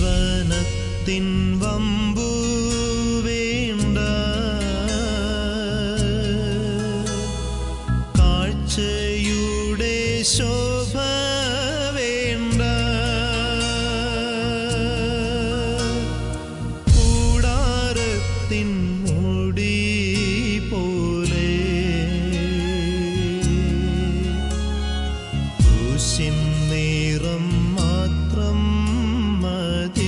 ജീവനത്തിൻ വമ്പു വേണ്ട കാഴ്ചയുടെ ശോഭ വേണ്ട കൂടാരത്തിൻ മുടി പോലെ ക്രൂശിൻ നിറം മാത്രം മതി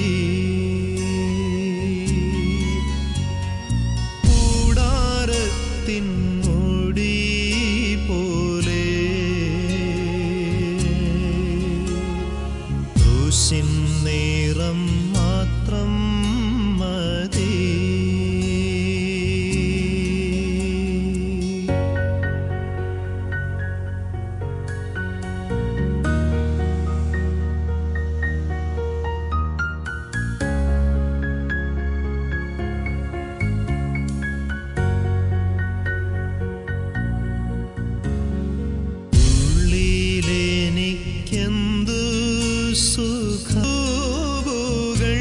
കൂടാരത്തിൻ മുടി പോലെ ക്രൂശിൻ നിറം മാത്രം മതി ഉള്ളിലെനിക്കെന്തു സുഖങ്ങൾ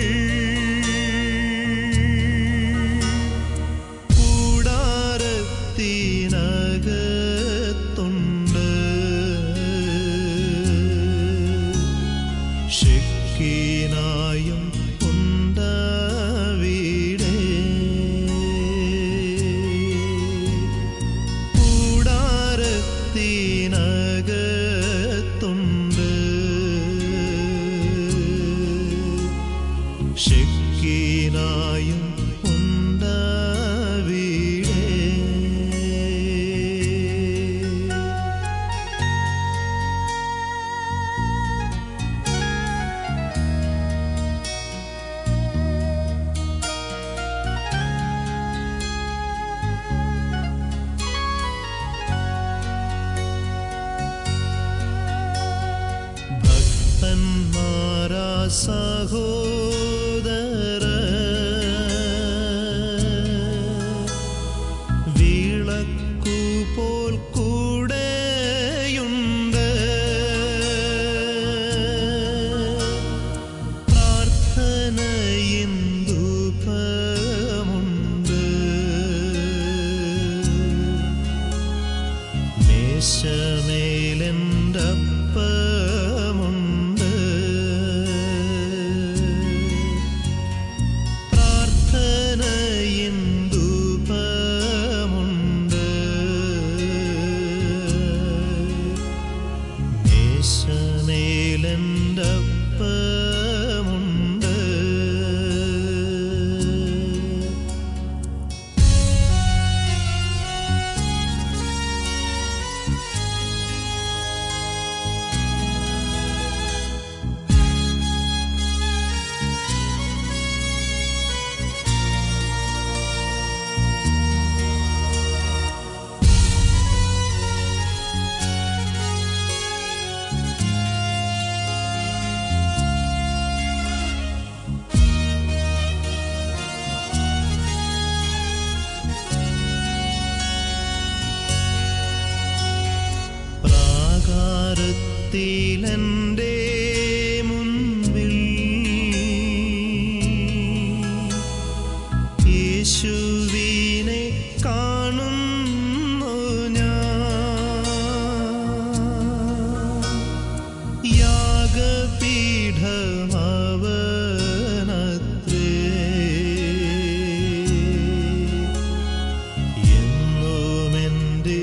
കൂടാരത്തിനകത്തുണ്ട് ഷിക്കിനായും ഉണ്ടവിടെ കൂടാരത്തിനകത്തുണ്ട് ഷിക്കിനായും ഉണ്ടവിടെ ഭക്തന്മാരാ സഹോദര വിളക്കു പോൽ കൂടെയുണ്ട് പ്രാർത്ഥനയിന്ദുപമുണ്ട് മേശമേലെന്തപ്പമുണ്ട് പ്രാർത്ഥനയിന്ദുപമുണ്ട് മേശമേലെന്തപ്പമുണ്ട് പ്രാകാരത്തിലെൻ്റെ മുൻപിൽ യേശുവിനെ കാണുന്നു ഞാൻ യാഗപീഠമവനത്രേ എന്നുമെൻ്റെ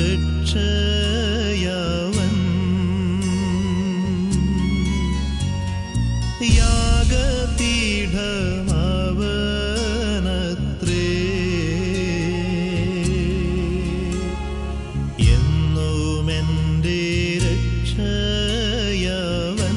രക്ഷയവൻ യാഗപീഠമവനത്രേ എന്നുമെൻ്റെ രക്ഷയവൻ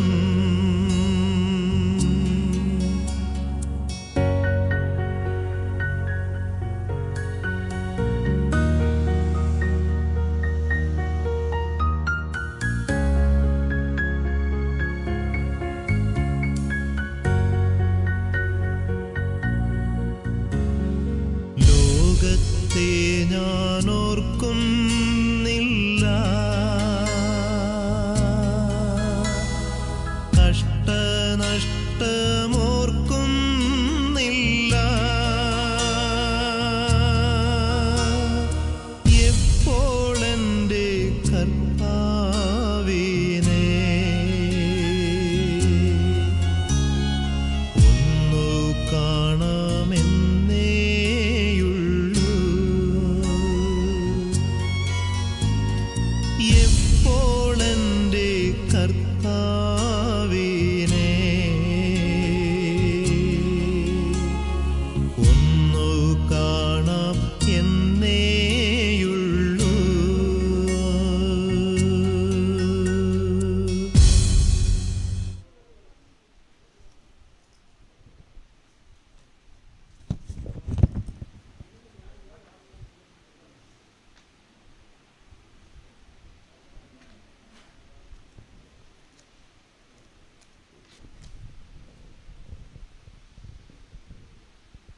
ലോകത്തെ ഞാൻ ഓർക്കുന്നില്ല കഷ്ടനഷ്ടമോർ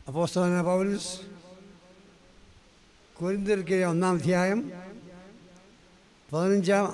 അപ്പോസ്തലന പൗലൂസ് കൊരിന്തിർക്കിയ ഒന്നാം അധ്യായം പതിനഞ്ചാം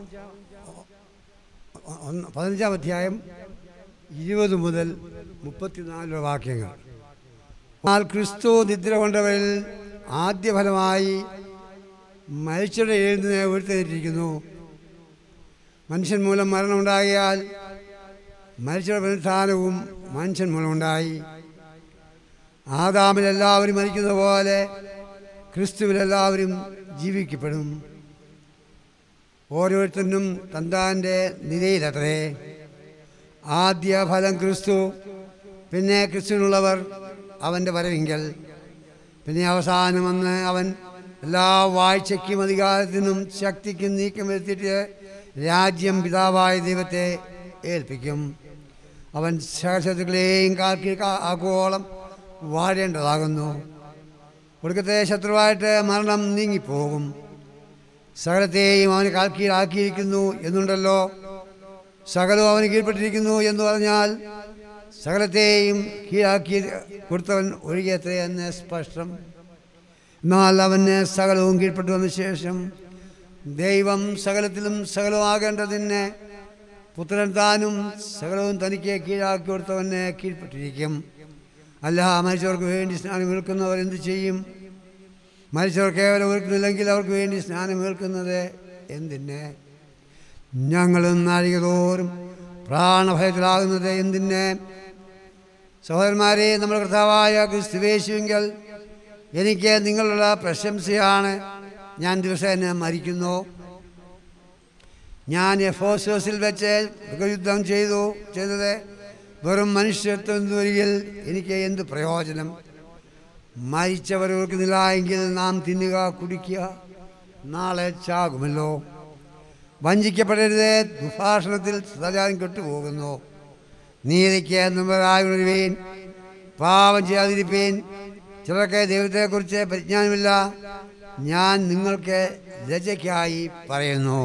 ഒന്ന് പതിനഞ്ചാം അധ്യായം ഇരുപത് മുതൽ മുപ്പത്തിനാല് വാക്യങ്ങൾ എന്നാൽ ക്രിസ്തു നിദ്ര കൊണ്ടവരിൽ ആദ്യഫലമായി മരിച്ചവരുടെ എഴുന്നതിനെ ഉയർത്തെഴുന്നിരിക്കുന്നു മനുഷ്യൻ മൂലം മരണമുണ്ടാകിയാൽ മരിച്ചവരുടെ പുനരുത്ഥാനവും മനുഷ്യൻ മൂലമുണ്ടായി ആദാമിൽ എല്ലാവരും മരിക്കുന്ന പോലെ ക്രിസ്തുവിൽ എല്ലാവരും ജീവിക്കപ്പെടും ഓരോരുത്തരും തന്താൻ്റെ നിലയിലത്രേ ആദ്യ ഫലം ക്രിസ്തു പിന്നെ ക്രിസ്തുവിനുള്ളവർ അവൻ്റെ വരവിങ്കൽ പിന്നെ അവസാനം വന്ന് അവൻ എല്ലാ വാഴ്ചയ്ക്കും അധികാരത്തിനും ശക്തിക്കും നീക്കം വരുത്തിയിട്ട് രാജ്യം പിതാവായ ദൈവത്തെ ഏൽപ്പിക്കും അവൻ ശത്രുക്കളെയും കാക്കി ആഗോളം വാഴേണ്ടതാകുന്നു ഒടുക്കത്തെ ശത്രുവായിട്ട് മരണം നീങ്ങിപ്പോകും സകലത്തെയും അവന് കാൽക്കീഴാക്കിയിരിക്കുന്നു എന്നുണ്ടല്ലോ സകലവും അവന് കീഴ്പ്പെട്ടിരിക്കുന്നു എന്ന് പറഞ്ഞാൽ സകലത്തെയും കീഴാക്കി കൊടുത്തവൻ ഒഴികെത്രേ എന്ന് സ്പഷ്ടം എന്നാൽ അവന് സകലവും കീഴ്പ്പെട്ടു വന്ന ശേഷം ദൈവം സകലത്തിലും സകലമാകേണ്ടതിന് പുത്രൻ താനും സകലവും തനിക്ക് കീഴാക്കി കൊടുത്തവന് കീഴ്പ്പെട്ടിരിക്കും അല്ല മരിച്ചവർക്ക് വേണ്ടി സ്നാനം ഏൽക്കുന്നവർ എന്ത് ചെയ്യും മരിച്ചവർ കേവലം ഏൽക്കുന്നില്ലെങ്കിൽ അവർക്ക് വേണ്ടി സ്നാനം ഏൽക്കുന്നത് എന്തിന് ഞങ്ങളും നാഴികതോറും പ്രാണഭയത്തിലാകുന്നത് എന്തിന് സഹോദരന്മാരെ നമ്മുടെ കർത്താവായ ക്രിസ്തുവേശുവെങ്കിൽ എനിക്ക് നിങ്ങളുള്ള പ്രശംസയാണ് ഞാൻ ദിവസേന മരിക്കുന്നു ഞാൻ എഫോസോസിൽ വെച്ച് യുദ്ധം ചെയ്തു ചെയ്തത് വെറും മനുഷ്യത്വം വരികിൽ എനിക്ക് എന്ത് പ്രയോജനം മരിച്ചവർ ഓർക്കുന്നില്ല എങ്കിൽ നാം തിന്നുക കുടിക്കുക നാളെ ചാകുമല്ലോ വഞ്ചിക്കപ്പെടരുത് ദുഭാഷണത്തിൽ സദാചാരം കെട്ടുപോകുന്നു നീതിക്ക് നിർമ്മലായുണരുവീൻ പാപം ചെയ്യാതിരിപ്പീൻ ചിലർക്ക് ദൈവത്തെക്കുറിച്ച് പരിജ്ഞാനമില്ല ഞാൻ നിങ്ങൾക്ക് രജയ്ക്കായി പറയുന്നു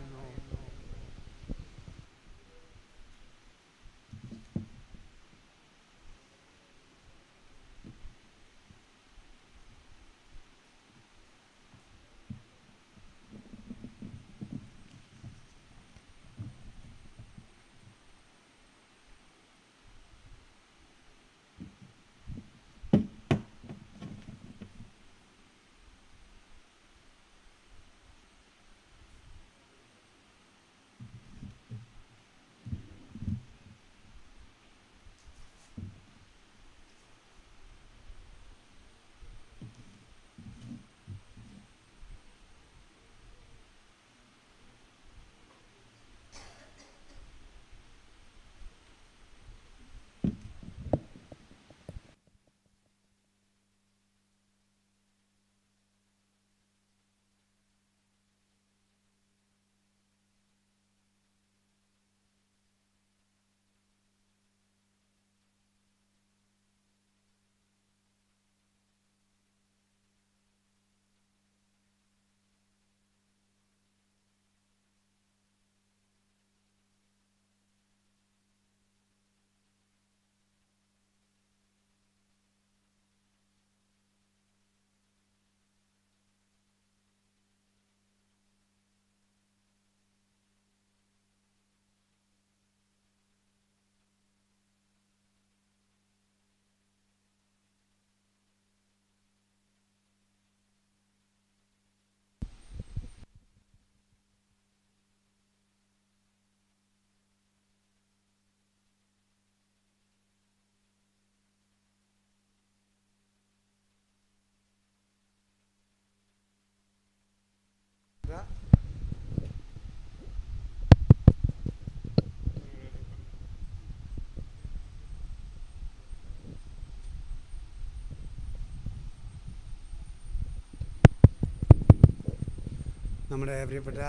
നമ്മുടെ പ്രിയപ്പെട്ട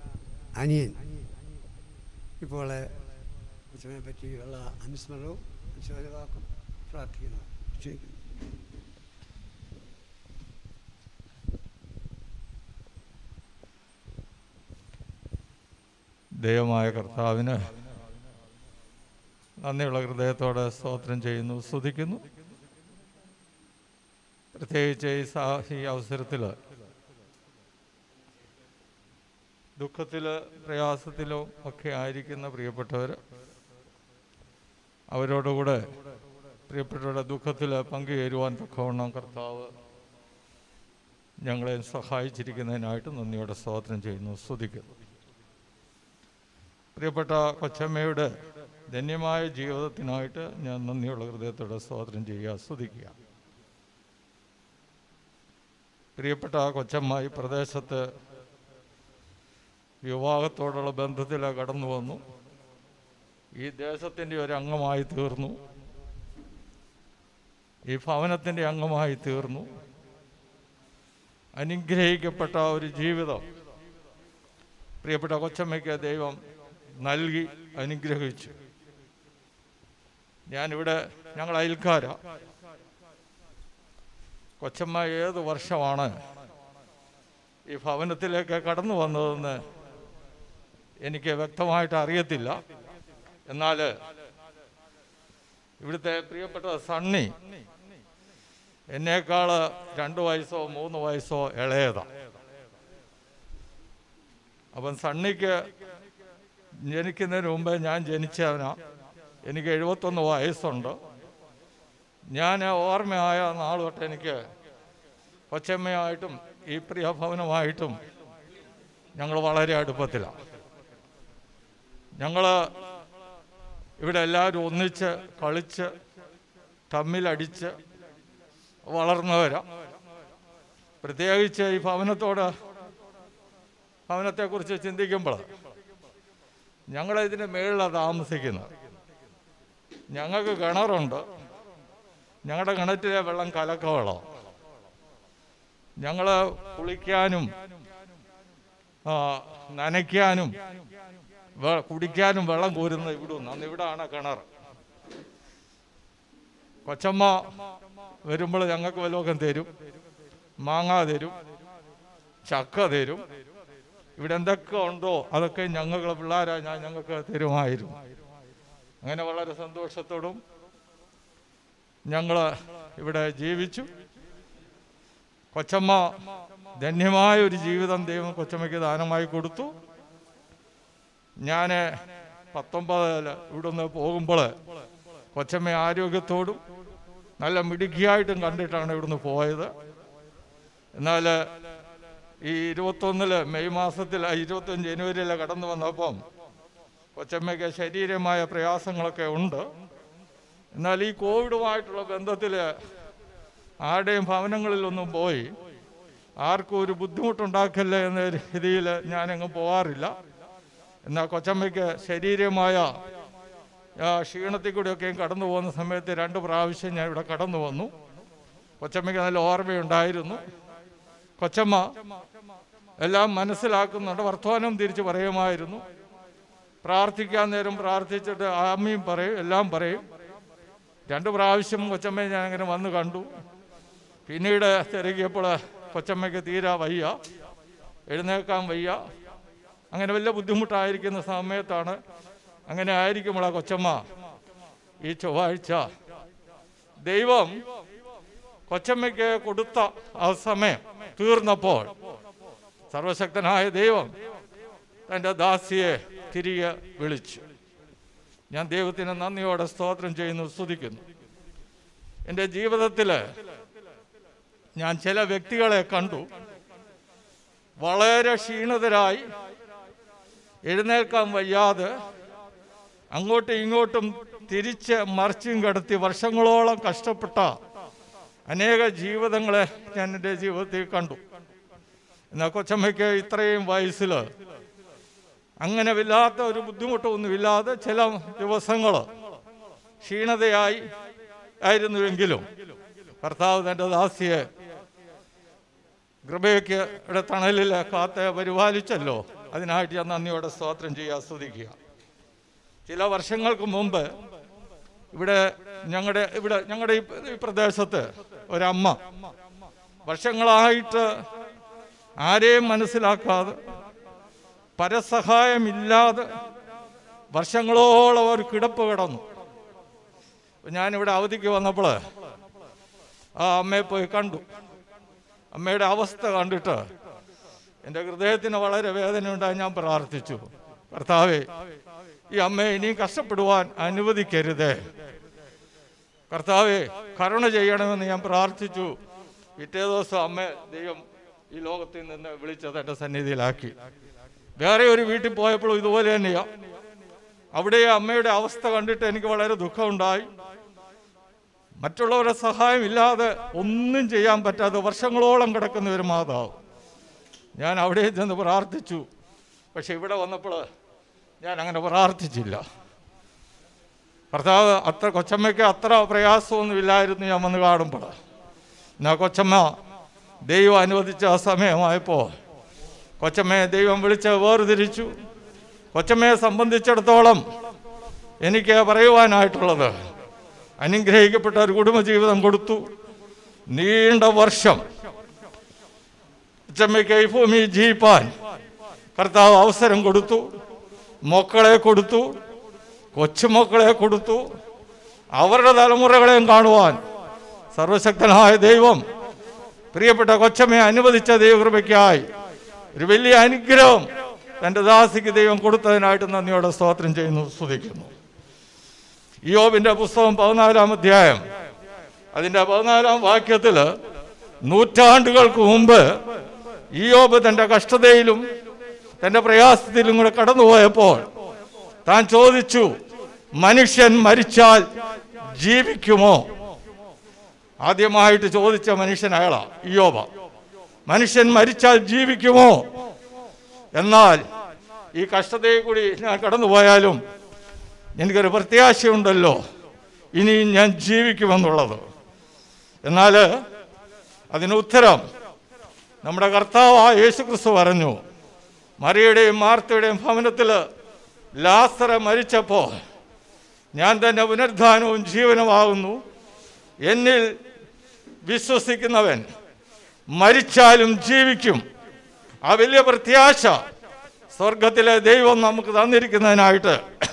അനിയൻ ഇപ്പോൾ അച്ഛനെ പറ്റിയുള്ള അനുസ്മരണവും അച്ഛനവാക്കും പ്രാർത്ഥിക്കുന്നു ക്ഷണിക്കുന്നു ദൈവമായ കർത്താവിന് നന്ദിയുള്ള ഹൃദയത്തോടെ സ്തോത്രം ചെയ്യുന്നു സ്തുതിക്കുന്നു പ്രത്യേകിച്ച് ഈ സാ ഈ അവസരത്തിൽ ദുഃഖത്തിൽ പ്രയാസത്തിലും ഒക്കെ ആയിരിക്കുന്ന പ്രിയപ്പെട്ടവർ അവരോടുകൂടെ പ്രിയപ്പെട്ടവരുടെ ദുഃഖത്തിൽ പങ്കുചേരുവാൻ തക്കവണ്ണം കർത്താവ് ഞങ്ങളെ സഹായിച്ചിരിക്കുന്നതിനായിട്ട് നന്ദിയോടെ സ്തോത്രം ചെയ്യുന്നു സ്തുതിക്കുന്നു പ്രിയപ്പെട്ട കൊച്ചമ്മയുടെ ധന്യമായ ജീവിതത്തിനായിട്ട് ഞാൻ നന്ദിയുള്ള ഹൃദയത്തോടെ സ്തോത്രം ചെയ്യുക സ്തുതിക്കുക പ്രിയപ്പെട്ട കൊച്ചമ്മ ഈ പ്രദേശത്ത് വിവാഹത്തോടുള്ള ബന്ധത്തിൽ കടന്നു വന്നു ഈ ദേശത്തിൻ്റെ ഒരു അംഗമായി തീർന്നു ഈ ഭവനത്തിൻ്റെ അംഗമായി തീർന്നു അനുഗ്രഹിക്കപ്പെട്ട ഒരു ജീവിതം പ്രിയപ്പെട്ട കൊച്ചമ്മയ്ക്ക് ദൈവം നൽകി അനുഗ്രഹിച്ചു ഞാനിവിടെ ഞങ്ങൾ അയൽക്കാരാ കൊച്ചമ്മ ഏത് വർഷമാണ് ഈ ഭവനത്തിലേക്ക് കടന്നു വന്നതെന്ന് എനിക്ക് വ്യക്തമായിട്ട് അറിയത്തില്ല എന്നാൽ ഇവിടുത്തെ പ്രിയപ്പെട്ട സണ്ണി എന്നേക്കാൾ രണ്ട് വയസ്സോ മൂന്ന് വയസ്സോ ഇളയതാ അപ്പം സണ്ണിക്ക് ജനിക്കുന്നതിന് മുമ്പേ ഞാൻ ജനിച്ചവനാ എനിക്ക് എഴുപത്തൊന്ന് വയസ്സുണ്ട് ഞാൻ ഓർമ്മയായ നാൾ തൊട്ട് എനിക്ക് കൊച്ചമ്മയായിട്ടും ഈ പ്രിയ ഭവനമായിട്ടും ഞങ്ങൾ വളരെ അടുപ്പത്തിലാണ് ഞങ്ങൾ ഇവിടെ എല്ലാവരും ഒന്നിച്ച് കളിച്ച് തമ്മിലടിച്ച് വളർന്നവരാ പ്രത്യേകിച്ച് ഈ ഭവനത്തോട് ഭവനത്തെക്കുറിച്ച് ചിന്തിക്കുമ്പോൾ ഞങ്ങളിതിൻ്റെ മേളിലാണ് താമസിക്കുന്നത് ഞങ്ങൾക്ക് കിണറുണ്ട് ഞങ്ങളുടെ കിണറ്റിലെ വെള്ളം കലക്ക വെള്ളം ഞങ്ങൾ കുളിക്കാനും ആ, നനയ്ക്കാനും വെ- കുടിക്കാനും വെള്ളം കോരുന്നത് ഇവിടെ അന്ന് ഇവിടാണ് കിണർ കൊച്ചമ്മ വരുമ്പോൾ ഞങ്ങൾക്ക് വല്ലതൊക്കെ തരും മാങ്ങ തരും ചക്ക തരും ഇവിടെ എന്തൊക്കെ ഉണ്ടോ അതൊക്കെ ഞങ്ങൾ പിള്ളേരാ ഞാൻ ഞങ്ങൾക്ക് തരുമായിരുന്നു അങ്ങനെ വളരെ സന്തോഷത്തോടും ഞങ്ങൾ ഇവിടെ ജീവിച്ചു കൊച്ചമ്മ ധന്യമായ ഒരു ജീവിതം ദൈവം കൊച്ചമ്മയ്ക്ക് ദാനമായി കൊടുത്തു ഞാൻ പത്തൊമ്പതിൽ ഇവിടുന്ന് പോകുമ്പോൾ കൊച്ചമ്മ ആരോഗ്യത്തോടും നല്ല മിടുക്കിയായിട്ടും കണ്ടിട്ടാണ് ഇവിടുന്ന് പോയത് എന്നാൽ ഈ ഇരുപത്തൊന്നില് മെയ് മാസത്തിൽ ഇരുപത്തൊന്ന് ജനുവരിയിൽ കടന്നു വന്നപ്പം കൊച്ചമ്മയ്ക്ക് ശരീരമായ പ്രയാസങ്ങളൊക്കെ ഉണ്ട് എന്നാൽ ഈ കോവിഡുമായിട്ടുള്ള ബന്ധത്തിൽ ആരുടെയും ഭവനങ്ങളിലൊന്നും പോയി ആർക്കും ഒരു ബുദ്ധിമുട്ടുണ്ടാക്കല്ലേ എന്ന രീതിയിൽ ഞാനങ്ങ് പോകാറില്ല എന്നാൽ കൊച്ചമ്മയ്ക്ക് ശരീരമായ ആ, ക്ഷീണത്തിൽ കൂടിയൊക്കെയും കടന്നു പോകുന്ന സമയത്ത് രണ്ട് പ്രാവശ്യം ഞാൻ ഇവിടെ കടന്നു വന്നു കൊച്ചമ്മയ്ക്ക് നല്ല ഓർമ്മയുണ്ടായിരുന്നു കൊച്ചമ്മ എല്ലാം മനസ്സിലാക്കുന്നുണ്ട് വർത്തമാനം തിരിച്ച് പറയുമായിരുന്നു പ്രാർത്ഥിക്കാൻ നേരം പ്രാർത്ഥിച്ചിട്ട് ആമ്മയും പറയും എല്ലാം പറയും രണ്ട് പ്രാവശ്യം കൊച്ചമ്മയെ ഞാൻ അങ്ങനെ വന്ന് കണ്ടു പിന്നീട് തിരക്കിയപ്പോൾ കൊച്ചമ്മയ്ക്ക് തീരാ വയ്യ എഴുന്നേക്കാൻ വയ്യ അങ്ങനെ വലിയ ബുദ്ധിമുട്ടായിരിക്കുന്ന സമയത്താണ് അങ്ങനെ ആയിരിക്കുമ്പോഴാ കൊച്ചമ്മ ഈ ചൊവ്വാഴ്ച ദൈവം കൊച്ചമ്മയ്ക്ക് കൊടുത്ത ആ സമയം തീർന്നപ്പോൾ സർവശക്തനായ ദൈവം തൻ്റെ ദാസിയെ തിരികെ വിളിച്ചു ഞാൻ ദൈവത്തിന് നന്ദിയോടെ സ്തോത്രം ചെയ്യുന്നു സ്തുതിക്കുന്നു എൻ്റെ ജീവിതത്തിൽ ഞാൻ ചില വ്യക്തികളെ കണ്ടു വളരെ ക്ഷീണിതരായി എഴുന്നേൽക്കാൻ വയ്യാതെ അങ്ങോട്ടും ഇങ്ങോട്ടും തിരിച്ച് മറിച്ചും കടത്തി വർഷങ്ങളോളം കഷ്ടപ്പെട്ട അനേക ജീവിതങ്ങളെ ഞാൻ എൻ്റെ ജീവിതത്തിൽ കണ്ടു എന്നാൽ കൊച്ചമ്മയ്ക്ക് ഇത്രയും വയസ്സിൽ അങ്ങനെ വല്ലാത്ത ഒരു ബുദ്ധിമുട്ടൊന്നുമില്ലാതെ ചില ദിവസങ്ങൾ ക്ഷീണതയായി ആയിരുന്നുവെങ്കിലും കർത്താവ് തൻ്റെ ദാസിയെ കൃപയ്ക്ക് ഇവിടെ തണലിൽ കാത്ത് പരിപാലിച്ചല്ലോ അതിനായിട്ട് ഞാൻ നന്ദിയോടെ സ്തോത്രം ചെയ്യുക സ്തുതിക്കുക ചില വർഷങ്ങൾക്ക് മുമ്പ് ഇവിടെ ഞങ്ങളുടെ ഇവിടെ ഞങ്ങളുടെ ഈ ഈ പ്രദേശത്ത് ഒരമ്മ വർഷങ്ങളായിട്ട് ആരെയും മനസ്സിലാക്കാതെ പരസഹായമില്ലാതെ വർഷങ്ങളോളം ഒരു കിടപ്പ് കിടന്നു അപ്പൊ ഞാനിവിടെ അവധിക്ക് വന്നപ്പോൾ ആ അമ്മയെ പോയി കണ്ടു അമ്മയുടെ അവസ്ഥ കണ്ടിട്ട് എൻ്റെ ഹൃദയത്തിന് വളരെ വേദനയുണ്ടായി ഞാൻ പ്രാർത്ഥിച്ചു കർത്താവേ ഈ അമ്മയെ ഇനിയും കഷ്ടപ്പെടുവാൻ അനുവദിക്കരുതേ കർത്താവെ കരുണ ചെയ്യണമെന്ന് ഞാൻ പ്രാർത്ഥിച്ചു പിറ്റേ ദിവസം അമ്മ ദൈവം ഈ ലോകത്തിൽ നിന്ന് വിളിച്ചത് എൻ്റെ സന്നിധിയിലാക്കി വേറെ ഒരു വീട്ടിൽ പോയപ്പോഴും ഇതുപോലെ തന്നെയാ അവിടെ ഈ അമ്മയുടെ അവസ്ഥ കണ്ടിട്ട് എനിക്ക് വളരെ ദുഃഖമുണ്ടായി മറ്റുള്ളവരുടെ സഹായം ഇല്ലാതെ ഒന്നും ചെയ്യാൻ പറ്റാതെ വർഷങ്ങളോളം കിടക്കുന്ന ഒരു മാതാവ് ഞാൻ അവിടെ ചെന്ന് പ്രാർത്ഥിച്ചു പക്ഷെ ഇവിടെ വന്നപ്പോൾ ഞാൻ അങ്ങനെ പ്രാർത്ഥിച്ചില്ല ഭർത്താവ് അത്ര കൊച്ചമ്മയ്ക്ക് അത്ര പ്രയാസമൊന്നുമില്ലായിരുന്നു ഞാൻ വന്ന് കാണുമ്പോൾ എന്നാ കൊച്ചമ്മ ദൈവം അനുവദിച്ച ആ സമയമായപ്പോൾ കൊച്ചമ്മയെ ദൈവം വിളിച്ച് വേർതിരിച്ചു കൊച്ചമ്മയെ സംബന്ധിച്ചിടത്തോളം എനിക്ക് പറയുവാനായിട്ടുള്ളത് അനുഗ്രഹിക്കപ്പെട്ട ഒരു കുടുംബജീവിതം കൊടുത്തു നീണ്ട വർഷം കൊച്ചമ്മയ്ക്ക് ഈ ഭൂമി ജീവിപ്പാൻ കർത്താവ് അവസരം കൊടുത്തു മക്കളെ കൊടുത്തു കൊച്ചുമക്കളെ കൊടുത്തു അവരുടെ തലമുറകളെയും കാണുവാൻ സർവശക്തനായ ദൈവം പ്രിയപ്പെട്ട കൊച്ചമ്മയെ അനുവദിച്ച ദൈവകൃപയ്ക്കായി ഒരു വലിയ അനുഗ്രഹം തൻ്റെ ദാസിക്ക് ദൈവം കൊടുത്തതിനായിട്ട് നന്ദിയോടെ സ്തോത്രം ചെയ്യുന്നു സ്തുതിക്കുന്നു യോബിൻ്റെ പുസ്തകം പതിനാലാം അധ്യായം അതിൻ്റെ പതിനാലാം വാക്യത്തിൽ നൂറ്റാണ്ടുകൾക്ക് മുമ്പ് ഇയോബ് തൻ്റെ കഷ്ടതയിലും തൻ്റെ പ്രയാസത്തിലും കൂടെ കടന്നുപോയപ്പോൾ താൻ ചോദിച്ചു മനുഷ്യൻ മരിച്ചാൽ ജീവിക്കുമോ ആദ്യമായിട്ട് ചോദിച്ച മനുഷ്യൻ അയാളാ ഇയോബ മനുഷ്യൻ മരിച്ചാൽ ജീവിക്കുമോ എന്നാൽ ഈ കഷ്ടതയെ കൂടി ഞാൻ കടന്നുപോയാലും എനിക്കൊരു പ്രത്യാശയുണ്ടല്ലോ ഇനിയും ഞാൻ ജീവിക്കുമെന്നുള്ളത് എന്നാൽ അതിന് ഉത്തരം നമ്മുടെ കർത്താവായ യേശു ക്രിസ്തു പറഞ്ഞു മറിയുടെയും മാർത്തയുടെയും ഭവനത്തിൽ ലാസറ മരിച്ചപ്പോൾ ഞാൻ തന്നെ പുനരുദ്ധാനവും ജീവനുമാകുന്നു എന്നിൽ വിശ്വസിക്കുന്നവൻ മരിച്ചാലും ജീവിക്കും ആ വലിയ പ്രത്യാശ സ്വർഗത്തിലെ ദൈവം നമുക്ക് തന്നിരിക്കുന്നതിനായിട്ട്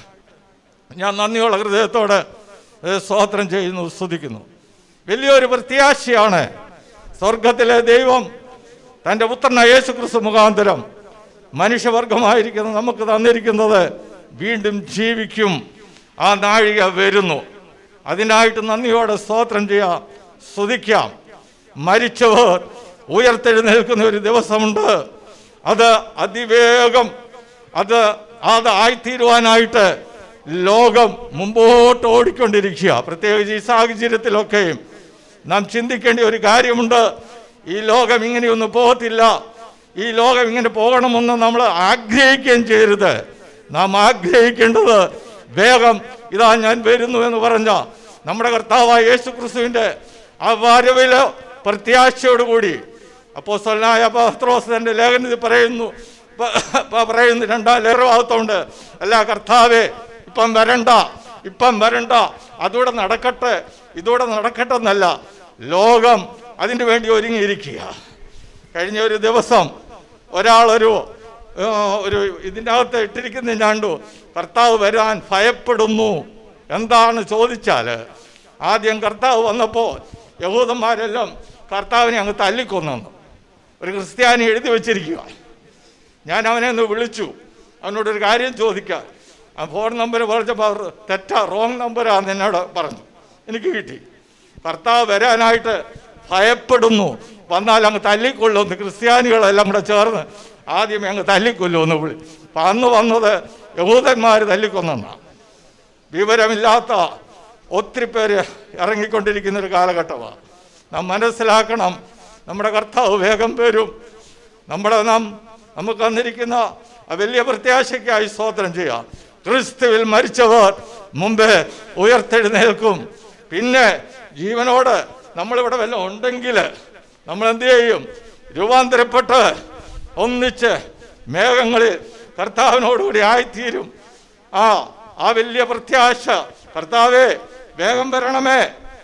ഞാൻ നന്ദിയുള്ള ഹൃദയത്തോടെ ഏ, സ്തോത്രം ചെയ്യുന്നു സ്തുതിക്കുന്നു വലിയൊരു പ്രത്യാശയാണ് സ്വർഗത്തിലെ ദൈവം തൻ്റെ പുത്രനായ യേശു ക്രിസ്തു മുഖാന്തരം മനുഷ്യവർഗമായിരിക്കുന്ന നമുക്ക് തന്നിരിക്കുന്നത് വീണ്ടും ജീവിക്കും ആ നാഴിക വരുന്നു അതിനായിട്ട് നന്ദിയോടെ സ്തോത്രം ചെയ്യാം സ്തുതിക്കാം മരിച്ചവർ ഉയർത്തെഴുന്നേൽക്കുന്ന ഒരു ദിവസമുണ്ട് അത് അതിവേഗം അത് അത് ആയിത്തീരുവാനായിട്ട് ലോകം മുമ്പോട്ട് ഓടിക്കൊണ്ടിരിക്കുക പ്രത്യേകിച്ച് ഈ സാഹചര്യത്തിലൊക്കെയും നാം ചിന്തിക്കേണ്ട ഒരു കാര്യമുണ്ട് ഈ ലോകം ഇങ്ങനെയൊന്നും പോകത്തില്ല ഈ ലോകം ഇങ്ങനെ പോകണമെന്ന് നമ്മൾ ആഗ്രഹിക്കുകയും ചെയ്യരുത് നാം ആഗ്രഹിക്കേണ്ടത് വേഗം ഇതാ ഞാൻ വരുന്നു എന്ന് പറഞ്ഞ നമ്മുടെ കർത്താവായ യേശു ക്രിസ്തുവിൻ്റെ ആ വരവില് പ്രത്യാശയോടുകൂടി അപ്പോൾ സ്വലായ പത്രോസ് തൻ്റെ ലേഖനത്തിൽ പറയുന്നു പ- പ- പറയുന്നു രണ്ടാം ലേഖനഭാഗത്തോണ്ട് അല്ല കർത്താവേ ഇപ്പം വരണ്ട ഇപ്പം വരണ്ട അതൂടെ നടക്കട്ടെ ഇതൂടെ നടക്കട്ടെ എന്നല്ല ലോകം അതിനു വേണ്ടി ഒരുങ്ങിയിരിക്കുക കഴിഞ്ഞ ഒരു ദിവസം ഒരാളൊരു ആ, ഒരു ഇതിൻ്റെ അകത്ത് ഇട്ടിരിക്കുന്ന ഞാണ്ടു കർത്താവ് വരാൻ ഭയപ്പെടുന്നു എന്താണ് ചോദിച്ചാൽ ആദ്യം കർത്താവ് വന്നപ്പോൾ യഹൂദന്മാരെല്ലാം കർത്താവിനെ അങ്ങ് തല്ലിക്കൊന്നു ഒരു ക്രിസ്ത്യാനി എഴുതി വെച്ചിരിക്കുക ഞാൻ അവനെ ഒന്ന് വിളിച്ചു അവനോടൊരു കാര്യം ചോദിക്കാൻ ആ ഫോൺ നമ്പർ പറഞ്ഞപ്പോൾ അവർ തെറ്റാ റോങ് നമ്പറാന്ന് എന്നോട് പറഞ്ഞു എനിക്ക് കിട്ടി കർത്താവ് വരാനായിട്ട് ഭയപ്പെടുന്നു വന്നാൽ അങ്ങ് തല്ലിക്കൊള്ളുമെന്ന് ക്രിസ്ത്യാനികളെല്ലാം കൂടെ ചേർന്ന് ആദ്യമേ അങ്ങ് തല്ലിക്കൊല്ലുമെന്ന് വിളി അപ്പം അന്ന് വന്നത് യഹൂദന്മാർ തല്ലിക്കൊന്നാണ് വിവരമില്ലാത്ത ഒത്തിരി പേര് ഇറങ്ങിക്കൊണ്ടിരിക്കുന്ന ഒരു കാലഘട്ടമാണ് നാം മനസ്സിലാക്കണം നമ്മുടെ കർത്താവ് വേഗം വരും നമ്മുടെ നാം നമുക്ക് വന്നിരിക്കുന്ന ആ വലിയ പ്രത്യാശയ്ക്കായി സ്തോത്രം ചെയ്യാം ക്രിസ്തുവിൽ മരിച്ചവർ മുമ്പേ ഉയർത്തെഴുന്നേൽക്കും പിന്നെ ജീവനോട് നമ്മളിവിടെ വല്ലതും ഉണ്ടെങ്കിൽ നമ്മൾ എന്ത് ചെയ്യും രൂപാന്തരപ്പെട്ട് ഒന്നിച്ച് മേഘങ്ങളിൽ കർത്താവിനോടുകൂടി ആയിത്തീരും ആ ആ വലിയ പ്രത്യാശ കർത്താവേ വേഗം വരണമേ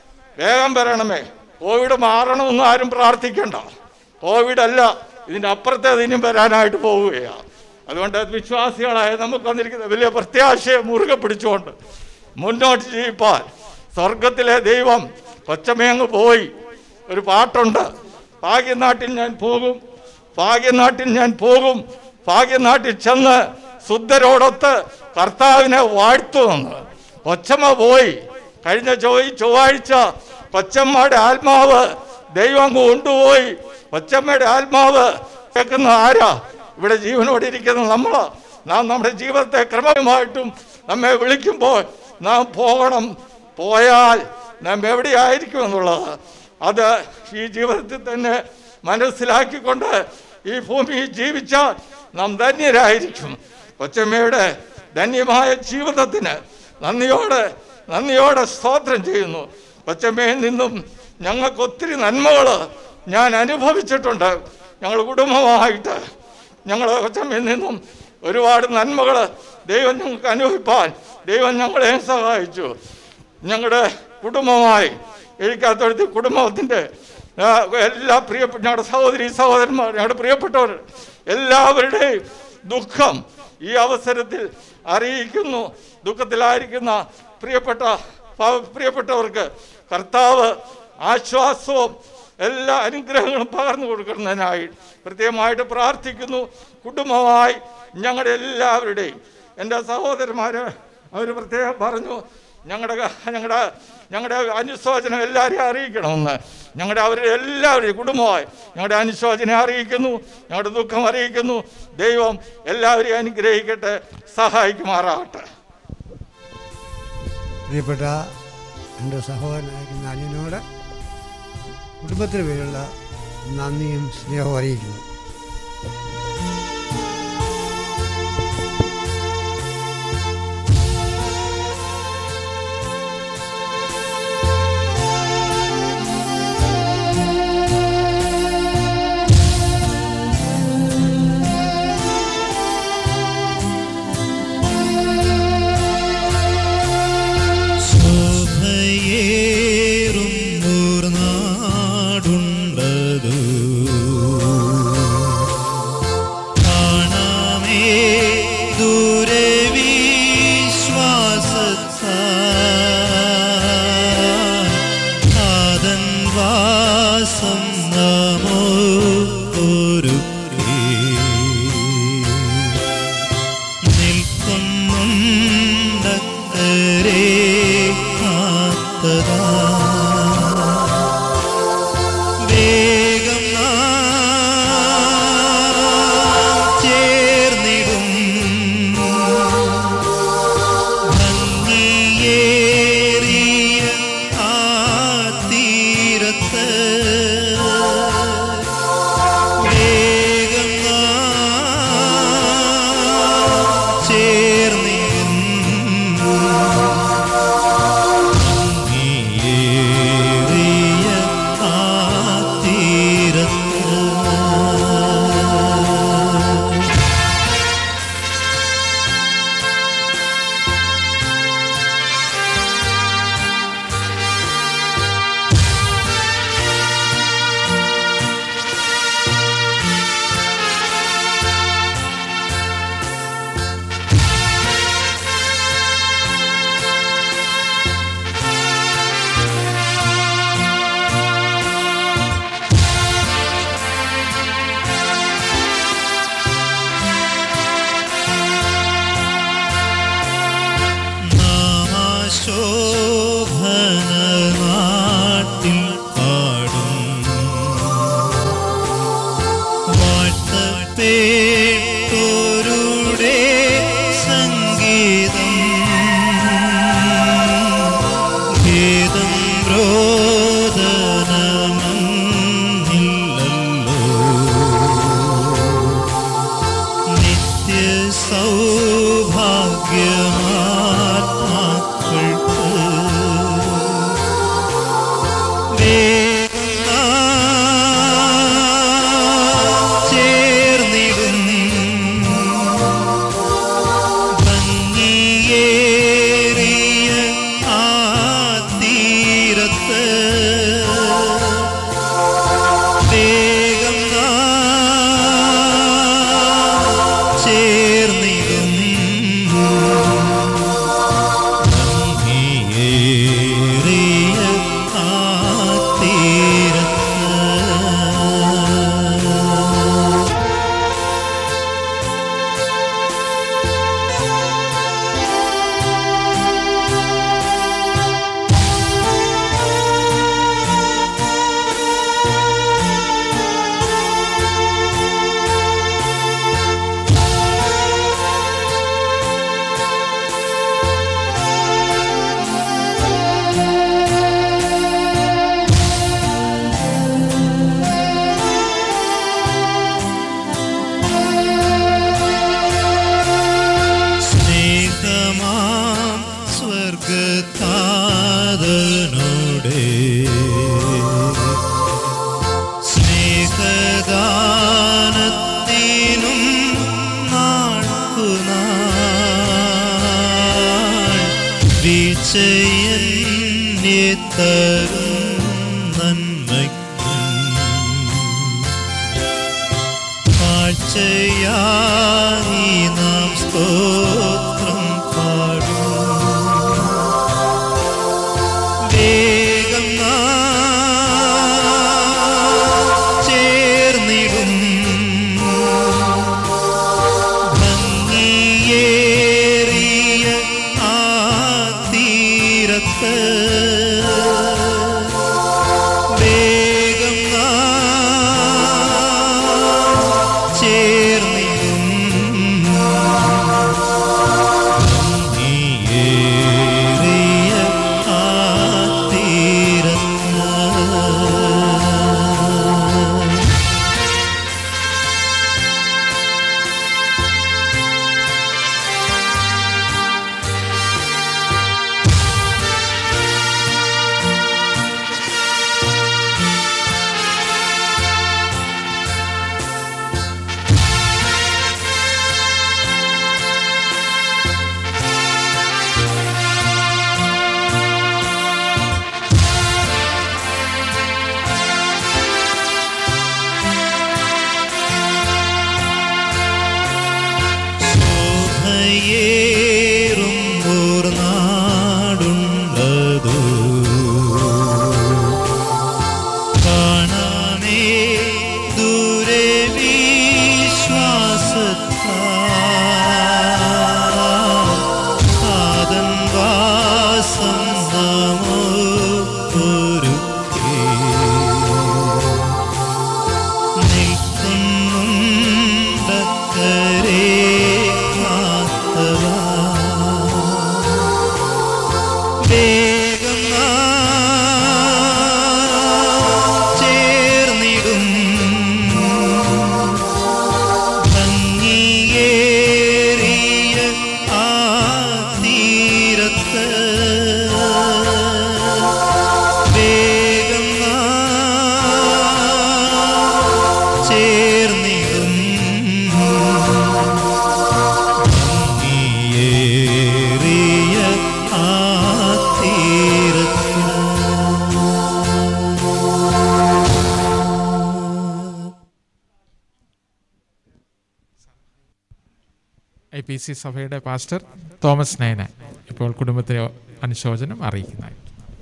വേഗം വരണമേ കോവിഡ് മാറണമെന്ന് ആരും പ്രാർത്ഥിക്കണ്ട കോവിഡ് അല്ല ഇതിൻ്റെ അപ്പുറത്തേത് ഇനിയും വരാനായിട്ട് പോവുകയാണ് അതുകൊണ്ട് വിശ്വാസികളായ നമുക്ക് വന്നിരിക്കുന്ന വലിയ പ്രത്യാശയെ മുറുകെ പിടിച്ചുകൊണ്ട് മുന്നോട്ട് ജീവിപ്പാൻ സ്വർഗത്തിലെ ദൈവം കൊച്ചമയങ്ങ് പോയി ഒരു പാട്ടുണ്ട് ഭാഗ്യനാട്ടിൽ ഞാൻ പോകും ഭാഗ്യനാട്ടിൽ ഞാൻ പോകും ഭാഗ്യനാട്ടിൽ ചെന്ന് ശുദ്ധരോടൊത്ത് കർത്താവിനെ വാഴ്ത്തുമെന്ന് കൊച്ചമ്മ പോയി കഴിഞ്ഞ ചൊവ്വ ചൊവ്വാഴ്ച കൊച്ചമ്മയുടെ ആത്മാവ് ദൈവം അങ്ങ് കൊണ്ടുപോയി കൊച്ചമ്മയുടെ ആത്മാവ് കേൾക്കുന്ന ആരാ ഇവിടെ ജീവനോടെ ഇരിക്കുന്ന നമ്മളാ നാം നമ്മുടെ ജീവിതത്തെ ക്രമമായിട്ടും നമ്മെ വിളിക്കുമ്പോൾ നാം പോകണം പോയാൽ നാം എവിടെയായിരിക്കും എന്നുള്ളത് അത് ഈ ജീവിതത്തിൽ തന്നെ മനസ്സിലാക്കിക്കൊണ്ട് ഈ ഭൂമിയിൽ ജീവിച്ചാൽ നാം ധന്യരായിരിക്കും കൊച്ചമ്മയുടെ ധന്യമായ ജീവിതത്തിന് നന്ദിയോടെ നന്ദിയോടെ സ്തോത്രം ചെയ്യുന്നു കൊച്ചമ്മയിൽ നിന്നും ഞങ്ങൾക്ക് ഒത്തിരി നന്മകൾ ഞാൻ അനുഭവിച്ചിട്ടുണ്ട് ഞങ്ങൾ കുടുംബമായിട്ട് ഞങ്ങൾ കൊച്ചമ്മയിൽ നിന്നും ഒരുപാട് നന്മകൾ ദൈവം ഞങ്ങൾക്ക് അനുഭവിപ്പാൻ ദൈവം ഞങ്ങളെ സഹായിച്ചു ഞങ്ങളുടെ കുടുംബമായി എഴുക്കാത്തടുത്ത് കുടുംബത്തിൻ്റെ ആ, എല്ലാ പ്രിയപ്പെട്ട ഞങ്ങളുടെ സഹോദരി സഹോദരന്മാർ ഞങ്ങളുടെ പ്രിയപ്പെട്ടവർ എല്ലാവരുടെയും ദുഃഖം ഈ അവസരത്തിൽ അറിയിക്കുന്നു ദുഃഖത്തിലായിരിക്കുന്ന പ്രിയപ്പെട്ട പാവ- പ്രിയപ്പെട്ടവർക്ക് കർത്താവ് ആശ്വാസവും എല്ലാ അനുഗ്രഹങ്ങളും പകർന്നു കൊടുക്കുന്നതിനായി പ്രത്യേകമായിട്ട് പ്രാർത്ഥിക്കുന്നു കുടുംബമായി ഞങ്ങളുടെ എല്ലാവരുടെയും എൻ്റെ സഹോദരന്മാർ അവർ പ്രത്യേകം പറഞ്ഞു ഞങ്ങളുടെ ഞങ്ങളുടെ ഞങ്ങളുടെ അനുശോചനം എല്ലാവരെയും അറിയിക്കണമെന്ന് ഞങ്ങളുടെ അവരുടെ എല്ലാവരെയും കുടുംബമായി ഞങ്ങളുടെ അനുശോചനം അറിയിക്കുന്നു ഞങ്ങളുടെ ദുഃഖം അറിയിക്കുന്നു ദൈവം എല്ലാവരെയും അനുഗ്രഹിക്കട്ടെ സഹായിക്കുമാറാകട്ടെ പ്രിയപ്പെട്ട എൻ്റെ സഹോദരനായിരിക്കുന്ന അനിയനോട് കുടുംബത്തിന് പേരുള്ള നന്ദിയും സ്നേഹവും അറിയിക്കുന്നു ശോഭയേറും നാടുണ്ടതു നാൾ വീഴ്ചയെന്നെ തരും നന്മയ്ക്കും കാഴ്ചയായി നാം സ്തോത്രം പാടും വേഗം നാം ചേർന്നിടും ഭംഗിയേറിയ ആ തീരത്ത് വേഗം നാം ചേർന്നിടും ഭംഗിയേറിയ ആ തീരത്ത് ശോഭയേറുമ്പോർ നാടുണ്ടതു കാണാനേ ദൂരെ വിശ്വാസത്താതൻ വാസം നമുക്കൊരുക്കേ നിൽക്കുന്നുണ്ടക്കരെ കാത്തവ വേഗം നാം ചേർന്നിടും ഭംഗിയേറിയ ആ തീരത്ത് വേഗം നാം ചേർന്നിടും ഭംഗിയേറിയ ആ തീരത്ത് ഐ പി സി സഭയുടെ പാസ്റ്റർ തോമസ് നയന ഇപ്പോൾ കുടുംബത്തിലെ അനുശോചനം അറിയിക്കുന്നതായി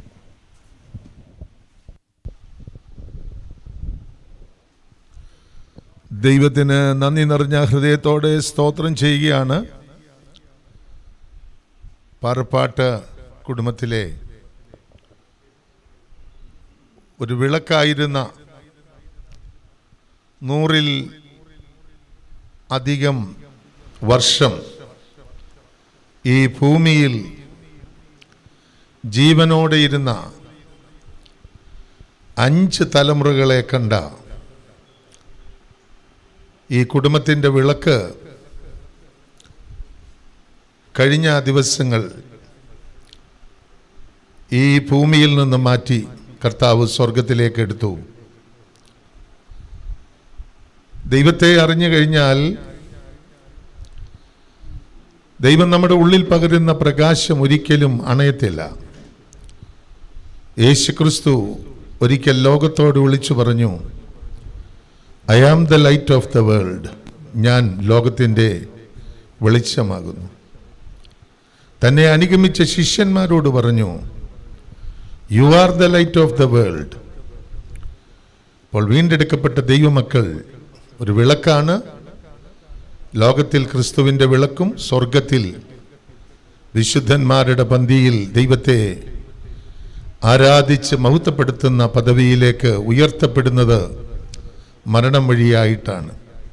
ദൈവത്തിന് നന്ദി നിറഞ്ഞ ഹൃദയത്തോടെ സ്തോത്രം ചെയ്യുകയാണ് പാറപ്പാട്ട് കുടുംബത്തിലെ ഒരു വിളക്കായിരുന്ന നൂറിൽ അധികം വർഷം ഈ ഭൂമിയിൽ ജീവനോടെ ഇരുന്ന അഞ്ച് തലമുറകളെ കണ്ട ഈ കുടുംബത്തിൻ്റെ വിളക്ക് കഴിഞ്ഞ ദിവസങ്ങൾ ഈ ഭൂമിയിൽ നിന്ന് മാറ്റി കർത്താവ് സ്വർഗത്തിലേക്ക് എടുത്തു ദൈവത്തെ അറിഞ്ഞു കഴിഞ്ഞാൽ ദൈവം നമ്മുടെ ഉള്ളിൽ പകരുന്ന പ്രകാശം ഒരിക്കലും അണയത്തില്ല യേശുക്രിസ്തു ഒരിക്കൽ ലോകത്തോട് വിളിച്ചു പറഞ്ഞു I am the light of the world ഞാൻ ലോകത്തിൻ്റെ വെളിച്ചമാകുന്നു തന്നെ അനുഗമിച്ച ശിഷ്യന്മാരോട് പറഞ്ഞു you are the light of the world അപ്പോൾ വീണ്ടെടുക്കപ്പെട്ട ദൈവമക്കൾ ഒരു വിളക്കാണ് ലോകത്തിൽ ക്രിസ്തുവിൻ്റെ വിളക്കും സ്വർഗത്തിൽ വിശുദ്ധന്മാരുടെ പന്തിയിൽ ദൈവത്തെ ആരാധിച്ച് മഹത്വപ്പെടുത്തുന്ന പദവിയിലേക്ക് ഉയർത്തപ്പെടുന്നത് മരണം വഴിയായിട്ടാണ്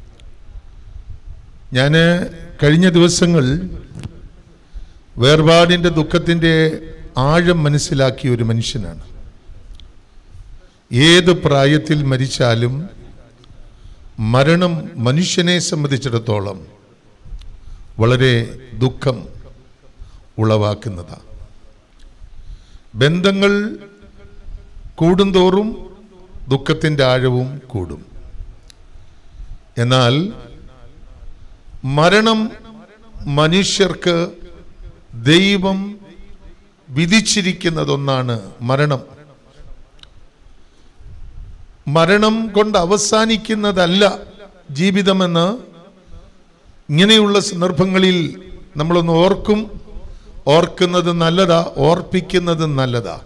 ഞാൻ കഴിഞ്ഞ ദിവസങ്ങൾ വേർപാടിൻ്റെ ദുഃഖത്തിൻ്റെ ആഴം മനസ്സിലാക്കിയ ഒരു മനുഷ്യനാണ് ഏത് പ്രായത്തിൽ മരിച്ചാലും മരണം മനുഷ്യനെ സംബന്ധിച്ചിടത്തോളം വളരെ ദുഃഖം ഉളവാക്കുന്നതാണ് ബന്ധങ്ങൾ കൂടുന്തോറും ദുഃഖത്തിൻ്റെ ആഴവും കൂടും എന്നാൽ മരണം മനുഷ്യർക്ക് ദൈവം വിധിച്ചിരിക്കുന്നതൊന്നാണ് മരണം മരണം കൊണ്ട് അവസാനിക്കുന്നതല്ല ജീവിതമെന്ന് ഇങ്ങനെയുള്ള സന്ദർഭങ്ങളിൽ നമ്മളൊന്ന് ഓർക്കും ഓർക്കുന്നത് നല്ലതാ ഓർപ്പിക്കുന്നത് നല്ലതാ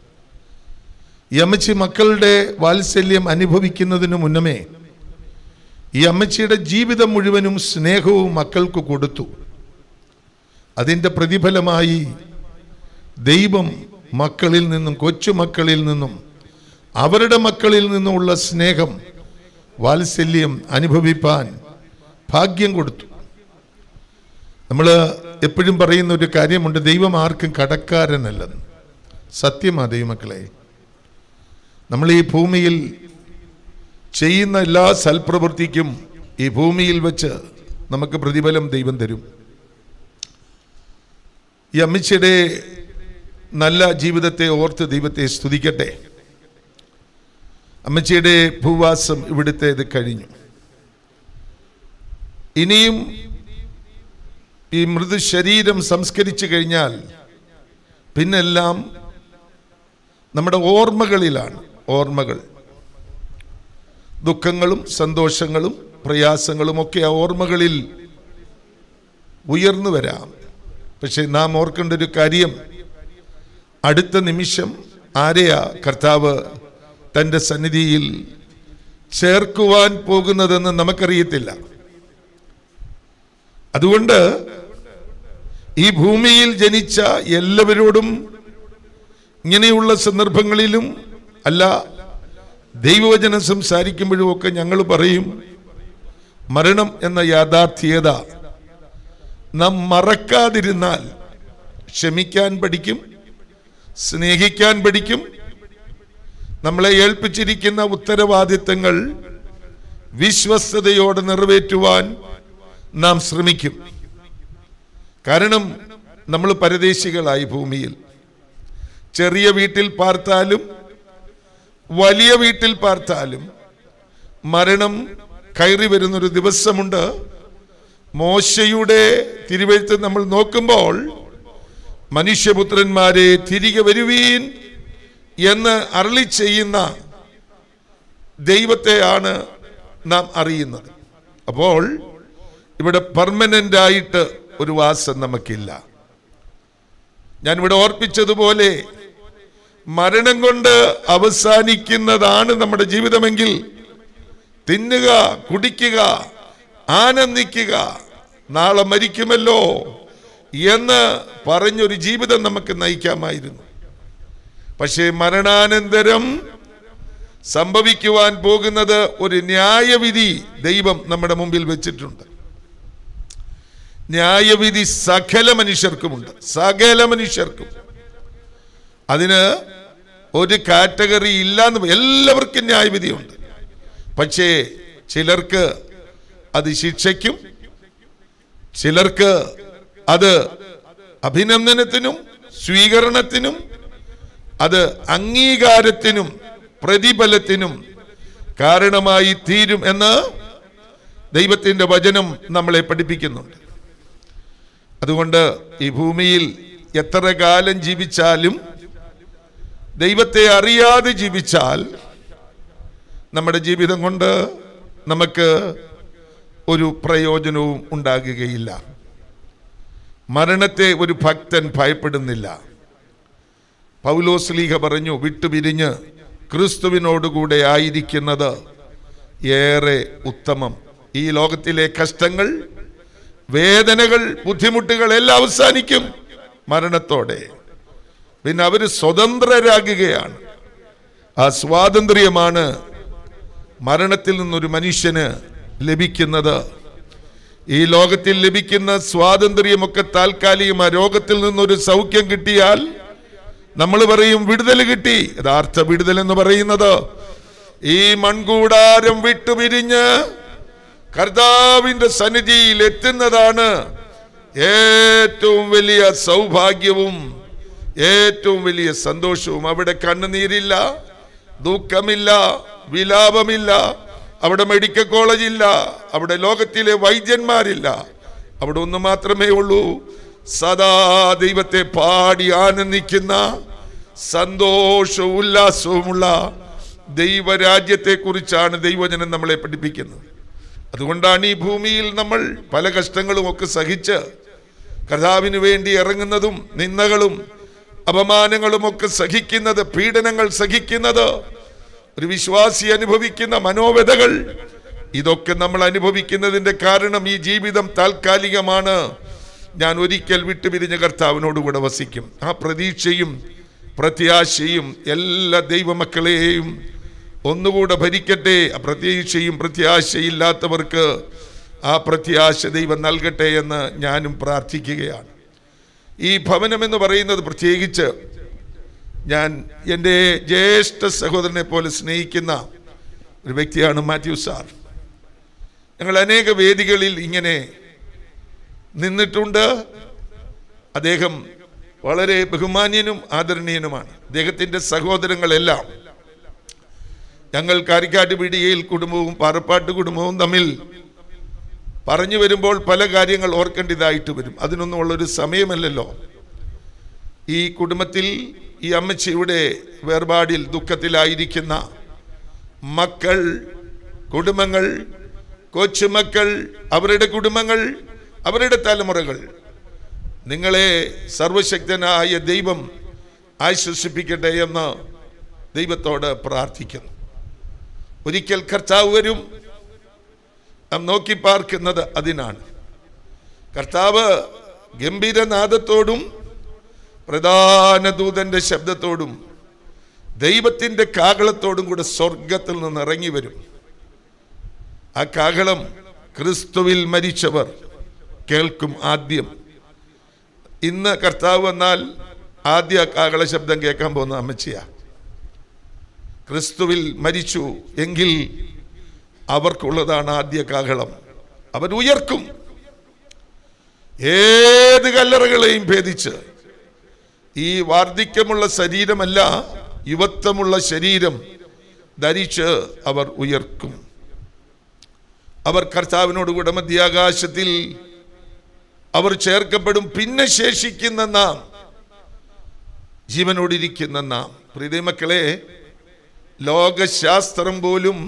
ഈ അമ്മച്ചി മക്കളുടെ വാത്സല്യം അനുഭവിക്കുന്നതിന് മുന്നമേ ഈ അമ്മച്ചിയുടെ ജീവിതം മുഴുവനും സ്നേഹവും മക്കൾക്ക് കൊടുത്തു അതിൻ്റെ പ്രതിഫലമായി ദൈവം മക്കളിൽ നിന്നും കൊച്ചുമക്കളിൽ നിന്നും അവരുടെ മക്കളിൽ നിന്നുമുള്ള സ്നേഹം വാത്സല്യം അനുഭവിപ്പാൻ ഭാഗ്യം കൊടുത്തു നമ്മൾ എപ്പോഴും പറയുന്ന ഒരു കാര്യമുണ്ട് ദൈവം ആർക്കും കടക്കാരനല്ലെന്ന് സത്യമാ ദൈവമക്കളെ നമ്മൾ ഈ ഭൂമിയിൽ ചെയ്യുന്ന എല്ലാ സൽപ്രവൃത്തിക്കും ഈ ഭൂമിയിൽ വെച്ച് നമുക്ക് പ്രതിഫലം ദൈവം തരും ഈ അമ്മച്ചിയുടെ നല്ല ജീവിതത്തെ ഓർത്ത് ദൈവത്തെ സ്തുതിക്കട്ടെ അമ്മച്ചിയുടെ ഭൂവാസം ഇവിടുത്തേത് കഴിഞ്ഞു ഇനിയും ഈ മൃദുശരീരം സംസ്കരിച്ചു കഴിഞ്ഞാൽ പിന്നെല്ലാം നമ്മുടെ ഓർമ്മകളിലാണ് ഓർമ്മകൾ ദുഃഖങ്ങളും സന്തോഷങ്ങളും പ്രയാസങ്ങളും ഒക്കെ ആ ഓർമ്മകളിൽ ഉയർന്നു വരാം പക്ഷെ നാം ഓർക്കേണ്ട ഒരു കാര്യം അടുത്ത നിമിഷം ആരെയാ കർത്താവ് തൻ്റെ സന്നിധിയിൽ ചേർക്കുവാൻ പോകുന്നതെന്ന് നമുക്കറിയത്തില്ല അതുകൊണ്ട് ഈ ഭൂമിയിൽ ജനിച്ച എല്ലാവരോടും ഇങ്ങനെയുള്ള സന്ദർഭങ്ങളിലും അല്ല ദൈവവചനം സംസാരിക്കുമ്പോഴും ഒക്കെ ഞങ്ങൾ പറയും മരണം എന്ന യാഥാർത്ഥ്യത നാം മറക്കാതിരുന്നാൽ ക്ഷമിക്കാൻ പഠിക്കും സ്നേഹിക്കാൻ പഠിക്കും നമ്മളെ ഏൽപ്പിച്ചിരിക്കുന്ന ഉത്തരവാദിത്തങ്ങൾ വിശ്വസ്തയോടെ നിറവേറ്റുവാൻ നാം ശ്രമിക്കും കാരണം നമ്മൾ പരദേശികളായി ഭൂമിയിൽ ചെറിയ വീട്ടിൽ പാർത്താലും വലിയ വീട്ടിൽ പാർത്താലും മരണം കയറി വരുന്നൊരു ദിവസമുണ്ട് മോശയുടെ തിരുവഴുത്ത് നമ്മൾ നോക്കുമ്പോൾ മനുഷ്യപുത്രന്മാരെ തിരികെ വരുവീൻ എന്ന് അരളി ചെയ്യുന്ന ദൈവത്തെയാണ് നാം അറിയുന്നത് അപ്പോൾ ഇവിടെ പെർമനന്റ് ആയിട്ട് ഒരു വാസം നമുക്കില്ല ഞാനിവിടെ ഓർപ്പിച്ചതുപോലെ മരണം കൊണ്ട് അവസാനിക്കുന്നതാണ് നമ്മുടെ ജീവിതമെങ്കിൽ തിന്നുക കുടിക്കുക ആനന്ദിക്കുക നാളെ മരിക്കുമല്ലോ എന്ന് പറഞ്ഞൊരു ജീവിതം നമുക്ക് നയിക്കാമായിരുന്നു പക്ഷേ മരണാനന്തരം സംഭവിക്കുവാൻ പോകുന്നത് ഒരു ന്യായവിധി ദൈവം നമ്മുടെ മുമ്പിൽ വെച്ചിട്ടുണ്ട് ന്യായവിധി സകല മനുഷ്യർക്കുമുണ്ട് സകല മനുഷ്യർക്കും അതിന് ഒരു കാറ്റഗറി ഇല്ലാന്ന് എല്ലാവർക്കും ന്യായവിധിയുണ്ട് പക്ഷേ ചിലർക്ക് അത് ശിക്ഷയ്ക്കും ചിലർക്ക് അത് അഭിനന്ദനത്തിനും സ്വീകരണത്തിനും അത് അംഗീകാരത്തിനും പ്രതിഫലത്തിനും കാരണമായി തീരും എന്ന് ദൈവത്തിൻ്റെ വചനം നമ്മളെ പഠിപ്പിക്കുന്നുണ്ട് അതുകൊണ്ട് ഈ ഭൂമിയിൽ എത്ര കാലം ജീവിച്ചാലും ദൈവത്തെ അറിയാതെ ജീവിച്ചാൽ നമ്മുടെ ജീവിതം കൊണ്ട് നമുക്ക് ഒരു പ്രയോജനവും ഉണ്ടാകുകയില്ല മരണത്തെ ഒരു ഭക്തൻ ഭയപ്പെടുന്നില്ല പൗലോസ്ലീഹ പറഞ്ഞു വിട്ടുപിരിഞ്ഞ് ക്രിസ്തുവിനോടുകൂടെ ആയിരിക്കുന്നത് ഏറെ ഉത്തമം ഈ ലോകത്തിലെ കഷ്ടങ്ങൾ വേദനകൾ ബുദ്ധിമുട്ടുകൾ എല്ലാം അവസാനിക്കും മരണത്തോടെ പിന്നെ അവർ സ്വതന്ത്രരാകുകയാണ് ആ സ്വാതന്ത്ര്യമാണ് മരണത്തിൽ നിന്നൊരു മനുഷ്യന് ലഭിക്കുന്നത് ഈ ലോകത്തിൽ ലഭിക്കുന്ന സ്വാതന്ത്ര്യമൊക്കെ താൽക്കാലികം ആ രോഗത്തിൽ നിന്നൊരു സൗഖ്യം കിട്ടിയാൽ നമ്മൾ പറയും വിടുതൽ കിട്ടി യഥാർത്ഥ വിടുതൽ എന്ന് പറയുന്നത് ഈ മൺകൂടാരം വിട്ടുപിരിഞ്ഞ് കർത്താവിന്റെ സന്നിധിയിൽ എത്തുന്നതാണ് ഏറ്റവും വലിയ സൗഭാഗ്യവും ഏറ്റവും വലിയ സന്തോഷവും അവിടെ കണ്ണുനീരില്ല ദുഃഖമില്ല വിലാപമില്ല അവിടെ മെഡിക്കൽ കോളേജ് ഇല്ല അവിടെ ലോകത്തിലെ വൈദ്യന്മാരില്ല അവിടെ ഒന്ന് മാത്രമേ ഉള്ളൂ സദാ ദൈവത്തെ പാടി ആനന്ദിക്കുന്ന സന്തോഷവും ഉല്ലാസവുമുള്ള ദൈവരാജ്യത്തെ കുറിച്ചാണ് ദൈവജനം നമ്മളെ പഠിപ്പിക്കുന്നത് അതുകൊണ്ടാണ് ഈ ഭൂമിയിൽ നമ്മൾ പല കഷ്ടങ്ങളും ഒക്കെ സഹിച്ച് കർത്താവിന് വേണ്ടി ഇറങ്ങുന്നതും നിന്ദകളും അപമാനങ്ങളും ഒക്കെ സഹിക്കുന്നത് പീഡനങ്ങൾ സഹിക്കുന്നത് ഒരു വിശ്വാസി അനുഭവിക്കുന്ന മനോവ്യതകൾ ഇതൊക്കെ നമ്മൾ അനുഭവിക്കുന്നതിന്റെ കാരണം ഈ ജീവിതം താൽക്കാലികമാണ് ഞാൻ ഒരിക്കൽ വിട്ടുപിരിഞ്ഞ കർത്താവിനോട് കൂടെ വസിക്കും ആ പ്രതീക്ഷയും പ്രത്യാശയും എല്ലാ ദൈവമക്കളെയും ഒന്നുകൂടെ ഭരിക്കട്ടെ ആ പ്രതീക്ഷയും പ്രത്യാശയില്ലാത്തവർക്ക് ആ പ്രത്യാശ ദൈവം നൽകട്ടെ എന്ന് ഞാനും പ്രാർത്ഥിക്കുകയാണ് ഈ ഭവനം എന്ന് പറയുന്നത് പ്രത്യേകിച്ച് ഞാൻ എൻ്റെ ജ്യേഷ്ഠ സഹോദരനെ പോലെ സ്നേഹിക്കുന്ന ഒരു വ്യക്തിയാണ് മാത്യു സാർ ഞങ്ങൾ അനേക വേദികളിൽ ഇങ്ങനെ നിന്നിട്ടുണ്ട് അദ്ദേഹം വളരെ ബഹുമാന്യനും ആദരണീയനുമാണ് അദ്ദേഹത്തിൻ്റെ സഹോദരങ്ങളെല്ലാം ഞങ്ങൾ കാരിക്കാട്ട് പീടികയിൽ കുടുംബവും പാറപ്പാട്ട് കുടുംബവും തമ്മിൽ പറഞ്ഞു വരുമ്പോൾ പല കാര്യങ്ങൾ ഓർക്കേണ്ടതായിട്ട് വരും അതിനൊന്നും ഉള്ളൊരു സമയമല്ലല്ലോ ഈ കുടുംബത്തിൽ ഈ അമ്മച്ചിയുടെ വേർപാടിൽ ദുഃഖത്തിലായിരിക്കുന്ന മക്കൾ കുടുംബങ്ങൾ കൊച്ചുമക്കൾ അവരുടെ കുടുംബങ്ങൾ അവരുടെ തലമുറകൾ നിങ്ങളെ സർവശക്തനായ ദൈവം ആശ്വസിപ്പിക്കട്ടെ എന്ന് ദൈവത്തോട് പ്രാർത്ഥിക്കുന്നു ഒരിക്കൽ കർത്താവ് വരും നാം നോക്കി പാർക്കുന്നത് അതിനാണ് കർത്താവ് ഗംഭീരനാദത്തോടും പ്രധാന ദൂതന്റെ ശബ്ദത്തോടും ദൈവത്തിൻ്റെ കാഹളത്തോടും കൂടെ സ്വർഗത്തിൽ നിന്ന് ഇറങ്ങി വരും ആ കാഹളം ക്രിസ്തുവിൽ മരിച്ചവർ കേൾക്കും ആദ്യം ഇന്ന് കർത്താവ് വന്നാൽ ആദ്യ കാഹള ശബ്ദം കേൾക്കാൻ പോകുന്ന അമ്മച്ചിയാ ക്രിസ്തുവിൽ മരിച്ചു എങ്കിൽ അവർക്കുള്ളതാണ് ആദ്യ കാഹളം അവൻ ഉയർക്കും ഏത് കല്ലറകളെയും ഭേദിച്ച് ഈ വാർദ്ധക്യമുള്ള ശരീരമല്ല യുവത്വമുള്ള ശരീരം ധരിച്ച് അവർ ഉയർക്കും അവർ കർത്താവിനോട് കൂടെ മധ്യാകാശത്തിൽ അവർ ചേർക്കപ്പെടും പിന്നെ ശേഷിക്കുന്ന നാം ജീവനോടിരിക്കുന്ന നാം പ്രീതി മക്കളെ ലോകശാസ്ത്രം പോലും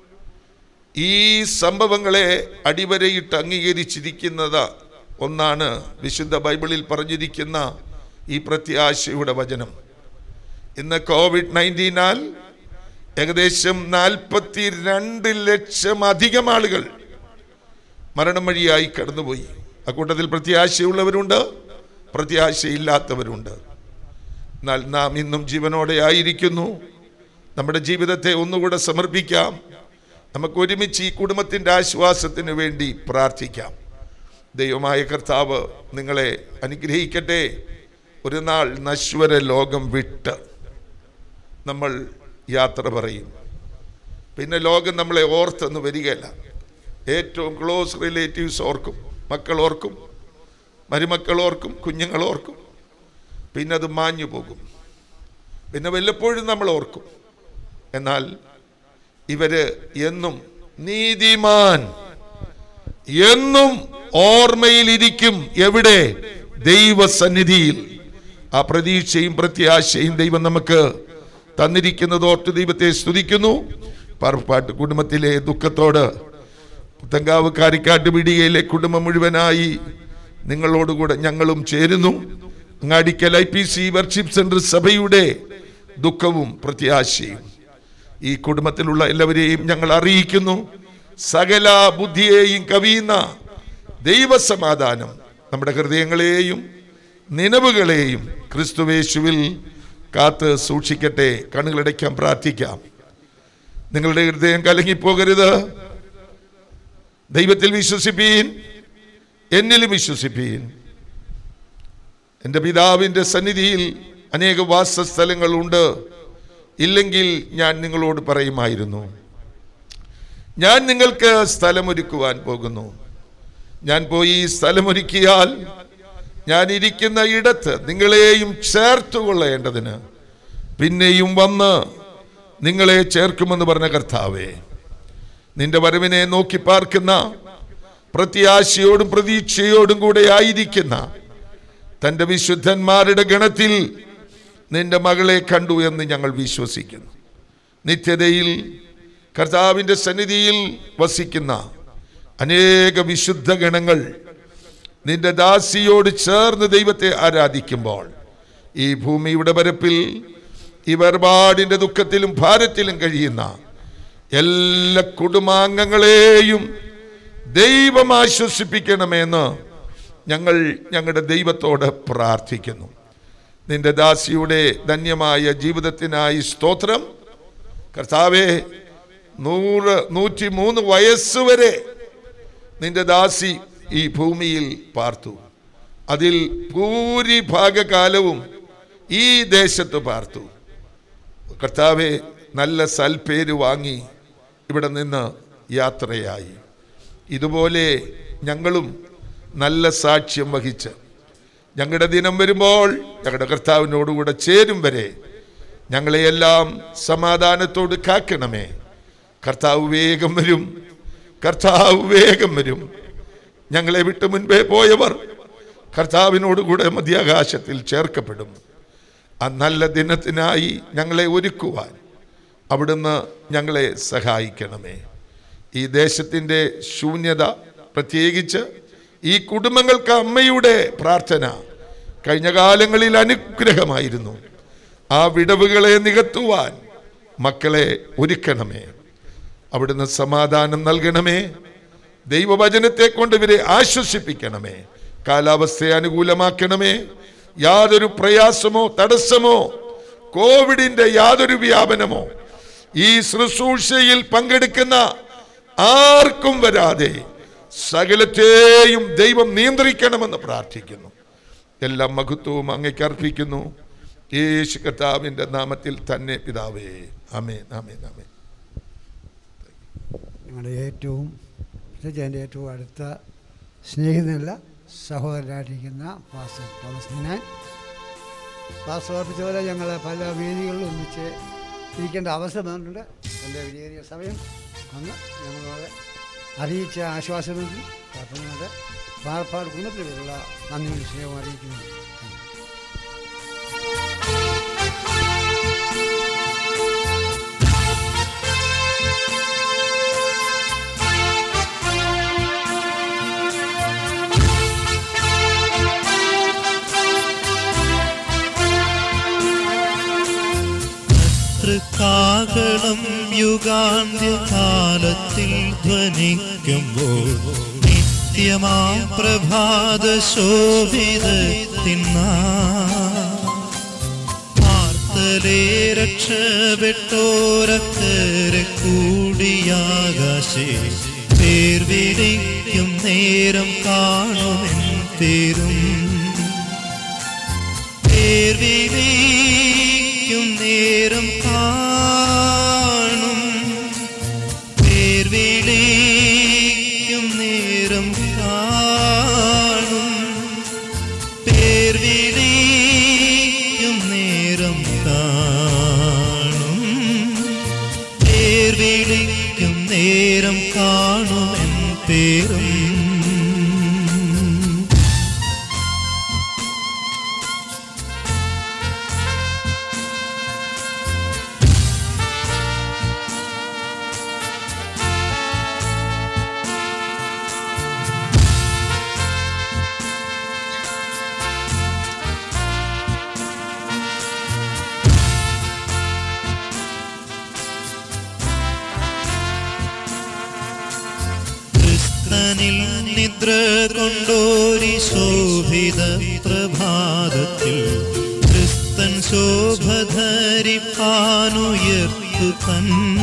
ഈ സംഭവങ്ങളെ അടിവരയിട്ട് അംഗീകരിച്ചിരിക്കുന്നത് ഒന്നാണ് വിശുദ്ധ ബൈബിളിൽ പറഞ്ഞിരിക്കുന്ന ഈ പ്രത്യാശയുടെ വചനം ഇന്ന് കോവിഡ് നയൻറ്റീനാൽ ഏകദേശം നാൽപ്പത്തി രണ്ട് ലക്ഷം അധികം ആളുകൾ മരണം വഴിയായി കടന്നുപോയി അക്കൂട്ടത്തിൽ പ്രത്യാശയുള്ളവരുണ്ട് പ്രത്യാശയില്ലാത്തവരുണ്ട് എന്നാൽ നാം ഇന്നും ജീവനോടെ ആയിരിക്കുന്നു നമ്മുടെ ജീവിതത്തെ ഒന്നുകൂടെ സമർപ്പിക്കാം നമുക്ക് ഒരുമിച്ച് ഈ കുടുംബത്തിൻ്റെ ആശ്വാസത്തിന് വേണ്ടി പ്രാർത്ഥിക്കാം ദൈവമായ കർത്താവ് നിങ്ങളെ അനുഗ്രഹിക്കട്ടെ ഒരു നാൾ നശ്വര ലോകം വിട്ട് നമ്മൾ യാത്ര പറയും പിന്നെ ലോകം നമ്മളെ ഓർത്തെന്ന് വരികയല്ല ഏറ്റവും ക്ലോസ് റിലേറ്റീവ്സ് ഓർക്കും മക്കൾ ഓർക്കും മരുമക്കൾ ഓർക്കും കുഞ്ഞുങ്ങൾ ഓർക്കും പിന്നെ അത് മാഞ്ഞു പോകും പിന്നെ വല്ലപ്പോഴും നമ്മൾ ഓർക്കും എന്നാൽ ഇവര് എന്നും നീതിമാൻ എന്നും ഓർമ്മയിലിരിക്കും എവിടെ ദൈവസന്നിധിയിൽ ആ പ്രതീക്ഷയും പ്രത്യാശയും ദൈവം നമുക്ക് തന്നിരിക്കുന്നത് ഓർത്ത് ദൈവത്തെ സ്തുതിക്കുന്നു പറപ്പാട്ട് കുടുംബത്തിലെ ദുഃഖത്തോട് പുത്തങ്കാവ് കാരിക്കാട്ട് പിടികയിലെ കുടുംബം മുഴുവനായി നിങ്ങളോടുകൂടെ ഞങ്ങളും ചേരുന്നു Angadikkal I P C worship centre സഭയുടെ ദുഃഖവും പ്രത്യാശയും ഈ കുടുംബത്തിലുള്ള എല്ലാവരെയും ഞങ്ങൾ അറിയിക്കുന്നു സകല ബുദ്ധിയെയും കവിയുന്ന ദൈവസമാധാനം നമ്മുടെ ഹൃദയങ്ങളെയും നിലവുകളെയും ക്രിസ്തുവേശുവിൽ കാത്ത് സൂക്ഷിക്കട്ടെ കണ്ണുകളടയ്ക്കാൻ പ്രാർത്ഥിക്കാം നിങ്ങളുടെ ഹൃദയം കലങ്ങിപ്പോകരുത് ദൈവത്തിൽ വിശ്വസിപ്പീൻ എന്നിലും വിശ്വസിപ്പീൻ എൻ്റെ പിതാവിൻ്റെ സന്നിധിയിൽ അനേക വാസസ്ഥലങ്ങളുണ്ട് ഇല്ലെങ്കിൽ ഞാൻ നിങ്ങളോട് പറയുമായിരുന്നു ഞാൻ നിങ്ങൾക്ക് സ്ഥലമൊരുക്കുവാൻ പോകുന്നു ഞാൻ പോയി സ്ഥലമൊരുക്കിയാൽ ഞാൻ ഇരിക്കുന്ന ഇടത്ത് നിങ്ങളെയും ചേർത്തുകൊള്ളേണ്ടതിന് പിന്നെയും വന്ന് നിങ്ങളെ ചേർക്കുമെന്ന് പറഞ്ഞ കർത്താവേ നിന്റെ വരവിനെ നോക്കി പാർക്കുന്ന പ്രത്യാശയോടും പ്രതീക്ഷയോടും കൂടെ ആയിരിക്കുന്ന തൻ്റെ വിശുദ്ധന്മാരുടെ ഗണത്തിൽ നിന്റെ മകളെ കണ്ടു എന്ന് ഞങ്ങൾ വിശ്വസിക്കുന്നു നിത്യതയിൽ കർത്താവിൻ്റെ സന്നിധിയിൽ വസിക്കുന്ന അനേക വിശുദ്ധ ഗണങ്ങൾ നിന്റെ ദാസിയോട് ചേർന്ന് ദൈവത്തെ ആരാധിക്കുമ്പോൾ ഈ ഭൂമിയുടെ പരപ്പിൽ ഈ വേർപാടിൻ്റെ ദുഃഖത്തിലും ഭാരത്തിലും കഴിയുന്ന എല്ലാ കുടുംബാംഗങ്ങളെയും ദൈവം ആശ്വസിപ്പിക്കണമെന്ന് ഞങ്ങൾ ഞങ്ങളുടെ ദൈവത്തോട് പ്രാർത്ഥിക്കുന്നു നിന്റെ ദാസിയുടെ ധന്യമായ ജീവിതത്തിനായി സ്തോത്രം കർത്താവെ നൂറ് നൂറ്റി മൂന്ന് വയസ്സ് വരെ നിന്റെ ദാസി ഈ ഭൂമിയിൽ പാർത്തു അതിൽ ഭൂരിഭാഗകാലവും ഈ ദേശത്ത് പാർത്തു കർത്താവെ നല്ല സൽപ്പേര് വാങ്ങി ഇവിടെ നിന്ന് യാത്രയായി ഇതുപോലെ ഞങ്ങളും നല്ല സാക്ഷ്യം വഹിച്ച് ഞങ്ങളുടെ ദിനം വരുമ്പോൾ ഞങ്ങളുടെ കർത്താവിനോടുകൂടെ ചേരും വരെ ഞങ്ങളെയെല്ലാം സമാധാനത്തോട് കാക്കണമേ കർത്താവ് വേഗം വരും കർത്താവ് വേഗം വരും ഞങ്ങളെ വിട്ട് മുൻപേ പോയവർ കർത്താവിനോടുകൂടെ മധ്യാകാശത്തിൽ ചേർക്കപ്പെടും ആ നല്ല ദിനത്തിനായി ഞങ്ങളെ ഒരുക്കുവാൻ അവിടുന്ന് ഞങ്ങളെ സഹായിക്കണമേ ഈ ദേശത്തിൻ്റെ ശൂന്യത പ്രത്യേകിച്ച് ഈ കുടുംബങ്ങൾക്ക് അമ്മയുടെ പ്രാർത്ഥന കഴിഞ്ഞ കാലങ്ങളിൽ അനുഗ്രഹമായിരുന്നു ആ വിടവുകളെ നികത്തുവാൻ മക്കളെ ഒരുക്കണമേ അവിടുന്ന് സമാധാനം നൽകണമേ ദൈവവചനത്തെ കൊണ്ട് ഇവരെ ആശ്വസിപ്പിക്കണമേ കാലാവസ്ഥയെ അനുകൂലമാക്കണമേ യാതൊരു പ്രയാസമോ തടസ്സമോ കോവിഡിന്റെ യാതൊരു വ്യാപനമോ ഈ ശുശ്രൂഷയിൽ പങ്കെടുക്കുന്ന ആർക്കും വരാതെ സകലത്തെയും ദൈവം നിയന്ത്രിക്കണമെന്ന് പ്രാർത്ഥിക്കുന്നു എല്ലാ മഹത്വവും അങ്ങേക്ക് അർപ്പിക്കുന്നു യേശു കർത്താവിന്റെ നാമത്തിൽ തന്നെ പിതാവേ അമേ അമേ അമേ ഞങ്ങളുടെ ഏറ്റവും പ്രത്യേകിച്ച് എൻ്റെ ഏറ്റവും അടുത്ത സ്നേഹിതനല്ല സഹോദരനായിട്ടിരിക്കുന്ന പാസ്റ്റർ തോമസ് നിനാൻ പാസ്റ്റർ ഓർപ്പിച്ച പോലെ ഞങ്ങൾ പല വേദികളിൽ ഒന്നിച്ച് ഇരിക്കേണ്ട അവസരം വന്നിട്ടുണ്ട് എൻ്റെ വിലയേറിയ സമയം അന്ന് ഞങ്ങളോട് അറിയിച്ച ആശ്വാസമെങ്കിൽ പ്രാർത്ഥനയുടെ പാർപ്പാട് കുടുംബത്തിലുള്ള നന്ദിയും സ്നേഹവും അറിയിക്കുന്നു തൃക്കാകളം യുഗാന്ത്യകാലത്തിൽ ധ്വനിക്കുമ്പോൾ നിത്യമാ പ്രഭാത ശോഭിതത്തിന്നാ വാർത്തലേ രക്ഷപ്പെട്ടോരക്കരെ കൂടിയാകാശേ പേർ വിളിക്കും നേരം കാണുമെൻ പേരും പേർ വിളിക്കും നേരം കാണും പേർ വിളിക്കും നേരം കാണും പേർ വിളിക്കും നേരം കാണും പേർ വിളിക്കും നേരം കാണുമെൻ പേരും ക്രിസ്തനിൽ നിദ്ര കൊണ്ടോരി ശോഭിത പ്രഭാതത്തിൽ ക്രിസ്തൻ ശോഭധരിപ്പാനുയർത്തുപൻ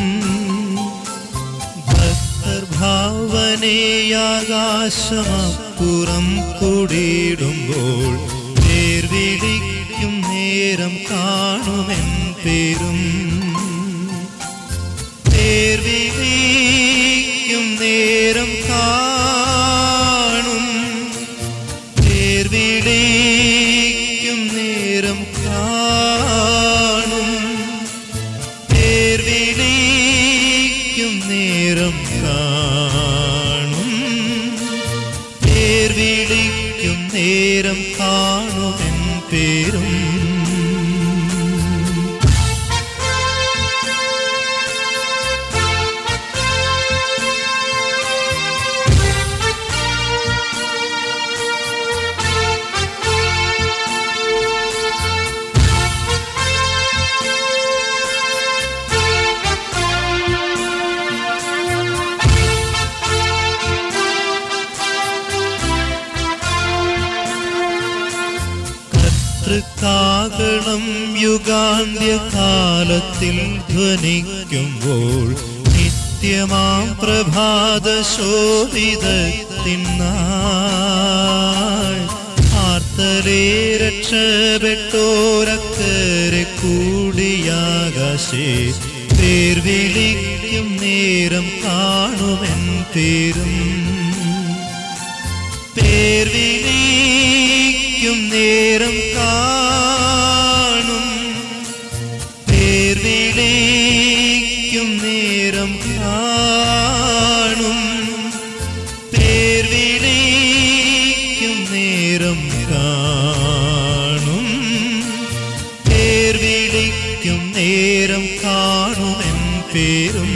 ഭക്തർഭാവനയാകാശമപ്പുറം കൂടിയിടുമ്പോൾ പേർ വിളിക്കും നേരം കാണുമെൻ പേരും പേർ വിളിക്കും നേരം കാണും പേർ വിളിക്കും നേരം കാണും പേർ വിളിക്കും നേരം കാണും നേരം കാണുമെൻ പേരും കർത്തൃക്കാകണം യുഗാന്ത്യകാലത്തിൽ ധ്വനിക്കുമ്പോൾ നിത്യമാം പ്രഭാത ശോഭിതത്തിനാൾ ആർത്തരെ രക്ഷപ്പെട്ടോരക്കരെ കൂടിയാകാശേ പേർ വിളിക്കും നേരം കാണുമെൻ പേരും പേർ വിളിക്കും നേരം കാണും പേർ വിളിക്കും നേരം കാണും പേർ വിളിക്കും നേരം കാണും പേർ വിളിക്കും നേരം കാണുമെൻ പേരും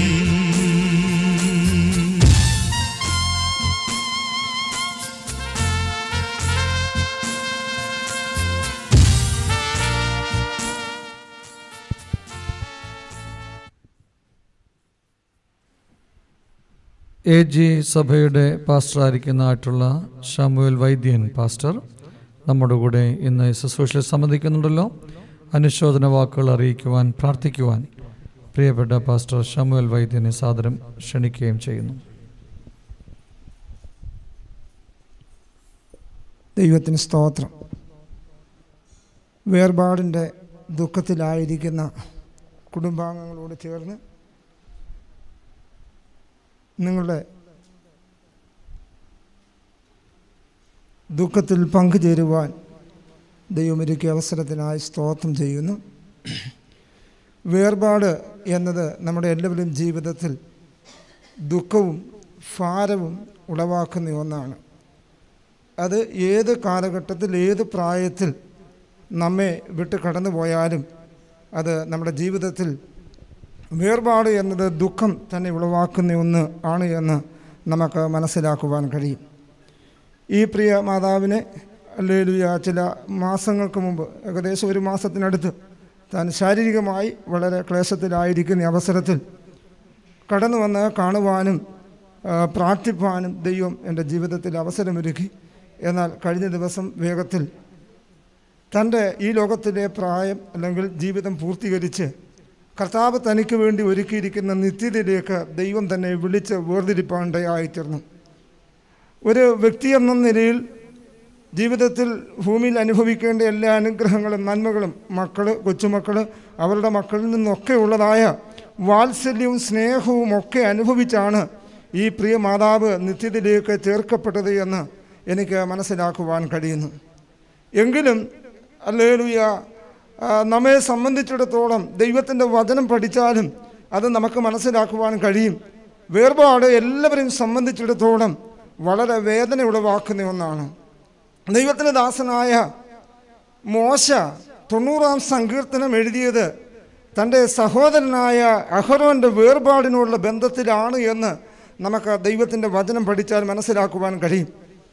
എ ജി സഭയുടെ പാസ്റ്ററായിരിക്കുന്നതായിട്ടുള്ള ഷാമുവേൽ വൈദ്യൻ പാസ്റ്റർ നമ്മുടെ കൂടെ ഇന്ന് ഈ ശുശ്രൂഷയിൽ സംബന്ധിക്കുന്നുണ്ടല്ലോ അനുശോചന വാക്കുകൾ അറിയിക്കുവാൻ പ്രാർത്ഥിക്കുവാൻ പ്രിയപ്പെട്ട പാസ്റ്റർ ഷാമുവേൽ വൈദ്യനെ സാദരം ക്ഷണിക്കുകയും ചെയ്യുന്നു ദൈവത്തിന് സ്തോത്രം വേർപാടിൻ്റെ ദുഃഖത്തിലായിരിക്കുന്ന കുടുംബാംഗങ്ങളോട് ചേർന്ന് നിങ്ങളുടെ ദുഃഖത്തിൽ പങ്കുചേരുവാൻ ദൈവമൊരുക്കിയ അവസരത്തിനായി സ്തോത്രം ചെയ്യുന്നു വേർപാട് എന്നത് നമ്മുടെ എല്ലാവരുടെയും ജീവിതത്തിൽ ദുഃഖവും ഭാരവും ഉളവാക്കുന്ന ഒന്നാണ് അത് ഏത് കാലഘട്ടത്തിൽ ഏത് പ്രായത്തിൽ നമ്മെ വിട്ട് കടന്നു പോയാലും അത് നമ്മുടെ ജീവിതത്തിൽ വേർപാട് എന്നത് ദുഃഖം തന്നെ ഉളവാക്കുന്ന ഒന്ന് ആണ് എന്ന് നമുക്ക് മനസ്സിലാക്കുവാൻ കഴിയും ഈ പ്രിയ മാതാവിനെ അല്ലെങ്കിൽ ചില മാസങ്ങൾക്ക് മുമ്പ് ഏകദേശം ഒരു മാസത്തിനടുത്ത് താൻ ശാരീരികമായി വളരെ ക്ലേശത്തിലായിരിക്കുന്ന അവസരത്തിൽ കടന്നു വന്ന് കാണുവാനും ആ, പ്രാർത്ഥിപ്പാനും ദൈവം എൻ്റെ ജീവിതത്തിൽ അവസരമൊരുക്കി എന്നാൽ കഴിഞ്ഞ ദിവസം വേഗത്തിൽ തൻ്റെ ഈ ലോകത്തിലെ പ്രായം അല്ലെങ്കിൽ ജീവിതം പൂർത്തീകരിച്ച് കർത്താവ് തനിക്ക് വേണ്ടി ഒരുക്കിയിരിക്കുന്ന നിത്യതയിലേക്ക് ദൈവം തന്നെ വിളിച്ച് വേർതിരിപ്പാണ്ടയായിത്തീർന്നു ഒരു വ്യക്തി എന്ന നിലയിൽ ജീവിതത്തിൽ ഭൂമിയിൽ അനുഭവിക്കേണ്ട എല്ലാ അനുഗ്രഹങ്ങളും നന്മകളും മക്കൾ കൊച്ചുമക്കൾ അവരുടെ മക്കളിൽ നിന്നൊക്കെ ഉള്ളതായ വാത്സല്യവും സ്നേഹവും ഒക്കെ അനുഭവിച്ചാണ് ഈ പ്രിയ മാതാവ് നിത്യത്തിലേക്ക് ചേർക്കപ്പെട്ടത് എന്ന് എനിക്ക് മനസ്സിലാക്കുവാൻ കഴിയുന്നു എങ്കിലും അല്ലേലുയ നമ്മെ സംബന്ധിച്ചിടത്തോളം ദൈവത്തിൻ്റെ വചനം പഠിച്ചാലും അത് നമുക്ക് മനസ്സിലാക്കുവാൻ കഴിയും വേർപാട് എല്ലാവരെയും സംബന്ധിച്ചിടത്തോളം വളരെ വേദന ഉളവാക്കുന്ന ഒന്നാണ് ദൈവത്തിൻ്റെ ദാസനായ മോശ തൊണ്ണൂറാം സങ്കീർത്തനം എഴുതിയത് തൻ്റെ സഹോദരനായ അഹരോൻ്റെ വേർപാടിനുള്ള ബന്ധത്തിലാണ് എന്ന് നമുക്ക് ദൈവത്തിൻ്റെ വചനം പഠിച്ചാൽ മനസ്സിലാക്കുവാൻ കഴിയും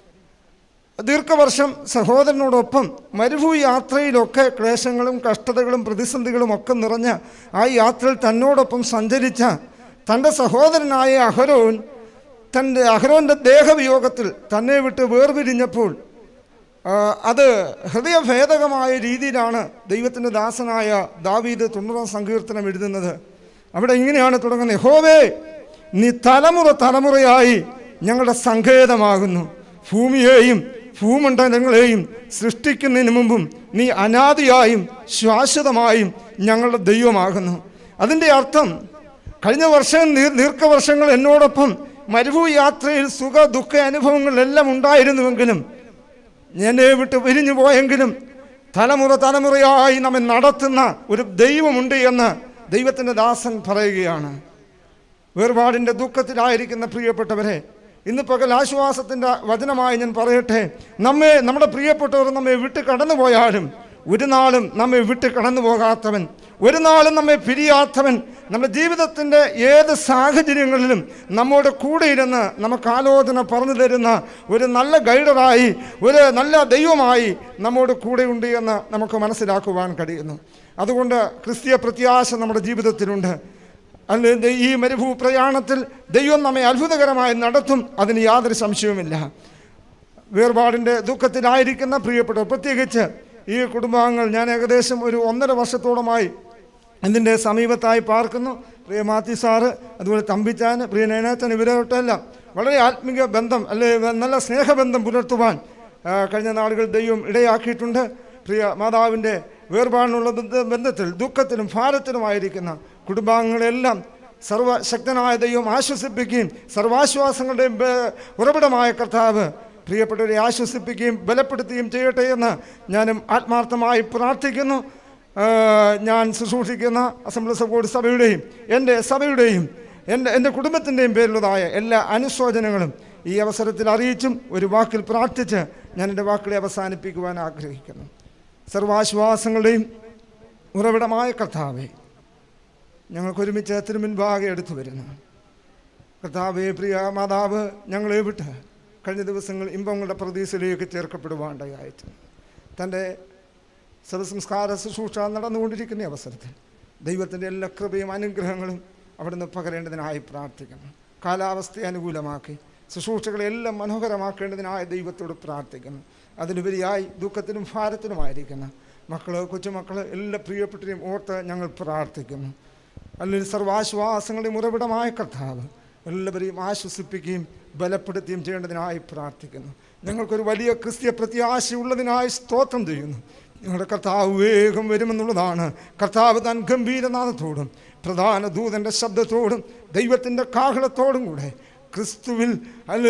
ദീർഘവർഷം സഹോദരനോടൊപ്പം മരുഭൂ യാത്രയിലൊക്കെ ക്ലേശങ്ങളും കഷ്ടതകളും പ്രതിസന്ധികളും ഒക്കെ നിറഞ്ഞ ആ യാത്രയിൽ തന്നോടൊപ്പം സഞ്ചരിച്ച തൻ്റെ സഹോദരനായ അഹരോൻ തൻ്റെ അഹരോൻ്റെ ദേഹവിയോഗത്തിൽ തന്നെ വിട്ട് വേർപിരിഞ്ഞപ്പോൾ ആ, അത് ഹൃദയഭേദകമായ രീതിയിലാണ് ദൈവത്തിൻ്റെ ദാസനായ ദാവീദ് തൊണ്ണൂറാം സങ്കീർത്തനം എഴുതുന്നത് അവിടെ ഇങ്ങനെയാണ് തുടങ്ങുന്നത് യഹോവേ നീ തലമുറ തലമുറയായി ഞങ്ങളുടെ സങ്കേതമാകുന്നു ഭൂമിയെയും ഭൂമണ്ഡലങ്ങളെയും സൃഷ്ടിക്കുന്നതിന് മുമ്പും നീ അനാദിയായും ശാശ്വതമായും ഞങ്ങളുടെ ദൈവമാകുന്നു അതിൻ്റെ അർത്ഥം കഴിഞ്ഞ വർഷം നീർ ദീർഘവർഷങ്ങൾ എന്നോടൊപ്പം മരുഭൂ യാത്രയിൽ സുഖ ദുഃഖ അനുഭവങ്ങളെല്ലാം ഉണ്ടായിരുന്നുവെങ്കിലും എന്നെ വിട്ട് പിരിഞ്ഞു പോയെങ്കിലും തലമുറ തലമുറയായി നമ്മെ നടത്തുന്ന ഒരു ദൈവമുണ്ട് എന്ന് ദൈവത്തിൻ്റെ ദാസൻ പറയുകയാണ് വേർപാടിൻ്റെ ദുഃഖത്തിലായിരിക്കുന്ന പ്രിയപ്പെട്ടവരെ ഇന്ന് പകൽ ആശ്വാസത്തിൻ്റെ വചനമായി ഞാൻ പറയട്ടെ നമ്മെ നമ്മുടെ പ്രിയപ്പെട്ടവർ നമ്മെ വിട്ട് കടന്നു പോയാലും ഒരു നാളും നമ്മെ വിട്ട് കടന്നു പോകാത്തവൻ ഒരു നാളും നമ്മെ പിരിയാത്തവൻ നമ്മുടെ ജീവിതത്തിൻ്റെ ഏത് സാഹചര്യങ്ങളിലും നമ്മോട് കൂടെ ഇരുന്ന് നമുക്ക് ആലോചന പറഞ്ഞു തരുന്ന ഒരു നല്ല ഗൈഡറായി ഒരു നല്ല ദൈവമായി നമ്മോട് കൂടെയുണ്ട് എന്ന് നമുക്ക് മനസ്സിലാക്കുവാൻ കഴിയുന്നു അതുകൊണ്ട് ക്രിസ്തീയ പ്രത്യാശ നമ്മുടെ ജീവിതത്തിലുണ്ട് അല്ല ഈ മരുഭൂ പ്രയാണത്തിൽ ദൈവം നമ്മെ അത്ഭുതകരമായി നടത്തും അതിന് യാതൊരു സംശയവുമില്ല വേർപാടിൻ്റെ ദുഃഖത്തിലായിരിക്കുന്ന പ്രിയപ്പെട്ടവർ പ്രത്യേകിച്ച് ഈ കുടുംബാംഗങ്ങൾ ഞാൻ ഏകദേശം ഒരു ഒന്നര വർഷത്തോളമായി ഇതിൻ്റെ സമീപത്തായി പാർക്കുന്നു പ്രിയ മാത്യു സാറ് അതുപോലെ തമ്പിച്ചാൻ പ്രിയ നയനാച്ചൻ ഇവരോട്ടെല്ലാം വളരെ ആത്മീയ ബന്ധം അല്ലെ നല്ല സ്നേഹബന്ധം പുലർത്തുവാൻ ആ, കഴിഞ്ഞ നാളുകൾ ദൈവം ഇടയാക്കിയിട്ടുണ്ട് പ്രിയ മാതാവിൻ്റെ വേർപാടിനുള്ള ബന്ധ- ബന്ധത്തിൽ ദുഃഖത്തിലും ഭാരത്തിലുമായിരിക്കുന്ന കുടുംബാംഗങ്ങളെല്ലാം സർവശക്തനായ ദൈവം ആശ്വസിപ്പിക്കുകയും സർവാശ്വാസങ്ങളുടെയും ബ- ഉറവിടമായ കർത്താവ് പ്രിയപ്പെട്ടവരെ ആശ്വസിപ്പിക്കുകയും ബലപ്പെടുത്തുകയും ചെയ്യട്ടെ എന്ന് ഞാനും ആത്മാർത്ഥമായി പ്രാർത്ഥിക്കുന്നു ആ, ഞാൻ ശുശ്രൂഷിക്കുന്ന അസംബ്ലി സപ്പോർട്ട് സഭയുടെയും എൻ്റെ സഭയുടെയും എൻ്റെ എൻ്റെ കുടുംബത്തിൻ്റെയും പേരിലുള്ളതായ എല്ലാ അനുശോചനങ്ങളും ഈ അവസരത്തിൽ അറിയിച്ചും ഒരു വാക്കിൽ പ്രാർത്ഥിച്ച് ഞാൻ എൻ്റെ വാക്കുകളെ അവസാനിപ്പിക്കുവാൻ ആഗ്രഹിക്കുന്നു സർവാശ്വാസങ്ങളുടെയും ഉറവിടമായ കർത്താവെ ഞങ്ങൾക്കൊരുമിച്ച് തിരുമുൻപാകെ എടുത്തു വരുന്നു കർത്താവെ പ്രിയ മാതാവ് ഞങ്ങളെ വിട്ട് കഴിഞ്ഞ ദിവസങ്ങൾ ഇമ്പങ്ങളുടെ പ്രതീക്ഷയിലേക്ക് ചേർക്കപ്പെടുവാണ്ടായിട്ട് തൻ്റെ ശവസംസ്കാര ശുശ്രൂഷ നടന്നുകൊണ്ടിരിക്കുന്ന ഈ അവസരത്തിൽ ദൈവത്തിൻ്റെ എല്ലാ കൃപയും അനുഗ്രഹങ്ങളും അവിടുന്ന് പകരേണ്ടതിനായി പ്രാർത്ഥിക്കണം കാലാവസ്ഥയെ അനുകൂലമാക്കി ശുശ്രൂഷകളെല്ലാം മനോഹരമാക്കേണ്ടതിനായി ദൈവത്തോട് പ്രാർത്ഥിക്കുന്നു അതിലുപരിയായി ദുഃഖത്തിനും ഭാരത്തിനുമായിരിക്കുന്ന മക്കൾ കൊച്ചുമക്കൾ എല്ലാ പ്രിയപ്പെട്ടവരെയും ഓർത്ത് ഞങ്ങൾ പ്രാർത്ഥിക്കുന്നു അല്ലെങ്കിൽ സർവാശ്വാസങ്ങളുടെയും ഉറവിടമായ കർത്താവ് എല്ലാവരെയും ആശ്വസിപ്പിക്കുകയും ബലപ്പെടുത്തുകയും ചെയ്യേണ്ടതിനായി പ്രാർത്ഥിക്കുന്നു ഞങ്ങൾക്കൊരു വലിയ ക്രിസ്തീയ പ്രത്യാശയുള്ളതിനായി സ്തോത്രം ചെയ്യുന്നു ഞങ്ങളുടെ കർത്താവ് വേഗം വരുമെന്നുള്ളതാണ് കർത്താവ് താൻ ഗംഭീരനാഥത്തോടും പ്രധാന ദൂതൻ്റെ ശബ്ദത്തോടും ദൈവത്തിൻ്റെ കാഹളത്തോടും കൂടെ ക്രിസ്തുവിൽ അല്ലെ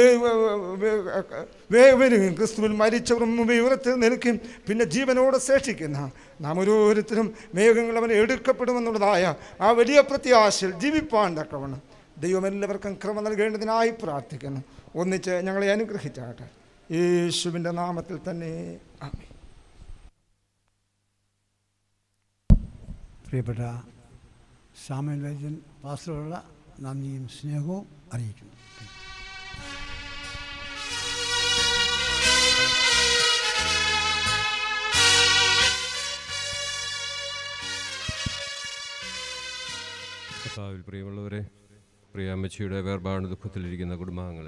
വേവരും ക്രിസ്തുവിൽ മരിച്ചവരും മുമ്പേ ഉയർത്തി നിൽക്കും പിന്നെ ജീവനോടെ ശേഷിക്കുന്ന നാം ഓരോരുത്തരും മേഘങ്ങൾ അവനെ എടുക്കപ്പെടുമെന്നുള്ളതായ ആ വലിയ പ്രത്യാശയിൽ ജീവിപ്പാൻ തക്കവണ്ണം ദൈവം എല്ലാവർക്കും ക്രമ നൽകേണ്ടതിനായി പ്രാർത്ഥിക്കുന്നു ഒന്നിച്ച് ഞങ്ങളെ അനുഗ്രഹിച്ചാട്ടെ യേശുവിൻ്റെ നാമത്തിൽ തന്നെ ആമേൻ പ്രിയപ്പെട്ട സാമൻ വൈദ്യൻ പാസ്റ്ററുള്ള നന്ദിയും സ്നേഹവും അറിയിക്കുന്നു കർത്താവിൽ പ്രിയമുള്ളവരെ പ്രിയ അമ്മച്ചിയുടെ വേർപാട് ദുഃഖത്തിലിരിക്കുന്ന കുടുംബാംഗങ്ങളെ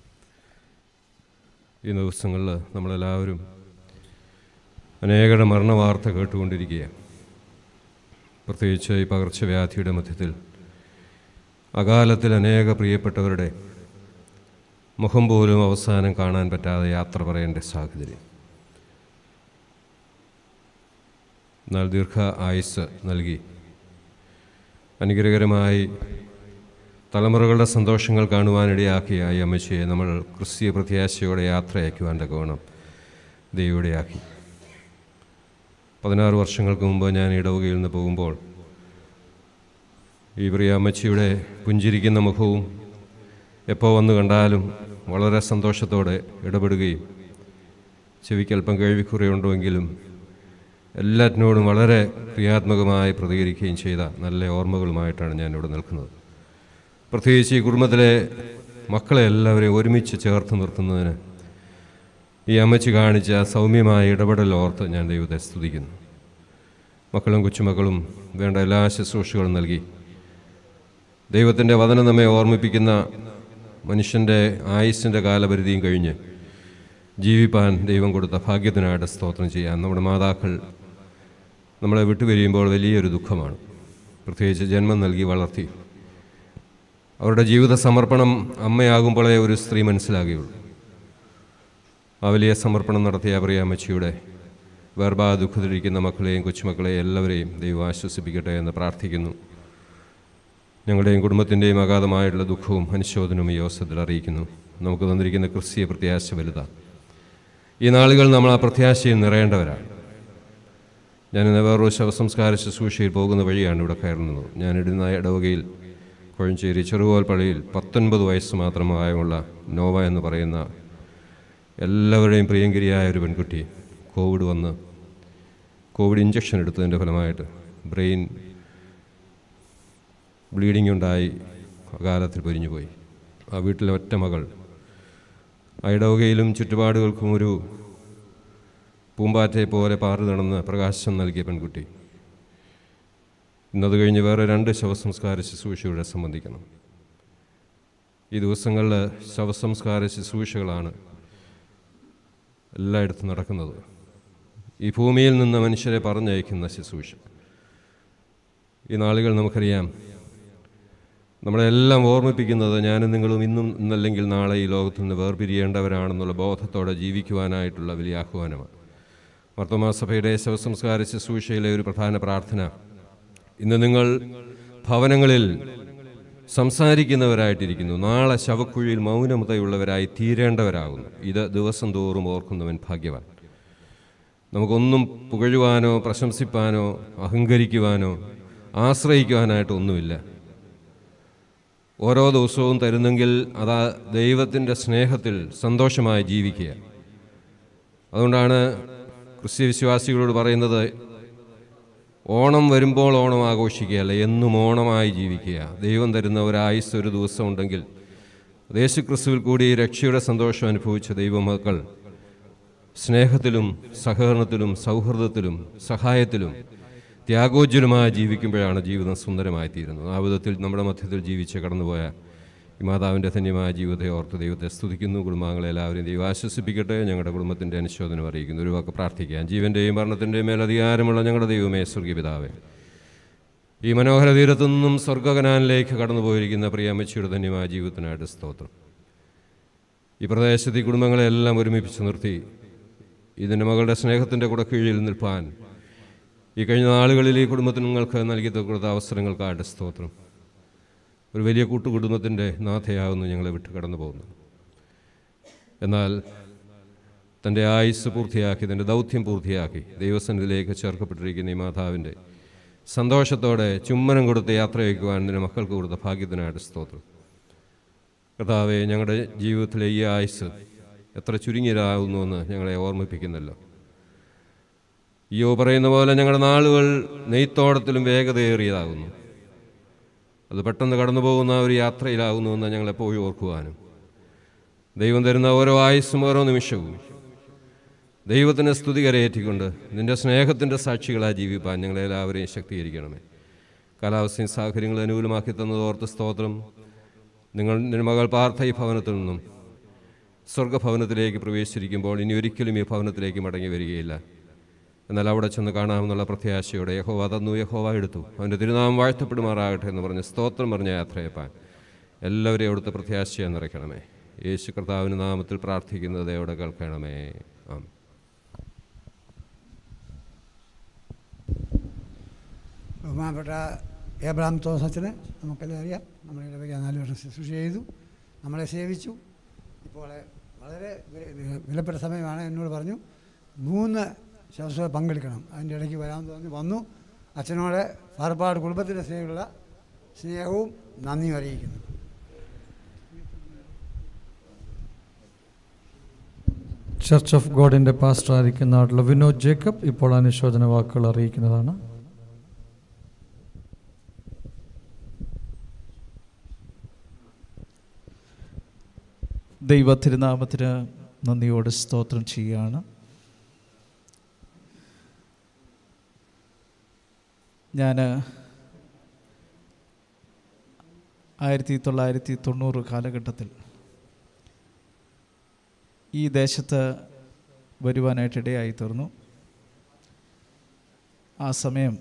ഈ ദിവസങ്ങളിൽ നമ്മളെല്ലാവരും അനേകരുടെ മരണവാർത്ത കേട്ടുകൊണ്ടിരിക്കുകയാണ് പ്രത്യേകിച്ച് ഈ പകർച്ചവ്യാധിയുടെ മധ്യത്തിൽ അകാലത്തിൽ അനേക പ്രിയപ്പെട്ടവരുടെ മുഖം പോലും അവസാനം കാണാൻ പറ്റാതെ യാത്ര പറയേണ്ട സാഹചര്യം എന്നാൽ ദീർഘ ആയുസ് നൽകി അനുഗ്രഹകരമായി തലമുറകളുടെ സന്തോഷങ്ങൾ കാണുവാനിടയാക്കിയ ഈ അമ്മച്ചിയെ നമ്മൾ ക്രിസ്തീയ പ്രത്യാശയോടെ യാത്രയാക്കുവാൻ തക്കവണ്ണം ദൈവയുടെയാക്കി പതിനാറ് വർഷങ്ങൾക്ക് മുമ്പ് ഞാൻ ഇടവകയിൽ നിന്ന് പോകുമ്പോൾ ഈ പ്രിയ അമ്മച്ചിയുടെ പുഞ്ചിരിക്കുന്ന മുഖവും എപ്പോൾ വന്നു കണ്ടാലും വളരെ സന്തോഷത്തോടെ ഇടപെടുകയും ചെവിക്കല്പം കേൾവിക്കുറയുണ്ടെങ്കിലും എല്ലാറ്റിനോടും വളരെ ക്രിയാത്മകമായി പ്രതികരിക്കുകയും ചെയ്ത നല്ല ഓർമ്മകളുമായിട്ടാണ് ഞാൻ ഇവിടെ നിൽക്കുന്നത് പ്രത്യേകിച്ച് ഈ കുടുംബത്തിലെ മക്കളെ എല്ലാവരെയും ഒരുമിച്ച് ചേർത്ത് നിർത്തുന്നതിന് ഈ അമ്മച്ചി കാണിച്ച സൗമ്യമായ ഇടപെടൽ ഓർത്ത് ഞാൻ ദൈവത്തെ സ്തുതിക്കുന്നു മക്കളും കൊച്ചുമക്കളും വേണ്ട എല്ലാ ശുശ്രൂഷകളും നൽകി ദൈവത്തിൻ്റെ വചനം നമ്മെ ഓർമ്മിപ്പിക്കുന്ന മനുഷ്യൻ്റെ ആയുസ്സിൻ്റെ കാലപരിധിയും കഴിഞ്ഞ് ജീവിപ്പാൻ ദൈവം കൊടുത്ത ഭാഗ്യത്തിനായിട്ട് സ്തോത്രം ചെയ്യാൻ നമ്മുടെ മാതാക്കൾ നമ്മളെ വിട്ടുപിരിയുമ്പോൾ വലിയൊരു ദുഃഖമാണ് പ്രത്യേകിച്ച് ജന്മം നൽകി വളർത്തി അവരുടെ ജീവിത സമർപ്പണം അമ്മയാകുമ്പോഴേ ഒരു സ്ത്രീ മനസ്സിലാകുകയുള്ളൂ ആ വലിയ സമർപ്പണം നടത്തിയ പ്രിയ അമ്മച്ചിയുടെ വേർപാ ദുഃഖത്തിലിരിക്കുന്ന മക്കളെയും കൊച്ചുമക്കളെയും എല്ലാവരെയും ദൈവം ആശ്വസിപ്പിക്കട്ടെ എന്ന് പ്രാർത്ഥിക്കുന്നു ഞങ്ങളുടെയും കുടുംബത്തിൻ്റെയും അഗാധമായിട്ടുള്ള ദുഃഖവും അനുശോചനവും ഈ അവസരത്തിൽ അറിയിക്കുന്നു നമുക്ക് തന്നിരിക്കുന്ന ക്രിസ്തീയ പ്രത്യാശ വലുതാണ് ഈ നാളുകൾ നമ്മൾ ആ പ്രത്യാശയിൽ നിറയേണ്ടവരാണ് ഞാനിന്ന് വേറൊരു ശവസംസ്കാര ശുശ്രൂഷയിൽ പോകുന്ന വഴിയാണ് ഇവിടെ കയറുന്നത് ഞാനിടുന്ന ഇടവകയിൽ കോഴഞ്ചേരി ചെറുകോൽ പള്ളിയിൽ പത്തൊൻപത് വയസ്സ് മാത്രം പ്രായമുള്ള നോവ എന്ന് പറയുന്ന എല്ലാവരുടെയും പ്രിയങ്കരിയായ ഒരു പെൺകുട്ടി കോവിഡ് വന്ന് കോവിഡ് ഇഞ്ചക്ഷൻ എടുത്തതിൻ്റെ ഫലമായിട്ട് ബ്രെയിൻ ബ്ലീഡിംഗ് ഉണ്ടായി അകാലത്തിൽ പൊരിഞ്ഞുപോയി ആ വീട്ടിലെ ഒറ്റ മകൾ ഐടവകയിലും ചുറ്റുപാടുകൾക്കും ഒരു പൂമ്പാറ്റയെ പോലെ പാറി നടന്ന് പ്രകാശം നൽകിയ പെൺകുട്ടി ഇന്നത് കഴിഞ്ഞ് വേറെ രണ്ട് ശവസംസ്കാര ശുശ്രൂഷയുടെ സംബന്ധിക്കണം ഈ ദിവസങ്ങളിൽ ശവസംസ്കാര ശുശ്രൂഷകളാണ് എല്ലായിടത്തും നടക്കുന്നത് ഈ ഭൂമിയിൽ നിന്ന് മനുഷ്യരെ പറഞ്ഞയക്കുന്ന ശുശ്രൂഷ ഈ നാളുകൾ നമുക്കറിയാം നമ്മളെല്ലാം ഓർമ്മിപ്പിക്കുന്നത് ഞാനും നിങ്ങളും ഇന്നും ഇന്നല്ലെങ്കിൽ നാളെ ഈ ലോകത്തു നിന്ന് വേർപിരിയേണ്ടവരാണെന്നുള്ള ബോധത്തോടെ ജീവിക്കുവാനായിട്ടുള്ള വലിയ ആഹ്വാനമാണ് വർത്തമാസഭയുടെ ശവസംസ്കാര ശുശ്രൂഷയിലെ ഒരു പ്രധാന പ്രാർത്ഥന ഇന്ന് നിങ്ങൾ ഭവനങ്ങളിൽ സംസാരിക്കുന്നവരായിട്ടിരിക്കുന്നു നാളെ ശവക്കുഴിയിൽ മൗനമതയുള്ളവരായി തീരേണ്ടവരാകുന്നു ഇത് ദിവസം തോറും ഓർക്കുന്നവൻ ഭാഗ്യവാൻ നമുക്കൊന്നും പുകഴുവാനോ പ്രശംസിപ്പാനോ അഹങ്കരിക്കുവാനോ ആശ്രയിക്കുവാനായിട്ട് ഒന്നുമില്ല ഓരോ ദിവസവും തരുന്നെങ്കിൽ അതാ ദൈവത്തിൻ്റെ സ്നേഹത്തിൽ സന്തോഷമായി ജീവിക്കുക അതുകൊണ്ടാണ് ക്രിസ്ത്യ വിശ്വാസികളോട് പറയുന്നത് ഓണം വരുമ്പോൾ ഓണം ആഘോഷിക്കുകയല്ല എന്നും ഓണമായി ജീവിക്കുക ദൈവം തരുന്ന ഒരു ആയുസ് ഒരു ദിവസം ഉണ്ടെങ്കിൽ യേശു ക്രിസ്തുവിൽ കൂടി രക്ഷയുടെ സന്തോഷം അനുഭവിച്ച ദൈവമക്കൾ സ്നേഹത്തിലും സഹകരണത്തിലും സൗഹൃദത്തിലും സഹായത്തിലും ത്യാഗോജ്വലമായി ജീവിക്കുമ്പോഴാണ് ജീവിതം സുന്ദരമായി തീരുന്നത് ആ വിധത്തിൽ നമ്മുടെ മധ്യത്തിൽ ജീവിച്ച് കടന്നുപോയ ഈ മാതാവിൻ്റെ ധന്യമായ ജീവിതത്തെ ഓർത്ത് ദൈവത്തെ സ്തുതിക്കുന്നു കുടുംബാംഗങ്ങളെ എല്ലാവരെയും ദൈവം ആശ്വസിപ്പിക്കട്ടെ ഞങ്ങളുടെ കുടുംബത്തിൻ്റെ അനുശോചനം അറിയിക്കുന്നു ഒരു വാക്ക് പ്രാർത്ഥിക്കാം ജീവൻ്റെയും മരണത്തിൻ്റെയും മേൽ അധികാരമുള്ള ഞങ്ങളുടെ ദൈവമേ സ്വർഗീയ പിതാവേ ഈ മനോഹര തീരത്തു നിന്നും സ്വർഗകനാനിലേക്ക് കടന്നുപോയിരിക്കുന്ന പ്രിയ അമ്മച്ചിയുടെ ധന്യമായ ജീവിതത്തിനായിട്ട് സ്തോത്രം ഈ പ്രദേശത്ത് ഈ കുടുംബങ്ങളെല്ലാം ഒരുമിപ്പിച്ച് നിർത്തി ഇതിൻ്റെ മകളുടെ സ്നേഹത്തിൻ്റെ കൂടെ കീഴിൽ നിൽപ്പാൻ ഈ കഴിഞ്ഞ നാളുകളിൽ ഈ കുടുംബത്തിന് നിങ്ങൾക്ക് നൽകി കൊടുത്ത അവസരങ്ങൾക്കായിട്ട് സ്തോത്രം ഒരു വലിയ കൂട്ടുകുടുംബത്തിൻ്റെ നാഥയാകുന്നു ഞങ്ങളെ വിട്ട് കടന്നു പോകുന്നു എന്നാൽ തൻ്റെ ആയുസ് പൂർത്തിയാക്കി തൻ്റെ ദൗത്യം പൂർത്തിയാക്കി ദൈവസന്നിധിയിലേക്ക് ചേർക്കപ്പെട്ടിരിക്കുന്ന ഈ മാതാവിൻ്റെ സന്തോഷത്തോടെ ചുമ്മനം കൊടുത്ത് യാത്ര വയ്ക്കുവാൻ നിന്റെ മക്കൾക്ക് കൊടുത്ത ഭാഗ്യത്തിനായിട്ട് സ്തോത്രം കർത്താവെ ഞങ്ങളുടെ ജീവിതത്തിലെ ഈ ആയുസ് എത്ര ചുരുങ്ങിയതാകുന്നുവെന്ന് ഞങ്ങളെ ഓർമ്മിപ്പിക്കുന്നല്ലോ അയ്യോ പറയുന്ന പോലെ ഞങ്ങളുടെ നാളുകൾ നെയ്ത്തോടത്തിലും വേഗതയേറിയതാകുന്നു അത് പെട്ടെന്ന് കടന്നു പോകുന്ന ഒരു യാത്രയിലാകുന്നുവെന്ന് ഞങ്ങൾ എപ്പോഴും ഓർക്കുവാനും ദൈവം തരുന്ന ഓരോ ആയുസ്സും ഓരോ നിമിഷവും ദൈവത്തിൻ്റെ സ്തുതി കരയേറ്റിക്കൊണ്ട് നിൻ്റെ സ്നേഹത്തിൻ്റെ സാക്ഷികളായി ജീവിപ്പാൻ ഞങ്ങളെല്ലാവരെയും ശക്തീകരിക്കണമേ കാലാവസ്ഥയും സാഹചര്യങ്ങൾ അനുകൂലമാക്കി തന്നത് ഓർത്ത് സ്തോത്രം നിങ്ങൾ നിന്റെ മകൾ പാർത്ഥ ഈ ഭവനത്തിൽ നിന്നും സ്വർഗഭവനത്തിലേക്ക് പ്രവേശിച്ചിരിക്കുമ്പോൾ ഇനി ഒരിക്കലും ഈ ഭവനത്തിലേക്ക് മടങ്ങി വരികയില്ല എന്നാൽ അവിടെ ചെന്ന് കാണാമെന്നുള്ള പ്രത്യാശയോടെ യഹോവ തന്നു യഹോവ എടുത്തു അവൻ്റെ തിരുനാമം വാഴ്ത്തപ്പെടുമാറാകട്ടെ എന്ന് പറഞ്ഞ് സ്തോത്രം പറഞ്ഞ യാത്രയപ്പാൻ എല്ലാവരെയും അവിടുത്തെ പ്രത്യാശയെ നിറയ്ക്കണമേ യേശു കർത്താവിന് നാമത്തിൽ പ്രാർത്ഥിക്കുന്നത് എവിടെ കേൾക്കണമേ ആം ബഹുമാനപ്പെട്ട ഏബ്രാം തോസച്ചന് നമുക്കെല്ലാം അറിയാം നമ്മളെ ഇടവക നാല് വർഷം ശുശ്രൂഷ ചെയ്തു നമ്മളെ സേവിച്ചു ഇപ്പോൾ വളരെ വി- വിലപ്പെട്ട സമയമാണ് എന്നോട് പറഞ്ഞു മൂന്ന് ശവസഭ പങ്കെടുക്കണം അതിൻ്റെ ഇടയ്ക്ക് വരാമെന്ന് പറഞ്ഞ് വന്നു അച്ഛനോട് പാറപ്പാട് കുടുംബത്തിൻ്റെ സ്നേഹമുള്ള സ്നേഹവും നന്ദിയും അറിയിക്കുന്നു ചർച്ച് ഓഫ് ഗോഡിൻ്റെ പാസ്റ്റർ ആയിരിക്കുന്ന നാട്ടിലെ വിനോദ് ജേക്കബ് ഇപ്പോൾ അനുശോചന വാക്കുകൾ അറിയിക്കുന്നതാണ് ദൈവ തിരുനാമത്തിന് നന്ദിയോട് സ്തോത്രം ചെയ്യുകയാണ് ഞാൻ ആയിരത്തി തൊള്ളായിരത്തി തൊണ്ണൂറ് കാലഘട്ടത്തിൽ ഈ ദേശത്ത് വരുവാനായിട്ട് ഇടയായി തീർന്നു ആ സമയം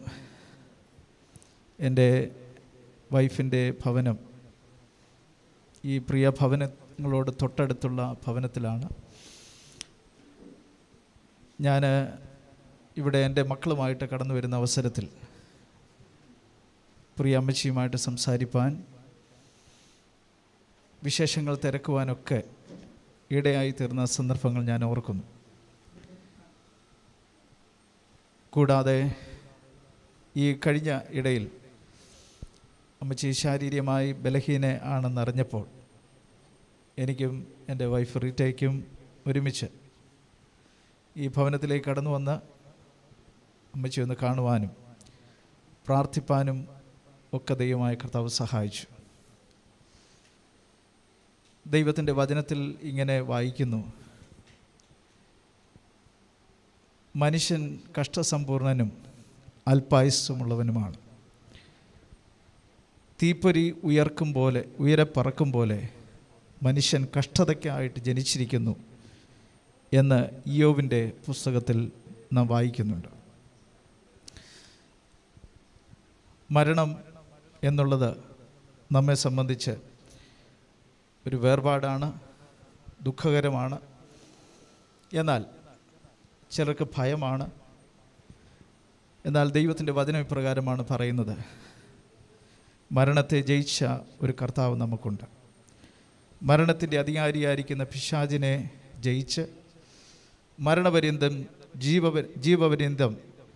എൻ്റെ വൈഫിൻ്റെ ഭവനം ഈ പ്രിയ ഭവനങ്ങളോട് തൊട്ടടുത്തുള്ള ഭവനത്തിലാണ് ഞാൻ ഇവിടെ എൻ്റെ മക്കളുമായിട്ട് കടന്നു വരുന്ന അവസരത്തിൽ പ്രിയ അമ്മച്ചിയുമായിട്ട് സംസാരിപ്പാൻ വിശേഷങ്ങൾ തിരക്കുവാനൊക്കെ ഇടയായി തീർന്ന സന്ദർഭങ്ങൾ ഞാൻ ഓർക്കുന്നു കൂടാതെ ഈ കഴിഞ്ഞ ഇടയിൽ അമ്മച്ചി ശാരീരികമായി ബലഹീന ആണെന്നറിഞ്ഞപ്പോൾ എനിക്കും എൻ്റെ വൈഫ് റീറ്റയ്ക്കും ഒരുമിച്ച് ഈ ഭവനത്തിലേക്ക് കടന്നു വന്ന് അമ്മച്ചി ഒന്ന് കാണുവാനും പ്രാർത്ഥിപ്പാനും ഒക്കെ ദൈവമായ കർത്താവ് സഹായിച്ചു ദൈവത്തിൻ്റെ വചനത്തിൽ ഇങ്ങനെ വായിക്കുന്നു മനുഷ്യൻ കഷ്ടസമ്പൂർണനും അല്പായുസ്സമുള്ളവനുമാണ് തീപ്പൊരി ഉയർക്കും പോലെ ഉയരെ പറക്കും പോലെ മനുഷ്യൻ കഷ്ടതയ്ക്കായിട്ട് ജനിച്ചിരിക്കുന്നു എന്ന് ഇയോവിൻ്റെ പുസ്തകത്തിൽ നാം വായിക്കുന്നുണ്ട് മരണം എന്നുള്ളത് നമ്മെ സംബന്ധിച്ച് ഒരു വേർപാടാണ് ദുഃഖകരമാണ് എന്നാൽ ചിലർക്ക് ഭയമാണ് എന്നാൽ ദൈവത്തിൻ്റെ വചനം ഇപ്രകാരമാണ് പറയുന്നത് മരണത്തെ ജയിച്ച ഒരു കർത്താവ് നമുക്കുണ്ട് മരണത്തിൻ്റെ അധികാരിയായിരിക്കുന്ന പിശാചിനെ ജയിച്ച് മരണപര്യന്തം ജീവ ജീവപര്യന്തം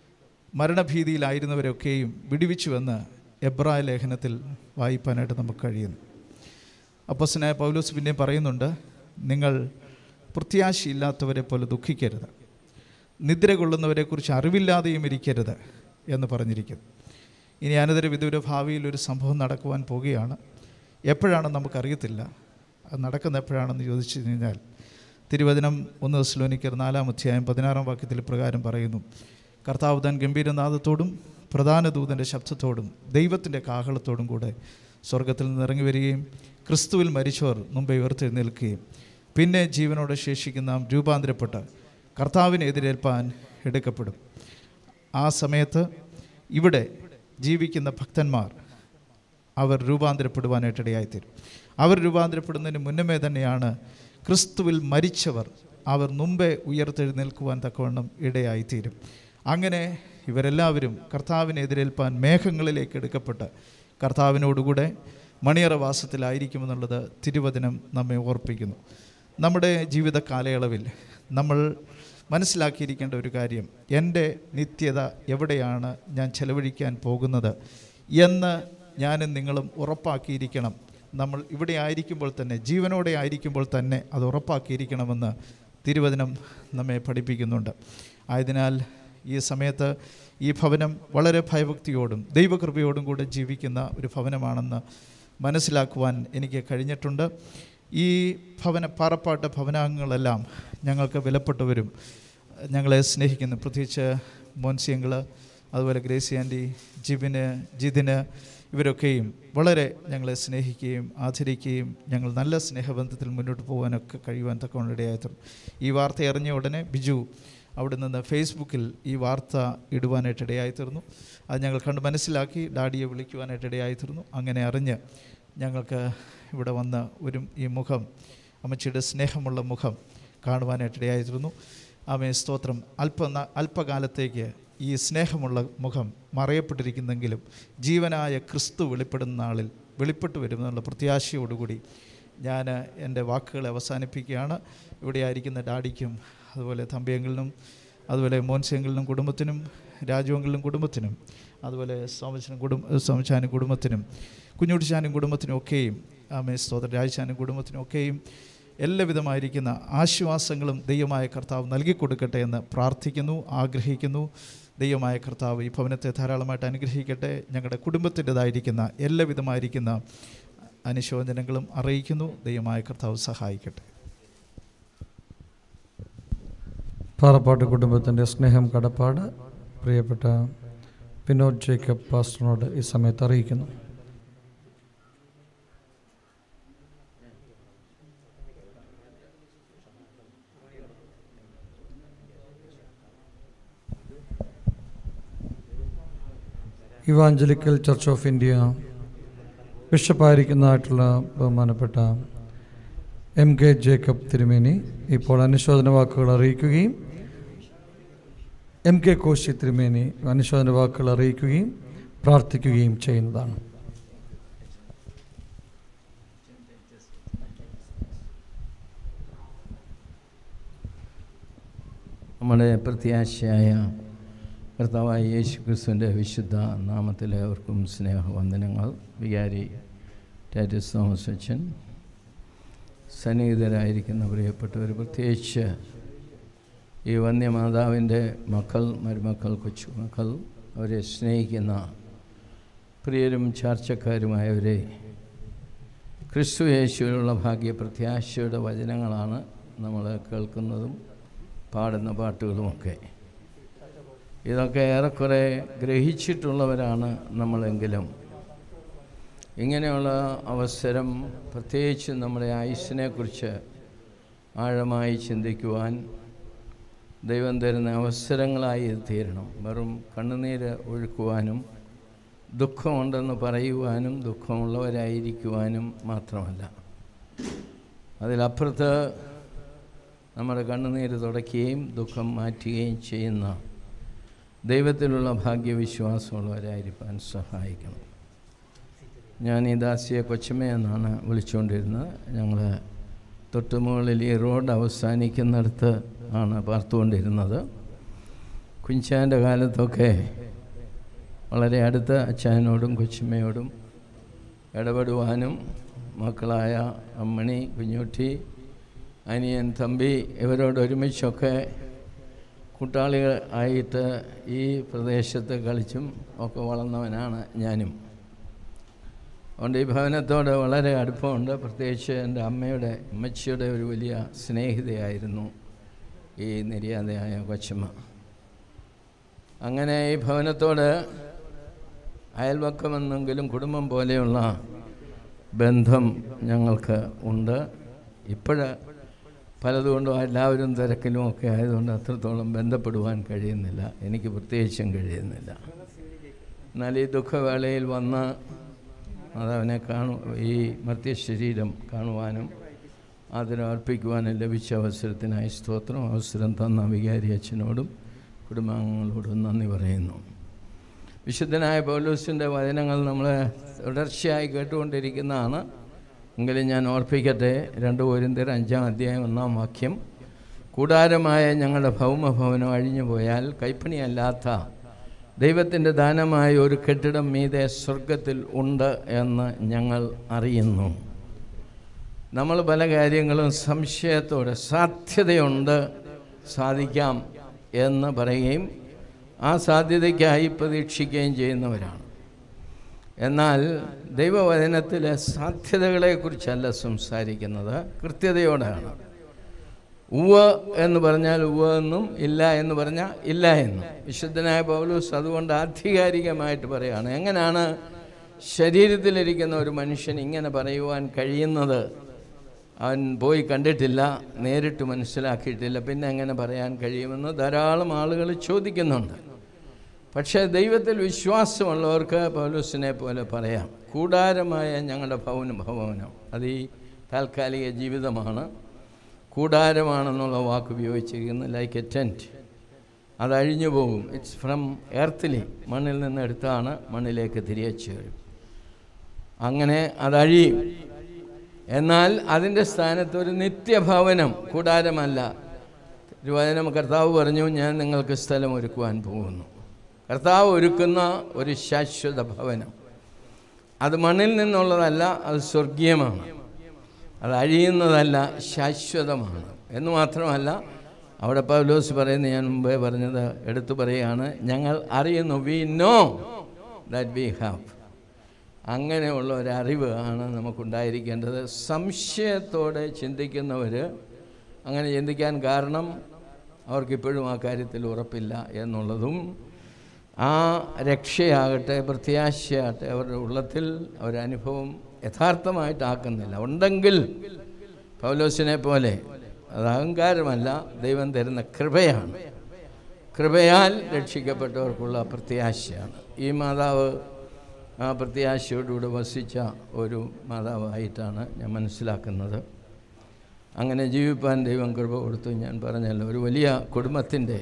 മരണഭീതിയിലായിരുന്നവരൊക്കെയും വിടുവിച്ചുവെന്ന് എബ്രായ ലേഖനത്തിൽ വായിപ്പാനായിട്ട് നമുക്ക് കഴിയുന്നു അപ്പസ്സനായ പൗലോസ് പിന്നെ പറയുന്നുണ്ട് നിങ്ങൾ പ്രത്യാശയില്ലാത്തവരെ പോലെ ദുഃഖിക്കരുത് നിദ്ര കൊള്ളുന്നവരെക്കുറിച്ച് അറിവില്ലാതെയും ഇരിക്കരുത് എന്ന് പറഞ്ഞിരിക്കുന്നു ഇനി അനന്തര വിദൂര ഭാവിയിൽ ഒരു സംഭവം നടക്കുവാൻ പോവുകയാണ് എപ്പോഴാണെന്ന് നമുക്കറിയത്തില്ല അത് നടക്കുന്ന എപ്പോഴാണെന്ന് ചോദിച്ചു കഴിഞ്ഞാൽ തിരുവചനം ഒന്ന് സ്ലോനിക്കർ നാലാം അധ്യായം പതിനാറാം വാക്യത്തിൽ പ്രകാരം പറയുന്നു കർത്താവ് താൻ ഗംഭീരനാഥത്തോടും പ്രധാന ദൂതൻ്റെ ശബ്ദത്തോടും ദൈവത്തിൻ്റെ കാഹളത്തോടും കൂടെ സ്വർഗത്തിൽ നിന്ന് ഇറങ്ങി വരികയും ക്രിസ്തുവിൽ മരിച്ചവർ മുമ്പേ ഉയർത്തെഴുന്നേൽക്കുകയും പിന്നെ ജീവനോടെ ശേഷിക്കുന്ന നാം രൂപാന്തരപ്പെട്ട് കർത്താവിനെ എതിരേൽപ്പാൻ എടുക്കപ്പെടും ആ സമയത്ത് ഇവിടെ ജീവിക്കുന്ന ഭക്തന്മാർ അവർ രൂപാന്തരപ്പെടുവാനായിട്ട് ഇടയായിത്തീരും അവർ രൂപാന്തരപ്പെടുന്നതിന് മുന്നമേ തന്നെയാണ് ക്രിസ്തുവിൽ മരിച്ചവർ അവർ മുമ്പേ ഉയർത്തെഴുന്നേൽക്കുവാൻ തക്കവണ്ണം ഇടയായിത്തീരും അങ്ങനെ ഇവരെല്ലാവരും കർത്താവിനെ എതിരേൽപ്പാൻ മേഘങ്ങളിലേക്ക് എടുക്കപ്പെട്ട് കർത്താവിനോടുകൂടെ മണിയറവാസത്തിലായിരിക്കുമെന്നുള്ളത് തിരുവചനം നമ്മെ ഓർപ്പിക്കുന്നു നമ്മുടെ ജീവിത കാലയളവിൽ നമ്മൾ മനസ്സിലാക്കിയിരിക്കേണ്ട ഒരു കാര്യം എൻ്റെ നിത്യത എവിടെയാണ് ഞാൻ ചെലവഴിക്കാൻ പോകുന്നത് എന്ന് ഞാനും നിങ്ങളും ഉറപ്പാക്കിയിരിക്കണം നമ്മൾ ഇവിടെ ആയിരിക്കുമ്പോൾ തന്നെ ജീവനോടെ ആയിരിക്കുമ്പോൾ തന്നെ അത് ഉറപ്പാക്കിയിരിക്കണമെന്ന് തിരുവചനം നമ്മെ പഠിപ്പിക്കുന്നുണ്ട് ആയതിനാൽ ഈ സമയത്ത് ഈ ഭവനം വളരെ ഭയഭക്തിയോടും ദൈവകൃപയോടും കൂടെ ജീവിക്കുന്ന ഒരു ഭവനമാണെന്ന് മനസ്സിലാക്കുവാൻ എനിക്ക് കഴിഞ്ഞിട്ടുണ്ട് ഈ ഭവന പാറപ്പാട്ട് ഭവനാംഗങ്ങളെല്ലാം ഞങ്ങൾക്ക് വിലപ്പെട്ടവരും ഞങ്ങളെ സ്നേഹിക്കുന്നു പ്രത്യേകിച്ച് മോൻസിയങ്ങൾ അതുപോലെ ഗ്രേസി ആൻറ്റി ജിബിന് ജിതിന് ഇവരൊക്കെയും വളരെ ഞങ്ങളെ സ്നേഹിക്കുകയും ആദരിക്കുകയും ഞങ്ങൾ നല്ല സ്നേഹബന്ധത്തിൽ മുന്നോട്ട് പോകാനൊക്കെ കഴിയുവാൻ തക്കവണ്ണം ഇടയായിത്തീർന്നു ഈ വാർത്ത അറിഞ്ഞ ഉടനെ ബിജു അവിടെ നിന്ന് ഫേസ്ബുക്കിൽ ഈ വാർത്ത ഇടുവാനായിട്ട് ഇടയായിത്തീർന്നു അത് ഞങ്ങൾ കണ്ട് മനസ്സിലാക്കി ഡാഡിയെ വിളിക്കുവാനായിട്ട് ഇടയായിത്തീർന്നു അങ്ങനെ അറിഞ്ഞ് ഞങ്ങൾക്ക് ഇവിടെ വന്ന് ഒരു ഈ മുഖം അമ്മച്ചിയുടെ സ്നേഹമുള്ള മുഖം കാണുവാനായിട്ട് ഇടയായിത്തീർന്നു ആമേ സ്തോത്രം അല്പ അല്പകാലത്തേക്ക് ഈ സ്നേഹമുള്ള മുഖം മറയപ്പെട്ടിരിക്കുന്നെങ്കിലും ജീവനായ ക്രിസ്തു വെളിപ്പെടുന്ന നാളിൽ വെളിപ്പെട്ട് വരുമെന്നുള്ള പ്രത്യാശയോടുകൂടി ഞാൻ എൻ്റെ വാക്കുകളെ അവസാനിപ്പിക്കുകയാണ് ഇവിടെ ആയിരിക്കുന്ന ഡാഡിക്കും അതുപോലെ തമ്പിയങ്ങളിലും അതുപോലെ മോൻസിയങ്ങളിലും കുടുംബത്തിനും രാജുവങ്ങളിലും കുടുംബത്തിനും അതുപോലെ സോമച്ചനും കുടുംബ സോമച്ചാനും കുടുംബത്തിനും കുഞ്ഞുട്ടിച്ചാനും കുടുംബത്തിനും ഒക്കെയും ആമേ സ്തോത്ര രാജച്ചാനും കുടുംബത്തിനും ഒക്കെയും എല്ലാവിധമായിരിക്കുന്ന ആശ്വാസങ്ങളും ദൈവമായ കർത്താവ് നൽകി കൊടുക്കട്ടെ എന്ന് പ്രാർത്ഥിക്കുന്നു ആഗ്രഹിക്കുന്നു ദൈവമായ കർത്താവ് ഈ ഭവനത്തെ ധാരാളമായിട്ട് അനുഗ്രഹിക്കട്ടെ ഞങ്ങളുടെ കുടുംബത്തിൻ്റെതായിരിക്കുന്ന എല്ലാവിധമായിരിക്കുന്ന അനുശോചനങ്ങളും അറിയിക്കുന്നു ദൈവമായ കർത്താവ് സഹായിക്കട്ടെ പാറപ്പാട്ട് കുടുംബത്തിൻ്റെ സ്നേഹം കടപ്പാട് പ്രിയപ്പെട്ട വിനോദ് ജേക്കബ് പാസ്റ്ററിനോട് ഈ സമയത്ത് അറിയിക്കുന്നു ഇവാഞ്ചലിക്കൽ ചർച്ച് ഓഫ് ഇന്ത്യ ബിഷപ്പായിരിക്കുന്നതായിട്ടുള്ള ബഹുമാനപ്പെട്ട എം കെ ജേക്കബ് തിരുമേനി ഇപ്പോൾ അനുശോചന വാക്കുകൾ അറിയിക്കുകയും എം കെ കോശി തിരുമേനി അനുശോചന വാക്കുകൾ അറിയിക്കുകയും പ്രാർത്ഥിക്കുകയും ചെയ്യുന്നതാണ് നമ്മുടെ പ്രത്യാശയായ കർത്താവായ യേശു ക്രിസ്തുവിൻ്റെ വിശുദ്ധ നാമത്തിലെ അവർക്കും സ്നേഹവന്ദനങ്ങൾ വികാരി ടാറ്റസ് തോമസ് അച്ഛൻ സന്നിഹിതരായിരിക്കുന്ന പ്രിയപ്പെട്ടവർ പ്രത്യേകിച്ച് ഈ വന്യമാതാവിൻ്റെ മക്കൾ മരുമക്കൾ കൊച്ചുമക്കൾ അവരെ സ്നേഹിക്കുന്ന പ്രിയരും ചാർച്ചക്കാരുമായവരെ ക്രിസ്തു യേശുവിലുള്ള ഭാഗ്യ പ്രത്യാശയുടെ വചനങ്ങളാണ് നമ്മൾ കേൾക്കുന്നതും പാടുന്ന പാട്ടുകളുമൊക്കെ ഇതൊക്കെ ഏറെക്കുറെ ഗ്രഹിച്ചിട്ടുള്ളവരാണ് നമ്മളെങ്കിലും ഇങ്ങനെയുള്ള അവസരം പ്രത്യേകിച്ച് നമ്മുടെ ആയുസ്സിനെക്കുറിച്ച് ആഴമായി ചിന്തിക്കുവാൻ ദൈവം തരുന്ന അവസരങ്ങളായി ഇത് തീരണം വെറും കണ്ണുനീര് ഒഴുക്കുവാനും ദുഃഖമുണ്ടെന്ന് പറയുവാനും ദുഃഖമുള്ളവരായിരിക്കുവാനും മാത്രമല്ല അതിലപ്പുറത്ത് നമ്മുടെ കണ്ണുനീര് തുടയ്ക്കുകയും ദുഃഖം മാറ്റുകയും ചെയ്യുന്ന ദൈവത്തിലുള്ള ഭാഗ്യവിശ്വാസമുള്ളവരായിരിക്കാൻ സഹായിക്കണം ഞാൻ ഈ ദാസിയെ കൊച്ചമ്മ എന്നാണ് വിളിച്ചുകൊണ്ടിരുന്നത് ഞങ്ങൾ തൊട്ടുമുകളിൽ ഈ റോഡ് അവസാനിക്കുന്നിടത്ത് ആണ് പാർത്തുകൊണ്ടിരുന്നത് കുഞ്ചാൻ്റെ കാലത്തൊക്കെ വളരെ അടുത്ത അച്ഛനോടും കൊച്ചമ്മയോടും ഇടപെടുവാനും മക്കളായ അമ്മണി കുഞ്ഞുട്ടി അനിയൻ തമ്പി ഇവരോട് ഒരുമിച്ചൊക്കെ കൂട്ടാളികൾ ആയിട്ട് ഈ പ്രദേശത്ത് കളിച്ചും ഒക്കെ വളർന്നവനാണ് ഞാനും അതുകൊണ്ട് ഈ ഭവനത്തോട് വളരെ അടുപ്പമുണ്ട് പ്രത്യേകിച്ച് എൻ്റെ അമ്മയുടെ അമ്മച്ചിയുടെ ഒരു വലിയ സ്നേഹിതയായിരുന്നു ഈ നിര്യാതയായ കൊച്ചമ്മ അങ്ങനെ ഈ ഭവനത്തോട് അയൽവക്കമെന്നെങ്കിലും കുടുംബം പോലെയുള്ള ബന്ധം ഞങ്ങൾക്ക് ഉണ്ട് ഇപ്പോഴ് പലതുകൊണ്ടും എല്ലാവരും തിരക്കിലും ഒക്കെ ആയതുകൊണ്ട് അത്രത്തോളം ബന്ധപ്പെടുവാൻ കഴിയുന്നില്ല എനിക്ക് പ്രത്യേകിച്ചും കഴിയുന്നില്ല എന്നാൽ ഈ ദുഃഖവേളയിൽ വന്ന് മാതാവിനെ കാണു ഈ മർത്യശരീരം കാണുവാനും അതിനെ അർപ്പിക്കുവാനും ലഭിച്ച അവസരത്തിനായി സ്തോത്രം അവസരം തന്ന വികാരി അച്ഛനോടും കുടുംബാംഗങ്ങളോടും നന്ദി പറയുന്നു വിശുദ്ധനായ പൗലൂസിൻ്റെ വചനങ്ങൾ നമ്മൾ തുടർച്ചയായി കേട്ടുകൊണ്ടിരിക്കുന്നതാണ് എങ്കിലും ഞാൻ ഓർപ്പിക്കട്ടെ രണ്ട് പോരിന്തിർ അഞ്ചാം അധ്യായം ഒന്നാം വാക്യം കൂടാരമായ ഞങ്ങളുടെ ഭൗമഭവനം അഴിഞ്ഞു പോയാൽ കൈപ്പണിയല്ലാത്ത ദൈവത്തിൻ്റെ ദാനമായ ഒരു കെട്ടിടം മീതെ സ്വർഗത്തിൽ ഉണ്ട് എന്ന് ഞങ്ങൾ അറിയുന്നു നമ്മൾ പല കാര്യങ്ങളും സംശയത്തോടെ സാധ്യതയുണ്ട് സാധിക്കാം എന്ന് പറയുകയും ആ സാധ്യതയ്ക്കായി പ്രതീക്ഷിക്കുകയും ചെയ്യുന്നവരാണ് എന്നാൽ ദൈവവചനത്തിലെ സാധ്യതകളെക്കുറിച്ചല്ല സംസാരിക്കുന്നത് കൃത്യതയോടെയാണ് ഉവ്വ് എന്ന് പറഞ്ഞാൽ ഉവ്വ് എന്നും ഇല്ല എന്ന് പറഞ്ഞാൽ ഇല്ല എന്നും വിശുദ്ധനായ പൗലൂസ് അതുകൊണ്ട് ആധികാരികമായിട്ട് പറയുകയാണ് എങ്ങനെയാണ് ശരീരത്തിലിരിക്കുന്ന ഒരു മനുഷ്യൻ ഇങ്ങനെ പറയുവാൻ കഴിയുന്നത് അവൻ പോയി കണ്ടിട്ടില്ല നേരിട്ട് മനസ്സിലാക്കിയിട്ടില്ല പിന്നെ എങ്ങനെ പറയാൻ കഴിയുമെന്ന് ധാരാളം ആളുകൾ ചോദിക്കുന്നുണ്ട് പക്ഷേ ദൈവത്തിൽ വിശ്വാസമുള്ളവർക്ക് പൗലൂസിനെ പോലെ പറയാം കൂടാരമായ ഞങ്ങളുടെ ഭവനം ഭവനം അത് ഈ താൽക്കാലിക ജീവിതമാണ് കൂടാരമാണെന്നുള്ള വാക്ക് ഉപയോഗിച്ചിരിക്കുന്നത് ലൈക്ക് എ ടെൻറ്റ് അത് അഴിഞ്ഞു പോകും ഇറ്റ്സ് ഫ്രം എർത്തിലി മണ്ണിൽ നിന്ന് എടുത്താണ് മണ്ണിലേക്ക് തിരികെ ചേരും അങ്ങനെ അതഴിയും എന്നാൽ അതിൻ്റെ സ്ഥാനത്ത് ഒരു നിത്യഭവനം കൂടാരമല്ല തിരുവചനം കർത്താവ് പറഞ്ഞു ഞാൻ നിങ്ങൾക്ക് സ്ഥലം ഒരുക്കുവാൻ പോകുന്നു കർത്താവ് ഒരുക്കുന്ന ഒരു ശാശ്വത ഭവനം അത് മണ്ണിൽ നിന്നുള്ളതല്ല അത് സ്വർഗീയമാണ് അത് അഴിയുന്നതല്ല ശാശ്വതമാണ് എന്ന് മാത്രമല്ല അവിടെ പൗലോസ് പറയുന്നത് ഞാൻ മുമ്പേ പറഞ്ഞത് എടുത്തു പറയുകയാണ് ഞങ്ങൾ അറിയുന്നു we know that we have അങ്ങനെയുള്ള ഒരറിവ് ആണ് നമുക്കുണ്ടായിരിക്കേണ്ടത് സംശയത്തോടെ ചിന്തിക്കുന്നവർ അങ്ങനെ ചിന്തിക്കാൻ കാരണം അവർക്കിപ്പോഴും ആ കാര്യത്തിൽ ഉറപ്പില്ല എന്നുള്ളതും ആ രക്ഷയാകട്ടെ പ്രത്യാശയാകട്ടെ അവരുടെ ഉള്ളത്തിൽ അവരനുഭവം യഥാർത്ഥമായിട്ടാക്കുന്നില്ല ഉണ്ടെങ്കിൽ പൗലോസിനെ പോലെ അത് അഹങ്കാരമല്ല ദൈവം തരുന്ന കൃപയാണ് കൃപയാൽ രക്ഷിക്കപ്പെട്ടവർക്കുള്ള പ്രത്യാശയാണ് ഈ മാതാവ് ആ പ്രത്യാശയോടുകൂടെ വസിച്ച ഒരു മാതാവായിട്ടാണ് ഞാൻ മനസ്സിലാക്കുന്നത് അങ്ങനെ ജീവിപ്പാൻ ദൈവം കൃപ കൊടുത്തു ഞാൻ പറഞ്ഞല്ലോ ഒരു വലിയ കുടുംബത്തിൻ്റെ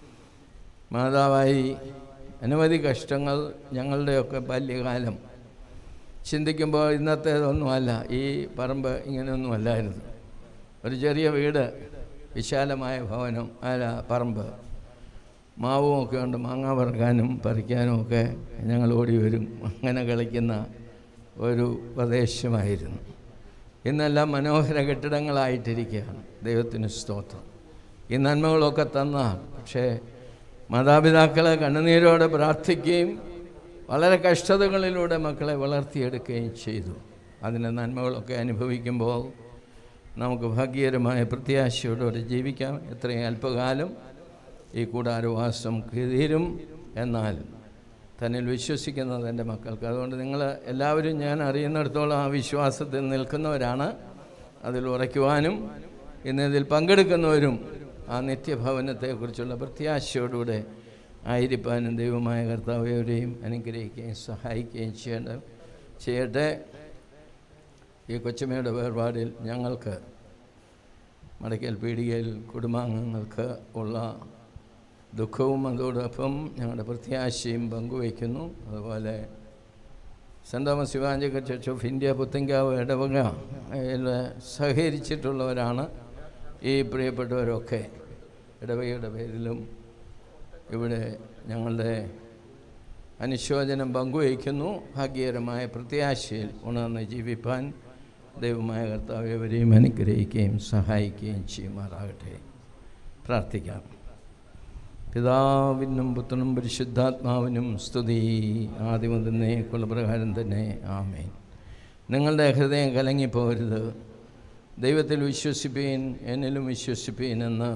മാതാവായി അനവധി കഷ്ടങ്ങൾ ഞങ്ങളുടെയൊക്കെ ബാല്യകാലം ചിന്തിക്കുമ്പോൾ ഇന്നത്തേതൊന്നുമല്ല ഈ പറമ്പ് ഇങ്ങനെയൊന്നും അല്ലായിരുന്നു ഒരു ചെറിയ വീട് വിശാലമായ ഭവനം അല്ല പറമ്പ് മാവും ഒക്കെ ഉണ്ട് മാങ്ങ പറക്കാനും പറിക്കാനും ഒക്കെ ഞങ്ങൾ ഓടി വരും അങ്ങനെ കളിക്കുന്ന ഒരു പ്രദേശമായിരുന്നു ഇന്നെല്ലാം മനോഹര കെട്ടിടങ്ങളായിട്ടിരിക്കുകയാണ് ദൈവത്തിന് സ്തോത്രം ഈ നന്മകളൊക്കെ തന്ന പക്ഷേ മാതാപിതാക്കളെ കണ്ണുനീരോടെ പ്രാർത്ഥിക്കുകയും വളരെ കഷ്ടതകളിലൂടെ മക്കളെ വളർത്തിയെടുക്കുകയും ചെയ്തു അതിൻ്റെ നന്മകളൊക്കെ അനുഭവിക്കുമ്പോൾ നമുക്ക് ഭാഗ്യകരമായ പ്രത്യാശയോടെ ജീവിക്കാം എത്രയും അല്പകാലം ഈ കൂടാരവാസം തീരും എന്നാൽ തന്നിൽ വിശ്വസിക്കുന്നത് എൻ്റെ മക്കൾക്ക് അതുകൊണ്ട് നിങ്ങൾ എല്ലാവരും ഞാൻ അറിയുന്നിടത്തോളം ആ വിശ്വാസത്തിൽ നിൽക്കുന്നവരാണ് അതിൽ ഉറയ്ക്കുവാനും ഇന്നതിൽ പങ്കെടുക്കുന്നവരും ആ നിത്യഭവനത്തെക്കുറിച്ചുള്ള പ്രത്യാശയോടുകൂടെ ആയിരിക്കാനും ദൈവമായ കർത്താവരെയും അനുഗ്രഹിക്കുകയും സഹായിക്കുകയും ചെയ്യേണ്ട ചെയ്യട്ടെ ഈ കൊച്ചുമയുടെ വേർപാടിൽ ഞങ്ങൾക്ക് മടക്കൽ പീടികയിൽ കുടുംബാംഗങ്ങൾക്ക് ഉള്ള ദുഃഖവും അതോടൊപ്പം ഞങ്ങളുടെ പ്രത്യാശയും പങ്കുവയ്ക്കുന്നു അതുപോലെ സെൻറ് തോമസ് ശിവാഞ്ചക ചർച്ച് ഓഫ് ഇന്ത്യ പുത്തങ്കാവ് ഇടവക അതിൽ സഹകരിച്ചിട്ടുള്ളവരാണ് ഈ പ്രിയപ്പെട്ടവരൊക്കെ ഇടവകയുടെ പേരിലും ഇവിടെ ഞങ്ങളുടെ അനുശോചനം പങ്കുവയ്ക്കുന്നു ഭാഗ്യകരമായ പ്രത്യാശയിൽ ഉണർന്ന് ജീവിപ്പാൻ ദൈവമായ കർത്താവ് ഇവരെയും അനുഗ്രഹിക്കുകയും സഹായിക്കുകയും ചെയ്യുമാറാകട്ടെ പ്രാർത്ഥിക്കാം പിതാവിനും പുത്രനും പരിശുദ്ധാത്മാവിനും സ്തുതി ആദ്യം തന്നെ കുലപ്രകാരം തന്നെ ആമേൻ നിങ്ങളുടെ ഹൃദയം കലങ്ങിപ്പോരുത് ദൈവത്തിൽ വിശ്വസിപ്പീൻ എന്നിലും വിശ്വസിപ്പീൻ എന്ന്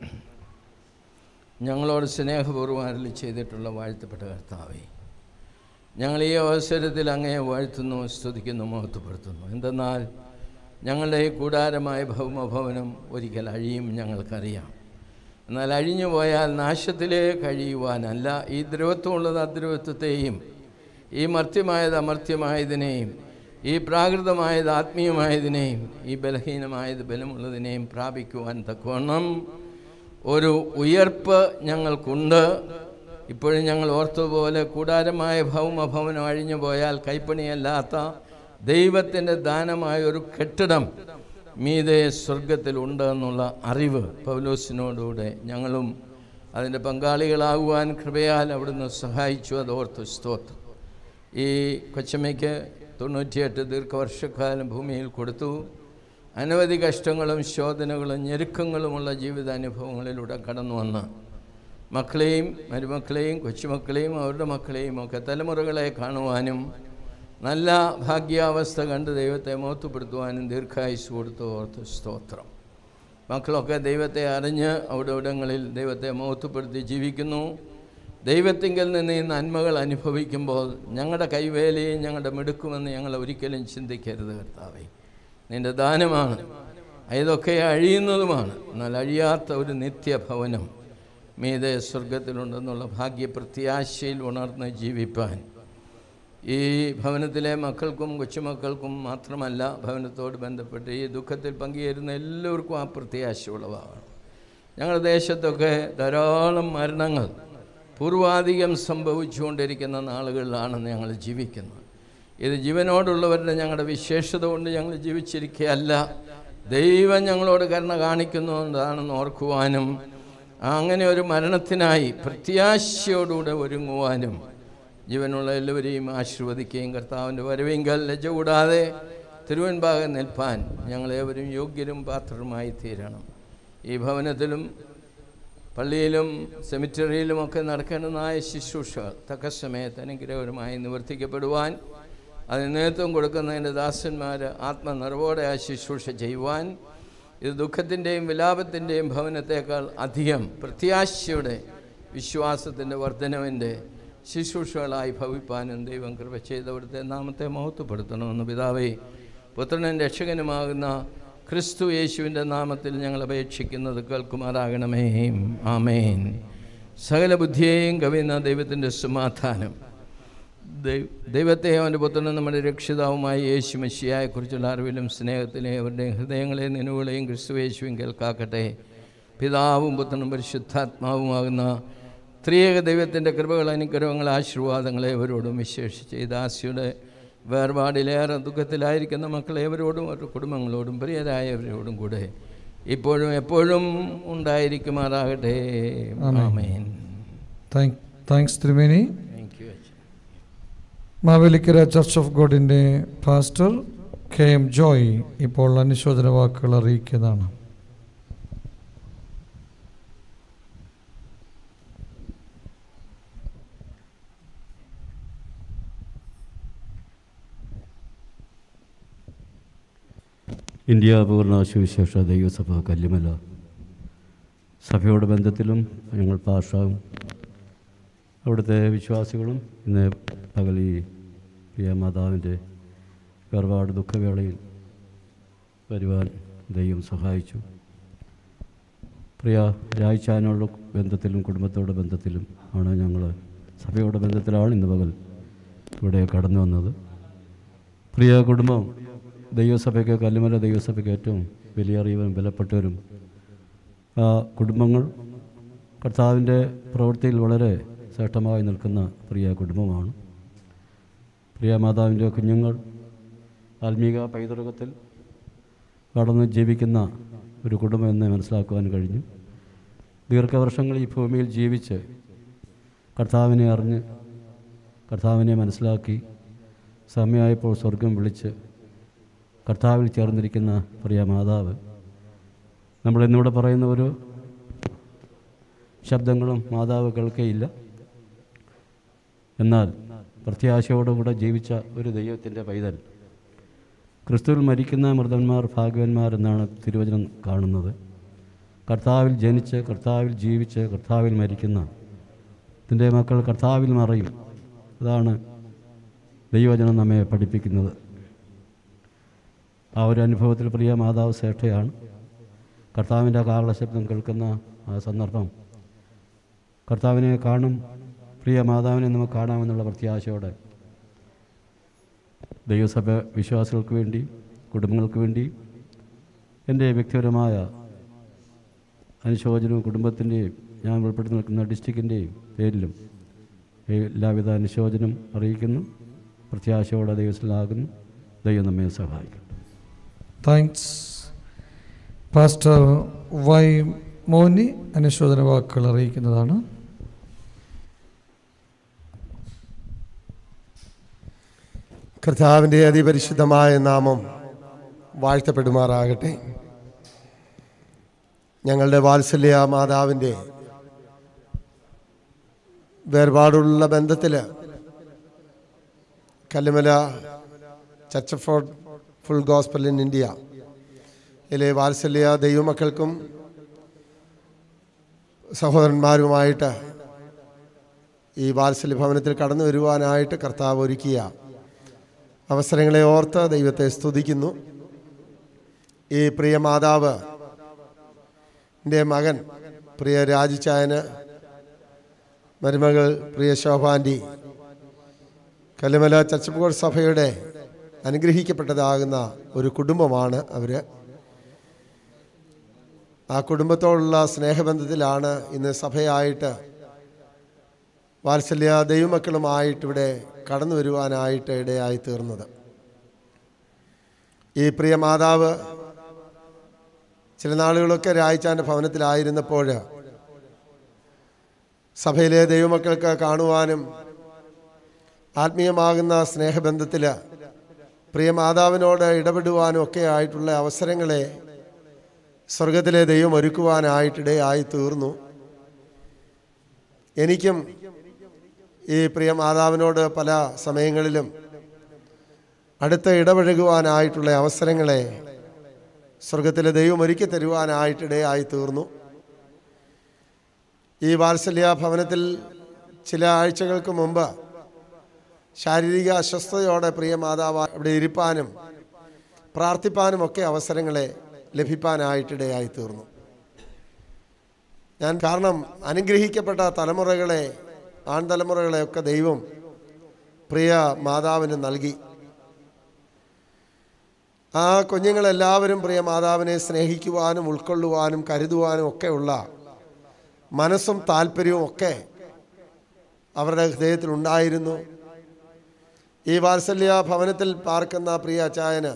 ഞങ്ങളോട് സ്നേഹപൂർവ്വം അരളി ചെയ്തിട്ടുള്ള വാഴ്ത്തപ്പെട്ട കർത്താവേ ഞങ്ങൾ ഈ അവസരത്തിൽ അങ്ങയെ വാഴ്ത്തുന്നു സ്തുതിക്കുന്നു മഹത്വപ്പെടുത്തുന്നു എന്തെന്നാൽ ഞങ്ങളുടെ ഈ കൂടാരമായ ഭൗമഭവനം ഒരിക്കൽ അഴിയും ഞങ്ങൾക്കറിയാം എന്നാൽ അഴിഞ്ഞു പോയാൽ നാശത്തിലേക്ക് കഴിയുവാനല്ല ഈ ദ്രവത്വമുള്ളത് അദ്രവത്വത്തെയും ഈ മർത്യമായത് അമർത്യമായതിനെയും ഈ പ്രാകൃതമായത് ആത്മീയമായതിനെയും ഈ ബലഹീനമായത് ബലമുള്ളതിനെയും പ്രാപിക്കുവാൻ തക്കവണ്ണം ഒരു ഉയർപ്പ് ഞങ്ങൾക്കുണ്ട് ഇപ്പോഴും ഞങ്ങൾ ഓർത്തതുപോലെ കൂടാരമായ ഭൗമഭവനം അഴിഞ്ഞു പോയാൽ കൈപ്പണിയല്ലാത്ത ദൈവത്തിൻ്റെ ദാനമായ ഒരു കെട്ടിടം മീതെ സ്വർഗത്തിലുണ്ട് എന്നുള്ള അറിവ് പൗലോസിനോടുകൂടെ ഞങ്ങളും അതിൻ്റെ പങ്കാളികളാകുവാൻ കൃപയാൽ അവിടുന്ന് സഹായിച്ചു അത് ഓർത്ത് സ്തോത്രം ഈ കൊച്ചമ്മയ്ക്ക് തൊണ്ണൂറ്റിയെട്ട് ദീർഘവർഷക്കാലം ഭൂമിയിൽ കൊടുത്തു അനവധി കഷ്ടങ്ങളും ശോധനകളും ഞെരുക്കങ്ങളുമുള്ള ജീവിതാനുഭവങ്ങളിലൂടെ കടന്നു വന്ന് മക്കളെയും മരുമക്കളെയും കൊച്ചുമക്കളെയും അവരുടെ മക്കളെയും ഒക്കെ തലമുറകളെ കാണുവാനും നല്ല ഭാഗ്യാവസ്ഥ കണ്ട് ദൈവത്തെ മോത്തുപ്പെടുത്തുവാനും ദീർഘായുസ് കൊടുത്തു ഓർത്ത് സ്തോത്രം മക്കളൊക്കെ ദൈവത്തെ അറിഞ്ഞ് അവിടെ ഇടങ്ങളിൽ ദൈവത്തെ മോത്തുപ്പെടുത്തി ജീവിക്കുന്നു ദൈവത്തിങ്കിൽ നിന്ന് ഈ നന്മകൾ അനുഭവിക്കുമ്പോൾ ഞങ്ങളുടെ കൈവേലയും ഞങ്ങളുടെ മിടുക്കുമെന്ന് ഞങ്ങൾ ഒരിക്കലും ചിന്തിക്കരുത് കർത്താവേ നിൻ്റെ ദാനമാണ് ഇതൊക്കെ അഴിയുന്നതുമാണ് എന്നാൽ അഴിയാത്ത ഒരു നിത്യഭവനം മീതെ സ്വർഗത്തിലുണ്ടെന്നുള്ള ഭാഗ്യപ്രത്യാശയിൽ ഉണർന്ന് ജീവിപ്പാൻ ഈ ഭവനത്തിലെ മക്കൾക്കും കൊച്ചുമക്കൾക്കും മാത്രമല്ല ഭവനത്തോട് ബന്ധപ്പെട്ട് ഈ ദുഃഖത്തിൽ പങ്കുചേരുന്ന എല്ലാവർക്കും ആ പ്രത്യാശ ഉളവാകണം ഞങ്ങളുടെ ദേശത്തൊക്കെ ധാരാളം മരണങ്ങൾ പൂർവാധികം സംഭവിച്ചുകൊണ്ടിരിക്കുന്ന നാളുകളിലാണ് ഞങ്ങൾ ജീവിക്കുന്നത് ഇത് ജീവനോടുള്ളവരുടെ ഞങ്ങളുടെ വിശേഷത കൊണ്ട് ഞങ്ങൾ ജീവിച്ചിരിക്കുകയല്ല ദൈവം ഞങ്ങളോട് കരുണ കാണിക്കുന്നതാണെന്ന് ഓർക്കുവാനും അങ്ങനെ ഒരു മരണത്തിനായി പ്രത്യാശയോടുകൂടെ ഒരുങ്ങുവാനും ജീവനുള്ള എല്ലാവരെയും ആശീർവദിക്കുകയും കർത്താവിൻ്റെ വരവെങ്കിൽ ലജ്ജ കൂടാതെ തിരുവൻപാകം നിൽപ്പാൻ ഞങ്ങളേവരും യോഗ്യരും പാത്രരുമായി തീരണം ഈ ഭവനത്തിലും പള്ളിയിലും സെമിറ്ററിയിലുമൊക്കെ നടക്കേണ്ടതായ ശുശ്രൂഷകൾ തക്ക സമയത്ത് അനുഗ്രഹപരമായി നിവർത്തിക്കപ്പെടുവാൻ അതിന് നേതൃത്വം കൊടുക്കുന്നതിൻ്റെ ദാസന്മാർ ആത്മനിറവോടെ ആ ശുശ്രൂഷ ചെയ്യുവാൻ ഇത് ദുഃഖത്തിൻ്റെയും വിലാപത്തിൻ്റെയും ഭവനത്തേക്കാൾ അധികം പ്രത്യാശയുടെ വിശ്വാസത്തിൻ്റെ വർധനവിൻ്റെ ശുശ്രൂഷകളായി ഭവിപ്പാനും ദൈവം കൃപ ചെയ്തവിടുത്തെ നാമത്തെ മഹത്വപ്പെടുത്തണമെന്ന് പിതാവേ പുത്രനും രക്ഷകനുമാകുന്ന ക്രിസ്തു യേശുവിൻ്റെ നാമത്തിൽ ഞങ്ങൾ അപേക്ഷിക്കുന്നത് കേൾക്കുമാറാകണമേ ആമേൻ സകല ബുദ്ധിയെയും കവിയുന്ന ദൈവത്തിൻ്റെ സമാധാനം ദൈവ- ദൈവത്തെ അവൻ്റെ പുത്രനും നമ്മുടെ രക്ഷിതാവുമായ യേശു മെസ്സിയായെക്കുറിച്ചുള്ള അറിവിലും സ്നേഹത്തിലെ അവരുടെ ഹൃദയങ്ങളെയും നിലവുകളെയും ക്രിസ്തു യേശുവും കേൾക്കാക്കട്ടെ പിതാവും പുത്രനും പരിശുദ്ധാത്മാവുമാകുന്ന ത്രിയേക ദൈവത്തിൻ്റെ കൃപകൾ അനുഗ്രഹങ്ങൾ ആശീർവാദങ്ങളെ അവരോടും വിശേഷിച്ച് ഈ ദാസിയുടെ വേർപാടിലേറെ ദുഃഖത്തിലായിരിക്കുന്ന മക്കളേവരോടും അവരുടെ കുടുംബങ്ങളോടും പ്രിയരായവരോടും കൂടെ ഇപ്പോഴും എപ്പോഴും ഉണ്ടായിരിക്കുമാറാകട്ടെ ആമേൻ താങ്ക് താങ്ക്സ് തിരുമേനി താങ്ക് യു അച്ഛൻ മാവേലിക്കര ചർച്ച് ഓഫ് ഗോഡിൻ്റെ പാസ്റ്റർ കെ എം ജോയ് ഇപ്പോൾ അനുശോചന വാക്കുകൾ അറിയിക്കുന്നതാണ് ഇന്ത്യ പൂർണ്ണ സുവിശേഷ ദൈവസഭ കല്ലുമല സഭയുടെ ബന്ധത്തിലും ഞങ്ങൾ പാഷാവും അവിടുത്തെ വിശ്വാസികളും ഇന്ന് പകൽ ഈ പ്രിയ മാതാവിൻ്റെ വേർപാട് ദുഃഖവേളയിൽ വരുവാൻ ദൈവം സഹായിച്ചു പ്രിയ രായ്ച്ചാനോട് ബന്ധത്തിലും കുടുംബത്തോടെ ബന്ധത്തിലും ആണ് ഞങ്ങൾ സഭയുടെ ബന്ധത്തിലാണ് ഇന്ന് പകൽ ഇവിടെ കടന്നു വന്നത് പ്രിയ കുടുംബം ദൈവസഭയ്ക്ക് കല്ലുമല ദൈവസഭയ്ക്ക് ഏറ്റവും വലിയ അറിയവരും ബലപ്പെട്ടവരും ആ കുടുംബങ്ങൾ കർത്താവിൻ്റെ പ്രവൃത്തിയിൽ വളരെ ശ്രേഷ്ഠമായി നിൽക്കുന്ന പ്രിയ കുടുംബമാണ് പ്രിയ മാതാവിൻ്റെ കുഞ്ഞുങ്ങൾ ആത്മീക പൈതൃകത്തിൽ കടന്ന് ജീവിക്കുന്ന ഒരു കുടുംബം എന്ന് മനസ്സിലാക്കുവാൻ കഴിഞ്ഞു ദീർഘവർഷങ്ങൾ ഈ ഭൂമിയിൽ ജീവിച്ച് കർത്താവിനെ അറിഞ്ഞ് കർത്താവിനെ മനസ്സിലാക്കി സമയമായപ്പോൾ സ്വർഗം വിളിച്ച് കർത്താവിൽ ചേർന്നിരിക്കുന്ന പ്രിയ മാതാവ് നമ്മളിന്നിവിടെ പറയുന്ന ഒരു ശബ്ദങ്ങളും മാതാവ് കേൾക്കുകയില്ല എന്നാൽ പ്രത്യാശയോടുകൂടെ ജീവിച്ച ഒരു ദൈവത്തിൻ്റെ പൈതൽ ക്രിസ്തുവിൽ മരിക്കുന്ന മൃതന്മാർ ഭാഗ്യവന്മാർ എന്നാണ് തിരുവചനം കാണുന്നത് കർത്താവിൽ ജനിച്ച് കർത്താവിൽ ജീവിച്ച് കർത്താവിൽ മരിക്കുന്ന ഇതിൻ്റെ മക്കൾ കർത്താവിൽ മറയും അതാണ് ദൈവവചനം നമ്മെ പഠിപ്പിക്കുന്നത് ആ ഒരു അനുഭവത്തിൽ പ്രിയ മാതാവ് ശ്രേഷ്ഠയാണ് കർത്താവിൻ്റെ കാഹള ശബ്ദം കേൾക്കുന്ന ആ സന്ദർഭം കർത്താവിനെ കാണും പ്രിയ മാതാവിനെ നമുക്ക് കാണാമെന്നുള്ള പ്രത്യാശയോടെ ദൈവസഭ വിശ്വാസികൾക്ക് വേണ്ടി കുടുംബങ്ങൾക്ക് വേണ്ടി എൻ്റെ വ്യക്തിപരമായ അനുശോചനവും കുടുംബത്തിൻ്റെയും ഞാൻ ഉൾപ്പെട്ട് നിൽക്കുന്ന ഡിസ്ട്രിക്റ്റിൻ്റെയും പേരിലും എല്ലാവിധ അനുശോചനം അറിയിക്കുന്നു പ്രത്യാശയോടെ ദൈവത്തിലാകുന്നു ദൈവം നമ്മെ സഹായിക്കും താങ്ക്സ് പാസ്റ്റർ വൈ മോനി അനുശോചന വാക്കുകൾ അറിയിക്കുന്നതാണ് കർത്താവിൻ്റെ അതിപരിശുദ്ധമായ നാമം വാഴ്ത്തപ്പെടുമാറാകട്ടെ ഞങ്ങളുടെ വാത്സല്യ മാതാവിൻ്റെ വേർപാടുള്ള ബന്ധത്തിൽ Kallumala church for full gospel in India ഇതിലെ വാത്സല്യ ദൈവമക്കൾക്കും സഹോദരന്മാരുമായിട്ട് ഈ വാത്സല്യ ഭവനത്തിൽ കടന്നു വരുവാനായിട്ട് കർത്താവ് ഒരുക്കിയ അവസരങ്ങളെ ഓർത്ത് ദൈവത്തെ സ്തുതിക്കുന്നു ഈ പ്രിയ മാതാവ് എൻ്റെ മകൻ പ്രിയ രാജിച്ചായന് മരുമകൾ പ്രിയ ശോഭാൻറ്റി കല്ലുമല ചർച്ചപ്പുകോട് സഭയുടെ അനുഗ്രഹിക്കപ്പെട്ടതാകുന്ന ഒരു കുടുംബമാണ് അവർ ആ കുടുംബത്തോടുള്ള സ്നേഹബന്ധത്തിലാണ് ഇന്ന് സഭയായിട്ട് വാത്സല്യ ദൈവമക്കളുമായിട്ട് ഇവിടെ കടന്നു വരുവാനായിട്ട് ഇടയായി തീർന്നത് ഈ പ്രിയ മാതാവ് ചില നാളുകളൊക്കെ രായിച്ചാൻ്റെ ഭവനത്തിലായിരുന്നപ്പോൾ സഭയിലെ ദൈവമക്കൾക്ക് കാണുവാനും ആത്മീയമാകുന്ന സ്നേഹബന്ധത്തിൽ പ്രിയ മാതാവിനോട് ഇടപെടുവാനും ഒക്കെ ആയിട്ടുള്ള അവസരങ്ങളെ സ്വർഗത്തിലെ ദൈവം ഒരുക്കുവാനായിട്ടിടയായി തീർന്നു എനിക്കും ഈ പ്രിയ മാതാവിനോട് പല സമയങ്ങളിലും അടുത്ത് ഇടപഴകുവാനായിട്ടുള്ള അവസരങ്ങളെ സ്വർഗത്തിലെ ദൈവം ഒരുക്കി തരുവാനായിട്ടിടയായി തീർന്നു ഈ വാത്സല്യ ഭവനത്തിൽ ചില ആഴ്ചകൾക്ക് മുമ്പ് ശാരീരിക അസ്വസ്ഥതയോടെ പ്രിയ മാതാവ് അവിടെ ഇരിപ്പാനും പ്രാർത്ഥിപ്പാനും ഒക്കെ അവസരങ്ങളെ ലഭിപ്പാനായിട്ടിടയായി തീർന്നു ഞാൻ കാരണം അനുഗ്രഹിക്കപ്പെട്ട തലമുറകളെ ആൺതലമുറകളെ ഒക്കെ ദൈവം പ്രിയ മാതാവിന് നൽകി ആ കുഞ്ഞുങ്ങളെല്ലാവരും പ്രിയ മാതാവിനെ സ്നേഹിക്കുവാനും ഉൾക്കൊള്ളുവാനും കരുതുവാനും ഒക്കെയുള്ള മനസ്സും താല്പര്യവും ഒക്കെ അവരുടെ ഹൃദയത്തിൽ ഉണ്ടായിരുന്നു ഈ വാത്സല്യ ഭവനത്തിൽ പാർക്കുന്ന പ്രിയ ചായന്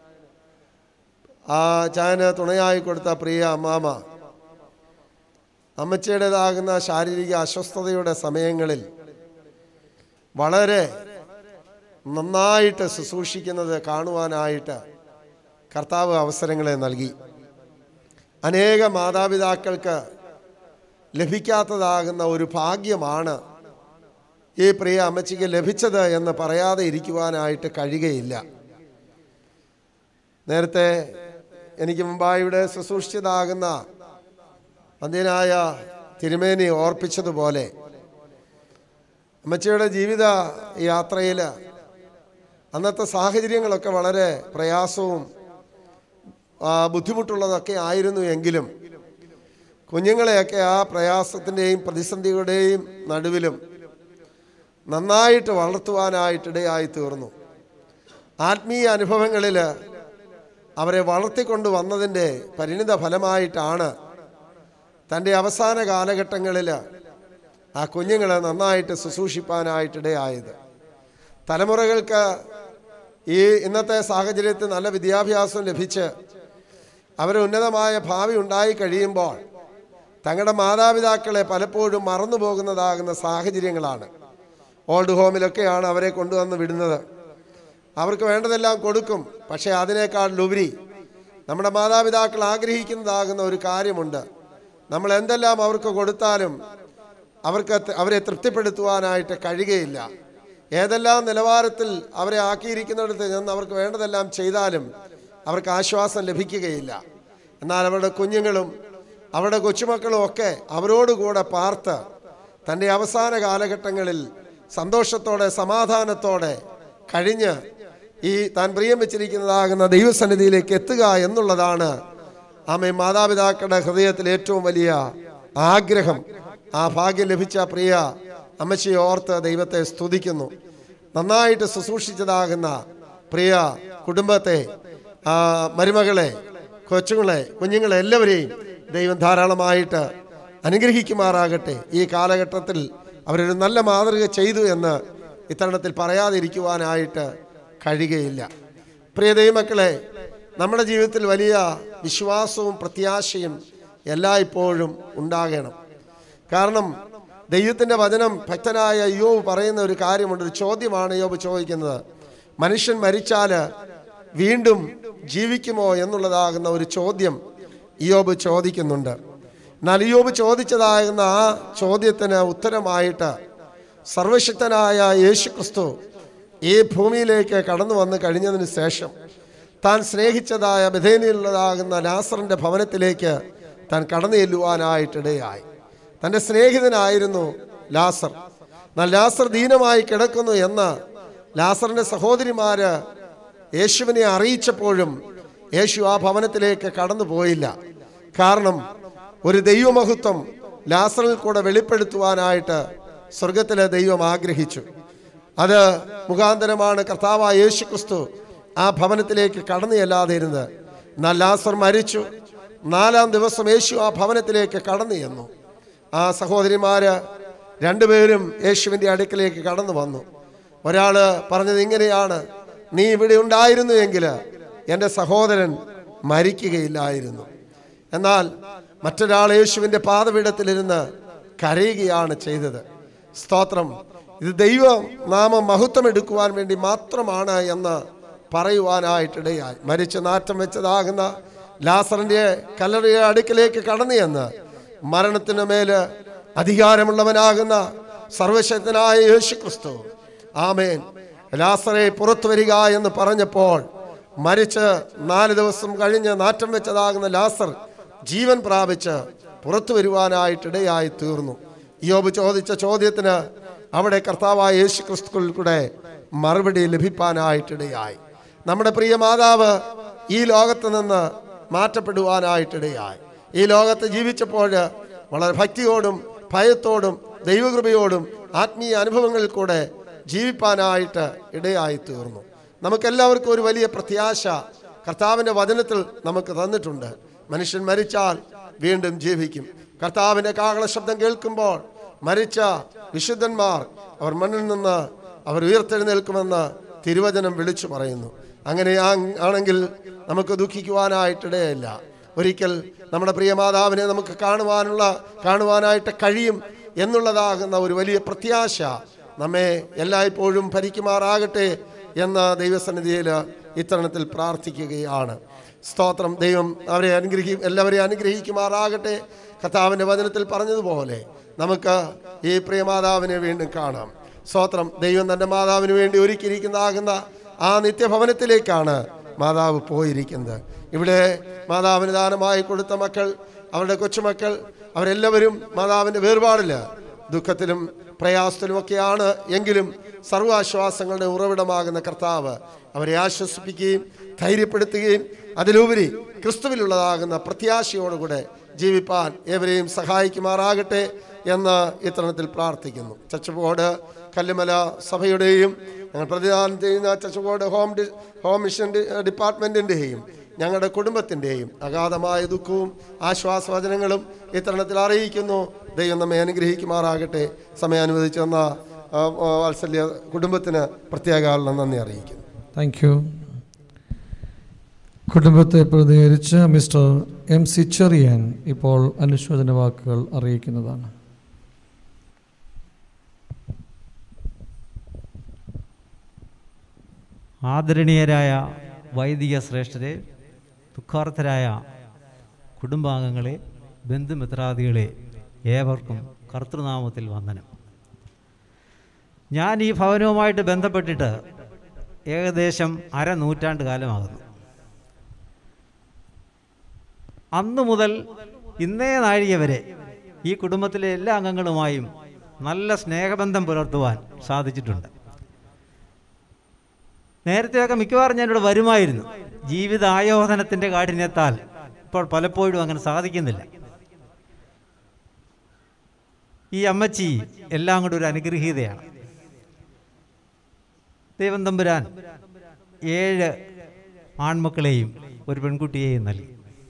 ആ ചായന് തുണയായി കൊടുത്ത പ്രിയ അമ്മാമ അമ്മച്ചിയുടേതാകുന്ന ശാരീരിക അസ്വസ്ഥതയുടെ സമയങ്ങളിൽ വളരെ നന്നായിട്ട് ശുശ്രൂഷിക്കുന്നത് കാണുവാനായിട്ട് കർത്താവ് അവസരങ്ങളെ നൽകി അനേക മാതാപിതാക്കൾക്ക് ലഭിക്കാത്തതാകുന്ന ഒരു ഭാഗ്യമാണ് ഈ പ്രിയ അമ്മച്ചിക്ക് ലഭിച്ചത് എന്ന് പറയാതെ ഇരിക്കുവാനായിട്ട് കഴിയുകയില്ല നേരത്തെ എനിക്ക് മുമ്പായി ഇവിടെ ശുശ്രൂഷിച്ചതാകുന്ന അന്ത്യനായ തിരുമേനി ഓർപ്പിച്ചതുപോലെ അമ്മച്ചിയുടെ ജീവിത യാത്രയിൽ അന്നത്തെ സാഹചര്യങ്ങളൊക്കെ വളരെ പ്രയാസവും ആ, ബുദ്ധിമുട്ടുള്ളതൊക്കെ ആയിരുന്നു എങ്കിലും കുഞ്ഞുങ്ങളെയൊക്കെ ആ പ്രയാസത്തിൻ്റെയും പ്രതിസന്ധിയുടെയും നടുവിലും നന്നായിട്ട് വളർത്തുവാനായിട്ടിടയായി തീർന്നു ആത്മീയ അനുഭവങ്ങളിൽ അവരെ വളർത്തിക്കൊണ്ട് വന്നതിൻ്റെ പരിണിത ഫലമായിട്ടാണ് തൻ്റെ അവസാന കാലഘട്ടങ്ങളിൽ ആ കുഞ്ഞുങ്ങളെ നന്നായിട്ട് ശുശ്രൂഷിപ്പാനായിട്ടിടയായത് തലമുറകൾക്ക് ഈ ഇന്നത്തെ സാഹചര്യത്തിൽ നല്ല വിദ്യാഭ്യാസം ലഭിച്ച് അവര് ഉന്നതമായ ഭാവി ഉണ്ടായി കഴിയുമ്പോൾ തങ്ങളുടെ മാതാപിതാക്കളെ പലപ്പോഴും മറന്നു പോകുന്നതാകുന്ന സാഹചര്യങ്ങളാണ് ഓൾഡ് ഹോമിലൊക്കെയാണ് അവരെ കൊണ്ടുവന്ന് വിടുന്നത് അവർക്ക് വേണ്ടതെല്ലാം കൊടുക്കും പക്ഷേ അതിനേക്കാൾ ഉപരി നമ്മുടെ മാതാപിതാക്കൾ ആഗ്രഹിക്കുന്നതാകുന്ന ഒരു കാര്യമുണ്ട് നമ്മൾ എന്തെല്ലാം അവർക്ക് കൊടുത്താലും അവർക്ക് ത- അവരെ തൃപ്തിപ്പെടുത്തുവാനായിട്ട് കഴിയുകയില്ല ഏതെല്ലാം നിലവാരത്തിൽ അവരെ ആക്കിയിരിക്കുന്നിടത്ത് നിന്ന് അവർക്ക് വേണ്ടതെല്ലാം ചെയ്താലും അവർക്ക് ആശ്വാസം ലഭിക്കുകയില്ല എന്നാൽ അവരുടെ കുഞ്ഞുങ്ങളും അവരുടെ കൊച്ചുമക്കളും ഒക്കെ അവരോടുകൂടെ പാർത്ത് തൻ്റെ അവസാന കാലഘട്ടങ്ങളിൽ സന്തോഷത്തോടെ സമാധാനത്തോടെ കഴിഞ്ഞ് ഈ താൻ പ്രിയം വെച്ചിരിക്കുന്നതാകുന്ന ദൈവസന്നിധിയിലേക്ക് എത്തുക എന്നുള്ളതാണ് ആമേ മാതാപിതാക്കളുടെ ഹൃദയത്തിൽ ഏറ്റവും വലിയ ആഗ്രഹം ആ ഭാഗ്യം ലഭിച്ച പ്രിയ അമ്മച്ചിയെ ഓർത്ത് ദൈവത്തെ സ്തുതിക്കുന്നു നന്നായിട്ട് ശുശ്രൂഷിച്ചതാകുന്ന പ്രിയ കുടുംബത്തെ ആ മരുമകളെ കൊച്ചുങ്ങളെ കുഞ്ഞുങ്ങളെ എല്ലാവരെയും ദൈവം ധാരാളമായിട്ട് അനുഗ്രഹിക്കുമാറാകട്ടെ ഈ കാലഘട്ടത്തിൽ അവരൊരു നല്ല മാതൃക ചെയ്തു എന്ന് ഇത്തരണത്തിൽ പറയാതിരിക്കുവാനായിട്ട് കഴിയുകയില്ല പ്രിയ ദൈവമക്കളെ നമ്മുടെ ജീവിതത്തിൽ വലിയ വിശ്വാസവും പ്രത്യാശയും എല്ലായ്പ്പോഴും ഉണ്ടാകണം കാരണം ദൈവത്തിൻ്റെ വചനം ഭക്തനായ യോബ് പറയുന്ന ഒരു കാര്യമുണ്ട് ഒരു ചോദ്യമാണ് യോബ് ചോദിക്കുന്നത് മനുഷ്യൻ മരിച്ചാൽ വീണ്ടും ജീവിക്കുമോ എന്നുള്ളതാകുന്ന ഒരു ചോദ്യം ഇയോബ് ചോദിക്കുന്നുണ്ട് എന്നാൽ ഇയോബ് ചോദിച്ചതാകുന്ന ആ ചോദ്യത്തിന് ഉത്തരമായിട്ട് സർവശക്തനായ യേശു ക്രിസ്തു ഈ ഭൂമിയിലേക്ക് കടന്നു വന്ന് കഴിഞ്ഞതിന് ശേഷം താൻ സ്നേഹിച്ചതായ ബഥേനിയിലുള്ളതാകുന്ന ലാസറിൻ്റെ ഭവനത്തിലേക്ക് താൻ കടന്നു ചെല്ലുവാനായിട്ടിടയായി തൻ്റെ സ്നേഹിതനായിരുന്നു ലാസർ എന്നാൽ ലാസർ ദീനമായി കിടക്കുന്നു എന്ന് ലാസറിൻ്റെ സഹോദരിമാര് യേശുവിനെ അറിയിച്ചപ്പോഴും യേശു ആ ഭവനത്തിലേക്ക് കടന്നു പോയില്ല കാരണം ഒരു ദൈവമഹത്വം ലാസറിൽ കൂടെ വെളിപ്പെടുത്തുവാനായിട്ട് സ്വർഗത്തിലെ ദൈവം ആഗ്രഹിച്ചു അത് മുഖാന്തരമാണ് കർത്താവായ യേശു ക്രിസ്തു ആ ഭവനത്തിലേക്ക് കടന്നു ചെല്ലാതെ ഇരുന്നത് എന്നാൽ ലാസർ മരിച്ചു നാലാം ദിവസം യേശു ആ ഭവനത്തിലേക്ക് കടന്നു ചെന്നു ആ സഹോദരിമാര് രണ്ടുപേരും യേശുവിൻ്റെ അടുക്കലേക്ക് കടന്നു വന്നു ഒരാൾ പറഞ്ഞത് ഇങ്ങനെയാണ് നീ ഇവിടെ ഉണ്ടായിരുന്നു എങ്കിൽ എൻ്റെ സഹോദരൻ മരിക്കുകയില്ലായിരുന്നു എന്നാൽ മറ്റൊരാൾ യേശുവിൻ്റെ പാതപീഠത്തിലിരുന്ന് കരയുകയാണ് ചെയ്തത് സ്തോത്രം ഇത് ദൈവം നാമം മഹത്വം എടുക്കുവാൻ വേണ്ടി മാത്രമാണ് എന്ന് പറയുവാനായിട്ടിടയായി മരിച്ച് നാറ്റം വെച്ചതാകുന്ന ലാസറിൻ്റെ കല്ലറയുടെ അടുക്കിലേക്ക് കടന്നു എന്ന് മരണത്തിന് മേല് അധികാരമുള്ളവനാകുന്ന സർവശക്തനായ യേശു ക്രിസ്തു ആമേൻ ലാസറെ പുറത്തു വരിക എന്ന് പറഞ്ഞപ്പോൾ മരിച്ച് നാല് ദിവസം കഴിഞ്ഞ് നാറ്റം വെച്ചതാകുന്ന ലാസർ ജീവൻ പ്രാപിച്ച് പുറത്തു വരുവാനായിട്ടിടയായി തീർന്നു യോബ് ചോദിച്ച ചോദ്യത്തിന് അവിടെ കർത്താവായ യേശു ക്രിസ്തുവിൽ കൂടെ മറുപടി ലഭിക്കാനായിട്ടിടയായി നമ്മുടെ പ്രിയ മാതാവ് ഈ ലോകത്ത് നിന്ന് മാറ്റപ്പെടുവാനായിട്ടിടയായി ഈ ലോകത്ത് ജീവിച്ചപ്പോൾ വളരെ ഭക്തിയോടും ഭയത്തോടും ദൈവകൃപയോടും ആത്മീയ അനുഭവങ്ങളിൽ കൂടെ ജീവിപ്പാനായിട്ട് ഇടയായി തീർന്നു നമുക്കെല്ലാവർക്കും ഒരു വലിയ പ്രത്യാശ കർത്താവിൻ്റെ വചനത്തിൽ നമുക്ക് തന്നിട്ടുണ്ട് മനുഷ്യൻ മരിച്ചാൽ വീണ്ടും ജീവിക്കും കർത്താവിൻ്റെ കാഹള ശബ്ദം കേൾക്കുമ്പോൾ മരിച്ച വിശുദ്ധന്മാർ അവർ മണ്ണിൽ നിന്ന് അവർ ഉയർത്തെഴുന്നേൽക്കുമെന്ന് തിരുവചനം വിളിച്ചു പറയുന്നു അങ്ങനെ ആ- ആണെങ്കിൽ നമുക്ക് ദുഃഖിക്കുവാനായിട്ടിടയില്ല ഒരിക്കൽ നമ്മുടെ പ്രിയ മാതാവിനെ നമുക്ക് കാണുവാനുള്ള കാണുവാനായിട്ട് കഴിയും എന്നുള്ളതാകുന്ന ഒരു വലിയ പ്രത്യാശ നമ്മെ എല്ലായ്പ്പോഴും ഭരിക്കുമാറാകട്ടെ എന്ന ദൈവസന്നിധിയിൽ ഇത്തരണത്തിൽ പ്രാർത്ഥിക്കുകയാണ് സ്തോത്രം ദൈവം അവരെ അനുഗ്രഹി എല്ലാവരെയും അനുഗ്രഹിക്കുമാറാകട്ടെ കർത്താവിൻ്റെ വചനത്തിൽ പറഞ്ഞതുപോലെ നമുക്ക് ഈ പ്രിയമാതാവിനെ വീണ്ടും കാണാം സ്തോത്രം ദൈവം തൻ്റെ മാതാവിന് വേണ്ടി ഒരുക്കിയിരിക്കുന്നതാകുന്ന ആ നിത്യഭവനത്തിലേക്കാണ് മാതാവ് പോയിരിക്കുന്നത് ഇവിടെ മാതാവിന് ദാനമായി കൊടുത്ത മക്കൾ അവരുടെ കൊച്ചുമക്കൾ അവരെല്ലാവരും മാതാവിൻ്റെ വേർപാടില്ല ദുഃഖത്തിലും പ്രയാസത്തിലുമൊക്കെയാണ് എങ്കിലും സർവാശ്വാസങ്ങളുടെ ഉറവിടമാകുന്ന കർത്താവ് അവരെ ആശ്വസിപ്പിക്കുകയും ധൈര്യപ്പെടുത്തുകയും അതിലുപരി ക്രിസ്തുവിലുള്ളതാകുന്ന പ്രത്യാശയോടുകൂടെ ജീവിപ്പാൻ ഏവരെയും സഹായിക്കുമാറാകട്ടെ എന്ന് ഇത്തരണത്തിൽ പ്രാർത്ഥിക്കുന്നു ചച്ചബോർഡ് കല്ലുമല സഭയുടെയും ഞങ്ങൾ പ്രതിദാനം ചെയ്യുന്ന ചച്ചബോർഡ് ഹോം ഡി ഹോം മിഷൻ ഡി- ഡിപ്പാർട്ട്മെൻറ്റിൻ്റെയും ഞങ്ങളുടെ കുടുംബത്തിൻ്റെയും അഗാധമായ ദുഃഖവും ആശ്വാസവചനങ്ങളും ഇത്തരണത്തിൽ അറിയിക്കുന്നു ദൈവം നമ്മെ അനുഗ്രഹിക്കുമാറാകട്ടെ സമയം അനുവദിച്ചു തന്ന ആ, ആ, വാത്സല്യ കുടുംബത്തിന് പ്രത്യേക നന്ദി അറിയിക്കുന്നു താങ്ക് യു കുടുംബത്തെ പ്രതികരിച്ച് മിസ്റ്റർ എം സി ചെറിയൻ ഇപ്പോൾ അനുശോചന വാക്കുകൾ അറിയിക്കുന്നതാണ് ആദരണീയരായ വൈദിക ശ്രേഷ്ഠരെ ദുഃഖാർത്ഥരായ കുടുംബാംഗങ്ങളെ ബന്ധുമിത്രാദികളെ ഏവർക്കും കർത്തൃനാമത്തിൽ വന്ദനം ഞാൻ ഈ ഭവനവുമായിട്ട് ബന്ധപ്പെട്ടിട്ട് ഏകദേശം അരനൂറ്റാണ്ട് കാലമാകുന്നു അന്നു മുതൽ ഇന്നേ നാഴിക വരെ ഈ കുടുംബത്തിലെ എല്ലാ അംഗങ്ങളുമായും നല്ല സ്നേഹബന്ധം പുലർത്തുവാൻ സാധിച്ചിട്ടുണ്ട് നേരത്തെയൊക്കെ മിക്കവാറും ഞാനിവിടെ വരുമായിരുന്നു ജീവിതായോധനത്തിൻ്റെ കാഠിന്യത്താൽ ഇപ്പോൾ പലപ്പോഴും അങ്ങനെ സാധിക്കുന്നില്ല ഈ അമ്മച്ചി എല്ലാം കൂടെ ഒരു അനുഗ്രഹീതയാണ് ദൈവം തമ്പുരാൻ ഏഴ് ആൺമക്കളെയും ഒരു പെൺകുട്ടിയെയും നൽകി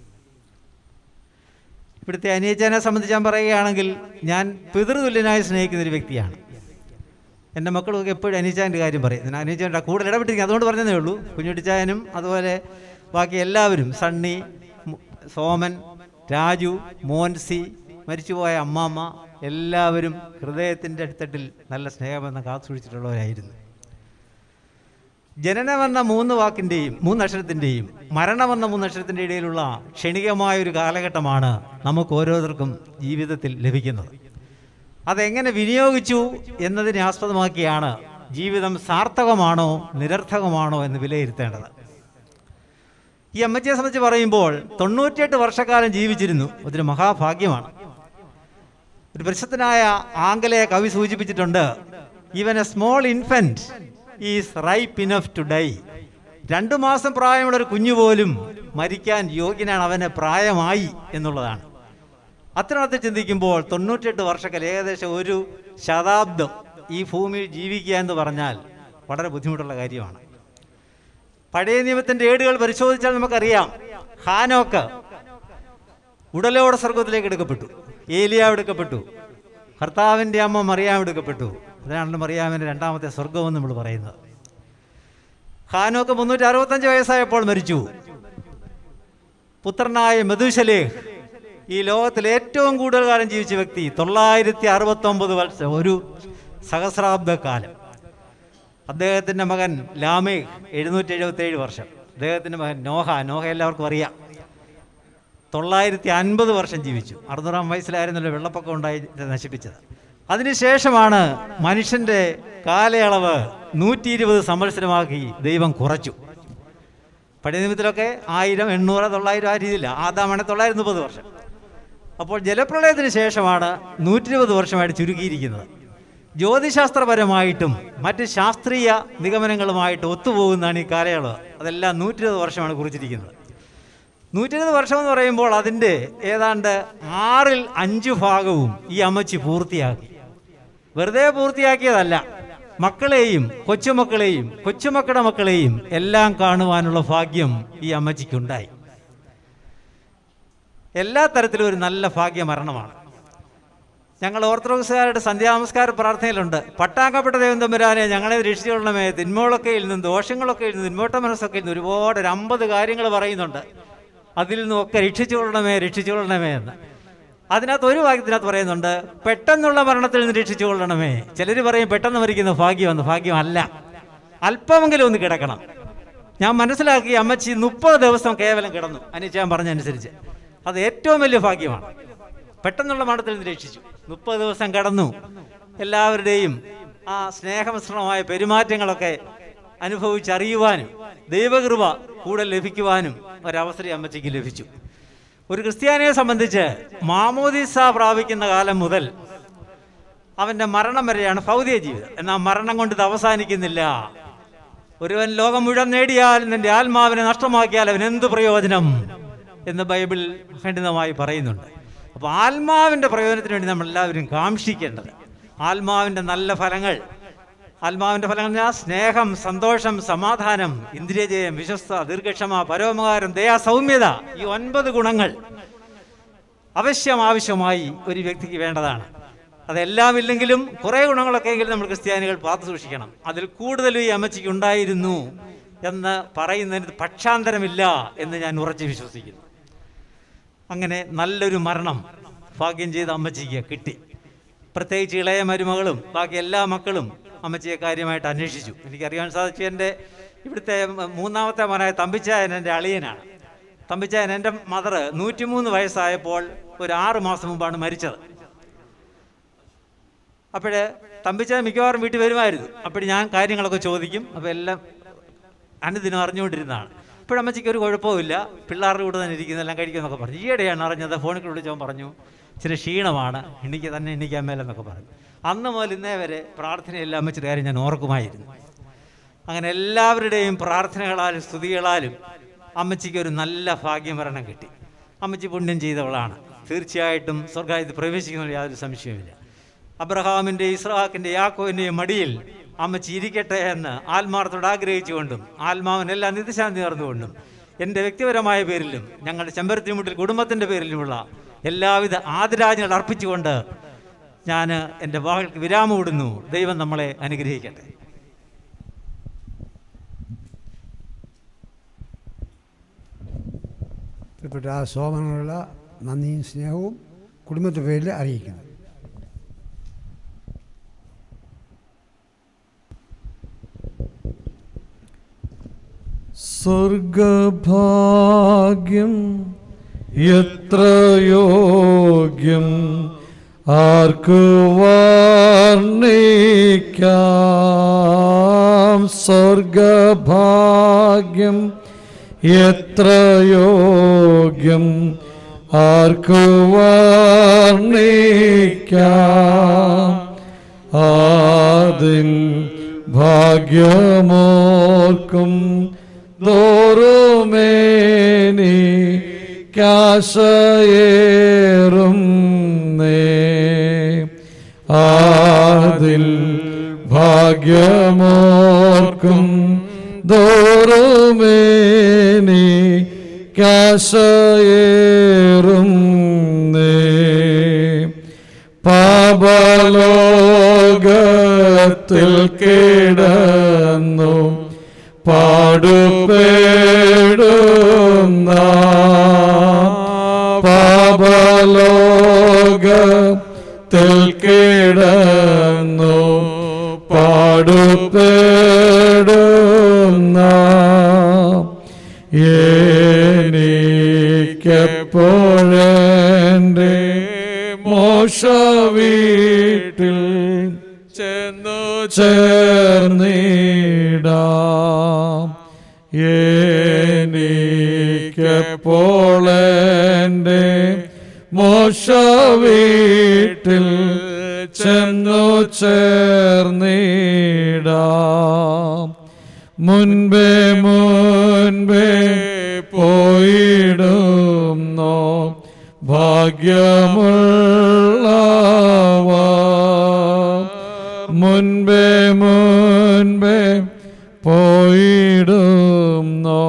ഇവിടുത്തെ അനിയച്ചനെ സംബന്ധിച്ച് ഞാൻ പറയുകയാണെങ്കിൽ ഞാൻ പിതൃതുല്യനായി സ്നേഹിക്കുന്ന ഒരു വ്യക്തിയാണ് എൻ്റെ മക്കളൊക്കെ എപ്പോഴും അനീച്ചാൻ്റെ കാര്യം പറയും ഞാൻ അനീച്ചാൻ്റെ കൂടുതൽ ഇടപെട്ടിരിക്കും അതുകൊണ്ട് പറഞ്ഞതേ ഉള്ളൂ കുഞ്ഞുട്ടിച്ചായനും അതുപോലെ ബാക്കി എല്ലാവരും സണ്ണി മു- സോമൻ രാജു മോൻസി മരിച്ചുപോയ അമ്മാമ്മ എല്ലാവരും ഹൃദയത്തിൻ്റെ അടിത്തട്ടിൽ നല്ല സ്നേഹബന്ധം കാത്തുസൂക്ഷിച്ചിട്ടുള്ളവരായിരുന്നു ജനനമെന്ന മൂന്ന് വാക്കിൻ്റെയും മൂന്നക്ഷരത്തിൻ്റെയും മരണമെന്ന മൂന്നക്ഷരത്തിൻ്റെ ഇടയിലുള്ള ക്ഷണികമായ ഒരു കാലഘട്ടമാണ് നമുക്ക് ഓരോരുത്തർക്കും ജീവിതത്തിൽ ലഭിക്കുന്നത് അതെങ്ങനെ വിനിയോഗിച്ചു എന്നതിനെ ആസ്പദമാക്കിയാണ് ജീവിതം സാർത്ഥകമാണോ നിരർത്ഥകമാണോ എന്ന് വിലയിരുത്തേണ്ടത് ഈ അമ്മച്ചിയെ സംബന്ധിച്ച് പറയുമ്പോൾ തൊണ്ണൂറ്റിയെട്ട് വർഷക്കാലം ജീവിച്ചിരുന്നു അതൊരു മഹാഭാഗ്യമാണ് ഒരു പ്രശസ്തനായ ആംഗലേയ കവി സൂചിപ്പിച്ചിട്ടുണ്ട് even a small infant is ripe enough to die രണ്ടു മാസം പ്രായമുള്ള ഒരു കുഞ്ഞു പോലും മരിക്കാൻ യോഗ്യനാണ് അവന് പ്രായമായി എന്നുള്ളതാണ് അത്തരത്തിൽ ചിന്തിക്കുമ്പോൾ തൊണ്ണൂറ്റെട്ട് വർഷക്കാലം ഏകദേശം ഒരു ശതാബ്ദം ഈ ഭൂമിയിൽ ജീവിക്കുക എന്ന് പറഞ്ഞാൽ വളരെ ബുദ്ധിമുട്ടുള്ള കാര്യമാണ് പഴയ നിയമത്തിന്റെ ഏടുകൾ പരിശോധിച്ചാൽ നമുക്കറിയാം ഹാനോക്ക് ഉടലോടെ സ്വർഗത്തിലേക്ക് എടുക്കപ്പെട്ടു ഏലിയാവ് എടുക്കപ്പെട്ടു ഭർത്താവിൻ്റെ അമ്മ മറിയാം എടുക്കപ്പെട്ടു അതിനാണല്ലോ മറിയാമിൻ്റെ രണ്ടാമത്തെ സ്വർഗമെന്ന് നമ്മൾ പറയുന്നത് ഹാനോക്ക് മുന്നൂറ്റി അറുപത്തഞ്ച് വയസ്സായപ്പോൾ മരിച്ചു പുത്രനായ മെതുശലേഹ് ഈ ലോകത്തിൽ ഏറ്റവും കൂടുതൽ കാലം ജീവിച്ച വ്യക്തി തൊള്ളായിരത്തി അറുപത്തൊമ്പത് വർഷം ഒരു സഹസ്രാബ്ദ കാലം അദ്ദേഹത്തിൻ്റെ മകൻ ലാമേഹ് എഴുന്നൂറ്റി എഴുപത്തേഴ് വർഷം അദ്ദേഹത്തിൻ്റെ മകൻ നോഹ നോഹ എല്ലാവർക്കും അറിയാം തൊള്ളായിരത്തി അൻപത് വർഷം ജീവിച്ചു അറുന്നൂറാം വയസ്സിലായിരുന്നല്ലോ വെള്ളപ്പൊക്കം ഉണ്ടായി നശിപ്പിച്ചത് അതിനുശേഷമാണ് മനുഷ്യൻ്റെ കാലയളവ് നൂറ്റി ഇരുപത് സംവത്സരമാക്കി ദൈവം കുറച്ചു പഴയ നിയമത്തിലൊക്കെ ആയിരം എണ്ണൂറ് തൊള്ളായിരം ആ രീതിയില്ല ആദാമാണ് തൊള്ളായിരത്തി മുപ്പത് വർഷം അപ്പോൾ ജലപ്രളയത്തിന് ശേഷമാണ് നൂറ്റി ഇരുപത് വർഷമായിട്ട് ചുരുക്കിയിരിക്കുന്നത് ജ്യോതിശാസ്ത്രപരമായിട്ടും മറ്റ് ശാസ്ത്രീയ നിഗമനങ്ങളുമായിട്ട് ഒത്തുപോകുന്നതാണ് ഈ കാലയളവ് അതെല്ലാം നൂറ്റി ഇരുപത് വർഷമാണ് കുറിച്ചിരിക്കുന്നത് നൂറ്റി ഇരുപത് വർഷം എന്ന് പറയുമ്പോൾ അതിൻ്റെ ഏതാണ്ട് ആറിൽ അഞ്ച് ഭാഗവും ഈ അമ്മച്ചി പൂർത്തിയാക്കി വെറുതെ പൂർത്തിയാക്കിയതല്ല മക്കളെയും കൊച്ചുമക്കളെയും കൊച്ചുമക്കളുടെ മക്കളെയും എല്ലാം കാണുവാനുള്ള ഭാഗ്യം ഈ അമ്മച്ചിക്കുണ്ടായി എല്ലാ തരത്തിലും ഒരു നല്ല ഭാഗ്യ മരണമാണ് ഞങ്ങൾ ഓർത്തഡോക്സുകാരുടെ സന്ധ്യാനമസ്കാര പ്രാർത്ഥനയിലുണ്ട് പട്ടാക്കപ്പെട്ട ദൈവം തമ്പുരാനെ ഞങ്ങളെ രക്ഷിച്ചുകൊള്ളണമേ തിന്മകളൊക്കെ നിന്ന് ദോഷങ്ങളൊക്കെ നിന്ന് തിന്മോട്ട മനസ്സൊക്കെ നിന്ന് ഒരുപാട് ഒരു അമ്പത് കാര്യങ്ങൾ പറയുന്നുണ്ട് അതിൽ നിന്നൊക്കെ രക്ഷിച്ചുകൊള്ളണമേ രക്ഷിച്ചുകൊള്ളണമേ എന്ന് അതിനകത്ത് ഒരു വാക്യത്തിനകത്ത് പറയുന്നുണ്ട് പെട്ടെന്നുള്ള മരണത്തിൽ നിന്ന് രക്ഷിച്ചുകൊള്ളണമേ ചിലർ പറയും പെട്ടെന്ന് മരിക്കുന്ന ഭാഗ്യമെന്ന് ഭാഗ്യമല്ല അല്പമെങ്കിലും ഒന്ന് കിടക്കണം ഞാൻ മനസ്സിലാക്കി അമ്മച്ചി മുപ്പത് ദിവസം കേവലം കിടന്നു അനിച്ചാൻ പറഞ്ഞനുസരിച്ച് അത് ഏറ്റവും വലിയ ഭാഗ്യമാണ് പെട്ടെന്നുള്ള മരണത്തിൽ നിന്ന് രക്ഷിച്ചു മുപ്പത് ദിവസം കടന്നു എല്ലാവരുടെയും ആ സ്നേഹമിശ്രണമായ പെരുമാറ്റങ്ങളൊക്കെ അനുഭവിച്ചറിയുവാനും ദൈവകൃപ കൂടെ ലഭിക്കുവാനും ഒരവസരം അമ്മച്ചിക്ക് ലഭിച്ചു ഒരു ക്രിസ്ത്യാനിയെ സംബന്ധിച്ച് മാമോദീസ പ്രാപിക്കുന്ന കാലം മുതൽ അവൻ്റെ മരണം വരെയാണ് ഭൗതിക ജീവിതം എന്നാൽ മരണം കൊണ്ട് ഇത് അവസാനിക്കുന്നില്ല ഒരുവൻ ലോകം മുഴുവൻ നേടിയാൽ നിന്റെ ആത്മാവിനെ നഷ്ടമാക്കിയാൽ അവൻ എന്ത് പ്രയോജനം എന്ന് ബൈബിൾ ഖണ്ഡിതമായി പറയുന്നുണ്ട് അപ്പോൾ ആത്മാവിൻ്റെ പ്രയോജനത്തിന് വേണ്ടി നമ്മൾ എല്ലാവരും കാക്ഷിക്കേണ്ടത് ആത്മാവിൻ്റെ നല്ല ഫലങ്ങൾ ആത്മാവിൻ്റെ ഫലങ്ങൾ ഞാൻ സ്നേഹം സന്തോഷം സമാധാനം ഇന്ദ്രിയജയം വിശ്വസ്ത ദീർഘക്ഷമ പരോപകാരം ദയാ സൗമ്യത ഈ ഒൻപത് ഗുണങ്ങൾ അവശ്യം ആവശ്യമായി ഒരു വ്യക്തിക്ക് വേണ്ടതാണ് അതെല്ലാം ഇല്ലെങ്കിലും കുറേ ഗുണങ്ങളൊക്കെ എങ്കിലും നമ്മൾ ക്രിസ്ത്യാനികൾ പാത്തു സൂക്ഷിക്കണം അതിൽ കൂടുതലും ഈ അമ്മച്ചിക്ക് ഉണ്ടായിരുന്നു എന്ന് പറയുന്നതിന് പക്ഷാന്തരമില്ല എന്ന് ഞാൻ ഉറച്ചു വിശ്വസിക്കുന്നു അങ്ങനെ നല്ലൊരു മരണം ഭാഗ്യം ചെയ്ത അമ്മച്ചിക്ക് കിട്ടി പ്രത്യേകിച്ച് ഇളയ മരുമകളും ബാക്കി എല്ലാ മക്കളും അമ്മച്ചിയെ കാര്യമായിട്ട് അന്വേഷിച്ചു എനിക്കറിയാൻ സാധിച്ചു എൻ്റെ ഇവിടുത്തെ മൂന്നാമത്തെ മകനായ തമ്പിച്ചായൻ എൻ്റെ അളിയനാണ് തമ്പിച്ചായൻ എൻ്റെ മദർ നൂറ്റിമൂന്ന് വയസ്സായപ്പോൾ ഒരു ആറ് മാസം മുമ്പാണ് മരിച്ചത് അപ്പോഴേ തമ്പിച്ചായൻ മിക്കവാറും വീട്ടിൽ വരുമായിരുന്നു അപ്പോൾ ഞാൻ കാര്യങ്ങളൊക്കെ ചോദിക്കും അപ്പോൾ എല്ലാം അനുദിനം അറിഞ്ഞുകൊണ്ടിരുന്നതാണ് ഇപ്പോഴമ്മച്ചിക്ക് ഒരു കുഴപ്പമില്ല പിള്ളേരുടെ കൂടെ തന്നെ ഇരിക്കുന്നതെല്ലാം കഴിക്കുമെന്നൊക്കെ പറഞ്ഞു ഈയിടെയാണ് അറിഞ്ഞത് ഫോണിൽ വിളിച്ചവൻ പറഞ്ഞു ഇച്ചിരി ക്ഷീണമാണ് എനിക്ക് തന്നെ എണ്ണിക്കാൻ മേലെന്നൊക്കെ പറഞ്ഞു അന്ന് മുതൽ ഇന്നേ വരെ പ്രാർത്ഥനയെല്ലാം അമ്മച്ചിയുടെ കാര്യം ഞാൻ ഓർക്കുമായിരുന്നു അങ്ങനെ എല്ലാവരുടെയും പ്രാർത്ഥനകളാലും സ്തുതികളാലും അമ്മച്ചിക്ക് ഒരു നല്ല ഭാഗ്യമരണം കിട്ടി അമ്മച്ചി പുണ്യം ചെയ്തവളാണ് തീർച്ചയായിട്ടും സ്വർഗായത്തിൽ പ്രവേശിക്കുന്നതിൽ യാതൊരു സംശയവുമില്ല അബ്രഹാമിൻ്റെ ഇസ്രാഖിൻ്റെ യാക്കോവിൻ്റെയും മടിയിൽ അമ്മച്ചി ഇരിക്കട്ടെ എന്ന് ആത്മാർത്ഥത്തോട് ആഗ്രഹിച്ചുകൊണ്ടും ആത്മാവിനെല്ലാം നിത്യശാന്തി നേർന്നുകൊണ്ടും എൻ്റെ വ്യക്തിപരമായ പേരിലും ഞങ്ങളുടെ ചെമ്പരത്തിമുട്ടിൽ കുടുംബത്തിൻ്റെ പേരിലുമുള്ള എല്ലാവിധ ആദരാജ്ഞകൾ അർപ്പിച്ചുകൊണ്ട് ഞാൻ എൻ്റെ വാകൾക്ക് വിരാമം ഇടുന്നു ദൈവം നമ്മളെ അനുഗ്രഹിക്കട്ടെ പ്രിയപ്പെട്ട ആ സോമനുള്ള നന്ദിയും സ്നേഹവും കുടുംബത്തെ പേരിൽ അറിയിക്കുന്നു സ്വർഗഭാഗ്യം എത്ര യോഗ്യം ആർക്കു വർണ്ണിക്കാം സ്വർഗഭാഗ്യം എത്ര യോഗ്യം ആർക്കു വർണ്ണിക്കാം ആദിൻ ഭാഗ്യമോർക്കും തോറുമേനി കാശയേറും നേ ആദിൽ ഭാഗ്യമോർക്കും തോറുമേനി കാശയേറും നേ പാപലോകത്തിൽ കിടന്നു പാടുപേടുന്ന പാപലോകത്തിൽ കിടന്നു പാടുപേടുന്ന എനിക്കെപ്പോഴെൻ്റെ മോശ വീട്ടിൽ ചെന്നു ചേർന്നിടാം എനിക്കെപ്പോളെൻ്റെ മോശ വീട്ടിൽ ചെന്നു ചേർന്നിടാം മുൻപേ മുൻപേ പോയിടുന്നോ ഭാഗ്യമുള്ളവ മുൻപേ മുൻപേ പോയിടുന്നോ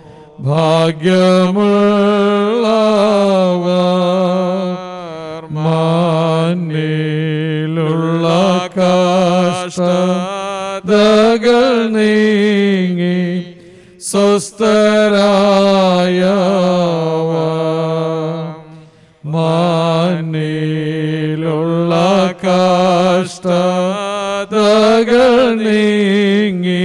ഭാഗ്യമുള്ളവ മാനിലുള്ള കാഷ്ടതകൾ നീങ്ങി സ്വസ്ഥരായ മാനിലുള്ള കഷ്ടതകൾ നീങ്ങി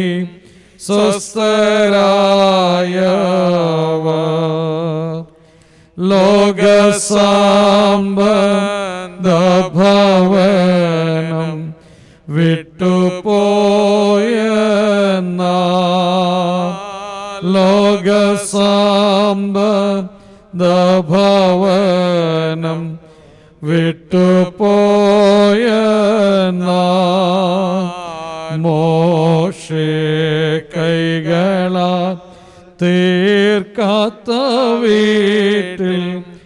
സ്വസ്ഥരായവർ ലോകസാമ്പന്ത ഭവനം വിട്ടുപോയെന്ന ലോകസാമ്പന്ത ഭവനം വിട്ടുപോയെന്ന മോശേ കൈകളാ തീർക്കാത്ത വീട്ടിൽ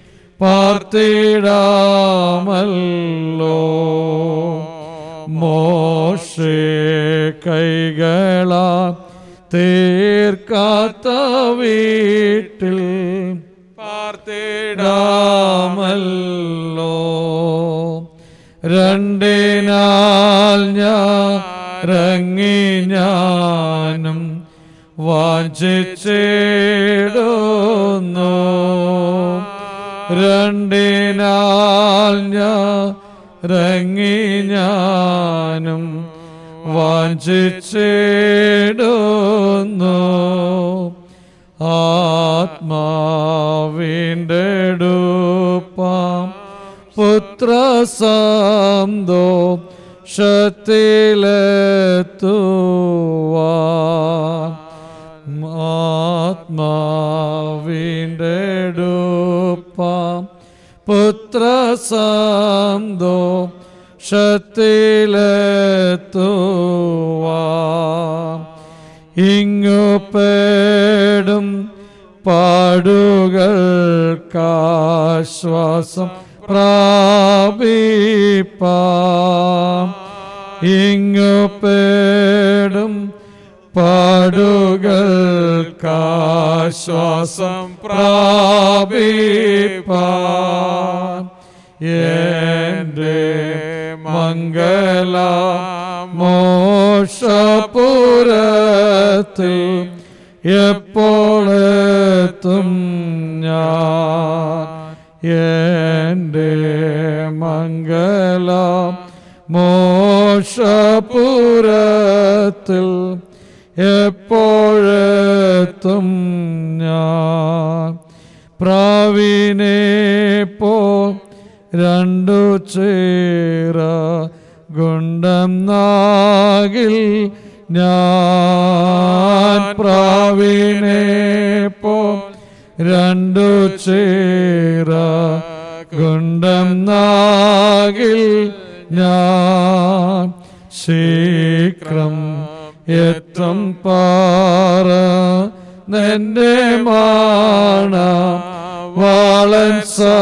പാർത്തിടാമല്ലോ മോശേ കൈകളാ തീർക്കാത്ത വീട്ടിൽ പാർത്തിടാമല്ലോ രണ്ടിനാൽ ഞാൻ ഇറങ്ങി ഞാനും വാഞ്ചിച്ചിടുന്നു രണ്ടിനാൽ ഞാൻ ഇറങ്ങി ഞാനും വാഞ്ചിച്ചിടുന്നു ആത്മാവിൻ്റെ ഡൂപ്പാം പുത്രസന്തോ ശത്തിലെത്തുവാൻ ആത്മാവിൻ്റെ ഡൂപ്പാം പുത്രസന്തോ ശത്തിലെത്തുവാൻ ഇങ്ങു പേടും പാടുകൾക്കാശ്വാസം പ്രാപിപ്പാം ഇങ്ങു പേടും പാടുകൾക്കാശ്വാസം പ്രാപിപ്പാൻ എൻ്റെ മംഗള മോഷപുരത്തിൽ എപ്പോഴെത്തും ഞാൻ എൻ്റെ മംഗള മോഷപുരത്തിൽ എപ്പോഴെത്തും ഞാൻ പ്രാവിനെ പോ രണ്ടു ചേര ഗുണ്ടം നാകിൽ ഞാൻ പ്രാവിനെ പോ രണ്ടു ചേര ഗുണ്ടം നാകിൽ ഞാൻ ശീഘ്രം എത്തും പാറ നിന്റെ മാണ വാളൻ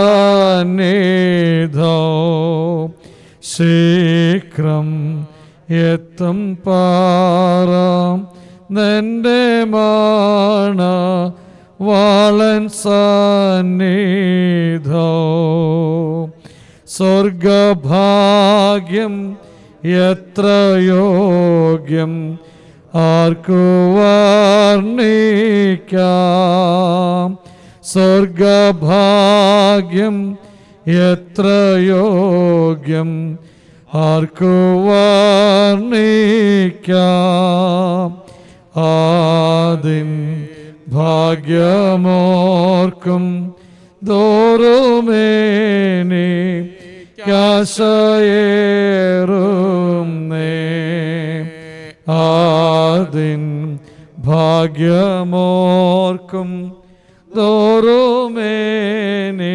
സന്നിധോ ശീഘ്രം എത്തും പാറ നിന്റെ മാണ വാളൻ സന്നിധോ സ്വർഗഭാഗ്യം എത്ര യോഗ്യം ആർക്കു വർണ്ണിക്കാം സ്വർഗഭാഗ്യം എത്ര യോഗ്യം ആർക്കു വർണ്ണിക്കാം ആദിൻ ഭാഗ്യമോർക്കും ദോറുമേനി കാശയേറും നേ ആദിൻ ഭാഗ്യമോർക്കും ദോറുമേനി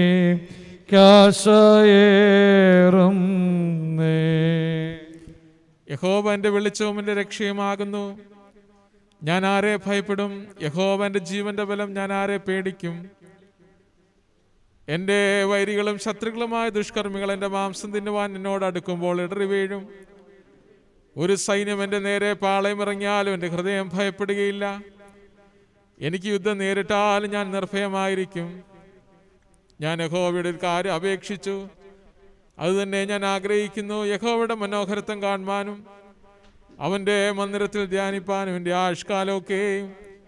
കാശയേറും നേ യഹോവ എൻ്റെ വെളിച്ചവും എൻ്റെ രക്ഷയുമാകുന്നു ഞാൻ ആരെ ഭയപ്പെടും യഹോവ എൻ്റെ ജീവന്റെ ബലം ഞാൻ ആരെ പേടിക്കും എൻ്റെ വൈരികളും ശത്രുക്കളുമായ ദുഷ്കർമ്മികൾ എൻ്റെ മാംസം തിന്നുവാൻ എന്നോട് അടുക്കുമ്പോൾ ഇടറി വീഴും ഒരു സൈന്യം എൻ്റെ നേരെ പാളയം ഇറങ്ങിയാലും എൻ്റെ ഹൃദയം ഭയപ്പെടുകയില്ല എനിക്ക് യുദ്ധം നേരിട്ടാലും ഞാൻ നിർഭയമായിരിക്കും ഞാൻ യഹോവയുടെ ഒരു കാര്യം അപേക്ഷിച്ചു അതുതന്നെ ഞാൻ ആഗ്രഹിക്കുന്നു യഹോവയുടെ മനോഹരത്വം കാണുവാനും അവൻ്റെ മന്ദിരത്തിൽ ധ്യാനിപ്പാനും എൻ്റെ ആഷ്കാലമൊക്കെയും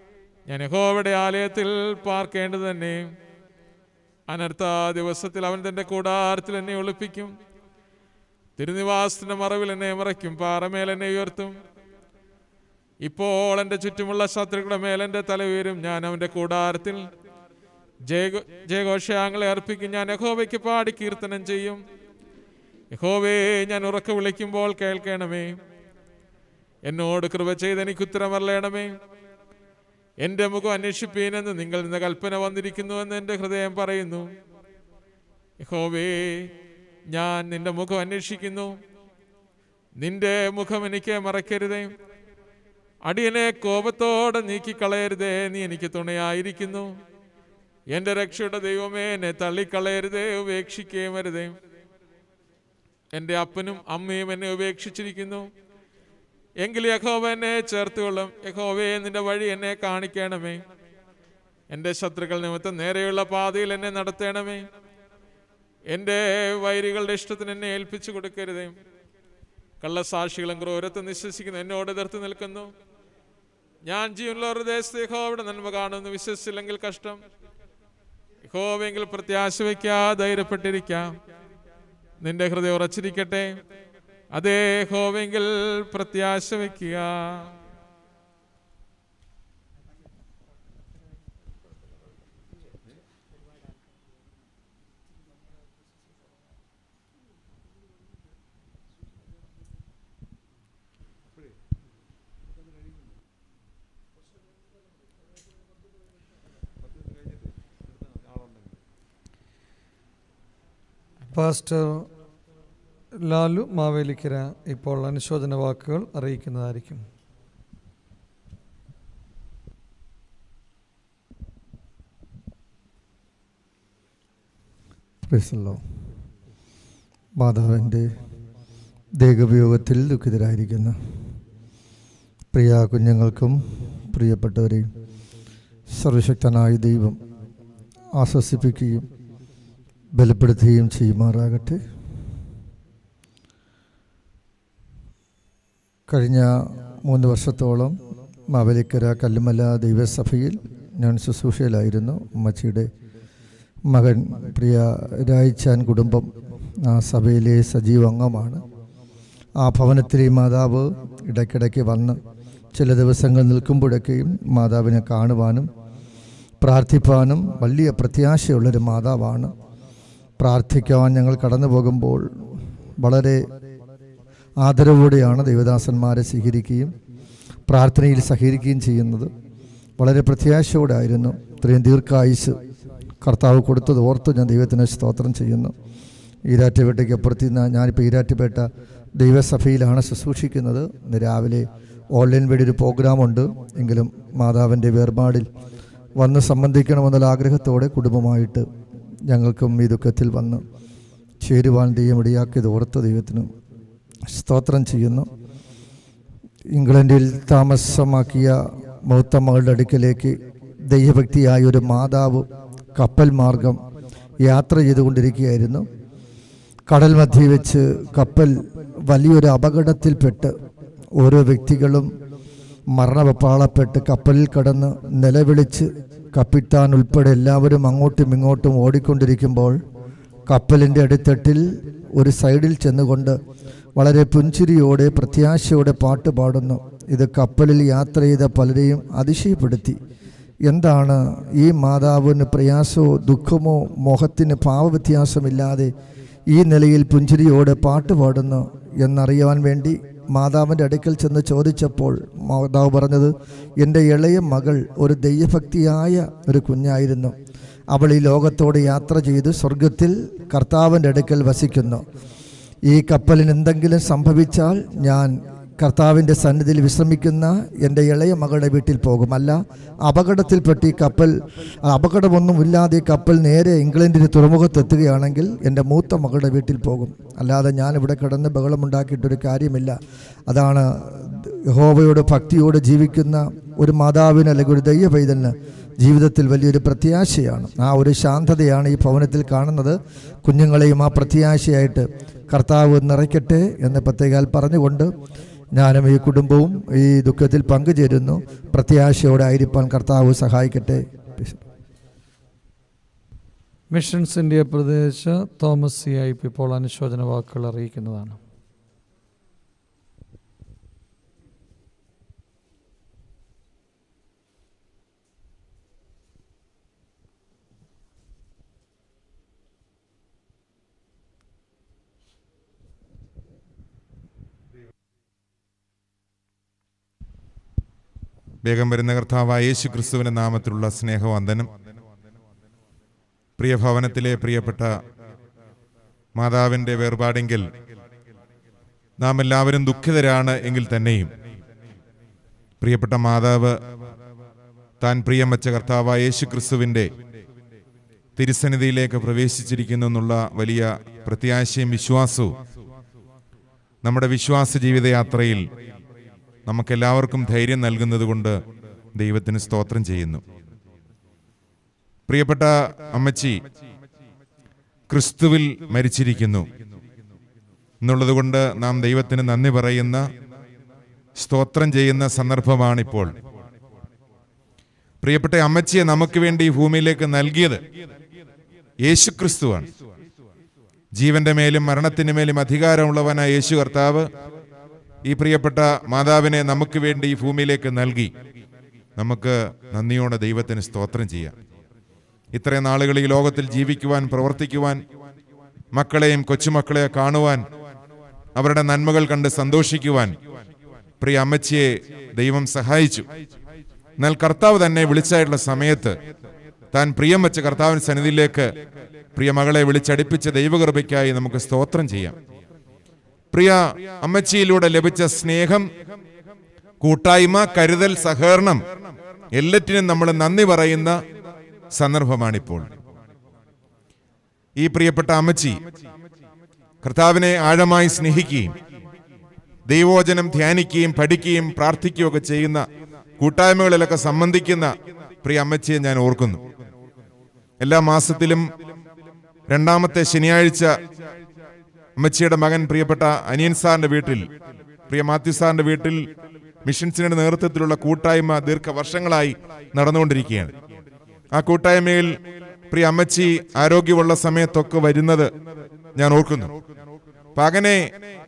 ഞാൻ യഹോവയുടെ ആലയത്തിൽ പാർക്കേണ്ടത് തന്നെ അനർത്ഥ ദിവസത്തിൽ അവൻ തൻ്റെ കൂടാരത്തിൽ എന്നെ ഒളിപ്പിക്കും തിരുനിവാസത്തിന്റെ മറവിൽ എന്നെ മറയ്ക്കും പാറമേൽ എന്നെ ഉയർത്തും ഇപ്പോൾ എൻ്റെ ചുറ്റുമുള്ള ശത്രുക്കളുടെ മേൽ എൻ്റെ തല ഉയരും ഞാൻ അവൻ്റെ കൂടാരത്തിൽ ജയഘോ ജയഘോഷയാങ്ങളെ അർപ്പിക്കും ഞാൻ യഹോവയ്ക്ക് പാടി കീർത്തനം ചെയ്യും യഹോവേ ഞാൻ ഉറക്കെ വിളിക്കുമ്പോൾ കേൾക്കണമേ എന്നോട് കൃപ ചെയ്ത് എനിക്ക് ഉത്തരമറിയണമേ എൻ്റെ മുഖം അന്വേഷിപ്പീനെന്ന് നിങ്ങൾ ഇന്ന് കൽപ്പന വന്നിരിക്കുന്നുവെന്ന് എൻ്റെ ഹൃദയം പറയുന്നു യഹോവേ ഞാൻ നിന്റെ മുഖം അന്വേഷിക്കുന്നു നിന്റെ മുഖം എനിക്ക് മറക്കരുതേ അടിയനെ കോപത്തോടെ നീക്കിക്കളയരുതേ നീ എനിക്ക് തുണയായിരിക്കുന്നു എൻ്റെ രക്ഷയുടെ ദൈവമേ എന്നെ തള്ളിക്കളയരുതേ ഉപേക്ഷിക്കുകയും വരുതേ എൻ്റെ അപ്പനും അമ്മയും എന്നെ ഉപേക്ഷിച്ചിരിക്കുന്നു എങ്കിൽ യഹോവ എന്നെ ചേർത്തുകൊള്ളും യഹോവയെ നിന്റെ വഴി എന്നെ കാണിക്കണമേ എൻ്റെ ശത്രുക്കൾ നിമിത്തം നേരെയുള്ള പാതയിൽ എന്നെ നടത്തണമേ എൻ്റെ വൈരികളുടെ ഇഷ്ടത്തിന് എന്നെ ഏൽപ്പിച്ചു കൊടുക്കരുതേ കള്ളസാക്ഷികളും ക്രൂരത്വം നിശ്വസിക്കുന്നു എന്നോട് എതിർത്ത് നിൽക്കുന്നു ഞാൻ ജീവനുള്ള ദേശത്ത് യഹോവയുടെ നന്മ കാണുന്നു വിശ്വസിച്ചില്ലെങ്കിൽ കഷ്ടം യഹോവെങ്കിൽ പ്രത്യാശ വയ്ക്കാ ധൈര്യപ്പെട്ടിരിക്കാം നിന്റെ ഹൃദയം ഉറച്ചിരിക്കട്ടെ അതേ ഹോവെങ്കിൽ പ്രത്യാശ വയ്ക്കുക പാസ്റ്റർ ലാലു മാവേലിക്കര ഇപ്പോൾ അനുശോചന വാക്കുകൾ അറിയിക്കുന്നതായിരിക്കും പ്രൈസല്ലോ മാതാവിൻ്റെ ദേഹവിയോഗത്തിൽ ദുഃഖിതരായിരിക്കുന്ന പ്രിയ കുഞ്ഞുങ്ങൾക്കും പ്രിയപ്പെട്ടവരെയും സർവശക്തനായ ദൈവം ആശ്വസിപ്പിക്കുകയും ബലപ്പെടുത്തുകയും ചെയ്യുമാറാകട്ടെ കഴിഞ്ഞ മൂന്ന് വർഷത്തോളം മാവേലിക്കര കല്ലുമല ദൈവസഭയിൽ ഞാൻ ശുശ്രൂഷയിലായിരുന്നു അമ്മച്ചിയുടെ മകൻ പ്രിയ രായിച്ചാൻ കുടുംബം ആ സഭയിലെ സജീവ അംഗമാണ് ആ ഭവനത്തിലെ മാതാവ് ഇടയ്ക്കിടയ്ക്ക് വന്ന് ചില ദിവസങ്ങൾ നിൽക്കുമ്പോഴൊക്കെയും മാതാവിനെ കാണുവാനും പ്രാർത്ഥിപ്പാനും വലിയ പ്രത്യാശയുള്ളൊരു മാതാവാണ് പ്രാർത്ഥിക്കുവാൻ ഞങ്ങൾ കടന്നു പോകുമ്പോൾ വളരെ ആദരവോടെയാണ് ദൈവദാസന്മാരെ സ്വീകരിക്കുകയും പ്രാർത്ഥനയിൽ സഹകരിക്കുകയും ചെയ്യുന്നത് വളരെ പ്രത്യാശയോടായിരുന്നു ഇത്രയും ദീർഘായുസ് കർത്താവ് കൊടുത്തത് ഓർത്ത് ഞാൻ ദൈവത്തിന് സ്തോത്രം ചെയ്യുന്നു ഈരാറ്റുപേട്ടയ്ക്ക് അപ്പുറത്ത് നിന്ന് ഞാനിപ്പോൾ ഈരാറ്റുപേട്ട ദൈവസഭയിലാണ് ശുശ്രൂഷിക്കുന്നത് ഇന്ന് രാവിലെ ഓൺലൈൻ വഴി ഒരു പ്രോഗ്രാമുണ്ട് എങ്കിലും മാതാവിൻ്റെ വേർപാടിൽ വന്ന് സംബന്ധിക്കണമെന്നുള്ള ആഗ്രഹത്തോടെ കുടുംബമായിട്ട് ഞങ്ങൾക്കും ഈ ദുഃഖത്തിൽ വന്ന് ചേരുവാൻ ദൈവം ഇടയാക്കിയത് ഓർത്ത് ദൈവത്തിന് സ്തോത്രം ചെയ്യുന്നു ഇംഗ്ലണ്ടിൽ താമസമാക്കിയ മൂത്ത മകളുടെ അടുക്കലേക്ക് ദൈവഭക്തിയായ ഒരു മാതാവ് കപ്പൽ മാർഗം യാത്ര ചെയ്തുകൊണ്ടിരിക്കുകയായിരുന്നു കടൽ മധ്യേ വെച്ച് കപ്പൽ വലിയൊരു അപകടത്തിൽപ്പെട്ട് ഓരോ വ്യക്തികളും മരണവപ്പാളപ്പെട്ട് കപ്പലിൽ കടന്ന് നിലവിളിച്ച് കപ്പിത്താൻ ഉൾപ്പെടെ എല്ലാവരും അങ്ങോട്ടും ഇങ്ങോട്ടും ഓടിക്കൊണ്ടിരിക്കുമ്പോൾ കപ്പലിൻ്റെ അടിത്തട്ടിൽ ഒരു സൈഡിൽ ചെന്നുകൊണ്ട് വളരെ പുഞ്ചിരിയോടെ പ്രത്യാശയോടെ പാട്ട് പാടുന്നു ഇത് കപ്പലിൽ യാത്ര ചെയ്ത പലരെയും അതിശയപ്പെടുത്തി എന്താണ് ഈ മാതാവിന് പ്രയാസമോ ദുഃഖമോ മോഹത്തിന് ഭാവവ്യത്യാസമില്ലാതെ ഈ നിലയിൽ പുഞ്ചിരിയോടെ പാട്ട് പാടുന്നു എന്നറിയാൻ വേണ്ടി മാതാവിൻ്റെ അടുക്കൽ ചെന്ന് ചോദിച്ചപ്പോൾ മാതാവ് പറഞ്ഞത് എൻ്റെ ഇളയ മകൾ ഒരു ദൈവഭക്തിയായ ഒരു കുഞ്ഞായിരുന്നു അവൾ ഈ ലോകത്തോട് യാത്ര ചെയ്ത് സ്വർഗത്തിൽ കർത്താവിൻ്റെ അടുക്കൽ വസിക്കുന്നു ഈ കപ്പലിന് എന്തെങ്കിലും സംഭവിച്ചാൽ ഞാൻ കർത്താവിൻ്റെ സന്നിധിയിൽ വിശ്രമിക്കുന്ന എൻ്റെ ഇളയ മകളുടെ വീട്ടിൽ പോകും അല്ല അപകടത്തിൽപ്പെട്ട് ഈ കപ്പൽ അപകടമൊന്നുമില്ലാതെ ഈ കപ്പൽ നേരെ ഇംഗ്ലണ്ടിന് തുറമുഖത്ത് എത്തുകയാണെങ്കിൽ എൻ്റെ മൂത്ത മകളുടെ വീട്ടിൽ പോകും അല്ലാതെ ഞാൻ ഇവിടെ കിടന്ന് ബഹളമുണ്ടാക്കിയിട്ടൊരു കാര്യമില്ല അതാണ് യഹോവയോട് ഭക്തിയോട് ജീവിക്കുന്ന ഒരു മാതാവിന് അല്ലെങ്കിൽ ഒരു ദൈവ പൈതലിന് ജീവിതത്തിൽ വലിയൊരു പ്രത്യാശയാണ് ആ ഒരു ശാന്തതയാണ് ഈ ഭവനത്തിൽ കാണുന്നത് കുഞ്ഞുങ്ങളെയും ആ പ്രത്യാശയായിട്ട് കർത്താവ് നിറയ്ക്കട്ടെ എന്ന് പ്രത്യേകാൽ പറഞ്ഞുകൊണ്ട് ഞാനും ഈ കുടുംബവും ഈ ദുഃഖത്തിൽ പങ്കുചേരുന്നു പ്രത്യാശയോടെ ആയിരിക്കാൻ കർത്താവ് സഹായിക്കട്ടെ മിഷൻസ് ഇന്ത്യ പ്രദേശ തോമസ് സി ഐ പി ഇപ്പോൾ അനുശോചന വാക്കുകൾ അറിയിക്കുന്നതാണ് വേഗം വരുന്ന കർത്താവായ യേശു ക്രിസ്തുവിന്റെ നാമത്തിലുള്ള സ്നേഹവന്ദനം പ്രിയ ഭവനത്തിലെ പ്രിയപ്പെട്ട മാതാവിൻ്റെ വേർപാടെങ്കിൽ നാം എല്ലാവരും ദുഃഖിതരാണ് എങ്കിൽ തന്നെയും പ്രിയപ്പെട്ട മാതാവ് താൻ പ്രിയം വെച്ച കർത്താവായ യേശു ക്രിസ്തുവിൻ്റെ തിരുസന്നിധിയിലേക്ക് പ്രവേശിച്ചിരിക്കുന്നു എന്നുള്ള വലിയ പ്രത്യാശയും വിശ്വാസവും നമ്മുടെ വിശ്വാസ ജീവിതയാത്രയിൽ നമുക്കെല്ലാവർക്കും ധൈര്യം നൽകുന്നത് കൊണ്ട് ദൈവത്തിന് സ്തോത്രം ചെയ്യുന്നു പ്രിയപ്പെട്ട അമ്മച്ചി ക്രിസ്തുവിൽ മരിച്ചിരിക്കുന്നു എന്നുള്ളത് കൊണ്ട് നാം ദൈവത്തിന് നന്ദി പറയുന്ന സ്തോത്രം ചെയ്യുന്ന സന്ദർഭമാണിപ്പോൾ പ്രിയപ്പെട്ട അമ്മച്ചിയെ നമുക്ക് വേണ്ടി ഈ ഭൂമിയിലേക്ക് നൽകിയത് യേശുക്രിസ്തുവാണ് ജീവന്റെ മേലും മരണത്തിന് മേലും അധികാരമുള്ളവനായ യേശു കർത്താവ് ഈ പ്രിയപ്പെട്ട മാതാവിനെ നമുക്ക് വേണ്ടി ഈ ഭൂമിയിലേക്ക് നൽകി നമുക്ക് നന്ദിയോടെ ദൈവത്തിന് സ്തോത്രം ചെയ്യാം ഇത്രയും നാളുകൾ ഈ ലോകത്തിൽ ജീവിക്കുവാൻ പ്രവർത്തിക്കുവാൻ മക്കളെയും കൊച്ചുമക്കളെ കാണുവാൻ അവരുടെ നന്മകൾ കണ്ട് സന്തോഷിക്കുവാൻ പ്രിയ അമ്മച്ചിയെ ദൈവം സഹായിച്ചു എന്നാൽ കർത്താവ് തന്നെ വിളിച്ചായിട്ടുള്ള സമയത്ത് താൻ പ്രിയം വെച്ച കർത്താവിന് സന്നിധിയിലേക്ക് പ്രിയ മകളെ വിളിച്ചടിപ്പിച്ച ദൈവകൃപയ്ക്കായി നമുക്ക് സ്തോത്രം ചെയ്യാം പ്രിയ അമ്മച്ചിയിലൂടെ ലഭിച്ച സ്നേഹം കൂട്ടായ്മ കരുതൽ സഹകരണം എല്ലാറ്റിനും നമ്മൾ നന്ദി പറയുന്ന സന്ദർഭമാണിപ്പോൾ ഈ പ്രിയപ്പെട്ട അമ്മച്ചി കർത്താവിനെ ആഴമായി സ്നേഹിക്കുകയും ദൈവോചനം ധ്യാനിക്കുകയും പഠിക്കുകയും പ്രാർത്ഥിക്കുകയും ഒക്കെ ചെയ്യുന്ന കൂട്ടായ്മകളിലൊക്കെ സംബന്ധിക്കുന്ന പ്രിയ അമ്മച്ചിയെ ഞാൻ ഓർക്കുന്നു എല്ലാ മാസത്തിലും രണ്ടാമത്തെ ശനിയാഴ്ച അമ്മച്ചിയുടെ മകൻ പ്രിയപ്പെട്ട അനിയൻ സാറിന്റെ വീട്ടിൽ പ്രിയ മാത്യു സാറിന്റെ വീട്ടിൽ മിഷൻസിന്റെ നേതൃത്വത്തിലുള്ള കൂട്ടായ്മ ദീർഘവർഷങ്ങളായി നടന്നുകൊണ്ടിരിക്കുകയാണ് ആ കൂട്ടായ്മയിൽ പ്രിയ അമ്മച്ചി ആരോഗ്യമുള്ള സമയത്തൊക്കെ വരുന്നത് ഞാൻ ഓർക്കുന്നു അപ്പൊ അങ്ങനെ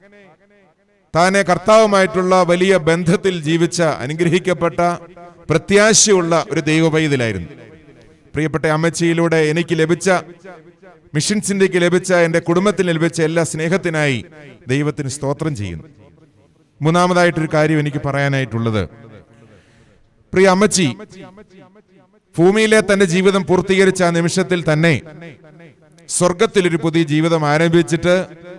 താനെ കർത്താവുമായിട്ടുള്ള വലിയ ബന്ധത്തിൽ ജീവിച്ച അനുഗ്രഹിക്കപ്പെട്ട പ്രത്യാശയുള്ള ഒരു ദൈവപൈതലായിരുന്നു പ്രിയപ്പെട്ട അമ്മച്ചിയിലൂടെ എനിക്ക് ലഭിച്ച മിഷൻസിന്റെക്ക് ലഭിച്ച എൻ്റെ കുടുംബത്തിന് ലഭിച്ച എല്ലാ സ്നേഹത്തിനായി ദൈവത്തിന് സ്തോത്രം ചെയ്യുന്നു മൂന്നാമതായിട്ടൊരു കാര്യം എനിക്ക് പറയാനായിട്ടുള്ളത് പ്രിയ അമ്മച്ചി ഭൂമിയിലെ തന്റെ ജീവിതം പൂർത്തീകരിച്ച ആ നിമിഷത്തിൽ തന്നെ സ്വർഗത്തിൽ ഒരു പുതിയ ജീവിതം ആരംഭിച്ചിട്ട്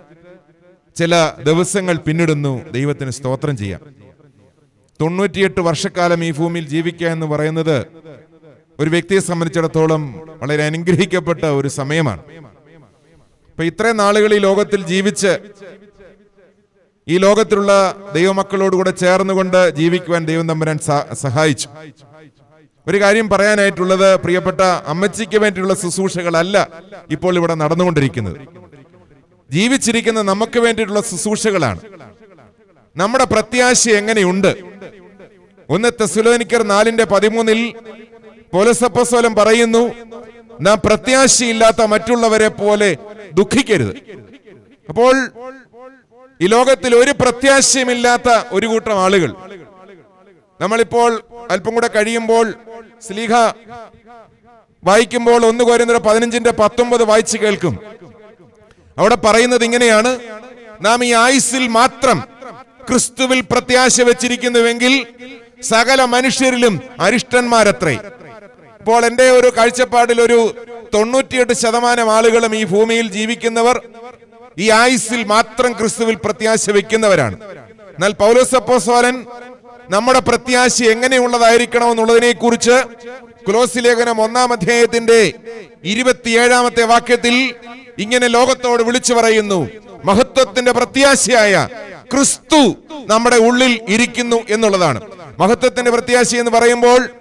ചില ദിവസങ്ങൾ പിന്നിടുന്നു ദൈവത്തിന് സ്തോത്രം ചെയ്യാം തൊണ്ണൂറ്റിയെട്ട് വർഷക്കാലം ഈ ഭൂമിയിൽ ജീവിക്കുക എന്ന് പറയുന്നത് ഒരു വ്യക്തിയെ സംബന്ധിച്ചിടത്തോളം വളരെ അനുഗ്രഹിക്കപ്പെട്ട ഒരു സമയമാണ് ഇപ്പൊ ഇത്രയും നാളുകൾ ഈ ലോകത്തിൽ ജീവിച്ച് ഈ ലോകത്തിലുള്ള ദൈവമക്കളോടുകൂടെ ചേർന്നുകൊണ്ട് ജീവിക്കുവാൻ ദൈവം തമ്പുരാൻ സ- സഹായിച്ചു ഒരു കാര്യം പറയാനായിട്ടുള്ളത് പ്രിയപ്പെട്ട അമ്മച്ചിക്ക് വേണ്ടിയുള്ള ശുശ്രൂഷകളല്ല ഇപ്പോൾ ഇവിടെ നടന്നുകൊണ്ടിരിക്കുന്നത് ജീവിച്ചിരിക്കുന്ന നമുക്ക് വേണ്ടിയിട്ടുള്ള ശുശ്രൂഷകളാണ് നമ്മുടെ പ്രത്യാശ എങ്ങനെയുണ്ട് ഒന്ന് തെസുലോനിക്കർ നാലിന്റെ പതിമൂന്നിൽ പോലസപ്പസോലം പറയുന്നു നാം പ്രത്യാശയില്ലാത്ത മറ്റുള്ളവരെ പോലെ ദുഃഖിക്കരുത് അപ്പോൾ ഈ ലോകത്തിൽ ഒരു പ്രത്യാശയുമില്ലാത്ത ഒരു കൂട്ടം ആളുകൾ നമ്മളിപ്പോൾ അല്പം കൂടെ കഴിയുമ്പോൾ സ്ലീഹ വായിക്കുമ്പോൾ ഒന്ന് കോരുന്നൊരു പതിനഞ്ചിന്റെ പത്തൊമ്പത് വായിച്ചു കേൾക്കും അവിടെ പറയുന്നത് ഇങ്ങനെയാണ് നാം ഈ ആയുസ്സിൽ മാത്രം ക്രിസ്തുവിൽ പ്രത്യാശ വെച്ചിരിക്കുന്നുവെങ്കിൽ സകല മനുഷ്യരിലും അരിഷ്ടന്മാരത്രേ ഇപ്പോൾ എന്റെ ഒരു കാഴ്ചപ്പാടിൽ ഒരു തൊണ്ണൂറ്റിയെട്ട് ശതമാനം ആളുകളും ഈ ഭൂമിയിൽ ജീവിക്കുന്നവർ ഈ ആയുസ്സിൽ മാത്രം ക്രിസ്തുവിൽ പ്രത്യാശ വെക്കുന്നവരാണ് എന്നാൽ പൗലോസപ്പോസോലൻ നമ്മുടെ പ്രത്യാശ എങ്ങനെയുള്ളതായിരിക്കണം എന്നുള്ളതിനെ കുറിച്ച് ക്ലോസ് ലേഖനം ഒന്നാം അധ്യായത്തിന്റെ ഇരുപത്തിയേഴാമത്തെ വാക്യത്തിൽ ഇങ്ങനെ ലോകത്തോട് വിളിച്ചു പറയുന്നു മഹത്വത്തിന്റെ പ്രത്യാശയായ ക്രിസ്തു നമ്മുടെ ഉള്ളിൽ ഇരിക്കുന്നു എന്നുള്ളതാണ് മഹത്വത്തിന്റെ പ്രത്യാശ എന്ന് പറയുമ്പോൾ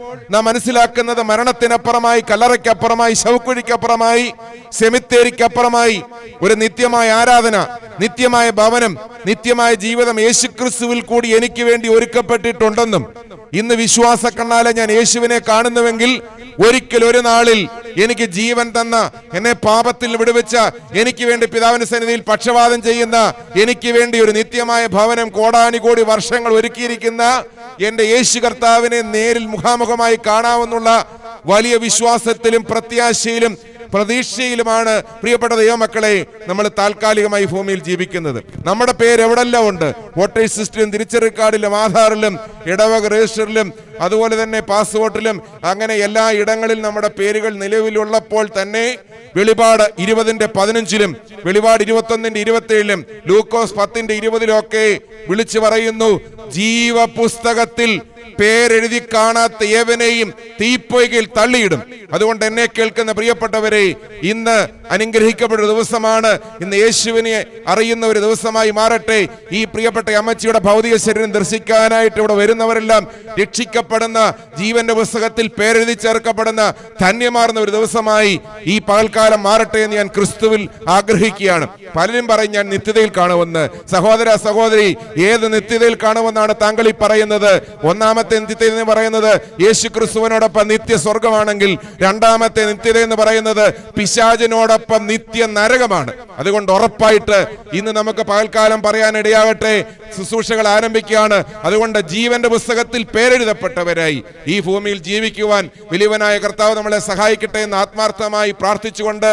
നാം മനസ്സിലാക്കുന്നത് മരണത്തിനപ്പുറമായി കല്ലറയ്ക്കപ്പുറമായി ശവക്കുഴിക്കപ്പുറമായി സെമിത്തേരിക്കപ്പുറമായി ഒരു നിത്യമായ ആരാധന നിത്യമായ ഭവനം നിത്യമായ ജീവിതം യേശുക്രിസ്തുവിൽ കൂടി എനിക്ക് വേണ്ടി ഒരുക്കപ്പെട്ടിട്ടുണ്ടെന്നും ഇന്ന് വിശ്വാസ കണ്ണാലെ ഞാൻ യേശുവിനെ കാണുന്നുവെങ്കിൽ ഒരിക്കൽ ഒരു നാളിൽ എനിക്ക് ജീവൻ തന്ന എന്നെ പാപത്തിൽ വിടുവിച്ച എനിക്ക് വേണ്ടി പിതാവിന്റെ സന്നിധിയിൽ പക്ഷപാതം ചെയ്യുന്ന എനിക്ക് വേണ്ടി ഒരു നിത്യമായ ഭവനം കോടാനുകോടി വർഷങ്ങൾ ഒരുക്കിയിരിക്കുന്ന എന്റെ യേശു കർത്താവിനെ നേരിൽ മുഖാമുഖമായി കാണാമെന്നുള്ള വലിയ വിശ്വാസത്തിലും പ്രത്യാശയിലും പ്രതീക്ഷയിലുമാണ് പ്രിയപ്പെട്ട ദൈവമക്കളെ നമ്മൾ താൽക്കാലികമായി ഭൂമിയിൽ ജീവിക്കുന്നത് നമ്മുടെ പേര് എവിടെല്ലാം ഉണ്ട് വോട്ടേഴ്സ് സിസ്റ്റിലും തിരിച്ചറി കാർഡിലും ആധാറിലും ഇടവക രജിസ്റ്ററിലും അതുപോലെ തന്നെ പാസ്പോർട്ടിലും അങ്ങനെ എല്ലാ ഇടങ്ങളിലും നമ്മുടെ പേരുകൾ നിലവിലുള്ളപ്പോൾ തന്നെ വെളിപാട് ഇരുപതിന്റെ പതിനഞ്ചിലും വെളിപാട് ഇരുപത്തൊന്നിന്റെ ഇരുപത്തിയേഴിലും ലൂക്കോസ് പത്തിന്റെ ഇരുപതിലും ഒക്കെ വിളിച്ചു പറയുന്നു ജീവപുസ്തകത്തിൽ പേരെഴുതി കാണാത്ത ഏവനെയും തീപ്പൊയ്കയിൽ തള്ളിയിടും അതുകൊണ്ട് എന്നെ കേൾക്കുന്ന പ്രിയപ്പെട്ടവരെ ഇന്ന് അനുഗ്രഹിക്കപ്പെട്ട ഒരു ദിവസമാണ് ഇന്ന് യേശുവിനെ അറിയുന്ന ഒരു ദിവസമായി മാറട്ടെ ഈ പ്രിയപ്പെട്ട അമ്മച്ചിയുടെ ഭൗതിക ശരീരം ദർശിക്കാനായിട്ട് ഇവിടെ വരുന്നവരെല്ലാം രക്ഷിക്കപ്പെടുന്ന ജീവന്റെ പുസ്തകത്തിൽ പേരെഴുതി ചേർക്കപ്പെടുന്ന ധന്യമാർന്ന ഒരു ദിവസമായി ഈ പകൽക്കാലം മാറട്ടെ എന്ന് ഞാൻ ക്രിസ്തുവിൽ ആഗ്രഹിക്കുകയാണ് പലരും പറയും ഞാൻ നിത്യതയിൽ കാണുമെന്ന് സഹോദര സഹോദരി ഏത് നിത്യതയിൽ കാണുമെന്നാണ് താങ്കൾ ഈ പറയുന്നത് ഒന്നാമത്തെ നിത്യത എന്ന് പറയുന്നത് യേശു ക്രിസ്തുവിനോടൊപ്പം നിത്യ സ്വർഗമാണെങ്കിൽ രണ്ടാമത്തെ നിത്യത എന്ന് പറയുന്നത് പിശാചിനോടൊപ്പം നിത്യ നരകമാണ് അതുകൊണ്ട് ഉറപ്പായിട്ട് ഇന്ന് നമുക്ക് പകൽക്കാലം പറയാനിടയാകട്ടെ ശുശ്രൂഷകൾ ആരംഭിക്കുകയാണ് അതുകൊണ്ട് ജീവന്റെ പുസ്തകത്തിൽ പേരെഴുതപ്പെട്ടവരായി ഈ ഭൂമിയിൽ ജീവിക്കുവാൻ വലിയവനായ കർത്താവ് നമ്മളെ സഹായിക്കട്ടെ എന്ന് ആത്മാർത്ഥമായി പ്രാർത്ഥിച്ചുകൊണ്ട്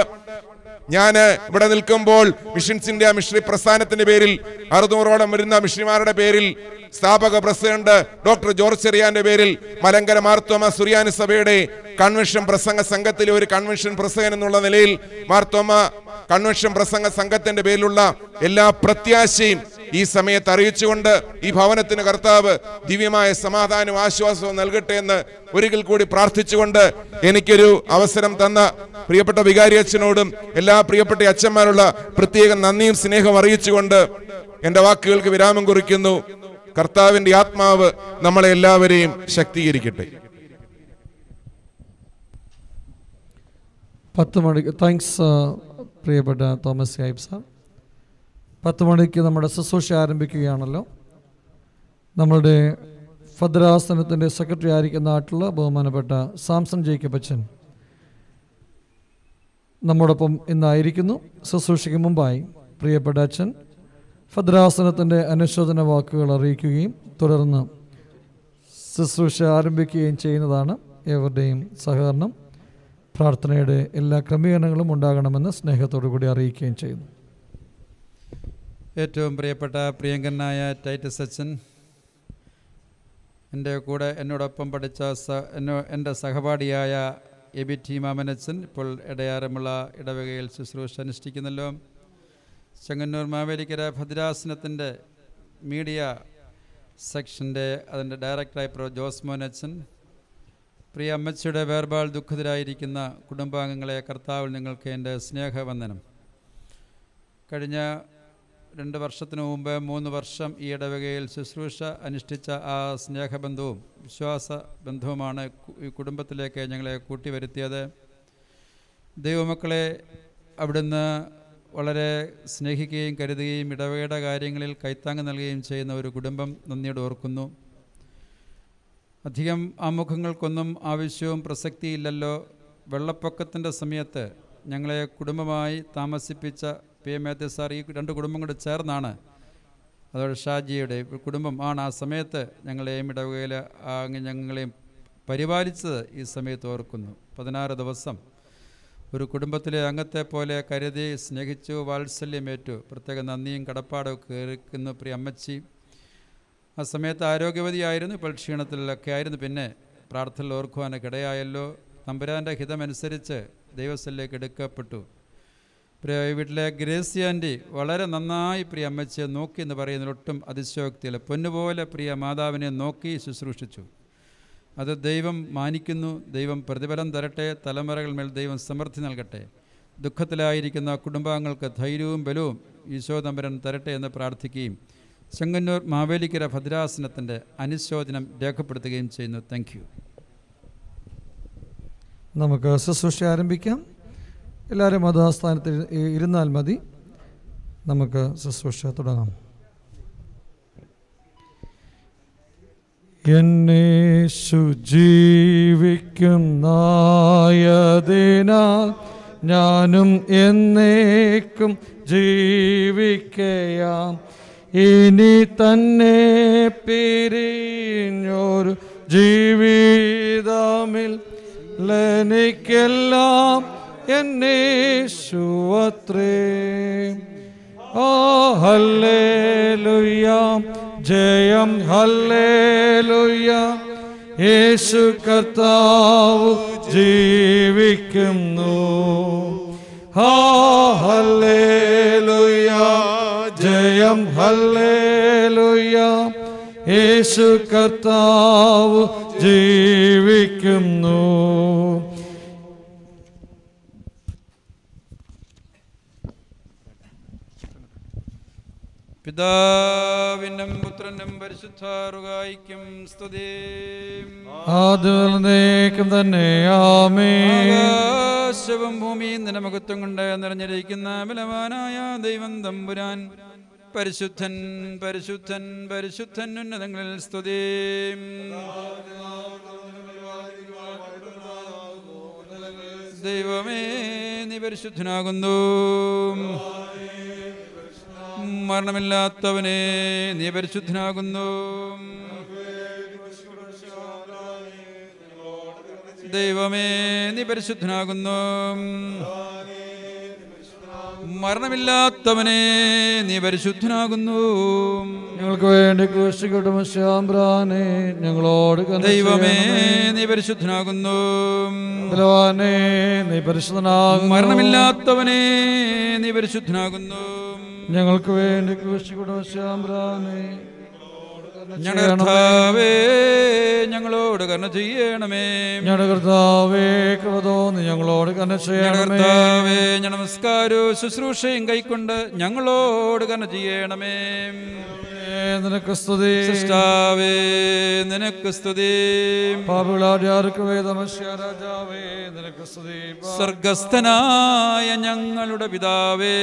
ഞാൻ ഇവിടെ നിൽക്കുമ്പോൾ മിഷൻസ് ഇന്ത്യ മിഷണറി പ്രസ്ഥാനത്തിന്റെ പേരിൽ അറുന്നൂറോളം വരുന്ന മിഷണറിമാരുടെ പേരിൽ സ്ഥാപക പ്രസിഡന്റ് ഡോക്ടർ ജോർജ് ചെറിയാന്റെ പേരിൽ മലങ്കര മാർത്തോമ സുറിയാനി സഭയുടെ കൺവെൻഷൻ പ്രസംഗ സംഘത്തിലെ ഒരു കൺവെൻഷൻ പ്രസംഗൻ എന്നുള്ള നിലയിൽ മാർത്തോമ കൺവെൻഷൻ പ്രസംഗ സംഘത്തിന്റെ പേരിലുള്ള എല്ലാ പ്രത്യാശയും ഈ സമയത്ത് അറിയിച്ചുകൊണ്ട് ഈ ഭവനത്തിന് കർത്താവ് ദിവ്യമായ സമാധാനവും ആശ്വാസവും നൽകട്ടെ എന്ന് ഒരിക്കൽ കൂടി പ്രാർത്ഥിച്ചുകൊണ്ട് എനിക്കൊരു അവസരം തന്ന പ്രിയപ്പെട്ട വികാരി അച്ഛനോടും എല്ലാ പ്രിയപ്പെട്ട അച്ഛന്മാരുള്ള പ്രത്യേക നന്ദിയും സ്നേഹവും അറിയിച്ചുകൊണ്ട് എന്റെ വാക്കുകൾക്ക് വിരാമം കുറിക്കുന്നു കർത്താവിന്റെ ആത്മാവ് നമ്മളെ എല്ലാവരെയും ശക്തീകരിക്കട്ടെ പത്ത് മണിക്ക് താങ്ക്സ് പ്രിയപ്പെട്ട തോമസ് ഗൈബ് സാർ പത്ത് മണിക്ക് നമ്മുടെ ശുശ്രൂഷ ആരംഭിക്കുകയാണല്ലോ നമ്മളുടെ ഭദ്രാസനത്തിൻ്റെ സെക്രട്ടറി ആയിരിക്കുന്ന നാട്ടിലുള്ള ബഹുമാനപ്പെട്ട സാംസൺ ജേക്കബ് അച്ഛൻ നമ്മോടൊപ്പം ഇന്നായിരിക്കുന്നു ശുശ്രൂഷയ്ക്ക് മുമ്പായി പ്രിയപ്പെട്ട അച്ഛൻ ഭദ്രാസനത്തിൻ്റെ അനുശോചന വാക്കുകൾ അറിയിക്കുകയും തുടർന്ന് ശുശ്രൂഷ ആരംഭിക്കുകയും ചെയ്യുന്നതാണ് ഏവരുടെയും സഹകരണം പ്രാർത്ഥനയുടെ എല്ലാ ക്രമീകരണങ്ങളും ഉണ്ടാകണമെന്ന് സ്നേഹത്തോടു കൂടി അറിയിക്കുകയും ചെയ്യുന്നു ഏറ്റവും പ്രിയപ്പെട്ട പ്രിയങ്കരനായ ടൈറ്റസ് അച്ഛൻ എൻ്റെ കൂടെ എന്നോടൊപ്പം പഠിച്ച സ എന്നോ എൻ്റെ സഹപാഠിയായ എ ബി ടി മാമനച്ചൻ ഇപ്പോൾ ഇടയാറമുള്ള ഇടവകയിൽ ശുശ്രൂഷ അനുഷ്ഠിക്കുന്നല്ലോ ചെങ്ങന്നൂർ മാവേലിക്കര ഭദ്രാസനത്തിൻ്റെ മീഡിയ സെക്ഷൻ്റെ അതിൻ്റെ ഡയറക്ടറായി പ്രോ ജോസ് മോനച്ചൻ പ്രിയ അമ്മച്ചിയുടെ വേർപാൽ ദുഃഖിതരായിരിക്കുന്ന കുടുംബാംഗങ്ങളെ കർത്താവിൽ നിങ്ങൾക്ക് എൻ്റെ സ്നേഹവന്ദനം കഴിഞ്ഞ രണ്ട് വർഷത്തിനു മുമ്പ് മൂന്ന് വർഷം ഈ ഇടവകയിൽ ശുശ്രൂഷ അനുഷ്ഠിച്ച ആ സ്നേഹബന്ധവും വിശ്വാസ ബന്ധവുമാണ് കു- ഈ കുടുംബത്തിലേക്ക് ഞങ്ങളെ കൂട്ടിവരുത്തിയത് ദൈവമക്കളെ അവിടുന്ന് വളരെ സ്നേഹിക്കുകയും കരുതുകയും ഇടവകയുടെ കാര്യങ്ങളിൽ കൈത്താങ്ങ് നൽകുകയും ചെയ്യുന്ന ഒരു കുടുംബം നന്ദിയോട് ഓർക്കുന്നു അധികം ആമുഖങ്ങൾക്കൊന്നും ആവശ്യവും പ്രസക്തിയില്ലല്ലോ വെള്ളപ്പൊക്കത്തിൻ്റെ സമയത്ത് ഞങ്ങളെ കുടുംബമായി താമസിപ്പിച്ച പി എം മേത്തെ സാർ ഈ രണ്ട് കുടുംബം കൂടെ ചേർന്നാണ് അതോടെ ഷാജിയുടെ കുടുംബം ആണ് ആ സമയത്ത് ഞങ്ങളെയും ഇടവകയിൽ അങ്ങ് ഞങ്ങളെയും പരിപാലിച്ചത് ഈ സമയത്ത് ഓർക്കുന്നു പതിനാറ് ദിവസം ഒരു കുടുംബത്തിലെ അംഗത്തെ പോലെ കരുതി സ്നേഹിച്ചു വാത്സല്യമേറ്റു പ്രത്യേക നന്ദിയും കടപ്പാടും കേൾക്കുന്നു പ്രിയ അമ്മച്ചി ആ സമയത്ത് ആരോഗ്യവതിയായിരുന്നു ഇപ്പോൾ ക്ഷീണത്തിലൊക്കെ ആയിരുന്നു പിന്നെ പ്രാർത്ഥനയിൽ ഓർക്കുവാനൊക്കെ ഇടയായല്ലോ തമ്പുരാൻ്റെ ഹിതമനുസരിച്ച് ദൈവസ്ഥലിലേക്ക് എടുക്കപ്പെട്ടു പ്രിയ വീട്ടിലെ ഗ്രേസി ആൻറ്റി വളരെ നന്നായി പ്രിയ അമ്മച്ചിയെ നോക്കി എന്ന് പറയുന്നതിൽ ഒട്ടും അതിശയോക്തിയില്ല പൊന്നുപോലെ പ്രിയ മാതാവിനെ നോക്കി ശുശ്രൂഷിച്ചു അത് ദൈവം മാനിക്കുന്നു ദൈവം പ്രതിഫലം തരട്ടെ തലമുറകൾ മേൽ ദൈവം സമൃദ്ധി നൽകട്ടെ ദുഃഖത്തിലായിരിക്കുന്ന കുടുംബാംഗങ്ങൾക്ക് ധൈര്യവും ബലവും ഈശോ തമ്പുരൻ തരട്ടെ എന്ന് പ്രാർത്ഥിക്കുകയും ചെങ്ങന്നൂർ മാവേലിക്കര ഭദ്രാസനത്തിൻ്റെ അനുശോചനം രേഖപ്പെടുത്തുകയും ചെയ്യുന്നു താങ്ക് യു നമുക്ക് ശുശ്രൂഷ ആരംഭിക്കാം എല്ലാവരും മതാസ്ഥാനത്ത് ഇരു- ഇരുന്നാൽ മതി നമുക്ക് ശുശ്രൂഷ തുടങ്ങാം എന്നേശു ജീവിക്കും നായതിനാൽ ഞാനും എന്നേക്കും ജീവിക്കയാം ഇനി തന്നെ പിരിഞ്ഞൊരു ജീവിതമിൽ ലെനിക്കെല്ലാം എന്നേശുവത്രേ ആ ഹല്ലേലൂയ ജയം ഹല്ലേലൂയ യേശു കർത്താവ് ജീവിക്കുന്നു ആ ഹല്ലേലൂയ ജയം ഹല്ലേലൂയ യേശു കർത്താവ് ജീവിക്കുന്നു പിതാവിനും പുത്രനും പരിശുദ്ധാറുകായിക്കും സ്തുതി ആദ്യം തന്നെ ആമേ ആകാശവും ഭൂമിയും നിലമുഖത്തും കൊണ്ട് നിറഞ്ഞിരിക്കുന്ന ബലവാനായ ദൈവം തമ്പുരാൻ പരിശുദ്ധൻ പരിശുദ്ധൻ പരിശുദ്ധൻ ഉന്നതങ്ങളിൽ സ്തുതി ദൈവമേ നീ പരിശുദ്ധനാകുന്നു മരണമില്ലാത്തവനെ നീ പരിശുദ്ധനാകുന്നു ദൈവമേ നീ പരിശുദ്ധനാകുന്നു മരണമില്ലാത്തവനെ നീ പരിശുദ്ധനാകുന്നു ഞങ്ങൾക്ക് വേണ്ടി ക്രൂശിക്കട്ടും ശ്യാംബ്രാനെ ഞങ്ങളോട് കരുണ ദൈവമേ ചെയ്യണമേ. നീ പരിശുദ്ധനാകുന്നു ബലവാനെ നീ പരിശുദ്ധനാകുന്നു മരണമില്ലാത്തവനെ നീ പരിശുദ്ധനാകുന്നു ഞങ്ങൾക്ക് വേണ്ടി ക്രൂശിക്കട്ടും ശ്യാംബ്രാനെ ഞങ്ങളുടെ കർത്താവേ ഞങ്ങളോട് കരുണ ചെയ്യണമേ ഞങ്ങളുടെ കർത്താവേ കൃപ തോന്നി ഞങ്ങളോട് കരുണ ഞങ്ങളുടെ ചെയ്യണമേ കർത്താവേ ഞങ്ങളുടെ നമസ്കാരവും ശുശ്രൂഷയും കൈക്കൊണ്ട് ഞങ്ങളോട് കരുണ ചെയ്യണമേ നിനക്ക് സ്തുതി സിസ്റ്റാവേ നിനക്ക് സ്തുതി പാപികളാർക്ക് വേദമശ്യ രാജാവേ നിനക്ക് സ്തുതി സ്വർഗസ്ഥനായ ഞങ്ങളുടെ പിതാവേ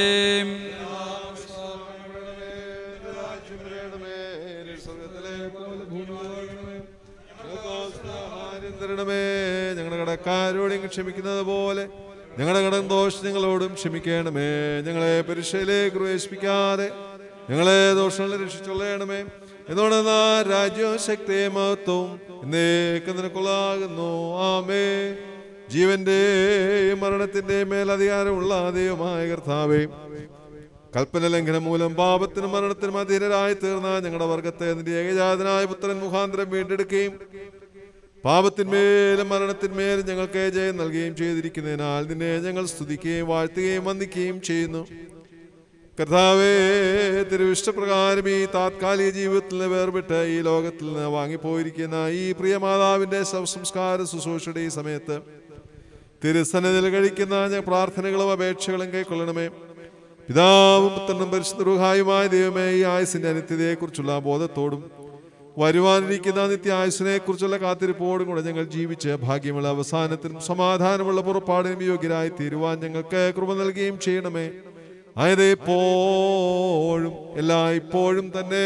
തരണമേ ഞങ്ങളുടെ കടക്കാരോടും ക്ഷമിക്കുന്നത് പോലെ ഞങ്ങളുടെ കടം ദോഷം ഞങ്ങളോടും ക്ഷമിക്കണമേ ഞങ്ങളെ പരീക്ഷയിലേക്ക് പ്രവേശിപ്പിക്കാതെ ഞങ്ങളെ ദോഷങ്ങളെ രക്ഷിച്ചുകൊള്ളണമേ എന്തുകൊണ്ടെന്നാ രാജ്യവും ശക്തിയും മഹത്വവും എന്നേക്ക് നിനക്കുള്ളാകുന്നു ആമേ ജീവന്റെയും മരണത്തിന്റെയും മേലധികാരമുള്ള ദൈവമായ കർത്താവേ കൽപ്പന ലംഘനം മൂലം പാപത്തിനും മരണത്തിനും അധീനരായി തീർന്ന ഞങ്ങളുടെ വർഗത്തെ നിന്റെ ഏകജാതനായ പുത്രൻ മുഖാന്തരം വീണ്ടെടുക്കുകയും പാപത്തിന്മേലും മരണത്തിന്മേലും ഞങ്ങൾക്ക് ജയം നൽകുകയും ചെയ്തിരിക്കുന്നതിനാൽ നിന്നെ ഞങ്ങൾ സ്തുതിക്കുകയും വാഴ്ത്തുകയും വന്ദിക്കുകയും ചെയ്യുന്നു കർത്താവേ തിരുവിഷ്ടപ്രകാരം ഈ താത്കാലിക ജീവിതത്തിൽ നിന്ന് വേർപെട്ട് ഈ ലോകത്തിൽ നിന്ന് വാങ്ങിപ്പോയിരിക്കുന്ന ഈ പ്രിയ മാതാവിന്റെ ശവസംസ്കാര ശുശ്രൂഷയുടെ ഈ സമയത്ത് തിരുസന്നിധിയിൽ കഴിക്കുന്ന ഞങ്ങൾ പ്രാർത്ഥനകളും അപേക്ഷകളും കൈക്കൊള്ളണമേ പിതാവും പുത്രനും പരിശുദ്ധ ദൈവമേ ഈ ആയുസിന്റെ അനിത്യതയെക്കുറിച്ചുള്ള ബോധത്തോടും വരുവാനിരിക്കുന്ന നിത്യ ആയുസിനെ കുറിച്ചുള്ള കാത്തിരിപ്പോടും കൂടെ ഞങ്ങൾ ജീവിച്ച് ഭാഗ്യമുള്ള അവസാനത്തിനും സമാധാനമുള്ള പുറപ്പാടിനും യോഗ്യരായി തീരുവാൻ ഞങ്ങൾക്ക് കൃപ നൽകുകയും ചെയ്യണമേ ആയത് എപ്പോഴും എല്ലാ ഇപ്പോഴും തന്നെ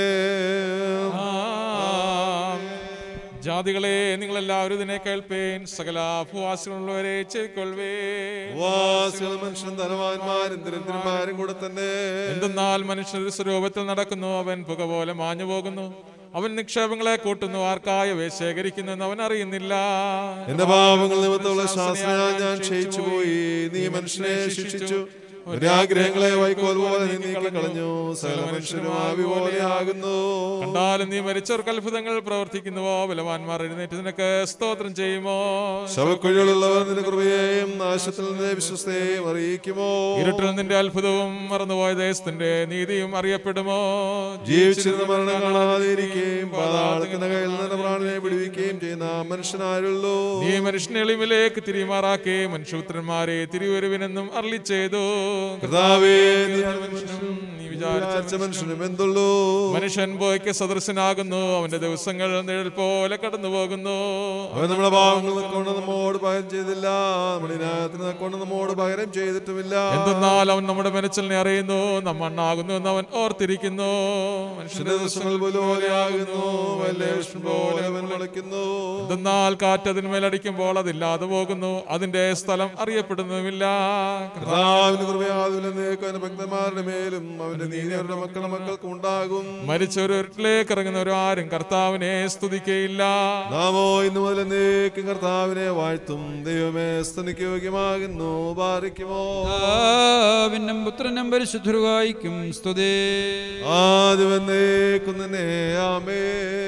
ജാതികളെ നിങ്ങളെല്ലാവരും ഇതിനെ കേൾപ്പേൻ സകല ഭൂവാസികളുള്ളവരെ ചെവിക്കൊള്ളുവേ വാസികളും മനുഷ്യനും ധനവാന്മാരും ദരിദ്രന്മാരും കൂടെ തന്നെ എന്തെന്നാൽ മനുഷ്യർ സ്വരൂപത്തിൽ നടക്കുന്നു അവൻ പുക പോലെ മാഞ്ഞു പോകുന്നു അവൻ നിക്ഷേപങ്ങളെ കൂട്ടുന്നു ആർക്കായവയെ ശേഖരിക്കുന്നെന്ന് അവൻ അറിയുന്നില്ല എന്റെ പാപങ്ങൾ നിമിത്തമുള്ള ശാസ്ത്രയാൽ ഞാൻ ക്ഷയിച്ചു പോയി നീ മനുഷ്യനെ ശിക്ഷിച്ചു ആഗ്രഹങ്ങളെ വൈക്കോൽ പോലെ നീ നീക്കി കളഞ്ഞു സകല മനുഷ്യരും ആവി പോലെയാകുന്നു കണ്ടാലും നീ മരിച്ചവർക്ക് അത്ഭുതങ്ങൾ പ്രവർത്തിക്കുന്നുവോ ബലവാന്മാർ എഴുന്നേറ്റ് നിനക്ക് സ്തോത്രം ചെയ്യുമോ ശവക്കുഴികളുള്ളവർ നിന്റെ കൃപയെയും നാശത്തിൽ നിന്ന് വിശ്വസ്തയെയും അറിയിക്കുമോ ഇരുട്ടിൽ നിന്റെ അത്ഭുതവും മറന്നുപോയ ദേശത്തിന്റെ നീതിയും അറിയപ്പെടുമോ ജീവിച്ചിരുന്ന മരണം കാണാതിരിക്കുകയും പാതാളത്തിന്റെ കയ്യിൽ നിന്ന് പ്രാണനെ പിടിവിക്കുകയും ചെയ്യുന്ന മനുഷ്യനാരുള്ളൂ നീ മനുഷ്യനെ എളിമിലേക്ക് തിരിമാറാക്കി മനുഷ്യപുത്രന്മാരെ തിരുവരുവിനെന്നും അരളി ചെയ്തു കർത്താവേ, നീ വിചാരിച്ച മനുഷ്യനും എന്തുള്ളൂ മനുഷ്യൻ പോയ്ക്ക് സദൃശനാകുന്നു അവന്റെ ദിവസങ്ങൾ നിഴൽ പോലെ കടന്നു പോകുന്നു അവൻ നമ്മുടെ ഭാവങ്ങൾ കൊണ്ട് നമ്മോട് പകരം ചെയ്തില്ല നമ്മുടെ ന്യായത്തിന് കൊണ്ട് നമ്മോട് പകരം ചെയ്തിട്ടുമില്ല എന്തെന്നാൽ അവൻ നമ്മുടെ മെനച്ചലിനെ അറിയുന്നു നാം മണ്ണാകുന്നു എന്ന് അവൻ ഓർത്തിരിക്കുന്നു മനുഷ്യന്റെ ദിവസങ്ങൾ പോലെയാകുന്നു വല്ലേ വിഷ്ണു പോലെ അവൻ മുളയ്ക്കുന്നു എന്തെന്നാൽ കാറ്റ് അതിന്മേൽ അടിക്കുമ്പോൾ അതില്ലാതെ പോകുന്നു അതിന്റെ സ്ഥലം അറിയപ്പെടുന്നുമില്ല കർത്താവിന്റെ കൃപയാതുലന്നേക്കും അവന്റെ ഭക്തന്മാരുടെ മേലും അവന്റെ നീതി അവരുടെ മക്കളുടെ മക്കൾക്കും ഉണ്ടാകും മരിച്ചവരിലേക്ക് ഇറങ്ങുന്നവരും ആരും കർത്താവിനെ സ്തുതിക്കയില്ല നാമോ ഇന്നു മുതൽ എന്നേക്കും കർത്താവിനെ വാഴ്ത്തും ദൈവമേ സ്തുതിക്ക് യോഗ്യമാകുന്നു പാറിക്കുമോ പിന്നും പുത്രനും പരിശുദ്ധരുവായിക്കും സ്തുതേ ആദ്യം എന്നേക്കും തന്നെ ആമേ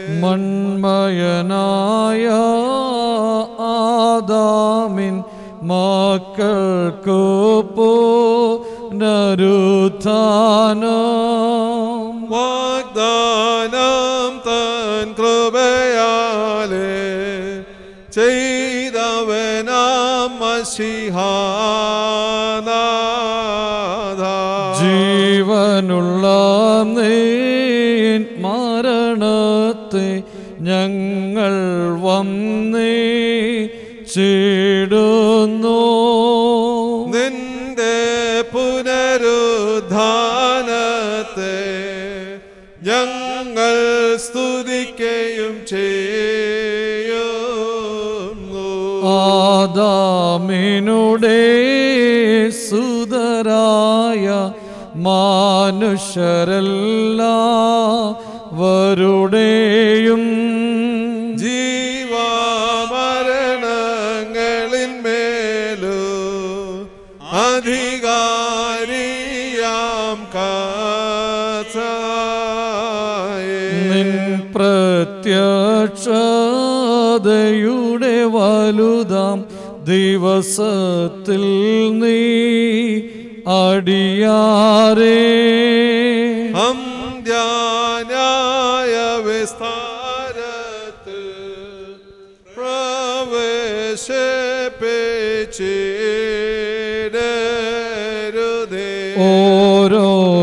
മൺമയനായ ആദാമിൻ മക്കൾക്കു പുനരുത്ഥാനം വാഗ്ദാനം തൻ കൃപയാലേ ചെയ്തവനാം മഷിഹാനാഥ ജീവനുള്ള നീൻ മരണത്തെ ഞങ്ങൾ വന്നേ ചിടുന്നു നിന്റെ പുനരുദ്ധാനത്തെ ഞങ്ങൾ സ്തുതിക്കുകയും ചെയ്യുന്നു ആദാമിനുടെ സുതരായ മനുഷ്യരെല്ലാവരുടെയും ജീവമരണങ്ങളിന്മേലു അധികാരിയാം കാസായേ നിൻ പ്രത്യക്ഷതയുടെ വലുതാം ദിവസത്തിൽ നീ അടിയാരേ അന്ത്യാനായ വിസ്താരത്തിൽ പ്രവേശിപ്പിച്ചിടരുതേ ഓരോ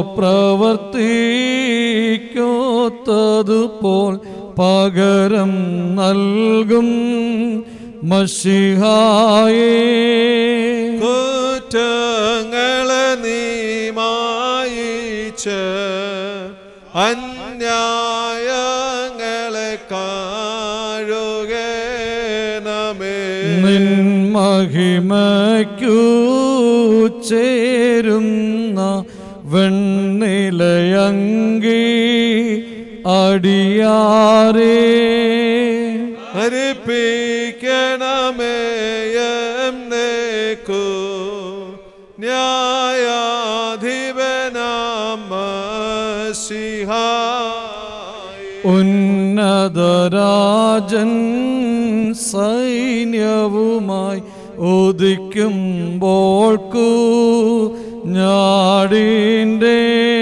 പ്രവർത്തിക്കൊത്തതുപോൽ പകരം നൽകും മഷിഹായേ കുറ്റങ്ങളെ നീ മായിച്ച് അന്യായങ്ങളെ കാഴുകേണമേ നിൻ മഹിമയ്ക്കു ചേരുന്ന വെണ്ണിലയങ്കി അടിയാരേ ഹരിപ്പിക്കണമേ എന്നേക്കു ന്യായാധിപനാം മസിഹായി ഉന്നതരാജൻ സൈന്യവുമായി ഉദിക്കുമ്പോൾക്കു ഞാടിൻ്റെ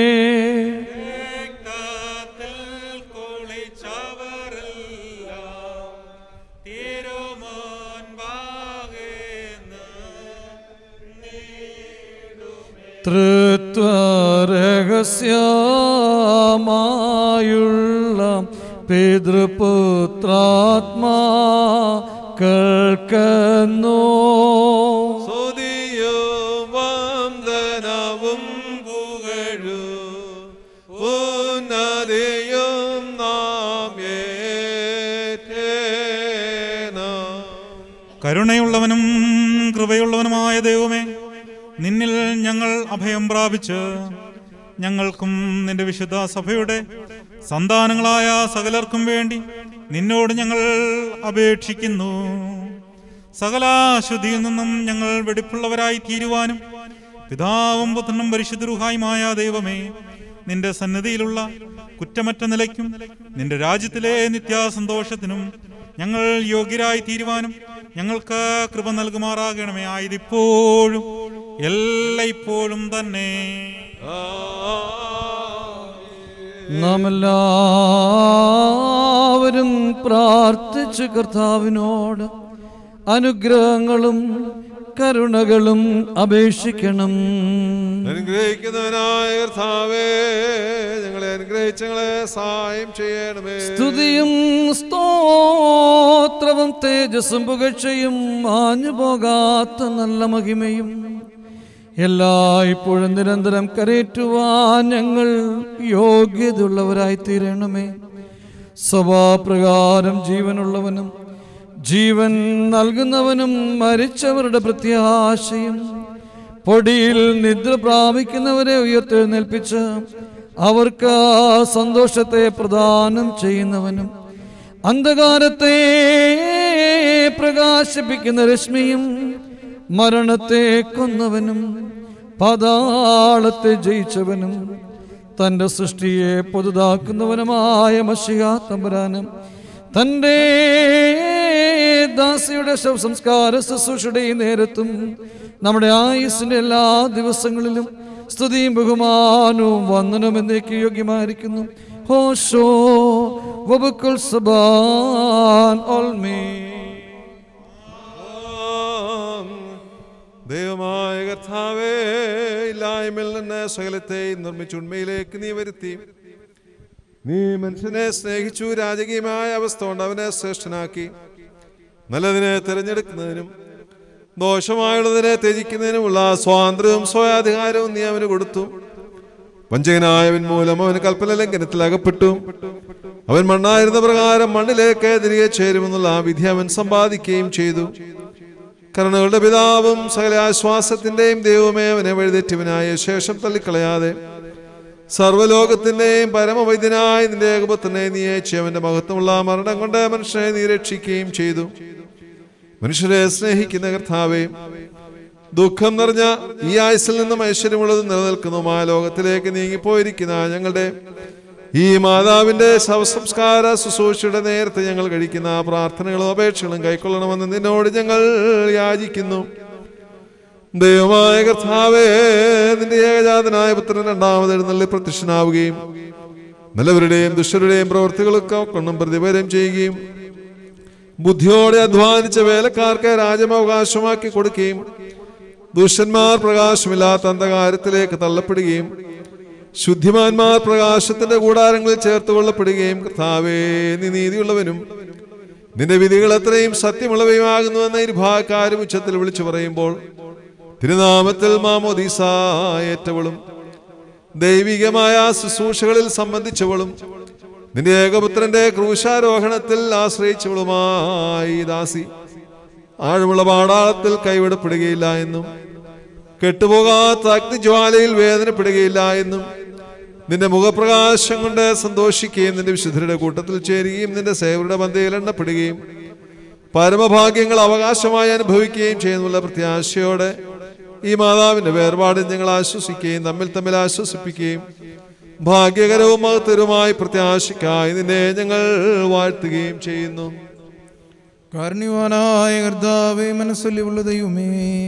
തൃത്വരഹസ്യമായുള്ള പിതൃപുത്രാത്മാക്കൾക്കെന്നോ സ്തുതിയും വന്ദനവും പുകഴു ഉന്നതിയും നാം ഏറ്റേണം കരുണയുള്ളവനും കൃപയുള്ളവനുമായ ദൈവമേ നിന്നിൽ ഞങ്ങൾ അഭയം പ്രാപിച്ച് ഞങ്ങൾക്കും നിന്റെ വിശുദ്ധ സഭയുടെ സന്താനങ്ങളായ സകലർക്കും വേണ്ടി നിന്നോട് ഞങ്ങൾ അപേക്ഷിക്കുന്നു സകല ശുദ്ധിയിൽ നിന്നും ഞങ്ങൾ വെടിപ്പുള്ളവരായി തീരുവാനും പിതാവും പുത്രനും പരിശുദ്ധരുഹായുമായ ദൈവമേ നിന്റെ സന്നിധിയിലുള്ള കുറ്റമറ്റ നിലയ്ക്കും നിന്റെ രാജ്യത്തിലെ നിത്യാസന്തോഷത്തിനും ഞങ്ങൾ യോഗ്യരായി തീരുവാനും ഞങ്ങൾക്ക് കൃപ നൽകുമാറാകണമേ ആയതിപ്പോഴും എല്ലായ്പ്പോഴും തന്നെ നാം എല്ലാവരും പ്രാർത്ഥിച്ച് കർത്താവിനോട് അനുഗ്രഹങ്ങളും കരുണകളും അപേക്ഷിക്കണം അനുഗ്രഹിക്കുന്നവനായ കർത്താവേ ഞങ്ങളെ അനുഗ്രഹിച്ച് ഞങ്ങളെ സഹായം ചെയ്യണമേ സ്തുതിയും സ്തോത്രവും തേജസ്സും പുകഴ്ചയും മാഞ്ഞു പോകാത്ത നല്ല മഹിമയും എല്ലായ്പ്പോഴും നിരന്തരം കരയേറ്റുവാൻ ഞങ്ങൾ യോഗ്യതയുള്ളവരായി തീരണമേ സ്വഭാവപ്രകാരം ജീവനുള്ളവനും ജീവൻ നൽകുന്നവനും മരിച്ചവരുടെ പ്രത്യാശയും പൊടിയിൽ നിദ്ര പ്രാപിക്കുന്നവരെ ഉയർത്തെഴുന്നേൽപ്പിച്ച് അവർക്ക് ആ സന്തോഷത്തെ പ്രദാനം ചെയ്യുന്നവനും അന്ധകാരത്തെ പ്രകാശിപ്പിക്കുന്ന രശ്മിയും മരണത്തെ കൊന്നവനും പാതാളത്തെ ജയിച്ചവനും തൻ്റെ സൃഷ്ടിയെ പുതുതാക്കുന്നവനുമായ മഷിക തമ്പുരാനും തൻ്റെ ദാസിയുടെ ശവസംസ്കാര ശുശ്രൂഷയുടെ ഈ നേരത്തും നമ്മുടെ ആയുസിൻ്റെ എല്ലാ ദിവസങ്ങളിലും സ്തുതിയും ബഹുമാനവും വന്ദനവും എന്നേക്ക് യോഗ്യമായിരിക്കുന്നു ഹോഷോ വബുക്കുൽ സബാൻ ഓൾമേ ദൈവമായ കർത്താവേ ഇല്ലായ്മയിൽ നിന്ന് സകലത്തെയും നിർമ്മിച്ച് ഉണ്മയിലേക്ക് നീ വരുത്തി നീ മനുഷ്യനെ സ്നേഹിച്ചു രാജകീയമായ അവസ്ഥ കൊണ്ട് അവനെ ശ്രേഷ്ഠനാക്കി നല്ലതിനെ തിരഞ്ഞെടുക്കുന്നതിനും ദോഷമായുള്ളതിനെ ത്യജിക്കുന്നതിനുമുള്ള സ്വാതന്ത്ര്യവും സ്വയാധികാരവും നീ അവന് കൊടുത്തു വഞ്ചകനായവൻ മൂലം അവൻ കൽപ്പന ലംഘനത്തിൽ അകപ്പെട്ടു അവൻ മണ്ണായിരുന്ന പ്രകാരം മണ്ണിലേക്ക് തിരികെ ചേരുമെന്നുള്ള ആ വിധി അവൻ സമ്പാദിക്കുകയും ചെയ്തു കരുണകളുടെ പിതാവും സകല ആശ്വാസത്തിന്റെയും ദൈവമേ അവനെ വഴിതെറ്റിവനായ ശേഷം തള്ളിക്കളയാതെ സർവ്വലോകത്തിന്റെയും പരമവൈദ്യനായ നിന്റെ ഏകപുത്രനെ നീ അയച്ച് അവന്റെ മഹത്വമുള്ള മരണം കൊണ്ട് മനുഷ്യനെ നീ രക്ഷിക്കുകയും ചെയ്തു മനുഷ്യരെ സ്നേഹിക്കുന്ന കർത്താവേ ദുഃഖം നിറഞ്ഞ ഈ ആയുസിൽ നിന്നും ഐശ്വര്യമുള്ളത് നിലനിൽക്കുന്നതുമായ ലോകത്തിലേക്ക് നീങ്ങിപ്പോയിരിക്കുന്ന ഞങ്ങളുടെ ഈ മാതാവിന്റെ ശവസംസ്കാര ശുശ്രൂഷയുടെ നേരത്തെ ഞങ്ങൾ കഴിക്കുന്ന പ്രാർത്ഥനകളും അപേക്ഷകളും കൈക്കൊള്ളണമെന്ന് നിന്നോട് ഞങ്ങൾ യാചിക്കുന്നു ദൈവമായ കർത്താവേ നിന്റെ ഏകജാതനായ പുത്രൻ രണ്ടാമത് എഴുന്നള്ളി പ്രത്യക്ഷനാവുകയും നല്ലവരുടെയും ദുഷ്ടരുടെയും പ്രവൃത്തികളൊക്കെ കൊണ്ടും പ്രതിഫലം ചെയ്യുകയും ബുദ്ധിയോടെ അധ്വാനിച്ച വേലക്കാർക്ക് രാജമവകാശമാക്കി കൊടുക്കുകയും ദുഷ്ടന്മാർ പ്രകാശമില്ലാത്ത അന്ധകാരത്തിലേക്ക് തള്ളപ്പെടുകയും ശുദ്ധിമാന്മാർ പ്രകാശത്തിന്റെ കൂടാരങ്ങളിൽ ചേർത്ത് കൊള്ളപ്പെടുകയും കർത്താവേ നീ നീതിയുള്ളവനും നിന്റെ വിധികൾ എത്രയും സത്യമുള്ളവയുമാകുന്നുവെന്ന ഇരുഭാഗക്കാരും ഉച്ചത്തിൽ വിളിച്ചു പറയുമ്പോൾ തിരുനാമത്തിൽ മാമോദീസ ഏറ്റവളും ദൈവികമായ ശുശ്രൂഷകളിൽ സംബന്ധിച്ചവളും നിന്റെ ഏകപുത്രന്റെ ക്രൂശാരോഹണത്തിൽ ആശ്രയിച്ചവളുമായി ദാസി ആഴമുള്ള പാടാളത്തിൽ കൈവിടപ്പെടുകയില്ല എന്നും കെട്ടുപോകാത്ത അഗ്നിജ്വാലയിൽ വേദനപ്പെടുകയില്ല എന്നും നിന്റെ മുഖപ്രകാശം കൊണ്ട് സന്തോഷിക്കുകയും നിന്റെ വിശുദ്ധരുടെ കൂട്ടത്തിൽ ചേരുകയും നിന്റെ സേവരുടെ പന്തയിൽ എണ്ണപ്പെടുകയും പരമഭാഗ്യങ്ങൾ അവകാശമായി അനുഭവിക്കുകയും ചെയ്യുന്നുള്ള പ്രത്യാശയോടെ ഈ മാതാവിന്റെ വേർപാടിൽ ഞങ്ങൾ ആശ്വസിക്കുകയും തമ്മിൽ തമ്മിൽ ആശ്വസിപ്പിക്കുകയും ഭാഗ്യകരവും മഹത്തരവുമായി പ്രത്യാശിക്കായി നിന്നെ ഞങ്ങൾ വാഴ്ത്തുകയും ചെയ്യുന്നു കാരുണ്യവാനായ കർത്താവേ മനസ്സല്ലുള്ള ദൈവമേ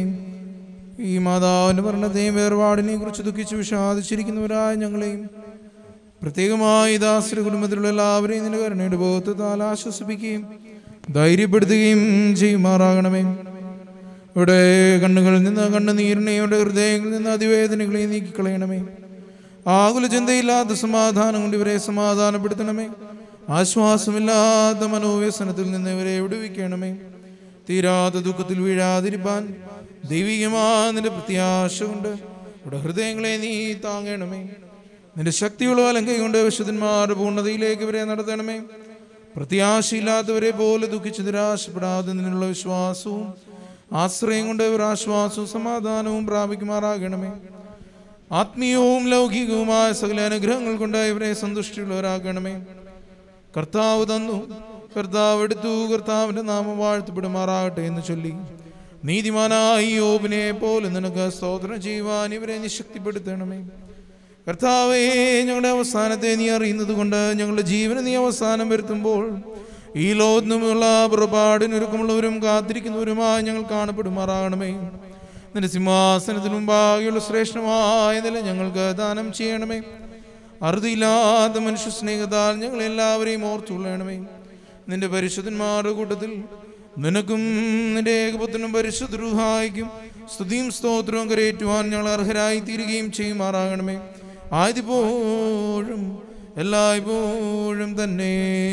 ഈ മാതാവിന്റെ മരണത്തെയും വേർപാടിനെയും കുറിച്ച് ദുഃഖിച്ച് വിഷാദിച്ചിരിക്കുന്നവരായ ഞങ്ങളെയും പ്രത്യേകമായി ദാസര കുടുംബത്തിലുള്ള എല്ലാവരെയും നിന്റെ കരുണയുടെ ബോധത്താൽ ആശ്വസിപ്പിക്കുകയും ധൈര്യപ്പെടുത്തുകയും ചെയ്യുമാറാകണമേ ഇവിടെ കണ്ണുകളിൽ നിന്ന് കണ്ണുനീരിനെയും ഇവിടെ ഹൃദയങ്ങളിൽ നിന്ന് അതിവേദനകളെയും നീക്കിക്കളയണമേ ആകുല ചിന്തയില്ലാത്ത സമാധാനം കൊണ്ട് ഇവരെ സമാധാനപ്പെടുത്തണമേ ആശ്വാസമില്ലാത്ത മനോവ്യസനത്തിൽ നിന്ന് ഇവരെ വിടുവിക്കണമേ തീരാത്ത ദുഃഖത്തിൽ വീഴാതിരിപ്പാൻ ദൈവികമായ നിന്റെ പ്രത്യാശ കൊണ്ട് ഇവിടെ ഹൃദയങ്ങളെ നീ താങ്ങണമേ നിന്റെ ശക്തിയുള്ള വലങ്കൈ കൊണ്ട് വിശുദ്ധന്മാരുടെ പൂർണ്ണതയിലേക്ക് ഇവരെ നടത്തണമേ പ്രത്യാശയില്ലാത്തവരെ പോലെ ദുഃഖിച്ച് നിരാശപ്പെടാതെ നിന്നുള്ള വിശ്വാസവും ആശ്രയം കൊണ്ട് ഇവർ ആശ്വാസവും സമാധാനവും പ്രാപിക്കുമാറാകണമേ ആത്മീയവും ലൗകികവുമായ സകല അനുഗ്രഹങ്ങൾ കൊണ്ട് ഇവരെ സന്തുഷ്ടിയുള്ളവരാകണമേ കർത്താവ് തന്നു കർത്താവ് എടുത്തു കർത്താവിന്റെ നാമം വാഴ്ത്തപ്പെടുമാറാകട്ടെ എന്ന് ചൊല്ലി നീതിമാനായ യോബിനെ പോലെ നിനക്ക് സ്തോത്രം ചെയ്യുവാൻ ഇവരെ നിശക്തിപ്പെടുത്തണമേ കർത്താവേ ഞങ്ങളുടെ അവസാനത്തെ നീ അറിയുന്നത് കൊണ്ട് ഞങ്ങളുടെ ജീവന് നീ അവസാനം വരുത്തുമ്പോൾ ഈ ലോകത്തുമുള്ള പുറപ്പാടിനൊരുക്കമുള്ളവരും കാത്തിരിക്കുന്നവരുമായി ഞങ്ങൾ കാണപ്പെടുമാറാകണമേ നിന്റെ സിംഹാസനത്തിന് മുമ്പാകെയുള്ള ശ്രേഷ്ഠമായ നില ഞങ്ങൾക്ക് ദാനം ചെയ്യണമേ അറുതിയില്ലാത്ത മനുഷ്യ സ്നേഹത്താൽ ഞങ്ങൾ എല്ലാവരെയും ഓർത്തുകൊള്ളണമേ നിന്റെ പരിശുദ്ധന്മാരുടെ കൂട്ടത്തിൽ നിനക്കും നിന്റെ ഏകപുത്രനും പരിശുദ്ധരുഹായിക്കും സ്തുതിയും സ്തോത്രവും കരയേറ്റുവാൻ ഞങ്ങൾ അർഹരായി തീരുകയും ചെയ്യുമാറാകണമേ ആയതിപ്പോഴും എല്ലായ്പ്പോഴും തന്നെ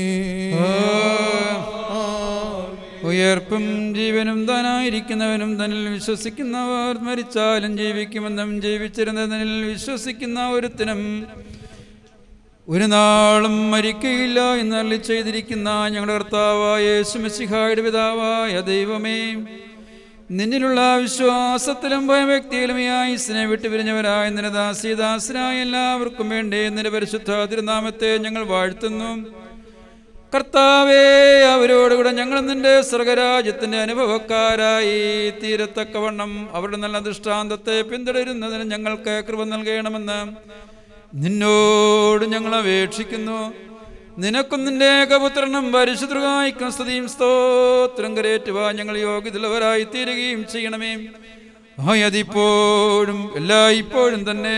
ഉയർപ്പും ജീവനും താനായിരിക്കുന്നവനും തന്നിൽ വിശ്വസിക്കുന്നവർ മരിച്ചാലും ജീവിക്കുമെന്നും ജീവിച്ചിരുന്നതിൽ വിശ്വസിക്കുന്ന ഒരുത്തിനും ഒരു നാളും മരിക്കയില്ല എന്ന് അള്ളി ചെയ്തിരിക്കുന്ന ഞങ്ങളുടെ കർത്താവായ യേശുമസിഹായുടെ പിതാവായ ദൈവമേ നിന്നിലുള്ള വിശ്വാസത്തിലും ഭയഭക്തിയിലും ഈ ആയുസിനെ വിട്ടുപിരിഞ്ഞവരായ നിന്റെ ദാസിദാസരായ എല്ലാവർക്കും വേണ്ടി നിന്റെ പരിശുദ്ധ തിരുനാമത്തെ ഞങ്ങൾ വാഴ്ത്തുന്നു കർത്താവേ അവരോടുകൂടെ ഞങ്ങൾ നിന്റെ സ്വർഗരാജ്യത്തിന്റെ അനുഭവക്കാരായി തീരത്തക്കവണ്ണം അവരുടെ നല്ല ദൃഷ്ടാന്തത്തെ പിന്തുടരുന്നതിന് ഞങ്ങൾക്ക് കൃപ നൽകണമെന്ന് നിന്നോട് ഞങ്ങൾ അപേക്ഷിക്കുന്നു നിനക്കും നിന്റെ ഏകപുത്രനും പരിശുദ്ധായിക്കും സ്തുതിയും സ്തോത്രം കരേറ്റുവാൻ ഞങ്ങൾ യോഗ്യതയുള്ളവരായി തീരുകയും ചെയ്യണമേ അതിപ്പോഴും എല്ലായ്പ്പോഴും തന്നെ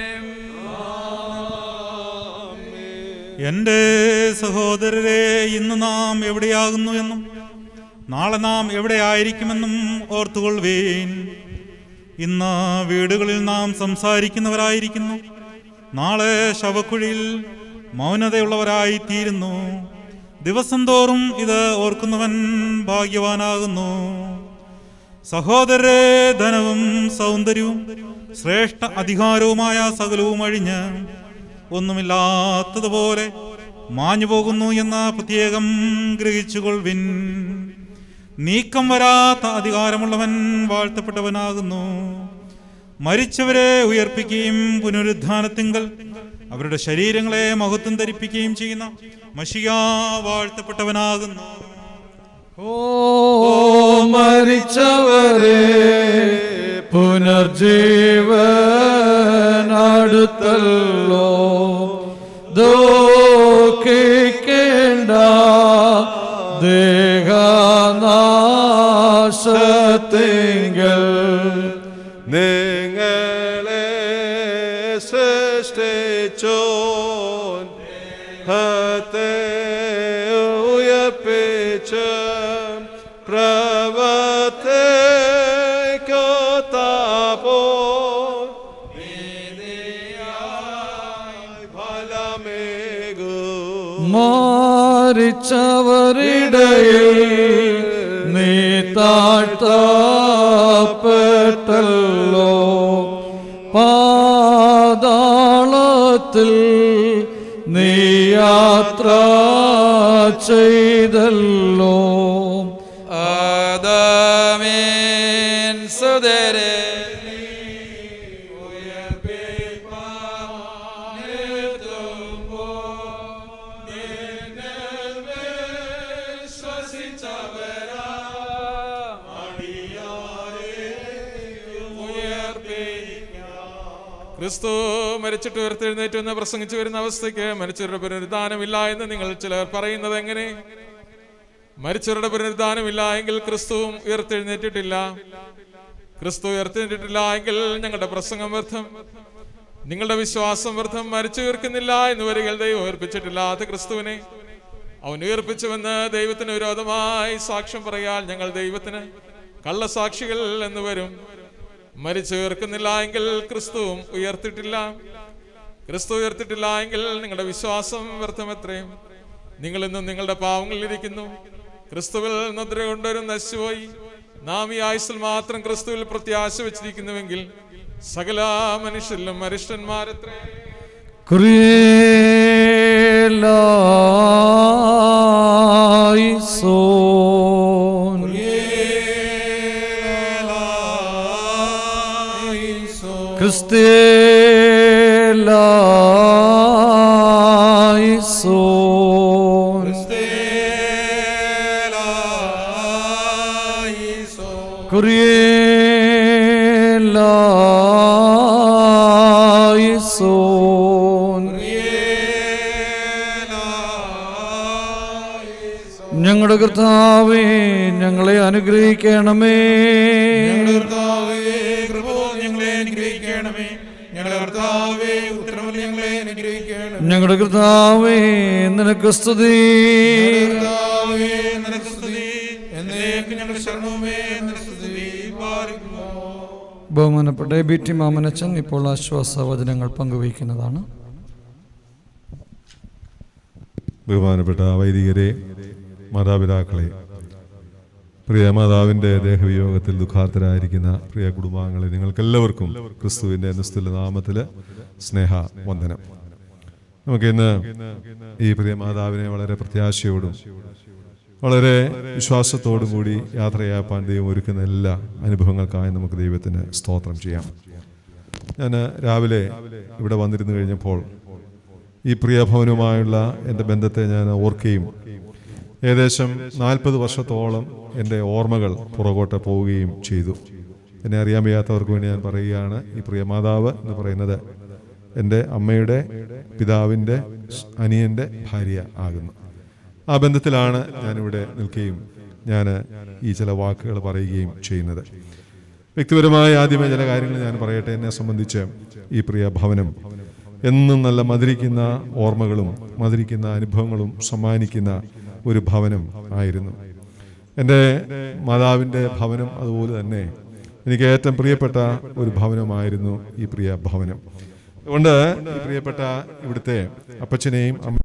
എൻ്റെ സഹോദരരെ ഇന്ന് നാം എവിടെയാകുന്നു എന്നും നാളെ നാം എവിടെയായിരിക്കുമെന്നും ഓർത്തുകൊള്ളുവേൻ ഇന്ന് വീടുകളിൽ നാം സംസാരിക്കുന്നവരായിരിക്കുന്നു നാളെ ശവക്കുഴിയിൽ മൗനതയുള്ളവരായി തീരുന്നു ദിവസം തോറും ഇത് ഓർക്കുന്നവൻ ഭാഗ്യവാനാകുന്നു സഹോദരരെ ധനവും സൗന്ദര്യവും ശ്രേഷ്ഠ അധികാരവുമായ സകലവും അഴിഞ്ഞ് ഒന്നുമില്ലാത്തതുപോലെ മാഞ്ഞു പോകുന്നു എന്ന പ്രത്യേകം ഗ്രഹിച്ചുകൊള്ളുവിൻ നീക്കം വരാത്ത അധികാരമുള്ളവൻ വാഴ്ത്തപ്പെട്ടവനാകുന്നു മരിച്ചവരെ ഉയർപ്പിക്കുകയും പുനരുദ്ധാനത്തിങ്കൽ അവരുടെ ശരീരങ്ങളെ മഹത്വം ധരിപ്പിക്കുകയും ചെയ്യുന്ന മഷിയ വാഴ്ത്തപ്പെട്ടവനാകുന്നു ഓ മരിച്ചവരെ പുനർജീവനടുത്തല്ലോ ദോക്കേണ്ട ദേഹനാശത്തിങ്കൽ നിങ്ങളെ സൃഷ്ടിച്ചോൻ ഹത്തെ ഉയർപ്പിച്ച് പ്രവത്തേക്കോത്താപോ മാരിച്ചവരിടയിൽ നീ താഴ്ത്തപ്പെട്ടല്ലോ പാതാളത്തിൽ നീ യാത്ര ചെയ്തല്ലോ ആദാമേൻ സുതരെ ക്രിസ്തു മരിച്ചിട്ട് ഉയർത്തെഴുന്നേറ്റ് എന്ന് പ്രസംഗിച്ചു വരുന്ന അവസ്ഥയ്ക്ക് മരിച്ചവരുടെ പുനരുദ്ധാനമില്ല എന്ന് നിങ്ങൾ ചിലർ പറയുന്നത് എങ്ങനെ മരിച്ചവരുടെ പുനരുദ്ധാനമില്ല എങ്കിൽ ക്രിസ്തുവും ഉയർത്തെഴുന്നേറ്റിട്ടില്ല ക്രിസ്തു ഉയർത്തെഴുന്നേറ്റിട്ടില്ല എങ്കിൽ ഞങ്ങളുടെ പ്രസംഗം വ്യർത്ഥം നിങ്ങളുടെ വിശ്വാസം വ്യർത്ഥം മരിച്ചു ഉയർക്കുന്നില്ല എന്ന് വരികൾ ദൈവം ഉയർപ്പിച്ചിട്ടില്ലാത്ത ക്രിസ്തുവിനെ അവൻ ഉയർപ്പിച്ചുവെന്ന് ദൈവത്തിന് വിരോധമായി സാക്ഷ്യം പറയാൽ ഞങ്ങൾ ദൈവത്തിന് കള്ളസാക്ഷികൾ എന്ന് വരും മരിച്ചു ഉയർക്കുന്നില്ല എങ്കിൽ ക്രിസ്തുവും ഉയർത്തിട്ടില്ല ക്രിസ്തു ഉയർത്തിട്ടില്ല എങ്കിൽ നിങ്ങളുടെ വിശ്വാസം വ്യർത്ഥമത്രയും നിങ്ങൾ ഇന്നും നിങ്ങളുടെ പാവങ്ങളിലിരിക്കുന്നു ക്രിസ്തുവിൽ മുദ്ര കൊണ്ടൊരു നശിച്ചുപോയി നാം ഈ ആയുസിൽ മാത്രം ക്രിസ്തുവിൽ പ്രത്യാശ വെച്ചിരിക്കുന്നുവെങ്കിൽ സകല മനുഷ്യരിലും മരിഷ്ടന്മാരത്രേ ക്രിയേലായിസോൻ ക്രിസ്തേലായിസോൻ കുറിയേലായിസോൻ ഞങ്ങളുടെ കർത്താവേ ഞങ്ങളെ അനുഗ്രഹിക്കണമേ ഞങ്ങളെ അനുഗ്രഹിക്കണമേ ഞങ്ങളുടെ കർത്താവേ ഉത്തരവിൽ ഞങ്ങളെ അനുഗ്രഹിക്കണമേ ഞങ്ങളുടെ കർത്താവേ നിനക്ക് സ്തുതി കർത്താവേ നിനക്ക് സ്തുതി എന്നേക്ക് ഞങ്ങളുടെ ശരണവുമേ നിന്റെ സ്തുതി പാലിക്കുമോ ബഹുമാനപ്പെട്ട എ ബി ടി മാമനച്ചൻ ഇപ്പോൾ ആശ്വാസവചനങ്ങൾ പങ്കുവയ്ക്കുന്നതാണ് ബഹുമാനപ്പെട്ട വൈദികരെ മാതാപിതാക്കളെ പ്രിയ മാതാവിൻ്റെ ദേഹവിയോഗത്തിൽ ദുഃഖാർത്ഥരായിരിക്കുന്ന പ്രിയ കുടുംബാംഗങ്ങളെ നിങ്ങൾക്കെല്ലാവർക്കും ക്രിസ്തുവിൻ്റെ നിസ്തുല നാമത്തിൽ സ്നേഹ വന്ദനം നമുക്കിന്ന് ഈ പ്രിയ മാതാവിനെ വളരെ പ്രത്യാശയോടും വളരെ വിശ്വാസത്തോടും കൂടി യാത്രയാപ്പാൻ ദൈവം ഒരുക്കുന്ന എല്ലാ അനുഭവങ്ങൾക്കായി നമുക്ക് ദൈവത്തിന് സ്തോത്രം ചെയ്യാം ഞാൻ രാവിലെ ഇവിടെ വന്നിരുന്നു കഴിഞ്ഞപ്പോൾ ഈ പ്രിയഭവനുമായുള്ള എൻ്റെ ബന്ധത്തെ ഞാൻ ഓർക്കുകയും ഏകദേശം നാൽപ്പത് വർഷത്തോളം എൻ്റെ ഓർമ്മകൾ പുറകോട്ട് പോവുകയും ചെയ്തു എന്നെ അറിയാൻ വയ്യാത്തവർക്ക് വേണ്ടി ഞാൻ പറയുകയാണ് ഈ പ്രിയ മാതാവ് എന്ന് പറയുന്നത് എൻ്റെ അമ്മയുടെ പിതാവിൻ്റെ അനിയൻ്റെ ഭാര്യ ആകുന്നു ആ ബന്ധത്തിലാണ് ഞാനിവിടെ നിൽക്കുകയും ഞാൻ ഈ ചില വാക്കുകൾ പറയുകയും ചെയ്യുന്നത് വ്യക്തിപരമായ ആദ്യമേ ചില കാര്യങ്ങൾ ഞാൻ പറയട്ടെ എന്നെ സംബന്ധിച്ച് ഈ പ്രിയ ഭവനം എന്നും നല്ല മധുരിക്കുന്ന ഓർമ്മകളും മധുരിക്കുന്ന അനുഭവങ്ങളും സമ്മാനിക്കുന്ന ഒരു ഭവനം ആയിരുന്നു എൻ്റെ മാതാവിൻ്റെ ഭവനം അതുപോലെ തന്നെ എനിക്ക് ഏറ്റവും പ്രിയപ്പെട്ട ഒരു ഭവനമായിരുന്നു ഈ പ്രിയ ഭവനം അതുകൊണ്ട് ഈ പ്രിയപ്പെട്ട ഇവിടുത്തെ അപ്പച്ചനെയും അമ്മ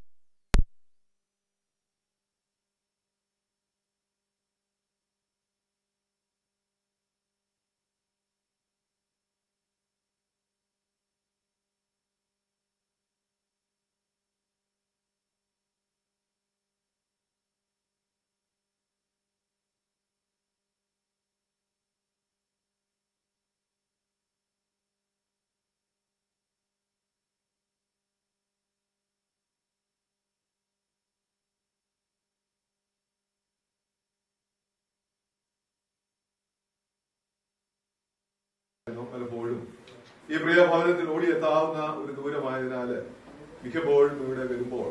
പലപ്പോഴും ഈ പ്രിയ ഭവനത്തിൽ ഓടിയെത്താവുന്ന ഒരു ദൂരമായതിനാല് മിക്കപ്പോഴും ഇവിടെ വരുമ്പോൾ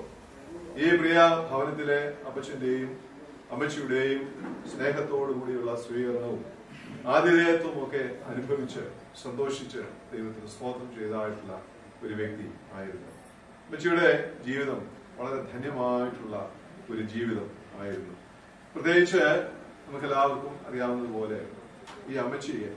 ഈ പ്രിയ ഭവനത്തിലെ അപ്പച്ചന്റെയും അമ്മച്ചിയുടെയും സ്നേഹത്തോടു കൂടിയുള്ള സ്വീകരണവും ആതിഥേയത്വവും ഒക്കെ അനുഭവിച്ച് സന്തോഷിച്ച് ദൈവത്തിന് സ്തോത്രം ചെയ്തതായിട്ടുള്ള ഒരു വ്യക്തി ആയിരുന്നു അമ്മച്ചിയുടെ ജീവിതം വളരെ ധന്യമായിട്ടുള്ള ഒരു ജീവിതം ആയിരുന്നു പ്രത്യേകിച്ച് നമുക്ക് എല്ലാവർക്കും അറിയാവുന്നതുപോലെ ഈ അമ്മച്ചിയെ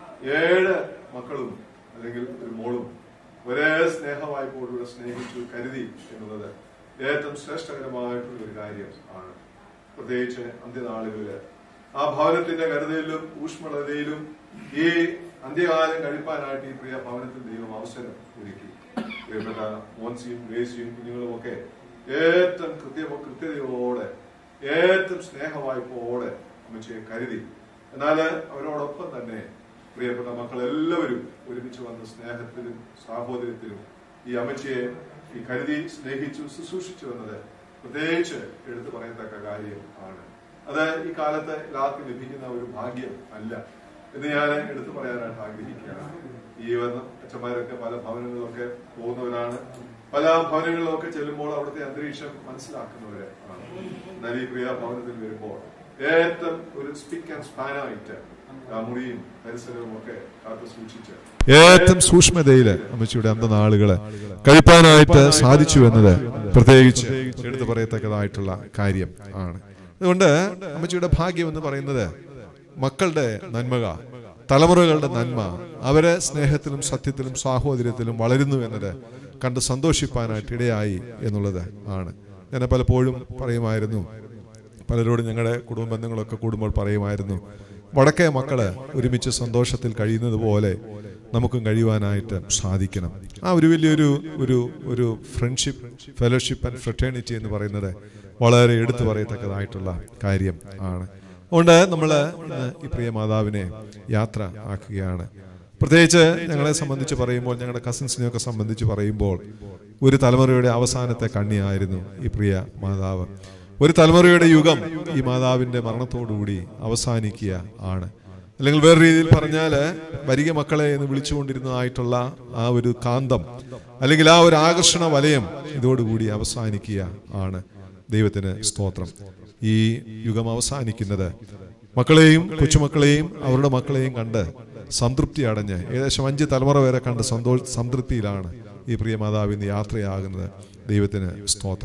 ഏഴ് മക്കളും അല്ലെങ്കിൽ ഒരു മോളും ഒരേ സ്നേഹവായ്പോടുകൂടെ സ്നേഹിച്ചു കരുതി എന്നുള്ളത് ഏറ്റവും ശ്രേഷ്ഠകരമായിട്ടുള്ള ഒരു കാര്യം ആണ് പ്രത്യേകിച്ച് അന്ത്യനാളുകളില് ആ ഭവനത്തിന്റെ കരുതലിലും ഊഷ്മളതയിലും ഈ അന്ത്യകാലം കഴിപ്പാനായിട്ട് ഈ പ്രിയ ഭവനത്തിൽ ദൈവം അവസരം ഒരുക്കി പ്രിയപ്പെട്ട മോൻസിയും ഗ്രേസിയും കുഞ്ഞുങ്ങളും ഒക്കെ ഏറ്റവും കൃത്യ കൃത്യതയോടെ ഏറ്റവും സ്നേഹവായ്പോടെ അമ്മച്ചിയെ കരുതി എന്നാൽ അവരോടൊപ്പം തന്നെ പ്രിയപ്പെട്ട മക്കൾ എല്ലാവരും ഒരുമിച്ച് വന്ന് സ്നേഹത്തിലും സാഹോദര്യത്തിലും ഈ അമ്മച്ചിയെ ഈ കരുതി സ്നേഹിച്ചു ശുശ്രൂഷിച്ചു എന്നത് പ്രത്യേകിച്ച് എടുത്തു പറയത്തക്ക കാര്യം ആണ് അത് ഈ കാലത്ത് എല്ലാവർക്കും ലഭിക്കുന്ന ഒരു ഭാഗ്യം അല്ല എന്ന് ഞാൻ എടുത്തു പറയാനായിട്ട് ആഗ്രഹിക്കുകയാണ് ഈ വന്ന അച്ഛന്മാരൊക്കെ പല ഭവനങ്ങളിലൊക്കെ പോകുന്നവരാണ് പല ഭവനങ്ങളിലൊക്കെ ചെല്ലുമ്പോൾ അവിടുത്തെ അന്തരീക്ഷം മനസ്സിലാക്കുന്നവര് ആണ് എന്നാൽ ഈ പ്രിയ ഭവനത്തിൽ വരുമ്പോൾ ഏറ്റവും ഒരു സ്പിക്ക് ആൻഡ് സ്പാനായിട്ട് ആ മുറിയും പരിസരവും ഒക്കെ കാത്തു സൂക്ഷിച്ച് ഏറ്റവും സൂക്ഷ്മതയില് അമ്മച്ചിയുടെ അന്തനാളുകള് കഴിപ്പാനായിട്ട് സാധിച്ചു എന്നത് പ്രത്യേകിച്ച് എടുത്തു പറയത്തക്കതായിട്ടുള്ള കാര്യം ആണ് അതുകൊണ്ട് അമ്മച്ചിയുടെ ഭാഗ്യം എന്ന് പറയുന്നത് മക്കളുടെ നന്മക തലമുറകളുടെ നന്മ അവരെ സ്നേഹത്തിലും സത്യത്തിലും സാഹോദര്യത്തിലും വളരുന്നു എന്നത് കണ്ട് സന്തോഷിപ്പാനായിട്ട് ഇടയായി എന്നുള്ളത് ആണ് ഞാൻ പലപ്പോഴും പറയുമായിരുന്നു പലരോടും ഞങ്ങളുടെ കുടുംബ ബന്ധങ്ങളൊക്കെ കൂടുമ്പോൾ പറയുമായിരുന്നു വടക്കേ മക്കള് ഒരുമിച്ച് സന്തോഷത്തിൽ കഴിയുന്നത് പോലെ നമുക്കും കഴിയുവാനായിട്ട് സാധിക്കണം ആ ഒരു വലിയൊരു ഒരു ഒരു ഫ്രണ്ട്ഷിപ്പ് ഫെലോഷിപ്പ് ആൻഡ് ഫ്രറ്റേണിറ്റി എന്ന് പറയുന്നത് വളരെ എടുത്തു പറയത്തക്കതായിട്ടുള്ള കാര്യം ആണ് അതുകൊണ്ട് നമ്മൾ ഇന്ന് ഈ പ്രിയ മാതാവിനെ യാത്ര ആക്കുകയാണ് പ്രത്യേകിച്ച് ഞങ്ങളെ സംബന്ധിച്ച് പറയുമ്പോൾ ഞങ്ങളുടെ കസിൻസിനെയൊക്കെ സംബന്ധിച്ച് പറയുമ്പോൾ ഒരു തലമുറയുടെ അവസാനത്തെ കണ്ണിയായിരുന്നു ഈ പ്രിയ മാതാവ് ഒരു തലമുറയുടെ യുഗം ഈ മാതാവിന്റെ മരണത്തോടുകൂടി അവസാനിക്കുക ആണ് അല്ലെങ്കിൽ വേറെ രീതിയിൽ പറഞ്ഞാൽ വരിക മക്കളെ എന്ന് വിളിച്ചുകൊണ്ടിരുന്നതായിട്ടുള്ള ആ ഒരു കാന്തം അല്ലെങ്കിൽ ആ ഒരു ആകർഷണ വലയം ഇതോടുകൂടി അവസാനിക്കുക ആണ് ദൈവത്തിന് സ്തോത്രം ഈ യുഗം അവസാനിക്കുന്നത് മക്കളെയും കൊച്ചുമക്കളെയും അവരുടെ മക്കളെയും കണ്ട് സംതൃപ്തി അടഞ്ഞ് ഏകദേശം അഞ്ച് തലമുറ വരെ കണ്ട് സന്തോഷ സംതൃപ്തിയിലാണ് ഈ പ്രിയ മാതാവ് ഇന്ന് യാത്രയാകുന്നത് ദൈവത്തിന് സ്തോത്രം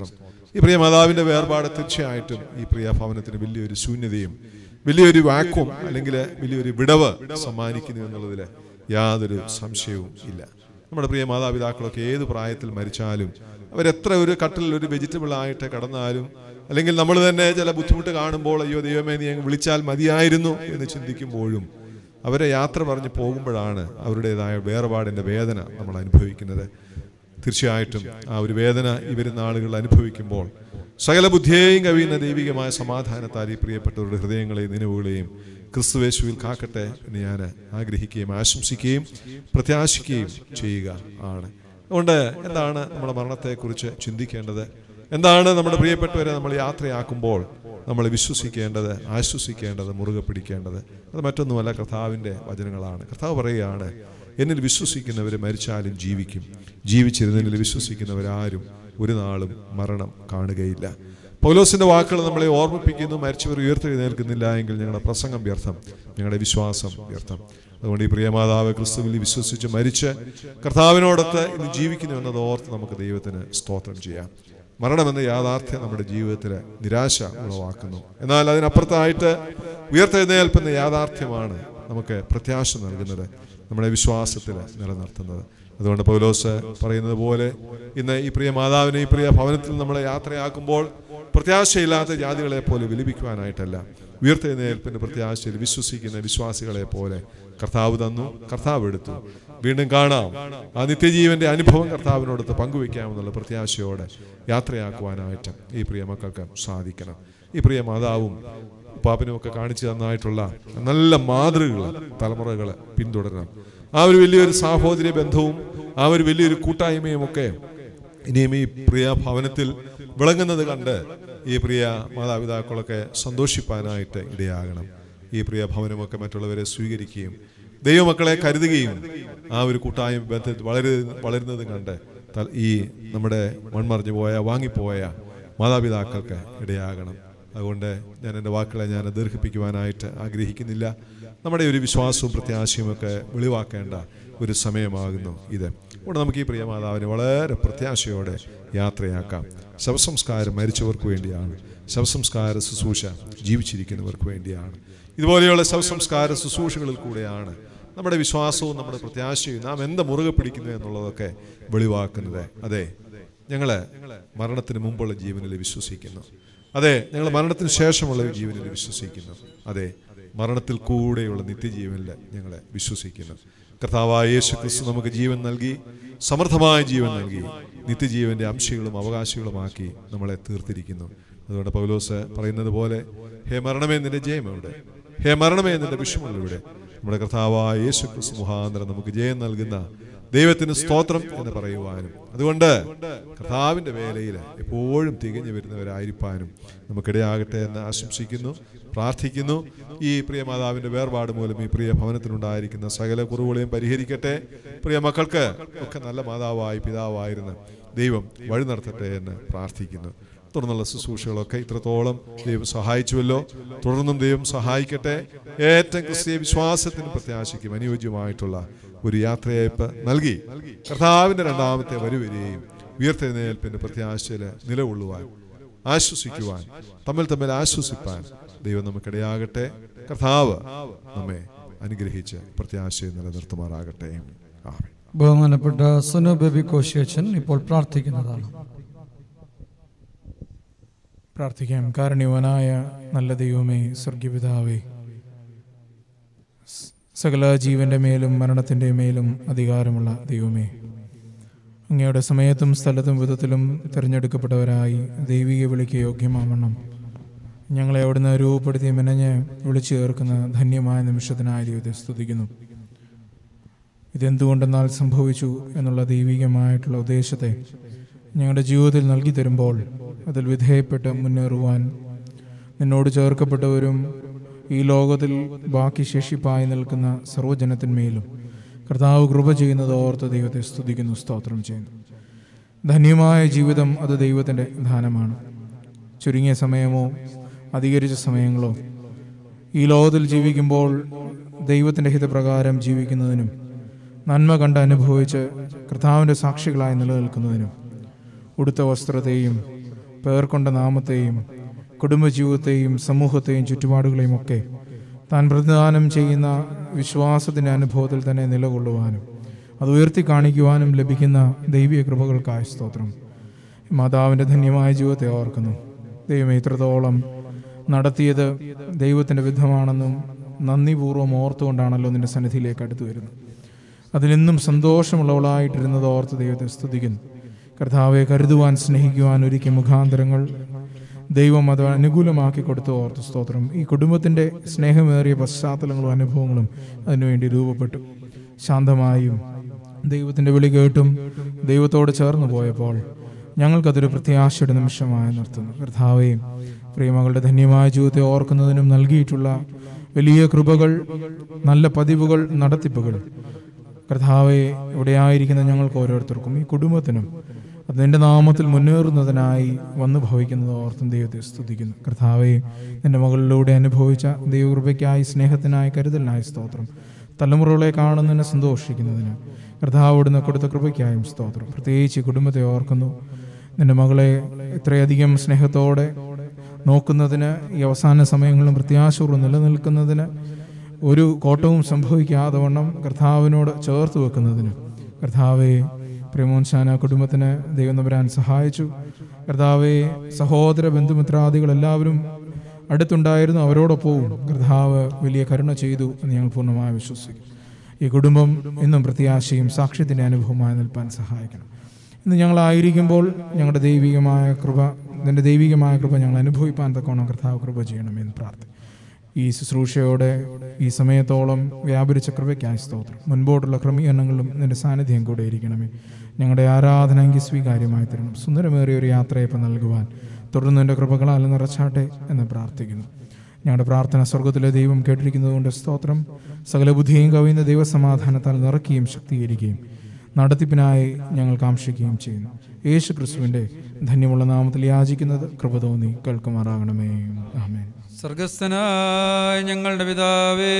ഈ പ്രിയ മാതാവിൻ്റെ വേർപാട് തീർച്ചയായിട്ടും ഈ പ്രിയ ഭവനത്തിന് വലിയൊരു ശൂന്യതയും വലിയൊരു വാക്വം അല്ലെങ്കിൽ വലിയൊരു വിടവ് സമ്മാനിക്കുന്നു എന്നുള്ളതിൽ യാതൊരു സംശയവും ഇല്ല നമ്മുടെ പ്രിയ മാതാപിതാക്കളൊക്കെ ഏത് പ്രായത്തിൽ മരിച്ചാലും അവരെത്ര ഒരു കട്ടിൽ ഒരു വെജിറ്റബിൾ ആയിട്ട് കടന്നാലും അല്ലെങ്കിൽ നമ്മൾ തന്നെ ചില ബുദ്ധിമുട്ട് കാണുമ്പോൾ അയ്യോ ദൈവമേ നീ അങ്ങ് വിളിച്ചാൽ മതിയായിരുന്നു എന്ന് ചിന്തിക്കുമ്പോഴും അവരെ യാത്ര പറഞ്ഞ് പോകുമ്പോഴാണ് അവരുടേതായ വേർപാടിൻ്റെ വേദന നമ്മൾ അനുഭവിക്കുന്നത് തീർച്ചയായിട്ടും ആ ഒരു വേദന ഈ വരുന്ന ആളുകൾ അനുഭവിക്കുമ്പോൾ സകല ബുദ്ധിയെയും കവിയുന്ന ദൈവികമായ സമാധാനത്താൽ ഈ പ്രിയപ്പെട്ടവരുടെ ഹൃദയങ്ങളെയും നിലവുകളെയും ക്രിസ്തുവേശുവിൽ കാക്കട്ടെ എന്ന് ഞാൻ ആഗ്രഹിക്കുകയും ആശംസിക്കുകയും പ്രത്യാശിക്കുകയും ചെയ്യുക ആണ് അതുകൊണ്ട് എന്താണ് നമ്മുടെ മരണത്തെക്കുറിച്ച് ചിന്തിക്കേണ്ടത് എന്താണ് നമ്മുടെ പ്രിയപ്പെട്ടവരെ നമ്മൾ യാത്രയാക്കുമ്പോൾ നമ്മൾ വിശ്വസിക്കേണ്ടത് ആശ്വസിക്കേണ്ടത് മുറുകെ പിടിക്കേണ്ടത് അത് മറ്റൊന്നുമല്ല കർത്താവിൻ്റെ വചനങ്ങളാണ് കർത്താവ് പറയുകയാണ് എന്നിൽ വിശ്വസിക്കുന്നവർ മരിച്ചാലും ജീവിക്കും ജീവിച്ചിരുന്നതിൽ വിശ്വസിക്കുന്നവരാരും ഒരു നാളും മരണം കാണുകയില്ല പൗലോസിന്റെ വാക്കുകൾ നമ്മളെ ഓർമ്മിപ്പിക്കുന്നു മരിച്ചവർ ഉയർത്തെഴുന്നേൽക്കുന്നില്ല എങ്കിൽ ഞങ്ങളുടെ പ്രസംഗം വ്യർത്ഥം ഞങ്ങളുടെ വിശ്വാസം വ്യർത്ഥം അതുകൊണ്ട് ഈ പ്രിയമാതാവ് ക്രിസ്തുവിൽ വിശ്വസിച്ച് മരിച്ച് കർത്താവിനോടൊത്ത് ഇന്ന് ജീവിക്കുന്നു എന്നത് ഓർത്ത് നമുക്ക് ദൈവത്തിന് സ്തോത്രം ചെയ്യാം മരണമെന്ന യാഥാർത്ഥ്യം നമ്മുടെ ജീവിതത്തിൽ നിരാശ ഉളവാക്കുന്നു എന്നാൽ അതിനപ്പുറത്തായിട്ട് ഉയർത്തെഴുന്നേൽപ്പുന്ന യാഥാർത്ഥ്യമാണ് നമുക്ക് പ്രത്യാശ നൽകുന്നത് നമ്മുടെ വിശ്വാസത്തിൽ നിലനിർത്തുന്നത് അതുകൊണ്ട് പൗലോസ് പറയുന്നത് പോലെ ഇന്ന് ഈ പ്രിയ മാതാവിനെ ഈ പ്രിയ ഭവനത്തിൽ നമ്മളെ യാത്രയാക്കുമ്പോൾ പ്രത്യാശയില്ലാത്ത ജാതികളെ പോലെ വിലപിക്കുവാനായിട്ടല്ല ഉയർത്തെഴുന്നേൽപ്പിന്റെ പ്രത്യാശയിൽ വിശ്വസിക്കുന്ന വിശ്വാസികളെ പോലെ കർത്താവ് തന്നു കർത്താവ് എടുത്തു വീണ്ടും കാണാം ആ നിത്യജീവന്റെ അനുഭവം കർത്താവിനോടൊത്ത് പങ്കുവെക്കാമെന്നുള്ള പ്രത്യാശയോടെ യാത്രയാക്കുവാനായിട്ട് ഈ പ്രിയ മക്കൾക്ക് സാധിക്കണം ഈ പ്രിയ മാതാവും പാപ്പനും ഒക്കെ കാണിച്ചു തന്നായിട്ടുള്ള നല്ല മാതൃകകൾ തലമുറകൾ പിന്തുടരണം ആ ഒരു വലിയൊരു സാഹോദര്യ ബന്ധവും ആ ഒരു വലിയൊരു കൂട്ടായ്മയും ഒക്കെ ഇനിയും ഈ പ്രിയ ഭവനത്തിൽ വിളങ്ങുന്നത് കണ്ട് ഈ പ്രിയ മാതാപിതാക്കളൊക്കെ സന്തോഷിപ്പാനായിട്ട് ഇടയാകണം ഈ പ്രിയ ഭവനമൊക്കെ മറ്റുള്ളവരെ സ്വീകരിക്കുകയും ദൈവമക്കളെ കരുതുകയും ആ ഒരു കൂട്ടായ്മ ബന്ധത്തിൽ വളരെ വളരുന്നത് കണ്ട് ത- ഈ നമ്മുടെ മൺമറിഞ്ഞു പോയ വാങ്ങിപ്പോയ മാതാപിതാക്കൾക്ക് ഇടയാകണം അതുകൊണ്ട് ഞാൻ എൻ്റെ വാക്കുകളെ ഞാൻ ദീർഘിപ്പിക്കുവാനായിട്ട് ആഗ്രഹിക്കുന്നില്ല നമ്മുടെ ഒരു വിശ്വാസവും പ്രത്യാശയും ഒക്കെ വെളിവാക്കേണ്ട ഒരു സമയമാകുന്നു ഇത് അതുകൊണ്ട് നമുക്ക് ഈ പ്രിയ മാതാവിനെ വളരെ പ്രത്യാശയോടെ യാത്രയാക്കാം ശവസംസ്കാരം മരിച്ചവർക്ക് വേണ്ടിയാണ് ശവസംസ്കാര ശുശ്രൂഷ ജീവിച്ചിരിക്കുന്നവർക്ക് വേണ്ടിയാണ് ഇതുപോലെയുള്ള ശവസംസ്കാര ശുശ്രൂഷകളിൽ കൂടെയാണ് നമ്മുടെ വിശ്വാസവും നമ്മുടെ പ്രത്യാശയും നാം എന്താ മുറുകെ പിടിക്കുന്നു എന്നുള്ളതൊക്കെ വെളിവാക്കുന്നത് അതെ ഞങ്ങൾ മരണത്തിന് മുമ്പുള്ള ജീവനിൽ വിശ്വസിക്കുന്നു അതെ ഞങ്ങൾ മരണത്തിന് ശേഷമുള്ള ജീവനിൽ വിശ്വസിക്കുന്നു അതെ മരണത്തിൽ കൂടെയുള്ള നിത്യജീവനിൽ ഞങ്ങൾ വിശ്വസിക്കുന്നു കർത്താവായ യേശു ക്രിസ്തു നമുക്ക് ജീവൻ നൽകി സമൃദ്ധമായ ജീവൻ നൽകി നിത്യജീവന്റെ അംശികളും അവകാശികളുമാക്കി നമ്മളെ തീർത്തിരിക്കുന്നു അതുകൊണ്ട് പൗലോസ് പറയുന്നത് പോലെ ഹേ മരണമേ നിന്റെ ജയം എവിടെ ഹേ മരണമേ നിന്റെ വിഷമുള്ള ഇവിടെ നമ്മുടെ കർത്താവായ യേശു ക്രിസ്തു മുഖാന്തരം നമുക്ക് ജയം നൽകുന്ന ദൈവത്തിന് സ്തോത്രം എന്ന് പറയുവാനും അതുകൊണ്ട് കർത്താവിന്റെ വേലയിൽ എപ്പോഴും തികഞ്ഞു വരുന്നവരായിരിക്കാനും നമുക്കിടയാകട്ടെ എന്ന് ആശംസിക്കുന്നു പ്രാർത്ഥിക്കുന്നു ഈ പ്രിയ മാതാവിന്റെ വേർപാട് മൂലം ഈ പ്രിയ ഭവനത്തിനുണ്ടായിരിക്കുന്ന സകല കുറവുകളെയും പരിഹരിക്കട്ടെ പ്രിയ മക്കൾക്ക് ഒക്കെ നല്ല മാതാവായി പിതാവായിരുന്ന ദൈവം വഴി നടത്തട്ടെ എന്ന് പ്രാർത്ഥിക്കുന്നു തുടർന്നുള്ള ശുശ്രൂഷകളൊക്കെ ഇത്രത്തോളം ദൈവം സഹായിച്ചുവല്ലോ തുടർന്നും ദൈവം സഹായിക്കട്ടെ ഏറ്റവും ക്രിസ്തീയ വിശ്വാസത്തിനും പ്രത്യാശയ്ക്കും അനുയോജ്യമായിട്ടുള്ള ഒരു യാത്രയയപ്പ് നൽകി കർത്താവിന്റെ രണ്ടാമത്തെ വരുവരെയും ഉയർത്തെഴുന്നേൽപ്പിന്റെ പ്രത്യാശയിൽ നിലകൊള്ളുവാൻ ആശ്വസിക്കുവാൻ തമ്മിൽ തമ്മിൽ ആശ്വസിപ്പാൻ ദൈവം നമുക്കിടയാകട്ടെ കർത്താവ് നമ്മെ അനുഗ്രഹിച്ച് പ്രത്യാശയിൽ നിലനിർത്തുമാറാകട്ടെ ആമേൻ ബഹുമാനപ്പെട്ട സുനു ബേബി കോശിയച്ചൻ ഇപ്പോൾ പ്രാർത്ഥിക്കുന്നതാണ് പ്രാർത്ഥിക്കാം കാരുണ്യവനായ നല്ല ദൈവമേ സ്വർഗീയപിതാവേ സ് സകല ജീവന്റെ മേലും മരണത്തിൻ്റെ മേലും അധികാരമുള്ള ദൈവമേ അങ്ങയുടെ സമയത്തും സ്ഥലത്തും വിധത്തിലും തിരഞ്ഞെടുക്കപ്പെട്ടവരായി ദൈവിക വിളിക്ക് യോഗ്യമാവണ്ണം ഞങ്ങളെ അവിടുന്ന് രൂപപ്പെടുത്തി മെനഞ്ഞ് വിളിച്ചു ചേർക്കുന്ന ധന്യമായ നിമിഷത്തിനായി ദൈവത്തെ സ്തുതിക്കുന്നു ഇതെന്തുകൊണ്ടെന്നാൽ സംഭവിച്ചു എന്നുള്ള ദൈവികമായിട്ടുള്ള ഉദ്ദേശത്തെ ഞങ്ങളുടെ ജീവിതത്തിൽ നൽകി തരുമ്പോൾ അതിൽ വിധേയപ്പെട്ട് മുന്നേറുവാൻ നിന്നോട് ചേർക്കപ്പെട്ടവരും ഈ ലോകത്തിൽ ബാക്കി ശേഷിപ്പായി നിൽക്കുന്ന സർവ്വജനത്തിന്മേലും കർത്താവ് കൃപ ചെയ്യുന്നത് ഓർത്ത് ദൈവത്തെ സ്തുതിക്കുന്നു സ്തോത്രം ചെയ്യുന്നു ധന്യമായ ജീവിതം അത് ദൈവത്തിൻ്റെ ദാനമാണ് ചുരുങ്ങിയ സമയമോ അധികരിച്ച സമയങ്ങളോ ഈ ലോകത്തിൽ ജീവിക്കുമ്പോൾ ദൈവത്തിൻ്റെ ഹിതപ്രകാരം ജീവിക്കുന്നതിനും നന്മ കണ്ട് അനുഭവിച്ച് കർത്താവിൻ്റെ സാക്ഷികളായി നിലനിൽക്കുന്നതിനും ഉടുത്ത വസ്ത്രത്തെയും പേർക്കൊണ്ട നാമത്തെയും കുടുംബജീവിതത്തെയും സമൂഹത്തെയും ചുറ്റുപാടുകളെയും ഒക്കെ താൻ പ്രതിദാനം ചെയ്യുന്ന വിശ്വാസത്തിൻ്റെ അനുഭവത്തിൽ തന്നെ നിലകൊള്ളുവാനും അത് ഉയർത്തി കാണിക്കുവാനും ലഭിക്കുന്ന ദൈവിക കൃപകൾക്കായ സ്തോത്രം മാതാവിൻ്റെ ധന്യമായ ജീവിതത്തെ ഓർക്കുന്നു ദൈവം ഇത്രത്തോളം നടത്തിയത് ദൈവത്തിൻ്റെ വിധമാണെന്നും നന്ദിപൂർവ്വം ഓർത്തുകൊണ്ടാണല്ലോ നിന്റെ സന്നിധിയിലേക്ക് അടുത്തു വരുന്നത് അതിലെന്നും സന്തോഷമുള്ളവളായിട്ടിരുന്നത് ഓർത്ത് ദൈവത്തെ സ്തുതിക്കുന്നു കർത്താവെ കരുതുവാൻ സ്നേഹിക്കുവാൻ ഒരുക്കിയ മുഖാന്തരങ്ങൾ ദൈവം അത് അനുകൂലമാക്കി കൊടുത്തു ഓർത്ത് സ്തോത്രം ഈ കുടുംബത്തിൻ്റെ സ്നേഹമേറിയ പശ്ചാത്തലങ്ങളും അനുഭവങ്ങളും അതിനുവേണ്ടി രൂപപ്പെട്ടു ശാന്തമായും ദൈവത്തിൻ്റെ വിളി കേട്ടും ദൈവത്തോട് ചേർന്ന് പോയപ്പോൾ ഞങ്ങൾക്കതൊരു പ്രത്യാശയുടെ നിമിഷമായി നിർത്തുന്നു കർത്താവെ പ്രിയമകളുടെ ധന്യമായ ജീവിതത്തെ ഓർക്കുന്നതിനും നൽകിയിട്ടുള്ള വലിയ കൃപകൾ നല്ല പതിവുകൾ നടത്തിപ്പുകൾ കർത്താവെ ഇവിടെയായിരിക്കുന്ന ഞങ്ങൾക്ക് ഓരോരുത്തർക്കും ഈ കുടുംബത്തിനും അതിൻ്റെ നാമത്തിൽ മുന്നേറുന്നതിനായി വന്നു ഭവിക്കുന്നത് ഓർത്തും ദൈവത്തെ സ്തുതിക്കുന്നു കർത്താവെ നിന്റെ മകളിലൂടെ അനുഭവിച്ച ദൈവകൃപയ്ക്കായി സ്നേഹത്തിനായി കരുതലിനായി സ്തോത്രം തലമുറകളെ കാണുന്നതിന് സന്തോഷിക്കുന്നതിന് കർത്താവിടുന്ന് കൊടുത്ത കൃപയ്ക്കായും സ്തോത്രം പ്രത്യേകിച്ച് ഈ കുടുംബത്തെ ഓർക്കുന്നു നിന്റെ മകളെ ഇത്രയധികം സ്നേഹത്തോടെ നോക്കുന്നതിന് ഈ അവസാന സമയങ്ങളിലും പ്രത്യാശപൂർവ്വം നിലനിൽക്കുന്നതിന് ഒരു കോട്ടവും സംഭവിക്കാതെ വണ്ണം കർത്താവിനോട് ചേർത്ത് വെക്കുന്നതിന് കർത്താവെ പ്രമോൻ ഷാന കുടുംബത്തിന് ദൈവം നമ്പരാൻ സഹായിച്ചു കർത്താവെ സഹോദര ബന്ധുമിത്രാദികൾ എല്ലാവരും അടുത്തുണ്ടായിരുന്നു അവരോടൊപ്പവും കർത്താവ് വലിയ കരുണ ചെയ്തു എന്ന് ഞങ്ങൾ പൂർണ്ണമായി വിശ്വസിക്കും ഈ കുടുംബം ഇന്നും പ്രത്യാശയും സാക്ഷ്യത്തിൻ്റെ അനുഭവമായി നിൽപ്പാൻ സഹായിക്കണം ഇന്ന് ഞങ്ങളായിരിക്കുമ്പോൾ ഞങ്ങളുടെ ദൈവികമായ കൃപ നിന്റെ ദൈവികമായ കൃപ ഞങ്ങൾ അനുഭവിപ്പാൻ തക്കോണം കർത്താവ് കൃപ ചെയ്യണമെന്ന് പ്രാർത്ഥിക്കും ഈ ശുശ്രൂഷയോടെ ഈ സമയത്തോളം വ്യാപരിച്ച കൃപയ്ക്കായി സ്തോത്രം മുൻപോട്ടുള്ള ക്രമീകരണങ്ങളിലും നിന്റെ സാന്നിധ്യം കൂടെ ഇരിക്കണമേ ഞങ്ങളുടെ ആരാധന എങ്കിൽ സ്വീകാര്യമായി തരണം സുന്ദരമേറിയ ഒരു യാത്രയപ്പം നൽകുവാൻ തുടർന്ന് എൻ്റെ കൃപകളാൽ നിറച്ചാട്ടെ എന്ന് പ്രാർത്ഥിക്കുന്നു ഞങ്ങളുടെ പ്രാർത്ഥന സ്വർഗത്തിലെ ദൈവം കേട്ടിരിക്കുന്നതുകൊണ്ട് സ്തോത്രം സകല ബുദ്ധിയും കവിയുന്ന ദൈവസമാധാനത്താൽ നിറയ്ക്കുകയും ശക്തീകരിക്കുകയും നടത്തിപ്പിനായി ഞങ്ങൾ കാക്ഷിക്കുകയും ചെയ്യുന്നു യേശു ക്രിസ്തുവിൻ്റെ ധന്യമുള്ള നാമത്തിൽ യാചിക്കുന്നത് കൃപ തോന്നി കേൾക്കുമാറാകണമേ ആമേൻ സ്വർഗസ്ഥനായ ഞങ്ങളുടെ പിതാവേ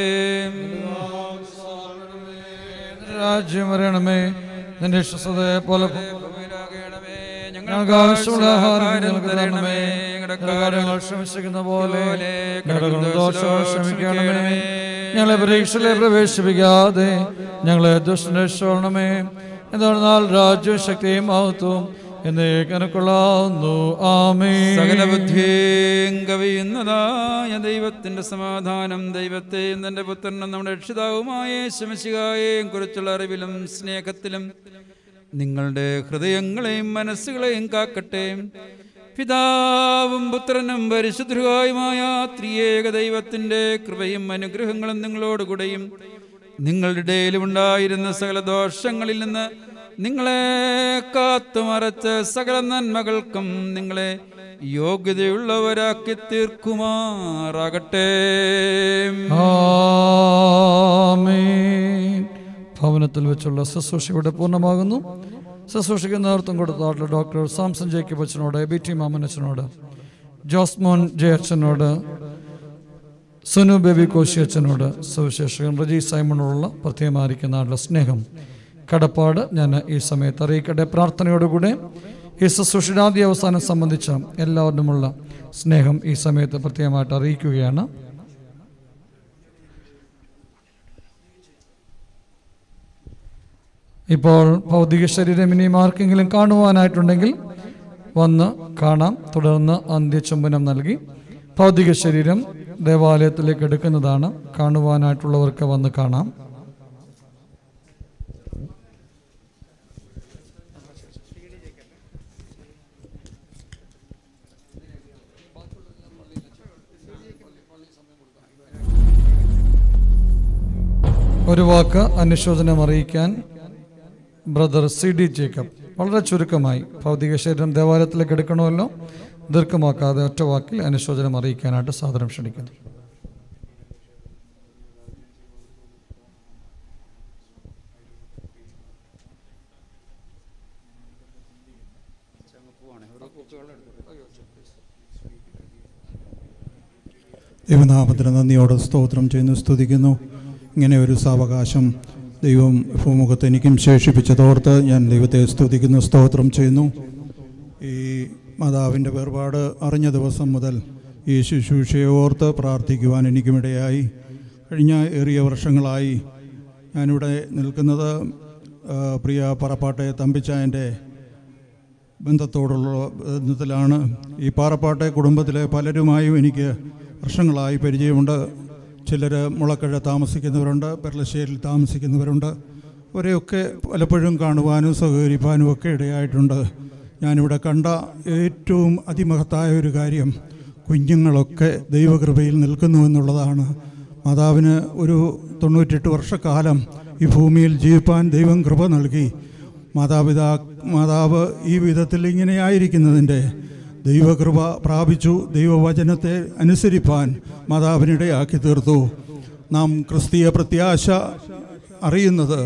രാജ്യം വരണമേ നിന്റെ വിശ്വസതയെ പോലെ ഞങ്ങൾക്ക് ആവശ്യമുള്ള ആഹാരം ഞങ്ങൾക്ക് തരണമേ ഞങ്ങളുടെ കാര്യങ്ങൾ ക്ഷമിച്ചിരിക്കുന്ന പോലെ ഞങ്ങളുടെ ദോഷങ്ങൾ ക്ഷമിക്കണമേ ഞങ്ങളെ പരീക്ഷയിലെ പ്രവേശിപ്പിക്കാതെ ഞങ്ങളെ ദുഷ്ടനേശ്വരണമേ എന്നാൽ രാജ്യവും ശക്തിയും മഹത്വവും എന്നേക്കനക്കൊള്ളാവുന്നു ആമേ സകല ബുദ്ധിയും കവിയുന്നതായ ദൈവത്തിന്റെ സമാധാനം ദൈവത്തെയും തന്റെ പുത്രനും നമ്മുടെ രക്ഷിതാവുമായ ശമശികായെയും കുറിച്ചുള്ള അറിവിലും സ്നേഹത്തിലും നിങ്ങളുടെ ഹൃദയങ്ങളെയും മനസ്സുകളെയും കാക്കട്ടെ പിതാവും പുത്രനും പരിശുദ്ധരുമായുമായ ത്രിയേക ദൈവത്തിന്റെ കൃപയും അനുഗ്രഹങ്ങളും നിങ്ങളോടുകൂടെയും നിങ്ങളുടെ ഇടയിലുമുണ്ടായിരുന്ന സകല ദോഷങ്ങളിൽ നിന്ന് നിങ്ങളെ കാത്തുമറച്ച് സകല നന്മകൾക്കും നിങ്ങളെ യോഗ്യതയുള്ളവരാക്കി തീർക്കുമാറാകട്ടെ ആമേൻ ഭവനത്തിൽ വെച്ചുള്ള ശുശ്രൂഷ ഇവിടെ പൂർണ്ണമാകുന്നു ശുശ്രൂഷയ്ക്ക് നേതൃത്വം കൊടുത്ത ഡോക്ടർ സാംസൺ ജേക്കബ് അച്ഛനോട് ബി ടി മാമനച്ഛനോട് ജോസ്മോൻ ജെ അച്ഛനോട് സുനു ബേബി കോശി അച്ഛനോട് സുവിശേഷകൻ റജി സൈമണോടുള്ള പ്രത്യേകമായിരിക്കുന്ന സ്നേഹം കടപ്പാട് ഞാൻ ഈ സമയത്ത് അറിയിക്കട്ടെ പ്രാർത്ഥനയോടുകൂടെ ഈ ശുശ്രൂഷയുടെ ആദ്യ അവസാനം സംബന്ധിച്ച എല്ലാവരുമുള്ള സ്നേഹം ഈ സമയത്ത് പ്രത്യേകമായിട്ട് അറിയിക്കുകയാണ് ഇപ്പോൾ ഭൗതിക ശരീരം ഇനിയും ആർക്കെങ്കിലും കാണുവാനായിട്ടുണ്ടെങ്കിൽ വന്ന് കാണാം തുടർന്ന് അന്ത്യചുംബനം നൽകി ഭൗതിക ശരീരം ദേവാലയത്തിലേക്ക് എടുക്കുന്നതാണ് കാണുവാനായിട്ടുള്ളവർക്ക് വന്ന് കാണാം ഒരു വാക്ക് അനുശോചനം അറിയിക്കാൻ ബ്രദർ സി ഡി ജേക്കബ് വളരെ ചുരുക്കമായി ഭൗതിക ശരീരം ദേവാലയത്തിലേക്ക് എടുക്കണമല്ലോ ദീർഘമാക്കാതെ ഒറ്റ വാക്കിൽ അനുശോചനം അറിയിക്കാനായിട്ട് സാദരം ക്ഷണിക്കുന്നു ദൈവനാമത്തിന് നന്ദിയോടെ സ്തോത്രം ചെയ്യുന്നു സ്തുതിക്കുന്നു ഇങ്ങനെ ഒരു സാവകാശം ദൈവം ഭൂമുഖത്ത് എനിക്കും ശേഷിപ്പിച്ചതോർത്ത് ഞാൻ ദൈവത്തെ സ്തുതിക്കുന്നു സ്തോത്രം ചെയ്യുന്നു ഈ മാതാവിൻ്റെ വേർപാട് അറിഞ്ഞ ദിവസം മുതൽ ഈ ശുശ്രൂഷയെ ഓർത്ത് പ്രാർത്ഥിക്കുവാൻ എനിക്കുമിടയായി കഴിഞ്ഞ ഏറിയ വർഷങ്ങളായി ഞാനിവിടെ നിൽക്കുന്നത് ആ, പ്രിയ പറപ്പാട്ടെ തമ്പിച്ചായൻ്റെ ബന്ധത്തോടുള്ള ബന്ധത്തിലാണ് ഈ പാറപ്പാട്ടെ കുടുംബത്തിലെ പലരുമായും എനിക്ക് വർഷങ്ങളായി പരിചയമുണ്ട് ചിലർ മുളക്കഴ താമസിക്കുന്നവരുണ്ട് പെർലശ്ശേരിയിൽ താമസിക്കുന്നവരുണ്ട് അവരെയൊക്കെ പലപ്പോഴും കാണുവാനും സഹകരിപ്പാനും ഒക്കെ ഇടയായിട്ടുണ്ട് ഞാനിവിടെ കണ്ട ഏറ്റവും അതിമഹത്തായ ഒരു കാര്യം കുഞ്ഞുങ്ങളൊക്കെ ദൈവകൃപയിൽ നിൽക്കുന്നു എന്നുള്ളതാണ് മാതാവിന് ഒരു തൊണ്ണൂറ്റെട്ട് വർഷക്കാലം ഈ ഭൂമിയിൽ ജീവിപ്പാൻ ദൈവം കൃപ നൽകി മാതാപിതാ മാതാവ് ഈ വിധത്തിൽ ഇങ്ങനെ ആയിരിക്കുന്നതിൻ്റെ ദൈവകൃപ പ്രാപിച്ചു ദൈവവചനത്തെ അനുസരിപ്പാൻ മാതാവിനിടയാക്കി തീർത്തു നാം ക്രിസ്തീയ പ്രത്യാശ അറിയുന്നത്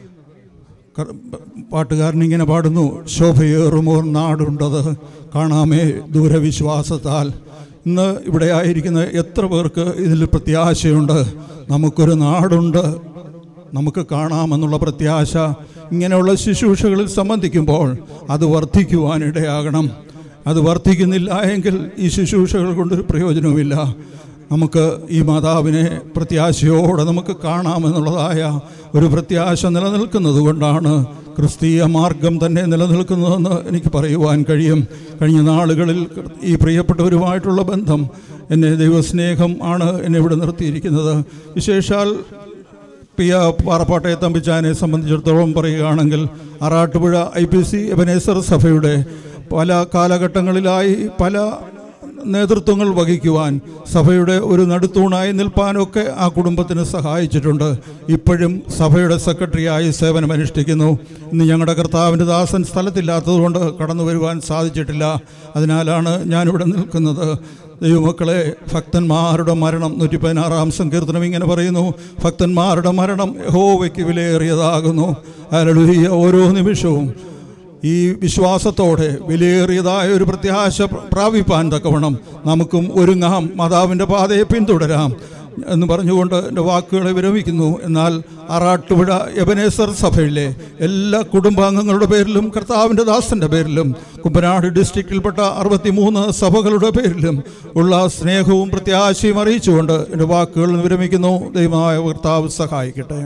ക- പാട്ടുകാരൻ ഇങ്ങനെ പാടുന്നു ശോഭയേറുമോർ നാടുണ്ടത് കാണാമേ ദൂരവിശ്വാസത്താൽ ഇന്ന് ഇവിടെ ആയിരിക്കുന്ന എത്ര പേർക്ക് ഇതിൽ പ്രത്യാശയുണ്ട് നമുക്കൊരു നാടുണ്ട് നമുക്ക് കാണാമെന്നുള്ള പ്രത്യാശ ഇങ്ങനെയുള്ള ശുശ്രൂഷകളിൽ സംബന്ധിക്കുമ്പോൾ അത് വർദ്ധിക്കുവാനിടയാകണം അത് വർദ്ധിക്കുന്നില്ല എങ്കിൽ ഈ ശുശ്രൂഷകൾ കൊണ്ടൊരു പ്രയോജനവുമില്ല നമുക്ക് ഈ മാതാവിനെ പ്രത്യാശയോടെ നമുക്ക് കാണാമെന്നുള്ളതായ ഒരു പ്രത്യാശ നിലനിൽക്കുന്നത് കൊണ്ടാണ് ക്രിസ്തീയ മാർഗം തന്നെ നിലനിൽക്കുന്നതെന്ന് എനിക്ക് പറയുവാൻ കഴിയും കഴിഞ്ഞ നാളുകളിൽ ഈ പ്രിയപ്പെട്ടവരുമായിട്ടുള്ള ബന്ധം എന്നെ ദൈവസ്നേഹം ആണ് എന്നെ ഇവിടെ നിർത്തിയിരിക്കുന്നത് വിശേഷാൽ പിയ പാറപ്പാട്ടയെ തമ്പിച്ചാനെ സംബന്ധിച്ചിടത്തോളം പറയുകയാണെങ്കിൽ Arattupuzha I P C Ebenezer സഭയുടെ പല കാലഘട്ടങ്ങളിലായി പല നേതൃത്വങ്ങൾ വഹിക്കുവാൻ സഭയുടെ ഒരു നടുത്തൂണായി നിൽപ്പാനൊക്കെ ആ കുടുംബത്തിന് സഹായിച്ചിട്ടുണ്ട് ഇപ്പോഴും സഭയുടെ സെക്രട്ടറിയായി സേവനമനുഷ്ഠിക്കുന്നു ഇന്ന് ഞങ്ങളുടെ കർത്താവിൻ്റെ ദാസൻ സ്ഥലത്തില്ലാത്തതുകൊണ്ട് കടന്നു വരുവാൻ സാധിച്ചിട്ടില്ല അതിനാലാണ് ഞാനിവിടെ നിൽക്കുന്നത് ദൈവമക്കളെ ഭക്തന്മാരുടെ മരണം നൂറ്റി പതിനാറാം സങ്കീർത്തനം ഇങ്ങനെ പറയുന്നു ഭക്തന്മാരുടെ മരണം യഹോവയ്ക്ക് വിലയേറിയതാകുന്നു അരളുഹിയ ഓരോ നിമിഷവും ഈ വിശ്വാസത്തോടെ വിലയേറിയതായ ഒരു പ്രത്യാശ പ്രാപിപ്പാൻ തക്കവണ്ണം നമുക്കും ഒരുങ്ങാം മാതാവിൻ്റെ പാതയെ പിന്തുടരാം എന്ന് പറഞ്ഞുകൊണ്ട് എൻ്റെ വാക്കുകളെ വിരമിക്കുന്നു എന്നാൽ ആറാട്ടുപുഴ എബനേസർ സഭയിലെ എല്ലാ കുടുംബാംഗങ്ങളുടെ പേരിലും കർത്താവിൻ്റെ ദാസൻ്റെ പേരിലും കുമ്പനാട് ഡിസ്ട്രിക്റ്റിൽപ്പെട്ട അറുപത്തിമൂന്ന് സഭകളുടെ പേരിലും ഉള്ള സ്നേഹവും പ്രത്യാശയും അറിയിച്ചുകൊണ്ട് എൻ്റെ വാക്കുകൾ വിരമിക്കുന്നു ദൈവമായ കർത്താവ് സഹായിക്കട്ടെ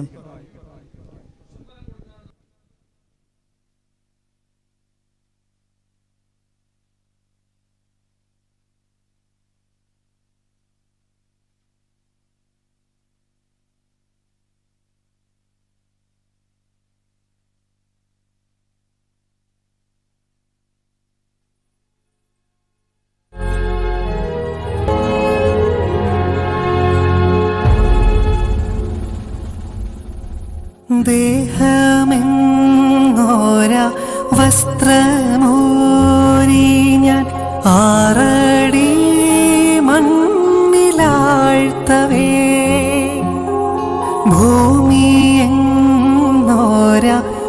ദേഹമെങ്ങോര വസ്ത്രമോരി ഞാൻ ആറടി മണ്ണിലാഴ്ത്തവേ ഭൂമിയെങ്ങോര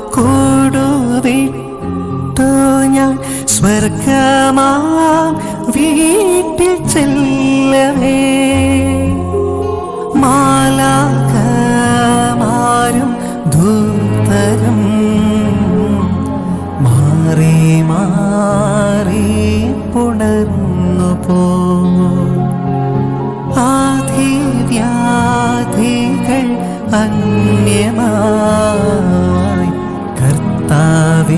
കൂടുവിട്ടു ഞാൻ സ്വർഗമാം വീട്ടിൽ ചെല്ലവേ മാലാകമാരും ദൂതരും മാറി മാറി പുണർന്നു പോ ആധിവ്യാധികൾ അന്യമായി കർത്താവേ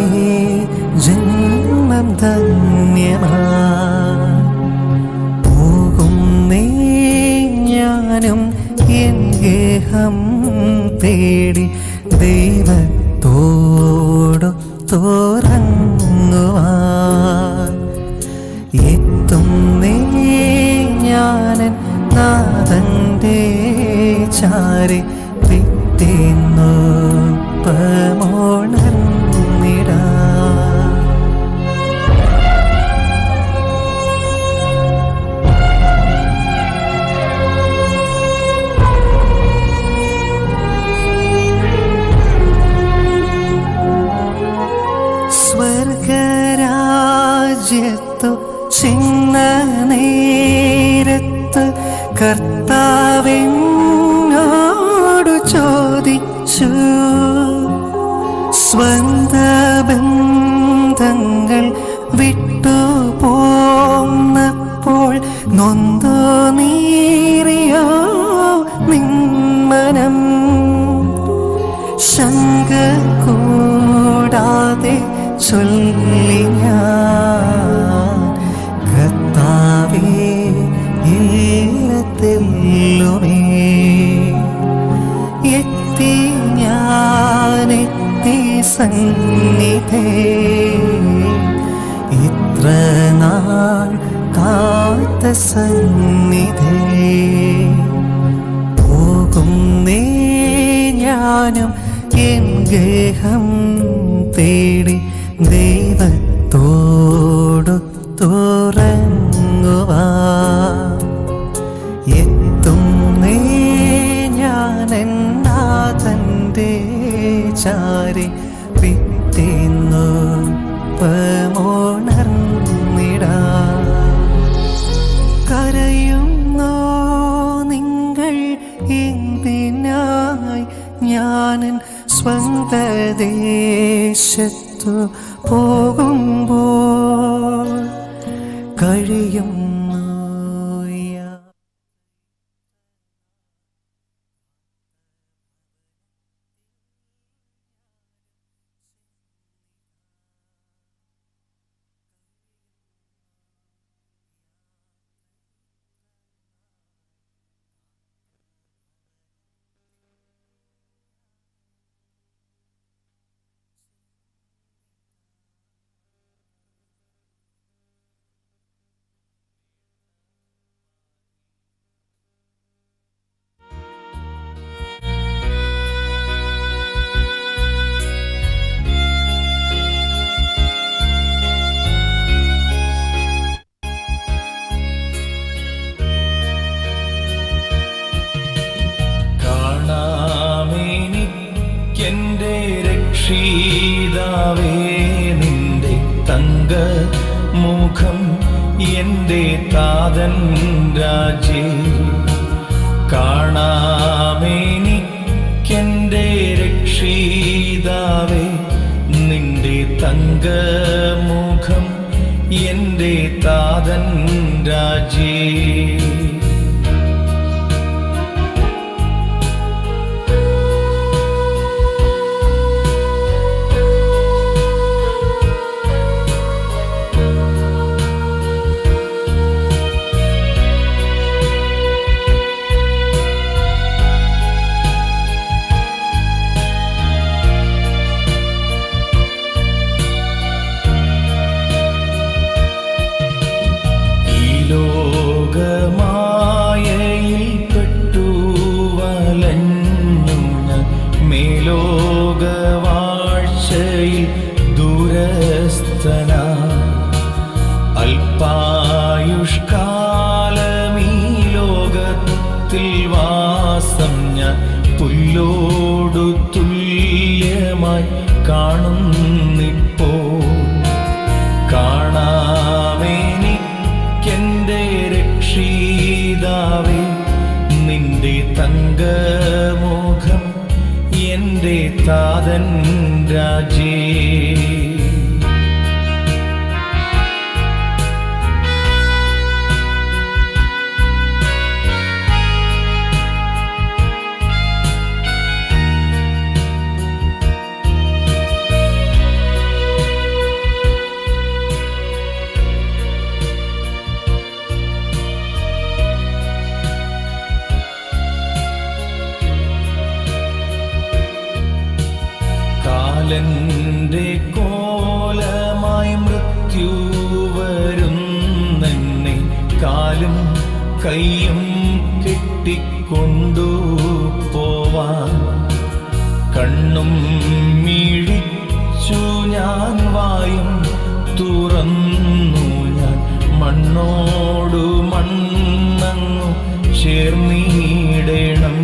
ജന്മം ധന്യമായി പോകുന്നേ ഞാനും എൻ ഗേഹം തേടി ദൈവത്തോടു തോറങ്ങുവാൻ എത്തുന്നേ ഞാനൻ നാഥന്റെ ചാരി പിറ്റേന്നു പമോണർന്നിടാ സ്വർഗരാജ്യത്തു ചിന്ന നേരത്ത് കർത്താവിനോടു ചോദിച്ചു സ്വന്ത ബന്ധങ്ങൾ വിട്ടുപോ നൊന്തു നീറിയോ നിന്മനം ശങ്ക കൂടാതെ ചൊല്ലി ഞാൻ കർത്താവേ ഇല്ലത്തെല്ലുമേ എത്തി ഞാനെത്തി സന്നിധേ ഇത്ര നാൾ കാത്ത സന്നിധേ പോകുന്നേ ഞാനും എൻ ഗേഹം തേടി ദൈവത്തോടു തുറങ്ങുവാ എത്തുന്നേ ഞാൻ എന്നാഥൻ്റെ ചാരി പിറ്റേന്നു പമോണർന്നിടാ കരയുന്നോ നിങ്ങൾ എന്തിനായി ഞാനൻ സ്വന്ത ദേശത്തു പോകുമ്പോൾ കഴിയുന്നു യാ- കാണാമെനിക്കെൻ്റെ രക്ഷിതാവേ നിന്റെ തങ്ക മുഖം എൻ്റെ താതൻ രാജേ കാണാമെനിക്കെൻ്റെ രക്ഷിതാവേ നിന്റെ തങ്ക മുഖം എൻ്റെ താതൻ രാജേ ഈ ലോകമായയിൽ പെട്ടു വലഞ്ഞു ഞാൻ മേലോകവാഴ്ചയിൽ ദൂരസ്ഥന അല്പായുഷ്കാലമീ ലോകത്തിൽ വാസം ഞാൻ പുല്ലോടു തുല്യമായി കാണുന്നിപ്പോ കാണാമെനിക്കെൻ്റെ രക്ഷിതാവേ നിന്റെ തങ്കമുഖം എൻ്റെ താതൻ രാജേ കാലന്റെ കോലമായി മൃത്യു വരുന്നെന്നെ കാലും കൈയും കെട്ടിക്കൊണ്ടു പോവാൻ കണ്ണും മിഴിച്ചു ഞാൻ വായും തുറന്നു ഞാൻ മണ്ണോടു മണ്ണങ്ങു ചേർന്നിടണം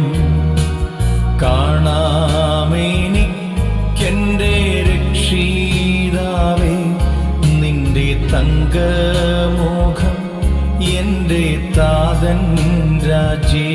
കാണാമെനിക്കെൻ്റെ രക്ഷിതാവേ നിന്റെ തങ്കമുഖം എൻ്റെ താതൻ രാജേ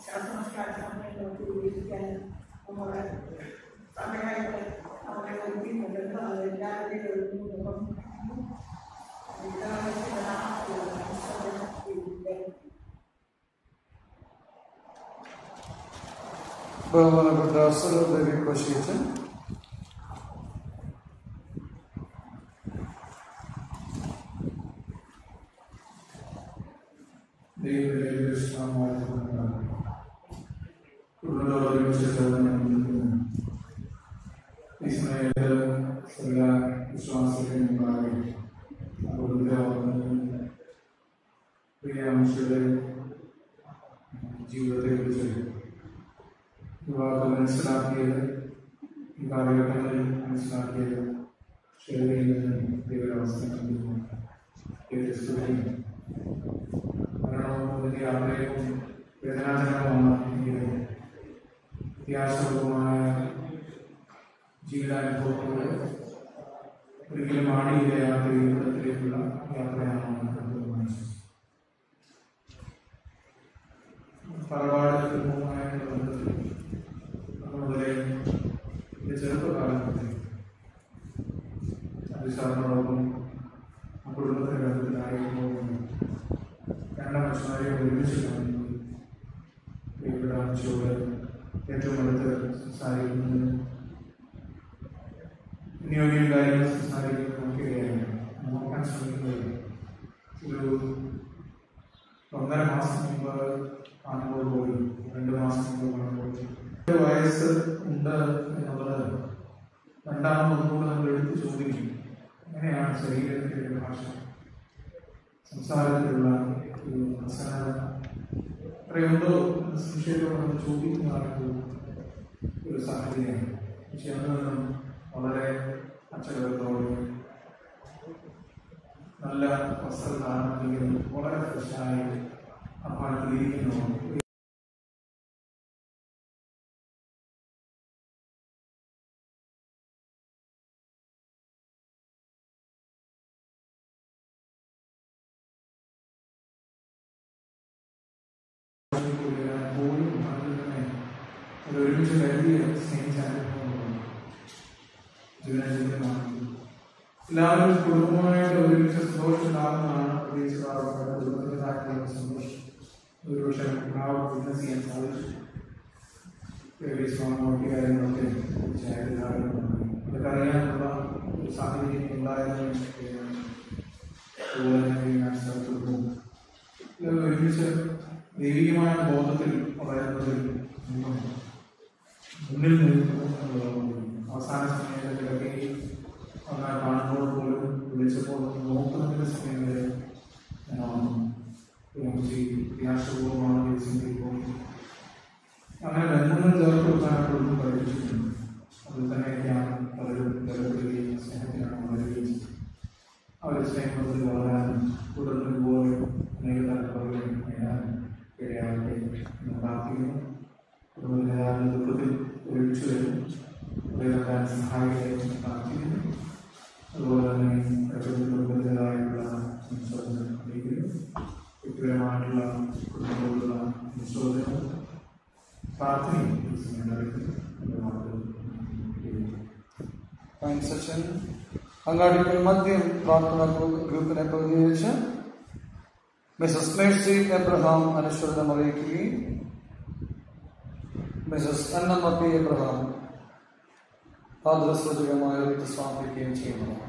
ശവസംസ്കാര സമയങ്ങൾക്ക് ഉപയോഗിക്കാൻ നമ്മുടെ സമയങ്ങളെ നമ്മളെ ഒരുക്കിക്കൊണ്ടിരുന്നു അത് എല്ലാവരുടെയും ഒരു മുഖം എല്ലാവരുടെ നാമത്തിലുള്ള അനുസരണത്തിലൂടെ ബഹുമാനപ്പെട്ട അസുരദേവി കോശീച്ചൻ ഈ സമയത്ത് എല്ലാ വിശ്വാസത്തിനും മുമ്പാകെ അവിടുത്തെ പ്രിയ മനുഷ്യരുടെ ജീവിതത്തെ കുറിച്ച് യുവാക്കൾ മനസ്സിലാക്കിയത് ഈ കാലഘട്ടങ്ങളിൽ മനസ്സിലാക്കിയത് ഷെയറിൽ നിന്ന് ദൈവരാവസ്ഥ മരണവും അതിൻ്റെ ആഗ്രഹവും വേദനാജനകമാണ് എങ്കിലും പ്രത്യാശപൂർവമായ ജീവിതാനുഭവത്തോടെ ഒരിക്കലും ആണിയില്ലാത്ത ജീവിതത്തിലേക്കുള്ള യാത്രയാണ് നമ്മൾ മനസ്സിലാക്കുന്നത് തറവാട് കുടുംബമായ ബന്ധത്തിൽ മുതലേ എൻ്റെ ചെറുപ്പകാലം മുതലേ അതിസാറിനോടൊപ്പം ആ കുടുംബത്തിൻ്റെ ബന്ധത്തിലായിരിക്കുമ്പോൾ രണ്ടാം വർഷമായി ഒരുമിച്ച് കാണുന്നത് ഇവിടെ അമ്മച്ചോട് ഏറ്റവും അടുത്ത് സംസാരിക്കുന്നത് അന്യോന്യം കാര്യങ്ങൾ സംസാരിക്കുന്നത് നോക്കുകയാണ് നോക്കാൻ ശ്രമിക്കുന്നത് ഒരു ഒന്നര മാസം മുമ്പ് കാണുമ്പോൾ പോലും രണ്ട് മാസം മുമ്പ് കാണുമ്പോൾ ഒരു വയസ്സ് ഉണ്ട് എന്നുള്ളത് രണ്ടാമത് ഒന്നുകൂടെ നമ്മൾ എടുത്ത് ചോദിക്കും എങ്ങനെയാണ് ശരീരത്തിൻ്റെ ഒരു ഭാഷ സംസാരത്തിലുള്ള ഒരു അസഹന അത്രയുണ്ടോ എന്ന് സംശയത്തോടെ നമ്മൾ ചോദിക്കുന്നതാണ് ഒരു സാഹചര്യമാണ് പക്ഷെ അതിൽ നിന്നും വളരെ അച്ചടക്കത്തോടെ നല്ല വസ്ത്രധാരണമെങ്കിൽ വളരെ ഫ്രഷായി അപ്പാട്ടിരിക്കുന്നു പോലും അതിൽ തന്നെ ഒരു ഒരുമിച്ച് കരുതിയ സ്നേഹിച്ച അനുഭവങ്ങളുണ്ട് ജീവനജീവിതമാണ് എല്ലാവരും കുടുംബമായിട്ട് ഒരുമിച്ച് സന്തോഷത്തിലാകുന്നതാണ് പ്രതീക്ഷിക്കാറുള്ളത് കുടുംബത്തിലായിട്ടുള്ള സന്തോഷം ഒരുപക്ഷെ ആ ബിസിനസ് ചെയ്യാൻ സാധിച്ചു സ്വാമി കാര്യങ്ങളൊക്കെ അതൊക്കെ അറിയാനുള്ള ഒരു സാഹചര്യം ഉണ്ടായതിന് അതുപോലെ തന്നെ ഞാൻ സ്ഥലത്ത് പോകും ഇത് ഒരുമിച്ച് ദൈവികമായ ബോധത്തിൽ വളരുന്നതിൽ മുന്നിൽ നിൽക്കുന്നു എന്നുള്ളതാണ് അവസാന സമയത്തിലൊക്കെ ഒന്നാ കാണുമ്പോൾ പോലും വിളിച്ചപ്പോൾ നോക്കുന്നതിന്റെ സമയം വരെ ക്രിയാശപൂർവമാണ് ചിന്തിക്കുമ്പോൾ അങ്ങനെ ബന്ധങ്ങൾ ചേർത്ത് വെക്കാനായിട്ടൊന്നും പഠിപ്പിച്ചിട്ടുണ്ട് അതിൽ തന്നെയൊക്കെയാണ് പലരും ജലപ്പെടുകയും സ്നേഹത്തിനാണ് വളരുകയും ചെയ്തത്. ആ ഒരു സ്നേഹത്തിൽ വളരാനും തുടർന്ന് പോയി അനേക തലമുറകളും നേടാനും ഇടയാകട്ടെ എന്ന് പ്രാർത്ഥിക്കുന്നു കുടുംബത്തിലെ ആരുടെ ദുഃഖത്തിൽ ഒരുമിച്ച് വരും ഉയർത്താൻ സഹായിക്കട്ടെ എന്ന് പ്രാർത്ഥിക്കുന്നു അതുപോലെ തന്നെ പ്രകൃതി കുടുംബത്തിൻ്റെതായിട്ടുള്ള സംശോധന അറിയിക്കുന്നു വ്യക്തിപരമായിട്ടുള്ള കുടുംബത്തോടുള്ള സംശോധന പ്രാർത്ഥനയും ഈ സമയം നടക്കുന്നു എന്ന് മാത്രം ഫൈൻ സെഷൻ അങ്ങാടിക്കൽ മദ്യം പ്രാർത്ഥന ഗ്രൂപ്പിനെ പ്രതിനിധീകരിച്ച് മിസസ് മേഴ്സി എബ്രഹാം അനുസ്മരണം അറിയിക്കുകയും മിസസ് അന്നമ്മ പി എബ്രഹാം ആദരസൂചകമായ ഒരു സമർപ്പിക്കുകയും ചെയ്യുന്നതാണ്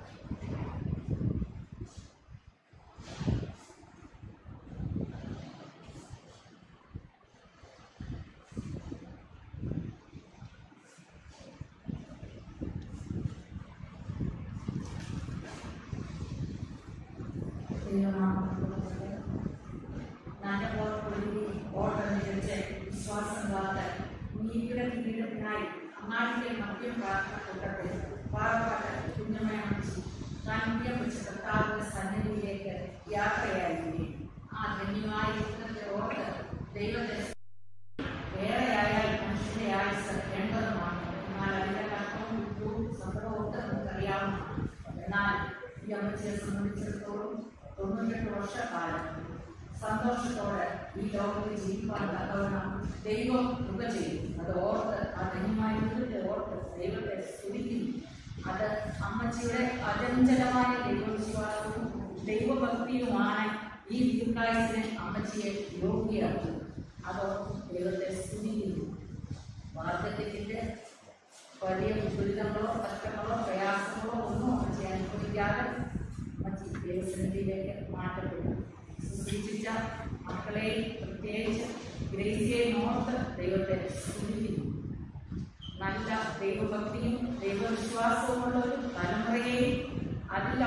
ഞാനിപ്പോൾ ഒരു ഓർഡർ നിരച്ച് വിശ്വാസം കാത്ത് നീതിയുടെ കിരീടത്തിനായി അങ്ങാടിയിലെ മദ്യം പ്രാർത്ഥന കൂട്ടത്തിൽ പാറപ്പാട്ട് കുഞ്ഞമയണിച്ച് താൻ മുഖ്യം വെച്ച കർത്താവിന്റെ സന്നിധിയിലേക്ക് യാത്രയായിരിക്കും ആ ധന്യമായ യുദ്ധത്തെ ഓർത്ത് ദൈവത്തെ ഏറെയായാൽ മനുഷ്യന്റെ ആയുസ് എൺപതുമാണ് എന്നാൽ അതിന്റെ കഷ്ടവും ദുഃഖവും സങ്കടവും ഒക്കെ നമുക്കറിയാവുന്നതാണ് എന്നാൽ ഈ അമ്മച്ചിയെ സംബന്ധിച്ചിടത്തോളം തൊണ്ണൂറ്റെട്ട് വർഷക്കാലം സന്തോഷത്തോടെ ഈ ലോകത്തിൽ ജീവിക്കാൻ തക്കവണ്ണം ദൈവം കൃപ ചെയ്തു അത് ഓർത്ത് ആ ധന്യമായ ജീവിതത്തെ ഓർത്ത് ദൈവത്തെ സ്തുതിക്കുന്നു അത് അമ്മച്ചിയുടെ അചഞ്ചലമായ ദൈവവിശ്വാസവും ദൈവഭക്തിയുമാണ് ഈ ദീർഘായുസിനെ അമ്മച്ചിയെ യോഗ്യയാക്കി അതോർത്ത് ദൈവത്തെ സ്തുതിക്കുന്നു വാർദ്ധക്യത്തിന്റെ വലിയ ദുരിതങ്ങളോ കഷ്ടങ്ങളോ പ്രയാസങ്ങളോ ഒന്നും അമ്മച്ചി അനുഭവിക്കാതെ അമ്മച്ചി ദൈവസന്നിധിയിലേക്ക് മാറ്റപ്പെട്ടു ശുശ്രൂഷിച്ച മക്കളെ പ്രത്യേകിച്ച് ഗ്രേസിയെ നോർത്ത് ദൈവത്തെ സ്തുതിക്കുന്നു നല്ല ദൈവഭക്തിയും ദൈവവിശ്വാസവുമുള്ള ഒരു തലമുറയെയും അതിൽ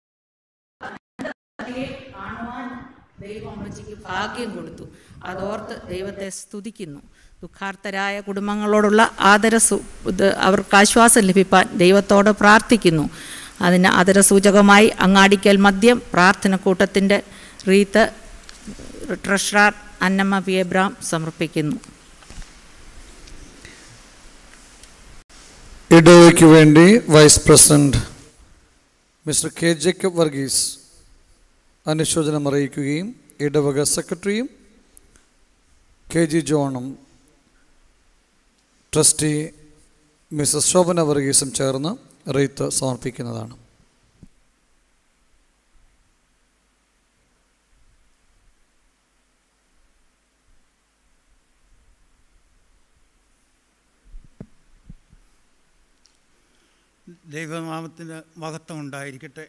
കാണുവാൻ ദൈവം അമ്മച്ചിക്ക് ഭാഗ്യം കൊടുത്തു അതോർത്ത് ദൈവത്തെ സ്തുതിക്കുന്നു ദുഃഖാർത്തരായ കുടുംബങ്ങളോടുള്ള ആദര സു- ഇത് അവർക്ക് ആശ്വാസം ലഭിപ്പാൻ ദൈവത്തോട് പ്രാർത്ഥിക്കുന്നു അതിന് ആദരസൂചകമായി അങ്ങാടിക്കൽ മദ്യം പ്രാർത്ഥന കൂട്ടത്തിൻ്റെ wreath treasurer Annamma P Abraham സമർപ്പിക്കുന്നു ഇടവയ്ക്ക് വേണ്ടി vice president mister K Jacob Varghese അനുശോചനം അറിയിക്കുകയും ഇടവക സെക്രട്ടറിയും കെ ജി ജോണും ട്രസ്റ്റി മിസസ് ശോഭന വർഗീസും ചേർന്ന് റീത്ത് സമർപ്പിക്കുന്നതാണ് ദൈവനാമത്തിന് മഹത്വം ഉണ്ടായിരിക്കട്ടെ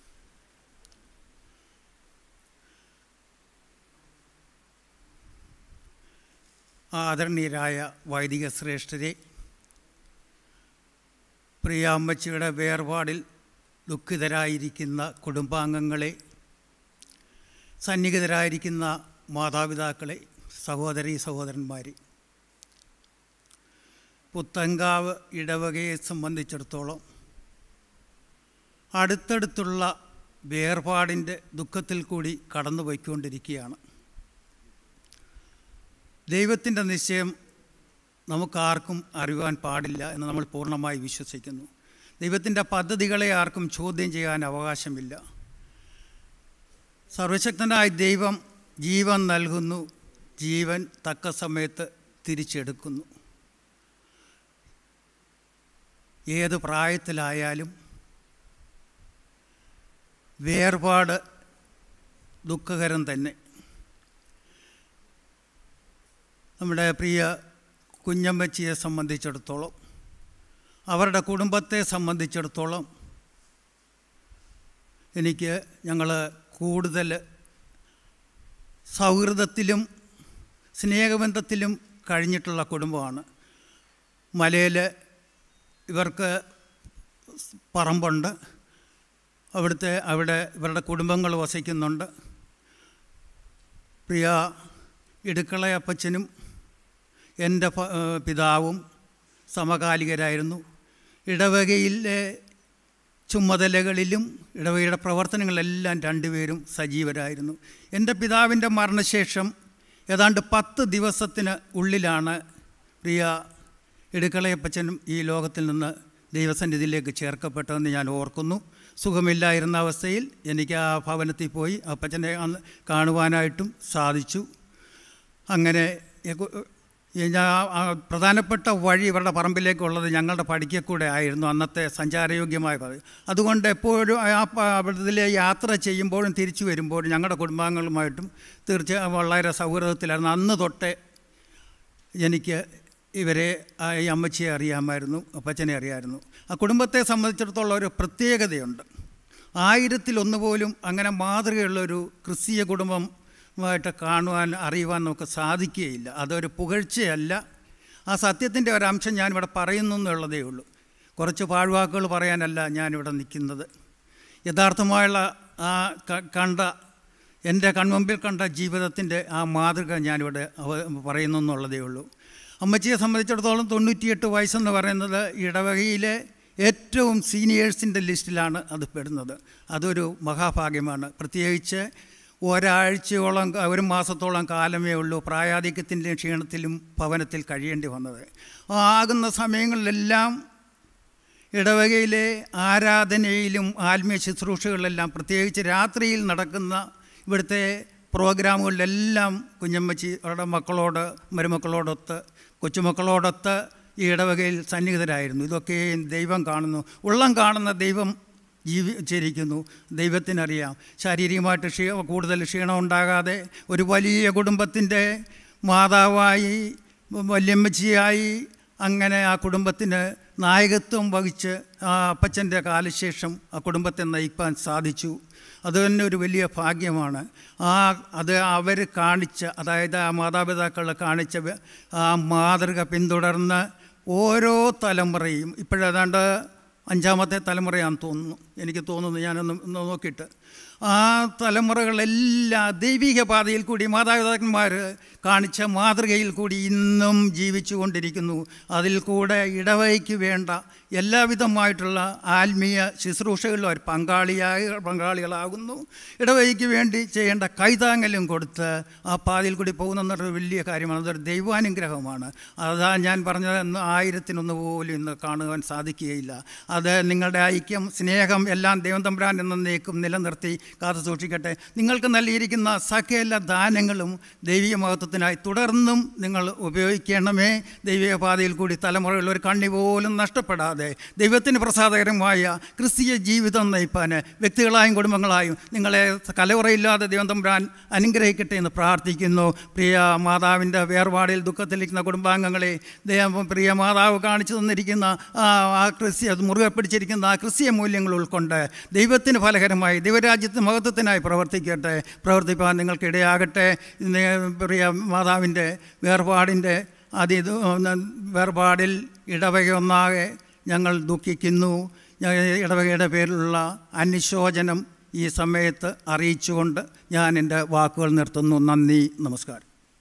ആദരണീയരായ വൈദിക ശ്രേഷ്ഠരെ പ്രിയ അമ്മച്ചിയുടെ വേർപാടിൽ ദുഃഖിതരായിരിക്കുന്ന കുടുംബാംഗങ്ങളെ സന്നിഹിതരായിരിക്കുന്ന മാതാപിതാക്കളെ സഹോദരി സഹോദരന്മാരെ പുത്തങ്കാവ് ഇടവകയെ സംബന്ധിച്ചിടത്തോളം അടുത്തടുത്തുള്ള വേർപാടിൻ്റെ ദുഃഖത്തിൽ കൂടി കടന്നുപോയിക്കൊണ്ടിരിക്കുകയാണ് ദൈവത്തിൻ്റെ നിശ്ചയം നമുക്കാർക്കും അറിയുവാൻ പാടില്ല എന്ന് നമ്മൾ പൂർണ്ണമായി വിശ്വസിക്കുന്നു ദൈവത്തിൻ്റെ പദ്ധതികളെ ആർക്കും ചോദ്യം ചെയ്യാൻ അവകാശമില്ല സർവശക്തനായ ദൈവം ജീവൻ നൽകുന്നു ജീവൻ തക്ക സമയത്ത് തിരിച്ചെടുക്കുന്നു ഏത് പ്രായത്തിലായാലും വേർപാട് ദുഃഖകരം തന്നെ നമ്മുടെ പ്രിയ കുഞ്ഞമ്മച്ചിയെ സംബന്ധിച്ചിടത്തോളം അവരുടെ കുടുംബത്തെ സംബന്ധിച്ചിടത്തോളം എനിക്ക് ഞങ്ങൾ കൂടുതൽ സൗഹൃദത്തിലും സ്നേഹബന്ധത്തിലും കഴിഞ്ഞിട്ടുള്ള കുടുംബമാണ് മലയിൽ ഇവർക്ക് പറമ്പുണ്ട് അവിടുത്തെ അവിടെ ഇവരുടെ കുടുംബങ്ങൾ വസിക്കുന്നുണ്ട് പ്രിയ ഇടുക്കളയപ്പച്ചനും എൻ്റെ പ- ഏഹ് പിതാവും സമകാലികരായിരുന്നു ഇടവകയിലെ ചുമതലകളിലും ഇടവകയുടെ പ്രവർത്തനങ്ങളെല്ലാം രണ്ടുപേരും സജീവരായിരുന്നു എൻ്റെ പിതാവിൻ്റെ മരണശേഷം ഏതാണ്ട് പത്ത് ദിവസത്തിന് ഉള്ളിലാണ് പ്രിയ ഇടുക്കളയപ്പച്ചനും ഈ ലോകത്തിൽ നിന്ന് ദൈവസന്നിധിയിലേക്ക് ചേർക്കപ്പെട്ടതെന്ന് ഞാൻ ഓർക്കുന്നു സുഖമില്ലായിരുന്ന അവസ്ഥയിൽ എനിക്ക് ആ ഭവനത്തിൽ പോയി അപ്പച്ചനെ അന്ന് കാണുവാനായിട്ടും സാധിച്ചു അങ്ങനെ എ- ഈ ഞാൻ ആ പ്രധാനപ്പെട്ട വഴി ഇവരുടെ പറമ്പിലേക്കുള്ളത് ഞങ്ങളുടെ പടിക്കക്കൂടെ ആയിരുന്നു അന്നത്തെ സഞ്ചാരയോഗ്യമായ പാത അതുകൊണ്ട് എപ്പോഴും ആ പ- അവിടത്തിലെ യാത്ര ചെയ്യുമ്പോഴും തിരിച്ചു വരുമ്പോഴും ഞങ്ങളുടെ കുടുംബാംഗങ്ങളുമായിട്ടും തീർച്ചയായും വളരെ സൗഹൃദത്തിലായിരുന്നു അന്ന് തൊട്ടേ എനിക്ക് ഇവരെ ആ ഈ അമ്മച്ചിയെ അറിയാമായിരുന്നു അപ്പച്ചനെ അറിയാമായിരുന്നു ആ കുടുംബത്തെ സംബന്ധിച്ചിടത്തോളം ഒരു പ്രത്യേകതയുണ്ട് ആയിരത്തിലൊന്ന് പോലും അങ്ങനെ മാതൃകയുള്ളൊരു ക്രിസ്തീയ കുടുംബമായിട്ട് കാണുവാൻ അറിയുവാൻ നമുക്ക് സാധിക്കുകയില്ല അതൊരു പുകഴ്ചയല്ല ആ സത്യത്തിൻ്റെ ഒരംശം ഞാനിവിടെ പറയുന്നു എന്നുള്ളതേ ഉള്ളൂ കുറച്ച് പാഴ്വാക്കുകൾ പറയാനല്ല ഞാനിവിടെ നിൽക്കുന്നത് യഥാർത്ഥമായുള്ള ആ ക- കണ്ട എൻ്റെ കൺമുമ്പിൽ കണ്ട ജീവിതത്തിൻ്റെ ആ മാതൃക ഞാനിവിടെ അവ- പറയുന്നു എന്നുള്ളതേ ഉള്ളൂ അമ്മച്ചിയെ സംബന്ധിച്ചിടത്തോളം തൊണ്ണൂറ്റിയെട്ട് വയസ്സെന്ന് പറയുന്നത് ഇടവകയിലെ ഏറ്റവും സീനിയേഴ്സിൻ്റെ ലിസ്റ്റിലാണ് അത് പെടുന്നത് അതൊരു മഹാഭാഗ്യമാണ് പ്രത്യേകിച്ച് ഒരാഴ്ചയോളം ഒരു മാസത്തോളം കാലമേ ഉള്ളൂ പ്രായാധിക്യത്തിൻ്റെയും ക്ഷീണത്തിലും ഭവനത്തിൽ കഴിയേണ്ടി വന്നത് ആ ആകുന്ന സമയങ്ങളിലെല്ലാം ഇടവകയിലെ ആരാധനയിലും ആത്മീയ ശുശ്രൂഷകളിലെല്ലാം പ്രത്യേകിച്ച് രാത്രിയിൽ നടക്കുന്ന ഇവിടുത്തെ പ്രോഗ്രാമുകളിലെല്ലാം കുഞ്ഞമ്മച്ചി അവരുടെ മക്കളോട് മരുമക്കളോടൊത്ത് കൊച്ചുമക്കളോടൊത്ത് ഈ ഇടവകയിൽ സന്നിഹിതരായിരുന്നു ഇതൊക്കെ ദൈവം കാണുന്നു ഉള്ളം കാണുന്ന ദൈവം ജീവിച്ചിരിക്കുന്നു ദൈവത്തിനറിയാം ശാരീരികമായിട്ട് ക്ഷീ കൂടുതൽ ക്ഷീണം ഉണ്ടാകാതെ ഒരു വലിയ കുടുംബത്തിൻ്റെ മാതാവായി വല്യമ്മച്ചിയായി അങ്ങനെ ആ കുടുംബത്തിന് നായകത്വം വഹിച്ച് ആ അപ്പച്ചൻ്റെ കാലശേഷം ആ കുടുംബത്തെ നയിക്കാൻ സാധിച്ചു അത് തന്നെ ഒരു വലിയ ഭാഗ്യമാണ് ആ അത് അവർ കാണിച്ച അതായത് ആ മാതാപിതാക്കൾ കാണിച്ച വ- ആ മാതൃക പിന്തുടർന്ന് ഓരോ തലമുറയും ഇപ്പോഴേതാണ്ട് അഞ്ചാമത്തെ തലമുറയാണെന്ന് തോന്നുന്നു എനിക്ക് തോന്നുന്നു ഞാനൊന്ന് ഒന്ന് നോക്കിയിട്ട് ആ തലമുറകളെല്ലാം ദൈവിക പാതയിൽ കൂടി മാതാപിതാക്കന്മാർ കാണിച്ച മാതൃകയിൽ കൂടി ഇന്നും ജീവിച്ചു കൊണ്ടിരിക്കുന്നു അതിൽ കൂടെ ഇടവയ്ക്ക് വേണ്ട എല്ലാവിധമായിട്ടുള്ള ആത്മീയ ശുശ്രൂഷകളിലും അവർ പങ്കാളിയായി പങ്കാളികളാകുന്നു ഇടവയ്ക്ക് വേണ്ടി ചെയ്യേണ്ട കൈതാങ്ങലും കൊടുത്ത് ആ പാതയിൽ കൂടി പോകുന്നതൊരു വലിയ കാര്യമാണ് അതൊരു ദൈവാനുഗ്രഹമാണ് അതാ ഞാൻ പറഞ്ഞത് ഇന്ന് ആയിരത്തിനൊന്ന് പോലും ഇന്ന് കാണുവാൻ സാധിക്കുകയില്ല അത് നിങ്ങളുടെ ഐക്യം സ്നേഹം എല്ലാം ദൈവം തമ്പുരാൻ എന്നേക്കും നിലനിർത്തി കാത്തു സൂക്ഷിക്കട്ടെ നിങ്ങൾക്ക് നൽകിയിരിക്കുന്ന സകല ദാനങ്ങളും ദൈവിക മഹത്വത്തിനായി തുടർന്നും നിങ്ങൾ ഉപയോഗിക്കണമേ ദൈവിക പാതയിൽ കൂടി തലമുറകളിൽ ഒരു കണ്ണി പോലും നഷ്ടപ്പെടാതെ ദൈവത്തിന് പ്രസാദകരമായ ക്രിസ്തീയ ജീവിതം നയിപ്പാൻ വ്യക്തികളായും കുടുംബങ്ങളായും നിങ്ങളെ കലവറയില്ലാതെ ദൈവം തമ്പുരാൻ അനുഗ്രഹിക്കട്ടെ എന്ന് പ്രാർത്ഥിക്കുന്നു പ്രിയ മാതാവിൻ്റെ വേർപാടിൽ ദുഃഖത്തിലിരിക്കുന്ന കുടുംബാംഗങ്ങളെ ദൈവം പ്രിയ മാതാവ് കാണിച്ചു തന്നിരിക്കുന്ന ആ ആ ക്രിസ്ത്യ മുറുകെ പിടിച്ചിരിക്കുന്ന ആ ക്രിസ്തീയ മൂല്യങ്ങൾ ഉൾക്കൊണ്ട് ദൈവത്തിന് ഫലകരമായി ദൈവരാജ്യത്തിന് മഹത്വത്തിനായി പ്രവർത്തിക്കട്ടെ പ്രവർത്തിപ്പാൻ നിങ്ങൾക്കിടയാകട്ടെ ഇന്ന് പ്രിയ മാതാവിൻ്റെ വേർപാടിൻ്റെ അതി വേർപാടിൽ ഇടവകയൊന്നാകെ ഞങ്ങൾ ദുഃഖിക്കുന്നു ഞ- ഇടവകയുടെ പേരിലുള്ള അനുശോചനം ഈ സമയത്ത് അറിയിച്ചുകൊണ്ട് ഞാൻ എൻ്റെ വാക്കുകൾ നിർത്തുന്നു നന്ദി നമസ്കാരം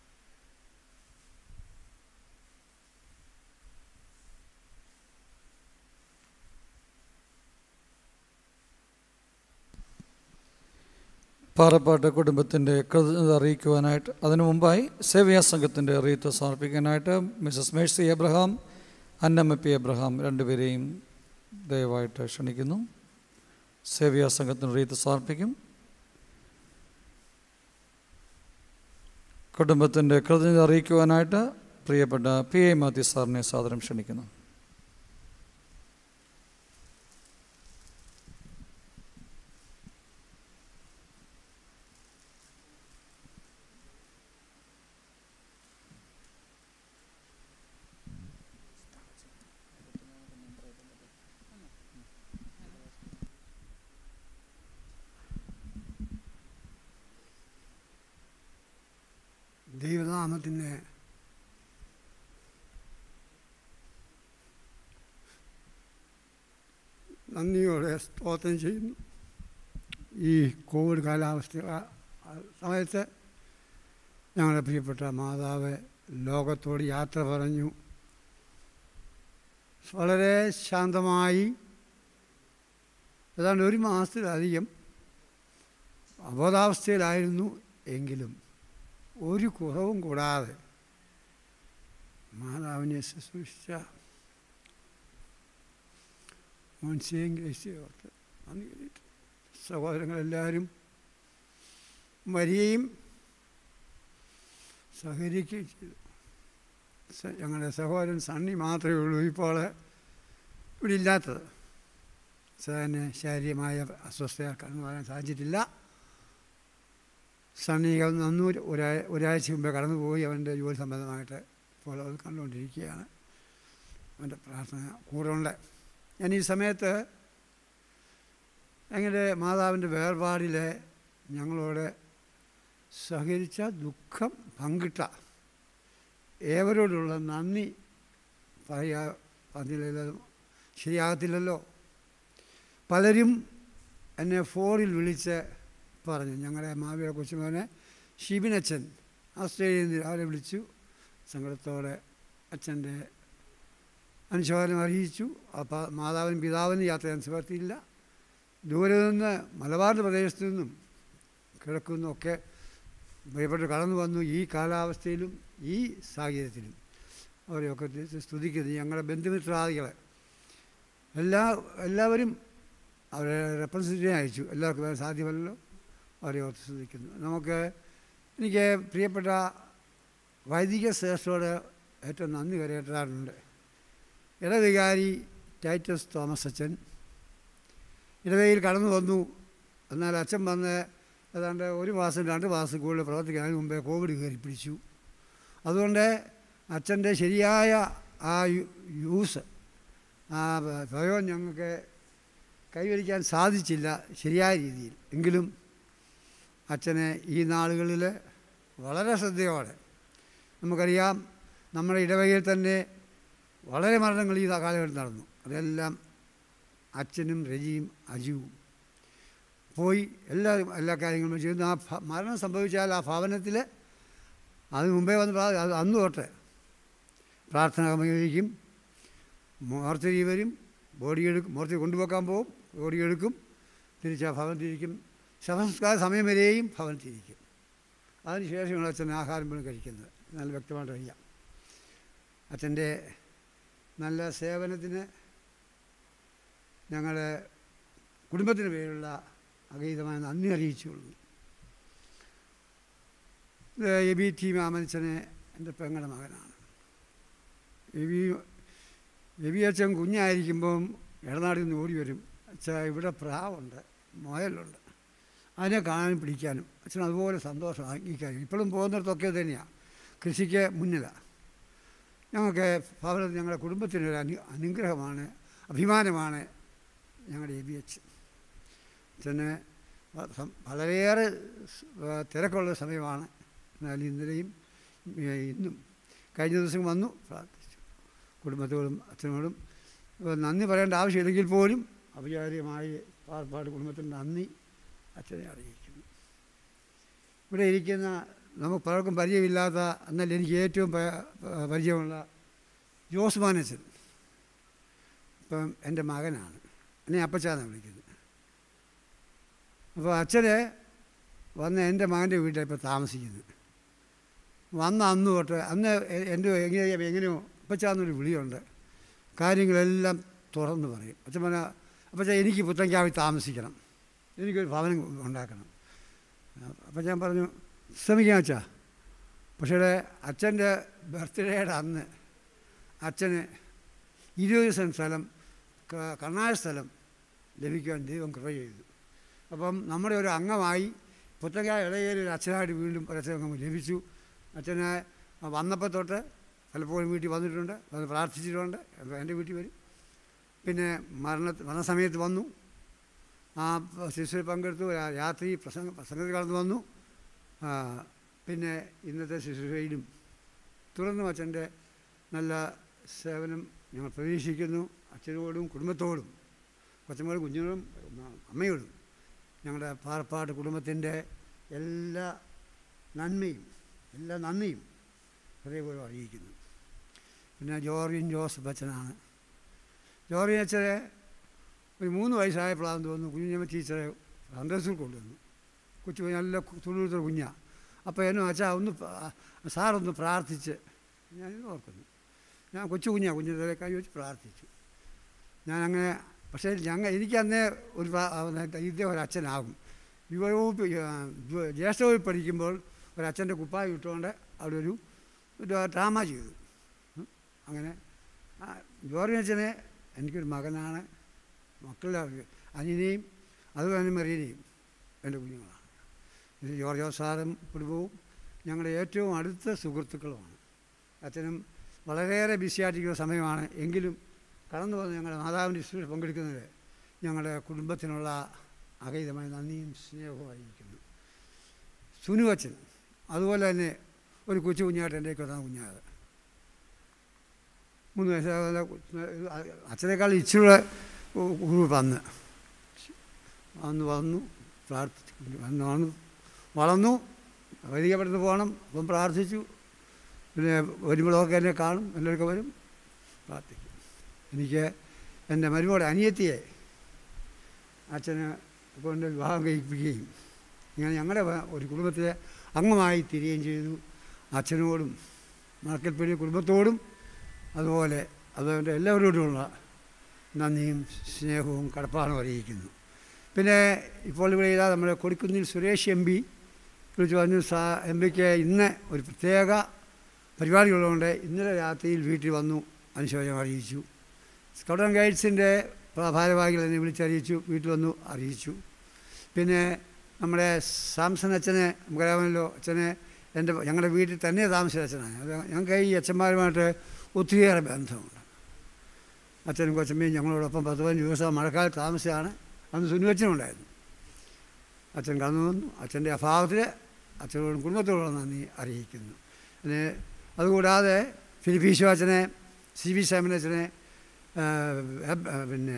പാറപ്പാട്ട് കുടുംബത്തിൻ്റെ കൃതജ്ഞത അറിയിക്കുവാനായിട്ട് അതിനു മുമ്പായി സേവ്യാ സംഘത്തിൻ്റെ റീത്ത് സമർപ്പിക്കാനായിട്ട് Mrs Mercy Abraham Annamma P Abraham രണ്ടുപേരെയും ദയവായിട്ട് ക്ഷണിക്കുന്നു സേവ്യാ സംഘത്തിന് റീത്ത് സമർപ്പിക്കും കുടുംബത്തിൻ്റെ കൃതജ്ഞത അറിയിക്കുവാനായിട്ട് പ്രിയപ്പെട്ട പി എ മാത്യു സാറിനെ സാദരം ക്ഷണിക്കുന്നു ദൈവനാമത്തിന് നന്ദിയോടെ സ്തോത്രം ചെയ്യുന്നു ഈ കോവിഡ് കാലാവസ്ഥ ആ- ആ സമയത്ത് ഞങ്ങളുടെ പ്രിയപ്പെട്ട മാതാവ് ലോകത്തോട് യാത്ര പറഞ്ഞു വളരെ ശാന്തമായി ഏതാണ്ട് ഒരു മാസത്തിലധികം അബോധാവസ്ഥയിലായിരുന്നു എങ്കിലും ഒരു കുറവും കൂടാതെ മാതാവിനെ ശുശ്രൂഷിച്ച മോൻസിയും ഗ്രേസിയും ഓർത്ത് നന്ദി കരുതിയിട്ട് സഹോദരങ്ങളെല്ലാവരും വരികയും സഹകരിക്കുകയും ചെയ്തു സ- ഞങ്ങളുടെ സഹോദരൻ സണ്ണി മാത്രമേ ഉള്ളൂ ഇപ്പോൾ ഇവിടെ ഇല്ലാത്തത് സാറിന് ശാരീരികമായ അസ്വസ്ഥത കടന്നു വരാൻ സാധിച്ചിട്ടില്ല സണ്ണികൾ നന്നൂർ ഒരാ ഒരാഴ്ച മുമ്പേ കടന്നുപോയി അവൻ്റെ ജോലി സംബന്ധമായിട്ട് ഇപ്പോൾ അത് കണ്ടുകൊണ്ടിരിക്കുകയാണ് അവൻ്റെ പ്രാർത്ഥന കൂടെ ഞാൻ ഈ സമയത്ത് ഞങ്ങളുടെ മാതാവിൻ്റെ വേർപാടിൽ ഞങ്ങളോട് സഹകരിച്ച ദുഃഖം പങ്കിട്ട ഏവരോടുള്ള നന്ദി പറയാ പറഞ്ഞില്ലല്ലോ ശരിയാകത്തില്ലല്ലോ പലരും എന്നെ ഫോണിൽ വിളിച്ച് പറഞ്ഞു ഞങ്ങളുടെ മാവിയുടെ കൊച്ചുമോനെ ഷിബിനച്ഛൻ ഓസ്ട്രേലിയയിൽ നിന്ന് രാവിലെ വിളിച്ചു സങ്കടത്തോടെ അച്ഛൻ്റെ അനുശോചനം അറിയിച്ചു അപ്പോൾ മാതാവിനും പിതാവിനും യാത്ര ചെയ്യാൻ നിവർത്തിയില്ല ദൂരെ നിന്ന് മലബാർ പ്രദേശത്തു നിന്നും കിഴക്കുനിന്നൊക്കെ പ്രിയപ്പെട്ട് കടന്നു വന്നു ഈ കാലാവസ്ഥയിലും ഈ സാഹചര്യത്തിലും അവരെയൊക്കെ തിരിച്ച് സ്തുതിക്കുന്നു ഞങ്ങളുടെ ബന്ധുമിത്രാദികളെ എല്ലാ എല്ലാവരും അവരെ റെപ്രസെൻറ്റേറ്റീവ് അയച്ചു എല്ലാവർക്കും വരാൻ സാധ്യമല്ലല്ലോ അവരെ ഓർത്ത് സ്തുതിക്കുന്നു നമുക്ക് എനിക്ക് പ്രിയപ്പെട്ട വൈദിക ശ്രേഷ്ഠോട് ഏറ്റവും നന്ദി കരയറ്റാറുണ്ട് ഇടവികാരി ടൈറ്റസ് തോമസ് അച്ഛൻ ഇടവയിൽ കടന്നു വന്നു എന്നാൽ അച്ഛൻ വന്ന് ഏതാണ്ട് ഒരു മാസം രണ്ട് മാസം കൂടുതൽ പ്രവർത്തിക്കുന്നതിന് മുമ്പേ കോവിഡ് കയറി പിടിച്ചു അതുകൊണ്ട് അച്ഛൻ്റെ ശരിയായ ആ യു- യൂസ് ആ പ്രയോഗം ഞങ്ങൾക്ക് കൈവരിക്കാൻ സാധിച്ചില്ല ശരിയായ രീതിയിൽ എങ്കിലും അച്ഛനെ ഈ നാളുകളിൽ വളരെ ശ്രദ്ധയോടെ നമുക്കറിയാം നമ്മുടെ ഇടവകയിൽ തന്നെ വളരെ മരണങ്ങൾ ഈ കാലഘട്ടത്തിൽ നടന്നു അതെല്ലാം അച്ഛനും രജിയും അജുവും പോയി എല്ലാ എല്ലാ കാര്യങ്ങളും ചെയ്യുന്നു ആ ഭ- മരണം സംഭവിച്ചാൽ ആ ഭവനത്തിൽ അതിന് മുമ്പേ വന്ന് പ്രാ- അത് അന്ന് തൊട്ട് പ്രാർത്ഥന ക്രമീകരിക്കും മോർച്ചരി വരും ബോഡി എടുക്കും മോർച്ചറി കൊണ്ടുപോക്കാൻ പോകും ബോഡി എടുക്കും തിരിച്ച് ആ ഭവനത്തിരിക്കും ശവസംസ്കാര സമയം വരെയും ഭവനത്തിരിക്കും അതിനുശേഷമാണ് അച്ഛൻ ആഹാരം പോലും കഴിക്കുന്നത് നല്ല വ്യക്തമായിട്ട് അറിയാം അച്ഛൻ്റെ നല്ല സേവനത്തിന് ഞങ്ങളുടെ കുടുംബത്തിന് പേരുള്ള അഗീതമായ നന്ദി അറിയിച്ചുകൊള്ളുന്നു ഇത് എ ബി ടി മാമനച്ചനെ എൻ്റെ പെങ്ങളുടെ മകനാണ് എ ബി എ ബി അച്ഛൻ കുഞ്ഞായിരിക്കുമ്പം ഇടനാടിൽ നിന്ന് ഓടി വരും അച്ഛാ ഇവിടെ പ്രാവുണ്ട് മുയലുണ്ട് അതിനെ കാണാനും പിടിക്കാനും അച്ഛൻ അതുപോലെ സന്തോഷം ആഗ്രഹിക്കാനും ഇപ്പോഴും പോകുന്നിടത്തൊക്കെ തന്നെയാണ് കൃഷിക്ക് മുന്നിലാണ് ഞങ്ങൾക്ക് ഭവനത്തിൽ ഞങ്ങളുടെ കുടുംബത്തിനൊരു അനു അനുഗ്രഹമാണ് അഭിമാനമാണ് ഞങ്ങളുടെ എ ബി എച്ച് അച്ഛന് വ- സം- വളരെയേറെ സ്- ആ, തിരക്കുള്ള സമയമാണ് എന്നാൽ ഇന്നലെയും ഏ, ഇന്നും കഴിഞ്ഞ ദിവസം വന്നു പ്രാർത്ഥിച്ചു കുടുംബത്തോടും അച്ഛനോടും ഏ, നന്ദി പറയേണ്ട ആവശ്യമില്ലെങ്കിൽ പോലും അപചാര്യമായി പാർപ്പാട് കുടുംബത്തിന് നന്ദി അച്ഛനെ അറിയിക്കുന്നു ഇവിടെ ഇരിക്കുന്ന നമുക്ക് പലർക്കും പരിചയമില്ലാത്ത എന്നാൽ എനിക്ക് ഏറ്റവും പ- പ- പരിചയമുള്ള ജോസ് മാനച്ചൻ ഇപ്പം എൻ്റെ മകനാണ് എന്നെ അപ്പച്ചാന്നാണ് വിളിക്കുന്നത് അപ്പോൾ അച്ഛന് വന്ന് എൻ്റെ മകൻ്റെ വീട്ടിലാണ് ഇപ്പോൾ താമസിക്കുന്നത് വന്ന അന്ന് തൊട്ട് അന്ന് എ- എൻ്റെ എങ്ങനെ എങ്ങനെയോ അപ്പച്ചാന്നൊരു വിളിയുണ്ട് കാര്യങ്ങളെല്ലാം തുറന്ന് പറയും അച്ഛൻ പറഞ്ഞ അപ്പച്ചാ എനിക്ക് പുത്തൻകാവിൽ താമസിക്കണം എനിക്കൊരു ഭവനം ഉണ്ടാക്കണം അപ്പം ഞാൻ പറഞ്ഞു ശ്രമിക്കാം അച്ഛാ പക്ഷേ അച്ഛൻ്റെ ബർത്ത്ഡേയുടെ അന്ന് അച്ഛന് ഇരുപത് സെൻറ്റ് സ്ഥലം ക- കർണാടക സ്ഥലം ലഭിക്കുവാൻ ദൈവം കൃപ ചെയ്തു അപ്പം നമ്മുടെ ഒരു അംഗമായി പുത്തങ്കായ ഇടയിൽ ഒരു അച്ഛനായിട്ട് വീണ്ടും ഒരു അച്ഛനംഗം ലഭിച്ചു അച്ഛനെ വന്നപ്പോൾ തൊട്ട് പലപ്പോഴും വീട്ടിൽ വന്നിട്ടുണ്ട് വന്ന് പ്രാർത്ഥിച്ചിട്ടുണ്ട് അപ്പോൾ എൻ്റെ വീട്ടിൽ വരും പിന്നെ മരണ മരണസമയത്ത് വന്നു ആ ശിശുവിൽ പങ്കെടുത്തു രാ- രാത്രി പ്രസംഗ പ്രസംഗത്തിൽ കടന്നു വന്നു ആ, പിന്നെ ഇന്നത്തെ ശുശ്രൂഷയിലും തുടർന്നും അച്ഛൻ്റെ നല്ല സേവനം ഞങ്ങൾ പ്രതീക്ഷിക്കുന്നു അച്ഛനോടും കുടുംബത്തോടും കൊച്ചമ്മയോടും കുഞ്ഞിനോടും അമ്മയോടും ഞങ്ങളുടെ പാറപ്പാട് കുടുംബത്തിൻ്റെ എല്ലാ നന്മയും എല്ലാ നന്ദിയും ഹൃദയപൂർവ്വം അറിയിക്കുന്നു പിന്നെ ജോർജിൻ ജോസഫ് അച്ഛനാണ് ജോർജിൻ അച്ഛനെ ഒരു മൂന്ന് വയസ്സായപ്പോഴാണെന്ന് തോന്നുന്നു കുഞ്ഞമ്മ ടീച്ചറെ സൺഡേ സ്കൂൾ കൊണ്ടുവന്നു കൊച്ചു കുഞ്ഞ് നല്ല തുള്ളിടുത്ത കുഞ്ഞാണ് അപ്പോൾ എന്നെ അച്ഛാ ഒന്ന് പ- സാറൊന്ന് പ്രാർത്ഥിച്ച് ഞാൻ ഓർക്കുന്നു ഞാൻ കൊച്ചു കുഞ്ഞാണ് കുഞ്ഞിൻ്റെ കൈ വെച്ച് പ്രാർത്ഥിച്ചു ഞാൻ അങ്ങനെ പക്ഷേ ഞങ്ങൾ എനിക്കന്നേ ഒരു പ്രാ- ആ, ഇദ്ദേഹം ഒരു അച്ഛനാകും യുവവകുപ്പ് ജ്യേഷ്ഠ വകുപ്പ് പഠിക്കുമ്പോൾ ഒരു അച്ഛൻ്റെ കുപ്പായം ഇട്ടുകൊണ്ട് അവിടെ ഒരു ഒരു ഡ്രാമ ചെയ്തു ഉം. അങ്ങനെ ആ, ജോർജ് അച്ഛനെ എനിക്കൊരു മകനാണ് മക്കളുടെ അനിയനെയും അതുപോലെ തന്നെ മെറീനെയും എൻ്റെ കുഞ്ഞുങ്ങളാണ് ഇത് ജോർജോ സാറും കുടുംബവും ഞങ്ങളുടെ ഏറ്റവും അടുത്ത സുഹൃത്തുക്കളുമാണ് അച്ഛനും വളരെയേറെ ബിസിയായിട്ടിരിക്കുന്ന സമയമാണ് എങ്കിലും കടന്നു വന്ന് ഞങ്ങളുടെ മാതാവിൻ്റെ ശുശ്രൂഷ പങ്കെടുക്കുന്നത് ഞങ്ങളുടെ കുടുംബത്തിനുള്ള അകൈതമായ നന്ദിയും സ്നേഹവും അറിയിക്കുന്നു സുനു അച്ഛൻ അതുപോലെ തന്നെ ഒരു കൊച്ചു കുഞ്ഞായിട്ട് എൻ്റെ കൊത്താൻ കുഞ്ഞാത് മൂന്ന് വയസ്സായ അച്ഛനേക്കാൾ ഇച്ചിരി വന്ന് അന്ന് വന്നു പ്രാർത്ഥിച്ചു വന്ന് വന്നു വളർന്നു വൈദികപ്പെടുന്ന് പോകണം അപ്പം പ്രാർത്ഥിച്ചു പിന്നെ വരുമ്പോഴൊക്കെ എന്നെ കാണും എല്ലാവർക്കും വരും പ്രാർത്ഥിക്കും എനിക്ക് എൻ്റെ മരുമോടെ അനിയത്തിയെ അച്ഛന് കൊണ്ട് വിവാഹം കഴിപ്പിക്കുകയും ഇങ്ങനെ ഞങ്ങളുടെ വ- ഒരു കുടുംബത്തിലെ അംഗമായി തീരുകയും ചെയ്തു അച്ഛനോടും മണക്കൽപ്പള്ളി കുടുംബത്തോടും അതുപോലെ അതുകൊണ്ട് എല്ലാവരോടുമുള്ള നന്ദിയും സ്നേഹവും കടപ്പാടും അറിയിക്കുന്നു പിന്നെ ഇപ്പോൾ ഇവിടെ ഇതാ നമ്മുടെ കൊടിക്കുന്നിൽ സുരേഷ് എം പി വിളിച്ചു പറഞ്ഞു സാ എം പിക്ക് ഇന്ന് ഒരു പ്രത്യേക പരിപാടികളുള്ളതുകൊണ്ട് ഇന്നലെ രാത്രിയിൽ വീട്ടിൽ വന്നു അനുശോചനം അറിയിച്ചു സ്കൗട്ട് ആൻഡ് ഗൈഡ്സിൻ്റെ ഭാരവാഹികൾ എന്നെ വിളിച്ചറിയിച്ചു വീട്ടിൽ വന്നു അറിയിച്ചു പിന്നെ നമ്മുടെ സാംസൺ അച്ഛനെ നമുക്കറിയാമല്ലോ അച്ഛനെ എൻ്റെ ഞങ്ങളുടെ വീട്ടിൽ തന്നെ താമസിച്ച അച്ഛനാണ് അത് ഞങ്ങൾക്ക് ഈ അച്ഛന്മാരുമായിട്ട് ഒത്തിരിയേറെ ബന്ധമുണ്ട് അച്ഛനും കൊച്ചമ്മയും ഞങ്ങളോടൊപ്പം പത്ത് പതിനഞ്ച് ദിവസം മഴക്കാലത്ത് താമസിച്ചാണ് അന്ന് സുനുവച്ചനുണ്ടായിരുന്നു അച്ഛൻ കടന്നു വന്നു അച്ഛൻ്റെ അഭാവത്തിൽ അച്ഛനോടും കുടുംബത്തോടും നന്ദി അറിയിക്കുന്നു പിന്നെ അതുകൂടാതെ ഫിലിപ്പീശോ അച്ഛനെ സി വി സാമൻ അച്ഛനെ ആ, എബ്- ആ, പിന്നെ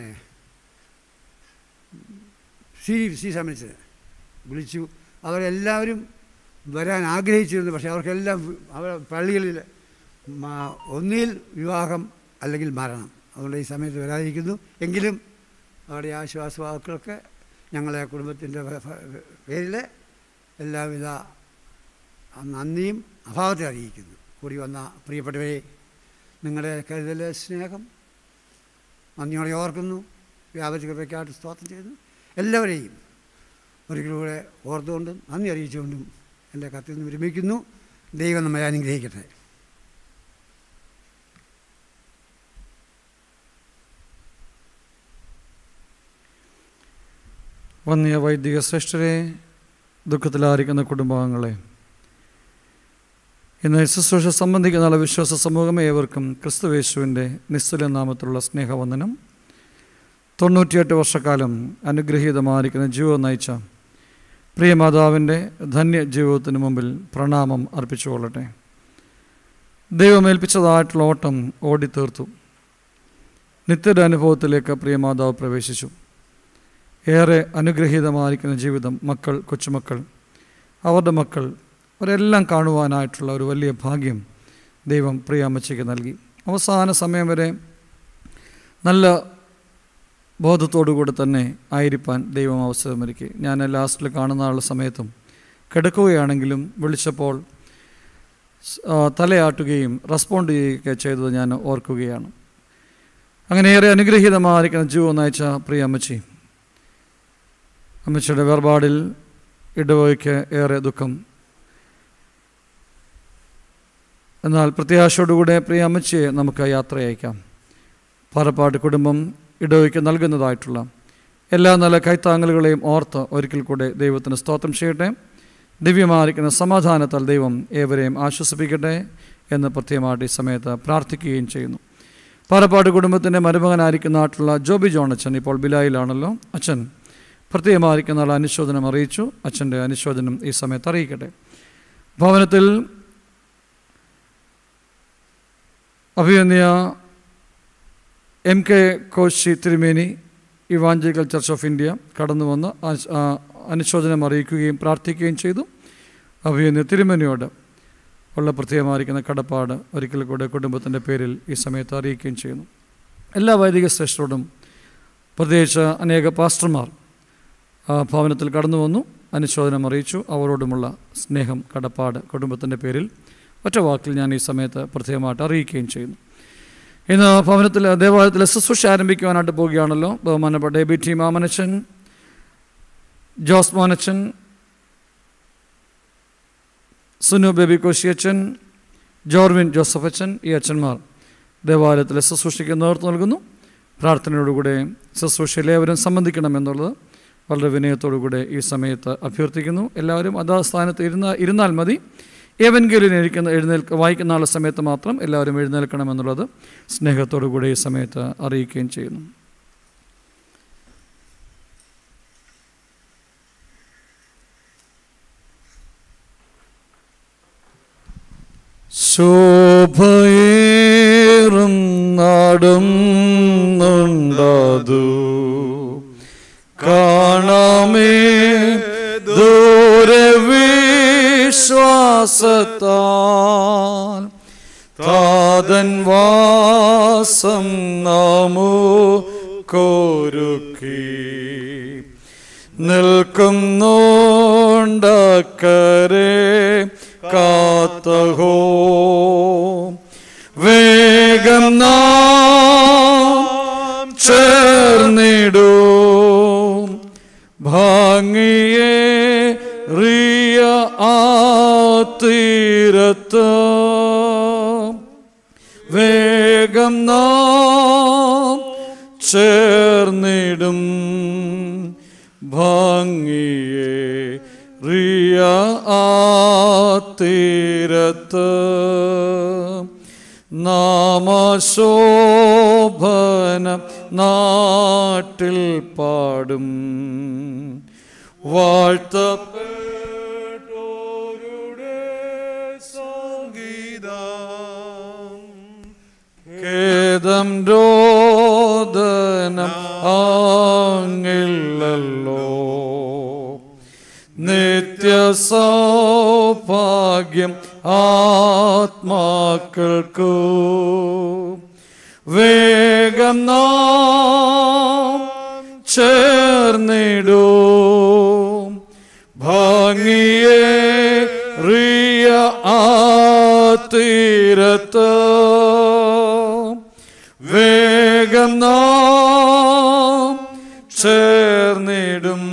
സി സി സാമൻ അച്ഛനെ വിളിച്ചു അവരെല്ലാവരും വരാൻ ആഗ്രഹിച്ചിരുന്നു പക്ഷേ അവർക്കെല്ലാം വി- അവർ പള്ളികളിൽ മ- ഒന്നിൽ വിവാഹം അല്ലെങ്കിൽ മരണം അതുകൊണ്ട് ഈ സമയത്ത് വരാതിരിക്കുന്നു എങ്കിലും അവരുടെ ആശ്വാസവാക്കുകൾക്ക് ഞങ്ങളെ കുടുംബത്തിൻ്റെ പേരിൽ എല്ലാവിധ നന്ദിയും അഭാവത്തെ അറിയിക്കുന്നു കൂടി വന്ന പ്രിയപ്പെട്ടവരെ നിങ്ങളുടെ കരുതൽ സ്നേഹം നന്ദിയോടെ ഓർക്കുന്നു വ്യാപക കൃപയ്ക്കായിട്ട് സ്തോത്രം ചെയ്യുന്നു എല്ലാവരെയും ഒരിക്കലൂടെ ഓർത്തുകൊണ്ടും നന്ദി അറിയിച്ചുകൊണ്ടും എൻ്റെ കത്തിൽ നിന്ന് വിരമിക്കുന്നു ദൈവം നമ്മെ അനുഗ്രഹിക്കട്ടെ വന്യ വൈദിക ശ്രേഷ്ഠരെ ദുഃഖത്തിലായിരിക്കുന്ന കുടുംബാംഗങ്ങളെ ഇന്ന് ശുശ്രൂഷ സംബന്ധിക്കുന്ന വിശ്വാസ സമൂഹം ഏവർക്കും ക്രിസ്തുവേശുവിൻ്റെ നിസ്തുല നാമത്തിലുള്ള സ്നേഹവന്ദനം തൊണ്ണൂറ്റിയെട്ട് വർഷക്കാലം അനുഗ്രഹീതമായിരിക്കുന്ന ജീവിതം നയിച്ച പ്രിയമാതാവിൻ്റെ ധന്യ ജീവിതത്തിന് മുമ്പിൽ പ്രണാമം അർപ്പിച്ചുകൊള്ളട്ടെ ദൈവമേൽപ്പിച്ചതായിട്ടുള്ള ഓട്ടം ഓടിത്തീർത്തു നിത്യയുടെ അനുഭവത്തിലേക്ക് പ്രിയമാതാവ് പ്രവേശിച്ചു ഏറെ അനുഗ്രഹീതമായിരിക്കുന്ന ജീവിതം മക്കൾ കൊച്ചുമക്കൾ അവരുടെ മക്കൾ അവരെല്ലാം കാണുവാനായിട്ടുള്ള ഒരു വലിയ ഭാഗ്യം ദൈവം പ്രിയാമ്മച്ചയ്ക്ക് നൽകി അവസാന സമയം വരെ നല്ല ബോധത്തോടുകൂടി തന്നെ ആയിരിക്കാൻ ദൈവം അവസരമൊരുക്കി ഞാൻ ലാസ്റ്റിൽ കാണുന്ന ആളുടെ സമയത്തും കിടക്കുകയാണെങ്കിലും വിളിച്ചപ്പോൾ സ്- ആ, തലയാട്ടുകയും റെസ്പോണ്ട് ചെയ്യുകയൊക്കെ ചെയ്തത് ഞാൻ ഓർക്കുകയാണ് അങ്ങനെ ഏറെ അനുഗ്രഹീതമായിരിക്കുന്ന ജീവൻ നയിച്ച പ്രിയ അമ്മച്ചി അമ്മച്ചിയുടെ വേർപാടിൽ ഇടവയ്ക്ക് ഏറെ ദുഃഖം എന്നാൽ പ്രത്യാശയോടുകൂടെ പ്രിയ അമ്മച്ചിയെ നമുക്ക് യാത്ര അയക്കാം പാറപ്പാട് കുടുംബം ഇടവയ്ക്ക് നൽകുന്നതായിട്ടുള്ള എല്ലാ നല്ല കൈത്താങ്ങലുകളെയും ഓർത്ത് ഒരിക്കൽ കൂടെ ദൈവത്തിന് സ്തോത്രം ചെയ്യട്ടെ ദിവ്യമായിരിക്കുന്ന സമാധാനത്താൽ ദൈവം ഏവരെയും ആശ്വസിപ്പിക്കട്ടെ എന്ന് പ്രത്യേകമായിട്ട് ഈ സമയത്ത് പ്രാർത്ഥിക്കുകയും ചെയ്യുന്നു പാറപ്പാട് കുടുംബത്തിൻ്റെ മരുമകനായിരിക്കുന്നതായിട്ടുള്ള ജോബി ജോൺ അച്ഛൻ ഇപ്പോൾ ബിലായിലാണല്ലോ അച്ഛൻ പ്രത്യേകമായിരിക്കുന്ന ആൾ അനുശോചനം അറിയിച്ചു അച്ഛൻ്റെ അനുശോചനം ഈ സമയത്ത് അറിയിക്കട്ടെ ഭവനത്തിൽ അഭിനന്ദിയ എം കെ കോശി തിരുമേനി ഇവാഞ്ചിക്കൽ ചർച്ച് ഓഫ് ഇന്ത്യ കടന്നു വന്ന് ആ- ആ അനുശോചനം അറിയിക്കുകയും പ്രാർത്ഥിക്കുകയും ചെയ്തു അഭിനന്ദിയ തിരുമേനിയോട് ഉള്ള പ്രത്യേകമായിരിക്കുന്ന കടപ്പാട് ഒരിക്കൽ കൂടെ കുടുംബത്തിൻ്റെ പേരിൽ ഈ സമയത്ത് അറിയിക്കുകയും ചെയ്യുന്നു എല്ലാ വൈദിക ശ്രേഷ്ഠരോടും പ്രത്യേകിച്ച് അനേക പാസ്റ്റർമാർ ആ ഭവനത്തിൽ കടന്നു വന്നു അനുശോചനം അറിയിച്ചു അവരോടുമുള്ള സ്നേഹം കടപ്പാട് കുടുംബത്തിൻ്റെ പേരിൽ ഒറ്റ വാക്കിൽ ഞാൻ ഈ സമയത്ത് പ്രത്യേകമായിട്ട് അറിയിക്കുകയും ചെയ്യുന്നു ഇന്ന് ഭവനത്തിൽ ദേവാലയത്തിൽ ശുശ്രൂഷ ആരംഭിക്കുവാനായിട്ട് പോവുകയാണല്ലോ ബഹുമാനപ്പെട്ട എ ബി ടി മാമനച്ചൻ ജോസ് മോനച്ചൻ സുനു ബേബി കോശി അച്ഛൻ ജോർവിൻ ജോസഫ് അച്ഛൻ ഈ അച്ഛന്മാർ ദേവാലയത്തിലെ ശുശ്രൂഷയ്ക്ക് നേതൃത്വം നൽകുന്നു പ്രാർത്ഥനയോടുകൂടെ ശുശ്രൂഷയിൽ ഏവരും സംബന്ധിക്കണമെന്നുള്ളത് വളരെ വിനയത്തോടുകൂടെ ഈ സമയത്ത് അഭ്യർത്ഥിക്കുന്നു എല്ലാവരും അതാ സ്ഥാനത്ത് ഇരുന്ന ഇരുന്നാൽ മതി ഏവൻഗേലിന് ഇരിക്കുന്ന എഴുന്നേൽക്ക വായിക്കുന്ന ആളുടെ സമയത്ത് മാത്രം എല്ലാവരും എഴുന്നേൽക്കണമെന്നുള്ളത് സ്നേഹത്തോടുകൂടെ ഈ സമയത്ത് അറിയിക്കുകയും ചെയ്യുന്നു ശോഭയേറും നാടും നുണ്ടതു കാണാമേ ദൂരവിശ്വാസത്താൽ താതൻ വാസം നാമോ കോരുക്കി നിൽക്കുന്നോണ്ടക്കരെ കാത്തഹോ വേഗം നാം ചേർന്നിടും ഭംഗിയെ റിയ ആ ചേർന്നിടും ഭംഗിയെ റിയ ആ തീരത്ത് നാമശോഭനം നാട്ടിൽ പാടും വാഴ്ത്തപ്പെട്ടോരുടെ ഖേദം രോദനം ആങ്ങില്ലല്ലോ നിത്യ സൗഭാഗ്യം ആത്മാക്കൾക്കു വേഗം നാം ചേർന്നിടൂ ഭംഗിയെ റിയ ആ തീരത്ത് വേഗം നാം ചേർന്നിടും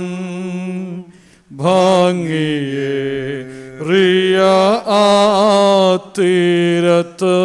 ഭംഗിയെ റിയ ആ തീരത്ത്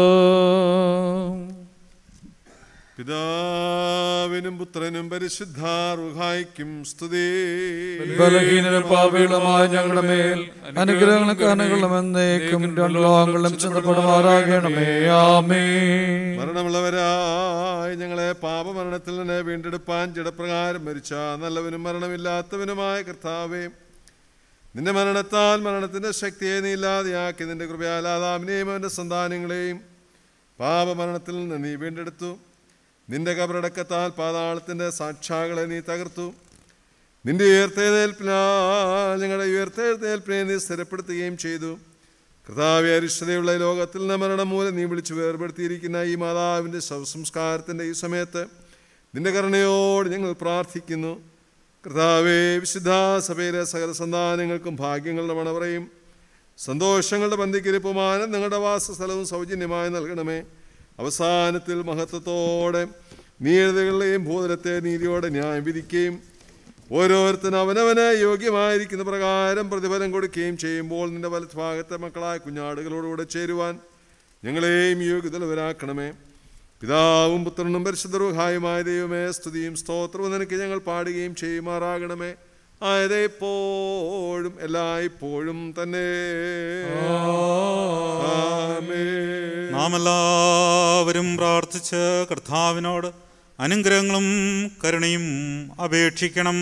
പിതാവിനും പുത്രനും പരിശുദ്ധാർഹായിക്കും സ്തുതി ബലഹീനരും പാപികളുമായ ഞങ്ങളുടെ മേൽ അനുഗ്രഹങ്ങളും കാരണങ്ങളും എന്നേക്കും രണ്ട് ലോകങ്ങളും ചെന്നപ്പെടുമാറാകണമേ ആമേ മരണമുള്ളവരായി ഞങ്ങളെ പാപമരണത്തിൽ നിന്ന് വീണ്ടെടുപ്പാൻ ജഡപ്രകാരം മരിച്ച നല്ലവനും മരണമില്ലാത്തവനുമായ കർത്താവേ നിന്റെ മരണത്താൽ മരണത്തിന്റെ ശക്തിയെ നീ ഇല്ലാതെയാക്കി നിന്റെ കൃപയാൽ ആദാമിനെയും അവന്റെ സന്താനങ്ങളെയും പാപമരണത്തിൽ നിന്ന് നീ വീണ്ടെടുത്തു നിന്റെ കബറടക്കത്താൽ പാതാളത്തിന്റെ സാക്ഷാകളെ നീ തകർത്തു നിന്റെ ഉയർത്തെഴുന്നേൽപ്പിനാൽ ഞങ്ങളുടെ ഉയർത്തെഴുന്നേൽപ്പിനെ നീ സ്ഥിരപ്പെടുത്തുകയും ചെയ്തു കർത്താവെ അരിഷ്ടതയുള്ള ഈ ലോകത്തിൽ നിന്ന് മരണം മൂലം നീ വിളിച്ചു വേർപെടുത്തിയിരിക്കുന്ന ഈ മാതാവിൻ്റെ ശവസംസ്കാരത്തിൻ്റെ ഈ സമയത്ത് നിന്റെ കരുണയോട് ഞങ്ങൾ പ്രാർത്ഥിക്കുന്നു കർത്താവെ വിശുദ്ധ സഭയിലെ സകല സന്താനങ്ങൾക്കും ഭാഗ്യങ്ങളുടെ മണവറയും സന്തോഷങ്ങളുടെ പന്തിക്കിരിപ്പും ആനന്ദങ്ങളുടെ വാസസ്ഥലവും സൗജന്യമായി നൽകണമേ അവസാനത്തിൽ മഹത്വത്തോടെ നീതികളെയും ഭൂതലത്തെ നീതിയോടെ ന്യായം വിധിക്കുകയും ഓരോരുത്തരും അവനവന് യോഗ്യമായിരിക്കുന്ന പ്രകാരം പ്രതിഫലം കൊടുക്കുകയും ചെയ്യുമ്പോൾ നിന്റെ വലഭാഗത്തെ മക്കളായ കുഞ്ഞാടുകളോടുകൂടെ ചേരുവാൻ ഞങ്ങളെയും യോഗ്യതലവരാക്കണമേ പിതാവും പുത്രനും പരിശുദ്ധറുഹായുമായ ദൈവമേ സ്തുതിയും സ്തോത്രവും നിനക്ക് ഞങ്ങൾ പാടുകയും ചെയ്യുമാറാകണമേ ആയതേ എപ്പോഴും എല്ലായ്പ്പോഴും തന്നെ ആമേൻ. നാം എല്ലാവരും പ്രാർത്ഥിച്ച് കർത്താവിനോട് അനുഗ്രഹങ്ങളും കരുണയും അപേക്ഷിക്കണം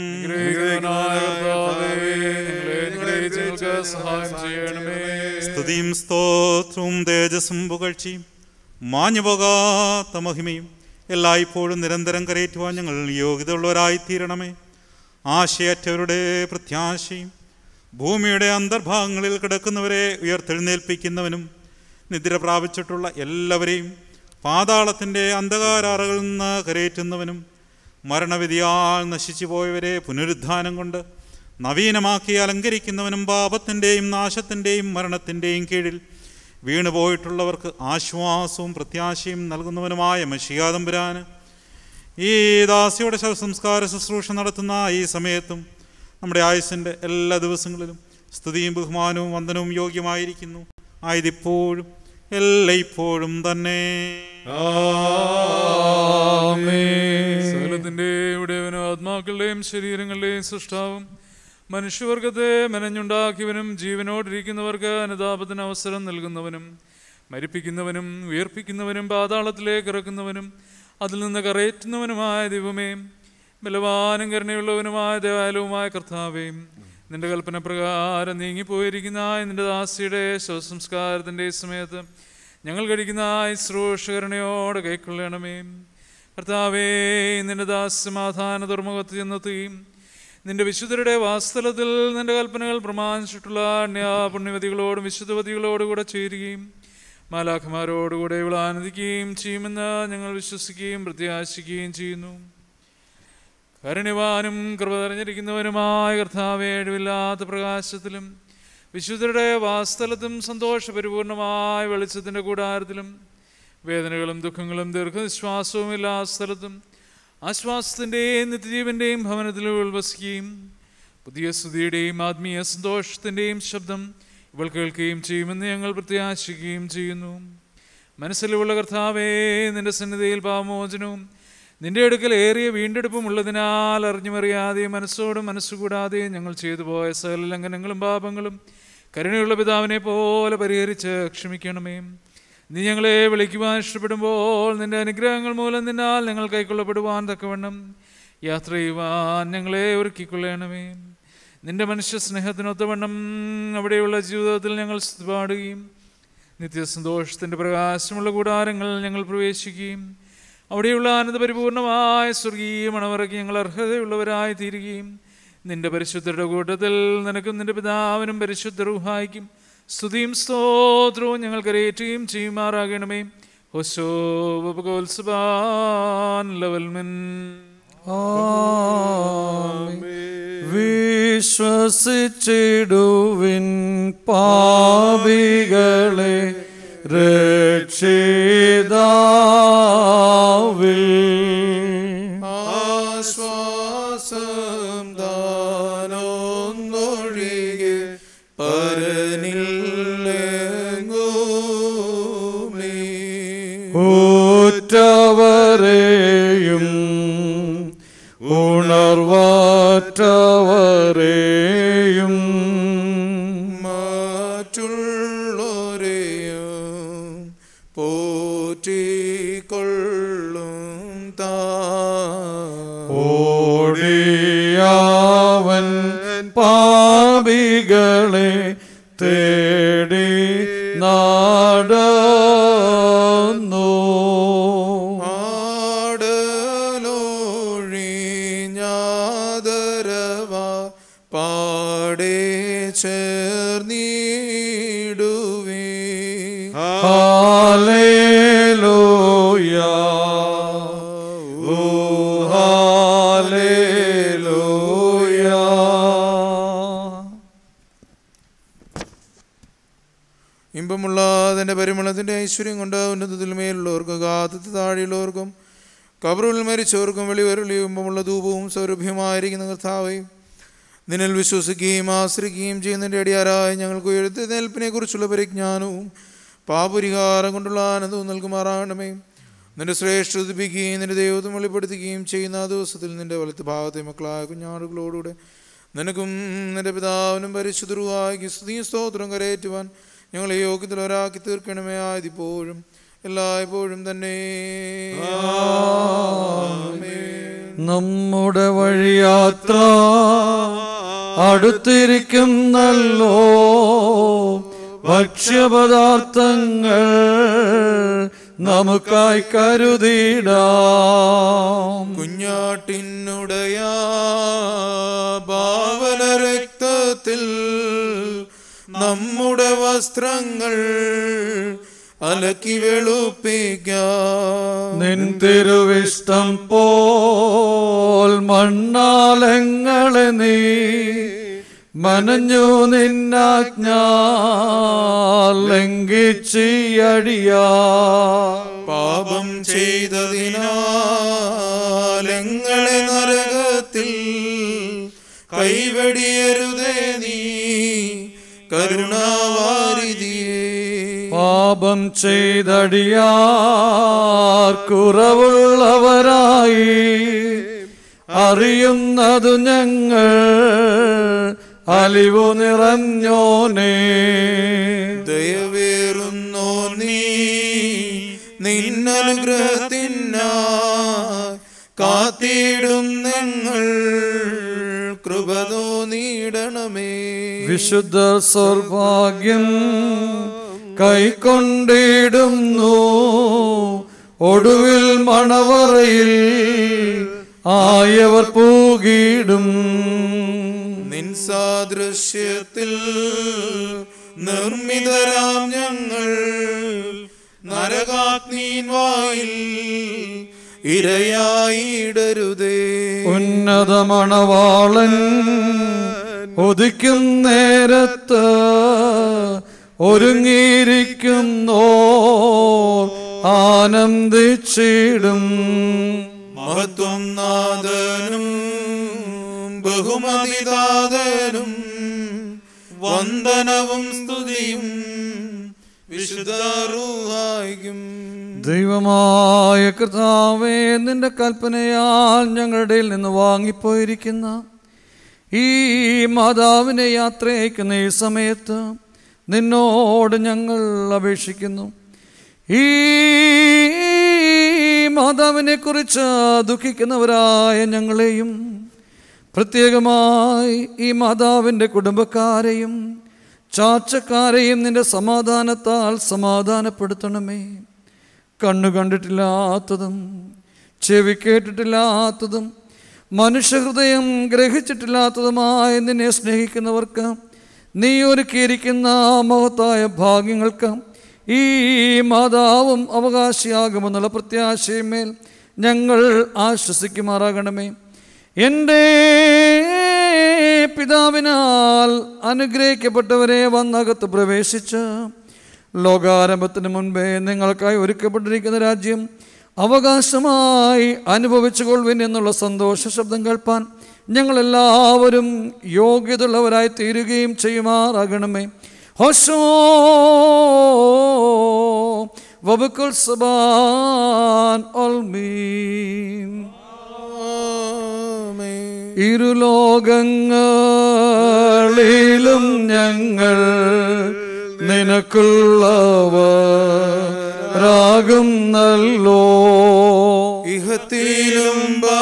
സഹായം ചെയ്യണമേ സ്തുതിയും സ്തോത്രവും തേജസ്സും പുകഴ്ചയും മാഞ്ഞുപോകാത്ത മഹിമയും എല്ലായ്പ്പോഴും നിരന്തരം കരയേറ്റുവാൻ ഞങ്ങൾ യോഗ്യതയുള്ളവരായിത്തീരണമേ ആശയറ്റവരുടെ പ്രത്യാശയും ഭൂമിയുടെ അന്തർഭാഗങ്ങളിൽ കിടക്കുന്നവരെ ഉയർത്തെഴുന്നേൽപ്പിക്കുന്നവനും നിദ്ര പ്രാപിച്ചിട്ടുള്ള എല്ലാവരെയും പാതാളത്തിൻ്റെ അന്ധകാരറകളിൽ നിന്ന് കരയേറ്റുന്നവനും മരണവിധിയാൽ നശിച്ചു പോയവരെ പുനരുദ്ധാനം കൊണ്ട് നവീനമാക്കി അലങ്കരിക്കുന്നവനും പാപത്തിൻ്റെയും നാശത്തിൻ്റെയും മരണത്തിൻ്റെയും കീഴിൽ വീണുപോയിട്ടുള്ളവർക്ക് ആശ്വാസവും പ്രത്യാശയും നൽകുന്നവനുമായ മഷിയാതമ്പുരാന് ഈ ദാസിയുടെ ശവസംസ്കാര ശുശ്രൂഷ നടത്തുന്ന ഈ സമയത്തും നമ്മുടെ ആയുസിൻ്റെ എല്ലാ ദിവസങ്ങളിലും സ്തുതിയും ബഹുമാനവും വന്ദനവും യോഗ്യമായിരിക്കുന്നു ആയതിപ്പോഴും എല്ലായ്പ്പോഴും തന്നെ സകലത്തിന്റെ ഉടയവനും ആത്മാക്കളുടെയും ശരീരങ്ങളുടെയും സൃഷ്ടാവും മനുഷ്യവർഗത്തെ മെനഞ്ഞുണ്ടാക്കിയവനും ജീവനോടിരിക്കുന്നവർക്ക് അനുതാപത്തിന് അവസരം നൽകുന്നവനും മരിപ്പിക്കുന്നവനും ഉയർപ്പിക്കുന്നവനും പാതാളത്തിലേക്ക് ഇറക്കുന്നവനും അതിൽ നിന്ന് കറയേറ്റുന്നവനുമായ ദൈവമേ ബലവാനും കരുണയുള്ളവനുമായ ദയാലുവുമായ കർത്താവേ നിന്റെ കൽപ്പന പ്രകാരം നീങ്ങിപ്പോയിരിക്കുന്ന നിന്റെ ദാസിയുടെ ശവസംസ്കാരത്തിൻ്റെ സമയത്ത് ഞങ്ങൾ കഴിക്കുന്ന ശുശ്രൂഷകരണയോടെ കൈക്കൊള്ളണമേ കർത്താവേ നിന്റെ ദാസ് സമാധാന തുറമുഖത്ത് ചെന്നെത്തുകയും നിന്റെ വിശുദ്ധരുടെ വാസ്തലത്തിൽ നിന്റെ കൽപ്പനകൾ പ്രമാണിച്ചിട്ടുള്ള പുണ്യവതികളോടും വിശുദ്ധവതികളോടും കൂടെ ചേരുകയും മാലാഖമാരോടുകൂടെ ഇവൾ ആനന്ദിക്കുകയും ചെയ്യുമെന്ന് ഞങ്ങൾ വിശ്വസിക്കുകയും പ്രത്യാശിക്കുകയും ചെയ്യുന്നു കരുണിവാനും കൃപ തെരഞ്ഞിരിക്കുന്നവനുമായ കർത്താവേ അഴിവില്ലാത്ത പ്രകാശത്തിലും വിശുദ്ധരുടെ വാസ്തലത്തും സന്തോഷപരിപൂർണമായ വെളിച്ചത്തിൻ്റെ കൂടാരത്തിലും വേദനകളും ദുഃഖങ്ങളും ദീർഘനിശ്വാസവും എല്ലാ സ്ഥലത്തും ആശ്വാസത്തിൻ്റെയും നിത്യജീവൻ്റെയും ഭവനത്തിൽ ഉൾവസിക്കുകയും പുതിയ സ്തുതിയുടെയും ആത്മീയ സന്തോഷത്തിൻ്റെയും ശബ്ദം ഇവൾ കേൾക്കുകയും ചെയ്യുമെന്ന് ഞങ്ങൾ പ്രത്യാശിക്കുകയും ചെയ്യുന്നു മനസ്സിലുള്ള കർത്താവേ നിന്റെ സന്നിധിയിൽ പാമോചനവും നിന്റെ അടുക്കൽ ഏറിയ വീണ്ടെടുപ്പും ഉള്ളതിനാൽ അറിഞ്ഞുമറിയാതെയും മനസ്സോടും മനസ്സുകൂടാതെയും ഞങ്ങൾ ചെയ്തു പോയ സകല ലംഘനങ്ങളും പാപങ്ങളും കരുണയുള്ള പിതാവിനെ പോലെ പരിഹരിച്ച് ക്ഷമിക്കണമേ നീ ഞങ്ങളെ വിളിക്കുവാൻ ഇഷ്ടപ്പെടുമ്പോൾ നിന്റെ അനുഗ്രഹങ്ങൾ മൂലം നിന്നാൽ ഞങ്ങൾ കൈക്കൊള്ളപ്പെടുവാൻ തക്കവണ്ണം യാത്ര ചെയ്യുവാൻ ഞങ്ങളെ ഒരുക്കിക്കൊള്ളണമേ നിന്റെ മനുഷ്യ സ്നേഹത്തിനൊത്തവണ്ണം അവിടെയുള്ള ജീവിതത്തിൽ ഞങ്ങൾ സ്തുതി പാടുകയും നിത്യസന്തോഷത്തിൻ്റെ പ്രകാശമുള്ള കൂടാരങ്ങൾ ഞങ്ങൾ പ്രവേശിക്കുകയും അവിടെയുള്ള ആനന്ദപരിപൂർണമായ സ്വർഗീയ മണവറയ്ക്ക് ഞങ്ങൾ അർഹതയുള്ളവരായി തീരുകയും നിന്റെ പരിശുദ്ധരുടെ കൂട്ടത്തിൽ നിനക്കും നിന്റെ പിതാവിനും പരിശുദ്ധ റൂഹായിക്കും സ്തുതിയും സ്തോത്രവും ഞങ്ങൾ കരയേറ്റുകയും ചെയ്യുമാറാകണമേ ഹൊശോ ഉപകോത്സവാൻ ലവൽമിൻ വിശ്വസിച്ചിടുവിൻ പാപികളെ രക്ഷിതാവിൽ ആശ്വാസം ദാനൊന്നൊഴികെ പരനില്ലെങ്ങുമേ ഊറ്റവരെയും ഉണർവാറ്റവരെയും മറ്റുള്ളവരെയും പോറ്റിക്കൊള്ളും താ ഓടിയാവൻ പാപികളെ തേടി നാടന്നു ആടലൊഴിഞ്ഞാദരവ പാടേ ചേർന്നിടുവേ ഹാലേലൂയ ഓ ഹാലേലൂയ ഇമ്പമുള്ള അതിൻ്റെ പരിമളത്തിൻ്റെ ഐശ്വര്യം കൊണ്ട് ഉന്നതത്തിൽ മേലുള്ളവർക്കും ഗാതത്തിൽ താഴെയുള്ളവർക്കും കബറുകളിൽ മരിച്ചവർക്കും വെളിവരളി ഇമ്പമുള്ള ധൂപവും സൗരഭ്യമായിരിക്കുന്ന കർത്താവേ നിന്നിൽ വിശ്വസിക്കുകയും ആശ്രയിക്കുകയും ചെയ്യുന്നതിൻ്റെ അടിയാരായ ഞങ്ങൾക്ക് ഉയർത്തുന്നേൽപ്പിനെ കുറിച്ചുള്ള പരിജ്ഞാനവും പാപരിഹാരം കൊണ്ടുള്ള ആനന്ദവും നൽകുമാറാകണമേ നിന്റെ ശ്രേഷ്ഠിപ്പിക്കുകയും നിന്റെ ദൈവത്വം വെളിപ്പെടുത്തുകയും ചെയ്യുന്ന ആ ദിവസത്തിൽ നിന്റെ വലത്ത് ഭാഗത്തെ മക്കളായ കുഞ്ഞാടുകളോടുകൂടെ നിനക്കും നിന്റെ പിതാവിനും പരിശുദ്ധരുവായി സ്തുതിയും സ്തോത്രം കരയേറ്റുവാൻ ഞങ്ങളെ യോഗ്യത്തിൽ ഒരാക്കി തീർക്കണമേ ആയതിപ്പോഴും എല്ലായ്പ്പോഴും തന്നെ നമ്മുടെ വഴിയാത്ര അടുത്തിരിക്കുന്നല്ലോ ഭക്ഷ്യപദാർത്ഥങ്ങൾ നമുക്കായി കരുതിടാം കുഞ്ഞാട്ടിനുടയ ഭാവന രക്തത്തിൽ നമ്മുടെ വസ്ത്രങ്ങൾ അലക്കി വെളുപ്പിക്കാം നിൻ തിരുവിഷ്ടം പോൽ മണ്ണാലങ്ങളെ നീ മനഞ്ഞു നിന്നാജ്ഞ ലംഘിച്ചിയടിയാ പാപം ചെയ്തതിനാൽ എങ്ങളെ നരകത്തിൽ കൈവടിയരുതേ നീ കരുണാവാരിതിയേ പാപം ചെയ്തടിയാർ കുറവുള്ളവരായി അറിയുന്നതു ഞങ്ങൾ അലിവു നിറഞ്ഞോനേ ദയവേറുന്നോ നീ നിന്നനുഗ്രഹത്തിനാ കാത്തിടും ഞങ്ങൾ കൃപതോ നീടണമേ വിശുദ്ധ സൗഭാഗ്യം കൈക്കൊണ്ടിടുന്നു ഒടുവിൽ മണവറയിൽ ആയവർ പൂകിടും നിൻ സാദൃശ്യത്തിൽ നിർമ്മിതരാം ഞങ്ങൾ നരകാഗ്നീൻ വായിൽ ഇരയായിടരുതേ ഉന്നത മണവാളൻ ഉദിക്കും നേരത്ത് ഒരുങ്ങിയിരിക്കുന്നോ ആനന്ദിച്ചിടും മഹത്വം നാഥനും ബഹുമതിദാതനും വന്ദനവും സ്തുതിയും വിശുദ്ധ റൂഹായിക്കും ദൈവമായ കർത്താവേ നിന്റെ കൽപ്പനയാൽ ഞങ്ങളുടെ ഇടയിൽ നിന്ന് വാങ്ങിപ്പോയിരിക്കുന്ന ഈ മാതാവിനെ യാത്ര അയക്കുന്ന ഈ സമയത്ത് നിന്നോട് ഞങ്ങൾ അപേക്ഷിക്കുന്നു ഈ മാതാവിനെ കുറിച്ച് ദുഃഖിക്കുന്നവരായ ഞങ്ങളെയും പ്രത്യേകമായി ഈ മാതാവിൻ്റെ കുടുംബക്കാരെയും ചാച്ചക്കാരെയും നിന്റെ സമാധാനത്താൽ സമാധാനപ്പെടുത്തണമേ കണ്ണു കണ്ടിട്ടില്ലാത്തതും ചെവി കേട്ടിട്ടില്ലാത്തതും മനുഷ്യഹൃദയം ഗ്രഹിച്ചിട്ടില്ലാത്തതുമായ നിന്നെ സ്നേഹിക്കുന്നവർക്ക് നീ ഒരുക്കിയിരിക്കുന്ന മഹത്തായ ഭാഗ്യങ്ങൾക്ക് ഈ മാതാവും അവകാശിയാകുമെന്നുള്ള പ്രത്യാശയമേൽ ഞങ്ങൾ ആശ്വസിക്കുമാറാകണമേ എൻ്റെ പിതാവിനാൽ അനുഗ്രഹിക്കപ്പെട്ടവരെ വന്നകത്ത് പ്രവേശിച്ച് ലോകാരംഭത്തിന് മുൻപേ നിങ്ങൾക്കായി ഒരുക്കപ്പെട്ടിരിക്കുന്ന രാജ്യം അവകാശമായി അനുഭവിച്ചു കൊള്ളുവിൻ എന്നുള്ള സന്തോഷ ശബ്ദം കേൾപ്പാൻ ഞങ്ങളെല്ലാവരും യോഗ്യതയുള്ളവരായി തീരുകയും ചെയ്യുമാറാകണമേ ഹോശോ വബുക്കുൽ സബാൻ ഒൽമീൻ ഇരുലോകങ്ങളിലും ഞങ്ങൾ നിനക്കുള്ളവരാകും നല്ലോ ഇഹത്തിലും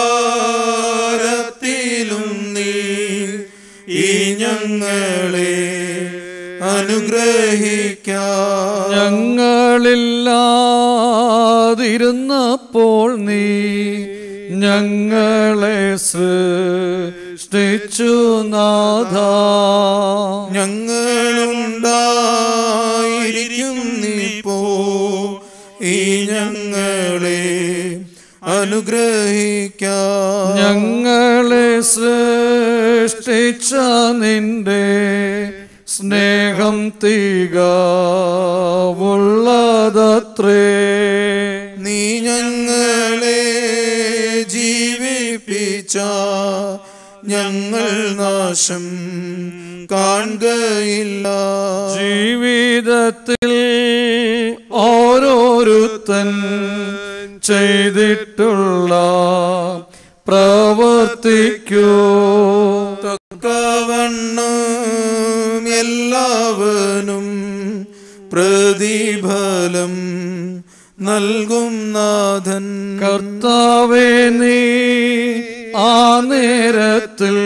ഭാരത്തിലും നീ ഈ ഞങ്ങളെ അനുഗ്രഹിക്കാം ഞങ്ങളില്ലാതിരുന്നപ്പോൾ നീ ഞങ്ങളെ സൃഷ്ടിച്ചു നാഥ ഞങ്ങളുണ്ടായിരിക്കും നീപ്പോ ഈ ഞങ്ങളെ അനുഗ്രഹിക്കാം ഞങ്ങളെ സൃഷ്ടിച്ച നിന്റെ സ്നേഹം തികവുള്ളതത്രേ നീ ഞങ്ങളെ ജീവിപ്പിച്ച ഞങ്ങൾ നാശം കാണുകയില്ല ജീവിതത്തിൽ ഓരോരുത്തൻ ചെയ്തിട്ടുള്ള പ്രവർത്തിക്കൂ തക്കവണ്ണം എല്ലാവനും പ്രതിഫലം നൽകും നാഥൻ കർത്താവേ നീ ആ നേരത്തിൽ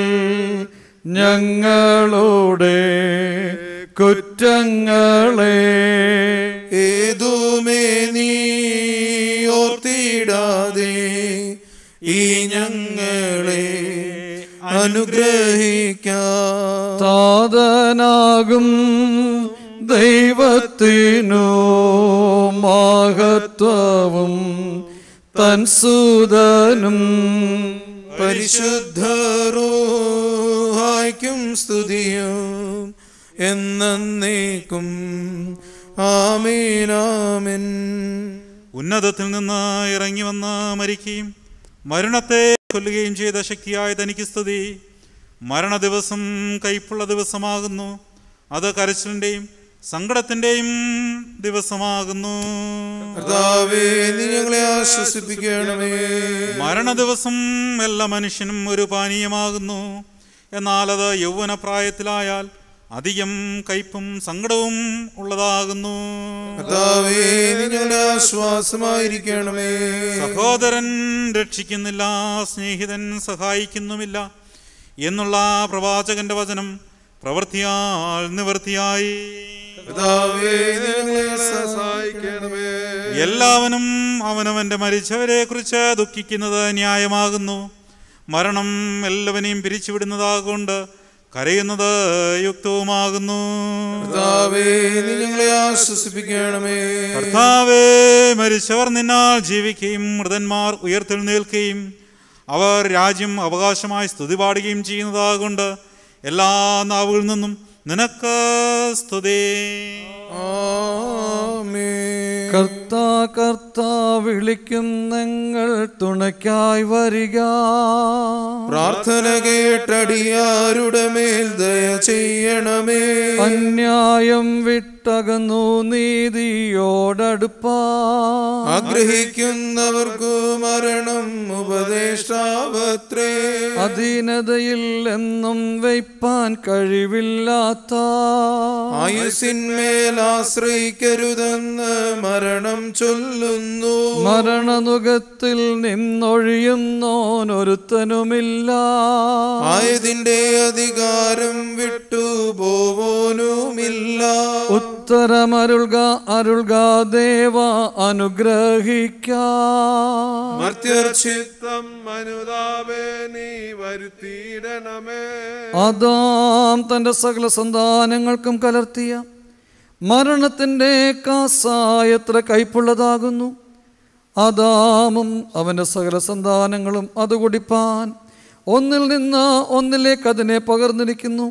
ഞങ്ങളുടെ കുറ്റങ്ങളെ ഏതുമേ നീ ഓർത്തിടാതെ ഈ ഞങ്ങളെ അനുഗ്രഹിക്കാം താതനാകും ദൈവത്തിനു മഹത്വവും തൻ സുതനും പരിശുദ്ധറൂഹായ്ക്കും സ്തുതിയും എന്നേക്കും ആമീനാമിൻ ഉന്നതത്തിൽ നിന്ന് ഇറങ്ങി വന്ന് മരിക്കുകയും മരണത്തെ കൊല്ലുകയും ചെയ്ത ശക്തിയായ തനിക്ക് സ്തുതി മരണ ദിവസം കൈപ്പുള്ള ദിവസമാകുന്നു അത് കരച്ചിലിൻ്റെയും സങ്കടത്തിൻ്റെയും ദിവസമാകുന്നു കർത്താവേ നീ ഞങ്ങളെ ആശ്വസിപ്പിക്കണമേ മരണ ദിവസം എല്ലാ മനുഷ്യനും ഒരു പാനീയമാകുന്നു എന്നാൽ അത് യൗവനപ്രായത്തിലായാൽ അധികം കയ്പും സങ്കടവും ഉള്ളതാകുന്നു കർത്താവേ നീ ഞങ്ങളുടെ ആശ്വാസമായിരിക്കണമേ സഹോദരൻ രക്ഷിക്കുന്നില്ല സ്നേഹിതൻ സഹായിക്കുന്നുമില്ല എന്നുള്ള പ്രവാചകന്റെ വചനം പ്രവൃത്തിയാൽ നിവൃത്തിയായി കർത്താവേ നീ ഞങ്ങളെ സഹായിക്കണമേ എല്ലാവനും അവനവന്റെ മരിച്ചവരെ കുറിച്ച് ദുഃഖിക്കുന്നത് ന്യായമാകുന്നു മരണം എല്ലാവനെയും പിരിച്ചുവിടുന്നതാകൊണ്ട് കരയുന്നത് യുക്തവുമാകുന്നു കർത്താവേ നീ ഞങ്ങളെ ആശ്വസിപ്പിക്കണമേ കർത്താവേ മരിച്ചവർ നിന്നാൽ ജീവിക്കുകയും മൃതന്മാർ ഉയർത്തെഴുന്നേൽക്കുകയും അവർ രാജ്യം അവകാശമായി സ്തുതി പാടുകയും ചെയ്യുന്നതാകൊണ്ട് എല്ലാ നാവുകളിൽ നിന്നും നിനക്ക് സ്തുതി ആമേൻ കർത്താവേ കർത്ത കർത്ത വിളിക്കും നിങ്ങൾ തുണയ്ക്കായി വരിക പ്രാർത്ഥന കേട്ടടിയാരുടെ മേൽ ദയ ചെയ്യണമേ അന്യായം വിട്ടകന്നു നീതിയോടടുപ്പാ ആഗ്രഹിക്കുന്നവർക്കു മരണം ഉപദേഷ്ടാവത്രേ അധീനതയിൽ എന്നും വയ്പാൻ കഴിവില്ലാത്ത ആയുസിന്മേൽ ആശ്രയിക്കരുതെന്ന് മരണം ചൊല്ലുന്നു മരണനുഖത്തിൽ നിന്നൊഴിയുന്നോനൊരുത്തനുമില്ല ആയതിന്റെ അധികാരം വിട്ടു പോവോനുമില്ല ഉത്തരമരുൾക അരുൾക ദേവ അനുഗ്രഹിക്ക മർത്യർ ചിത്തം അനുതാപേ നീ വരുത്തിയിടണമേ ആദാം തന്റെ സകല സന്താനങ്ങൾക്കും കലർത്തിയ മരണത്തിന്റെ കാസായ എത്ര കയ്പുള്ളതാകുന്നു ആദാമും അവന്റെ സകല സന്താനങ്ങളും അത് കുടിപ്പാൻ ഒന്നിൽ നിന്ന് ഒന്നിലേക്ക് അതിനെ പകർന്നിരിക്കുന്നു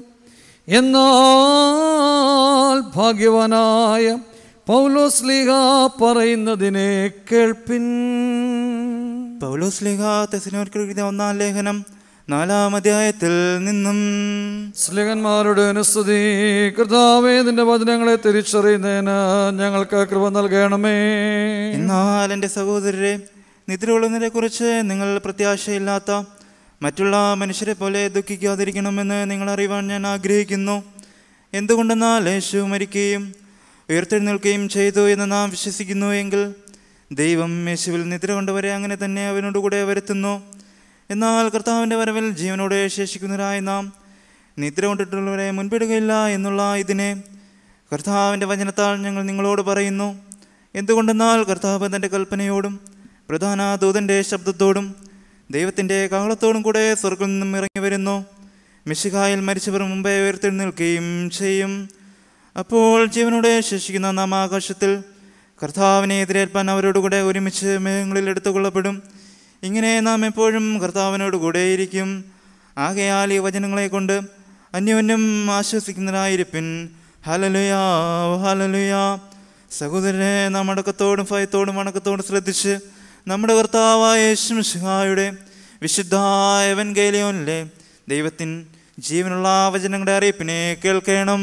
എന്നാൽ ഭാഗ്യവാനായ പൗലോസ്ലിഹ പറയുന്നതിനെ കേൾപ്പിൻ പൗലോസ് ലേഖ തെസലോനിക്കർ എഴുതിയ ഒന്നാം ലേഖനം നാലാം അധ്യായത്തിൽ നിന്നും സ്ലിഹന്മാരുടെ അനുസ്തുതി കർത്താവേ നിന്റെ വചനങ്ങളെ തിരിച്ചറിയുന്നതിന് ഞങ്ങൾക്ക് കൃപ നൽകണമേ എന്നാൽ എൻ്റെ സഹോദരരെ നിദ്രകൊള്ളുന്നതിനെ കുറിച്ച് നിങ്ങൾ പ്രത്യാശയില്ലാത്ത മറ്റുള്ള മനുഷ്യരെ പോലെ ദുഃഖിക്കാതിരിക്കണമെന്ന് നിങ്ങൾ അറിയുവാൻ ഞാൻ ആഗ്രഹിക്കുന്നു എന്തുകൊണ്ടെന്നാൽ യേശു മരിക്കുകയും ഉയർത്തെഴുന്നേൽക്കുകയും ചെയ്തു എന്ന് നാം വിശ്വസിക്കുന്നു എങ്കിൽ ദൈവം യേശുവിൽ നിദ്ര കൊണ്ടവരെ അങ്ങനെ തന്നെ അവനോടുകൂടെ വരുത്തുന്നു എന്നാൽ കർത്താവിൻ്റെ വരവിൽ ജീവനോടെ ശേഷിക്കുന്നവരായി നാം നിദ്ര കൊണ്ടിട്ടുള്ളവരെ മുൻപിടുകയില്ല എന്നുള്ള ഇതിനെ കർത്താവിൻ്റെ വചനത്താൽ ഞങ്ങൾ നിങ്ങളോട് പറയുന്നു എന്തുകൊണ്ടെന്നാൽ കർത്താവ് തൻ്റെ കൽപ്പനയോടും പ്രധാന ദൂതൻ്റെ ശബ്ദത്തോടും ദൈവത്തിൻ്റെ കാഹളത്തോടും കൂടെ സ്വർഗത്തിൽ നിന്നും ഇറങ്ങി വരുന്നു മിശിഹായിൽ മരിച്ചവർ മുമ്പേ ഉയർത്തെഴുന്നേൽക്കുകയും ചെയ്യും അപ്പോൾ ജീവനോടെ ശേഷിക്കുന്ന നാം ആകാശത്തിൽ കർത്താവിനെ എതിരേൽപ്പാൻ അവരോടുകൂടെ ഒരുമിച്ച് മേഘങ്ങളിൽ എടുത്തുകൊള്ളപ്പെടും ഇങ്ങനെ നാം എപ്പോഴും കർത്താവിനോട് കൂടെയിരിക്കും ആകയാൽ ഈ വചനങ്ങളെ കൊണ്ട് അന്യോന്യം ആശ്വസിക്കുന്നതിനായിരിപ്പിൻ ഹലലുയാ ഹലലുയാ സഹോദരനെ നാം അടക്കത്തോടും ഭയത്തോടും വണക്കത്തോടും ശ്രദ്ധിച്ച് നമ്മുടെ കർത്താവായ യേശുമിശിഹായുടെ വിശുദ്ധായ എവൻഗേലിയോനിലെ ദൈവത്തിൻ ജീവനുള്ള വചനങ്ങളുടെ അറിയിപ്പിനെ കേൾക്കണം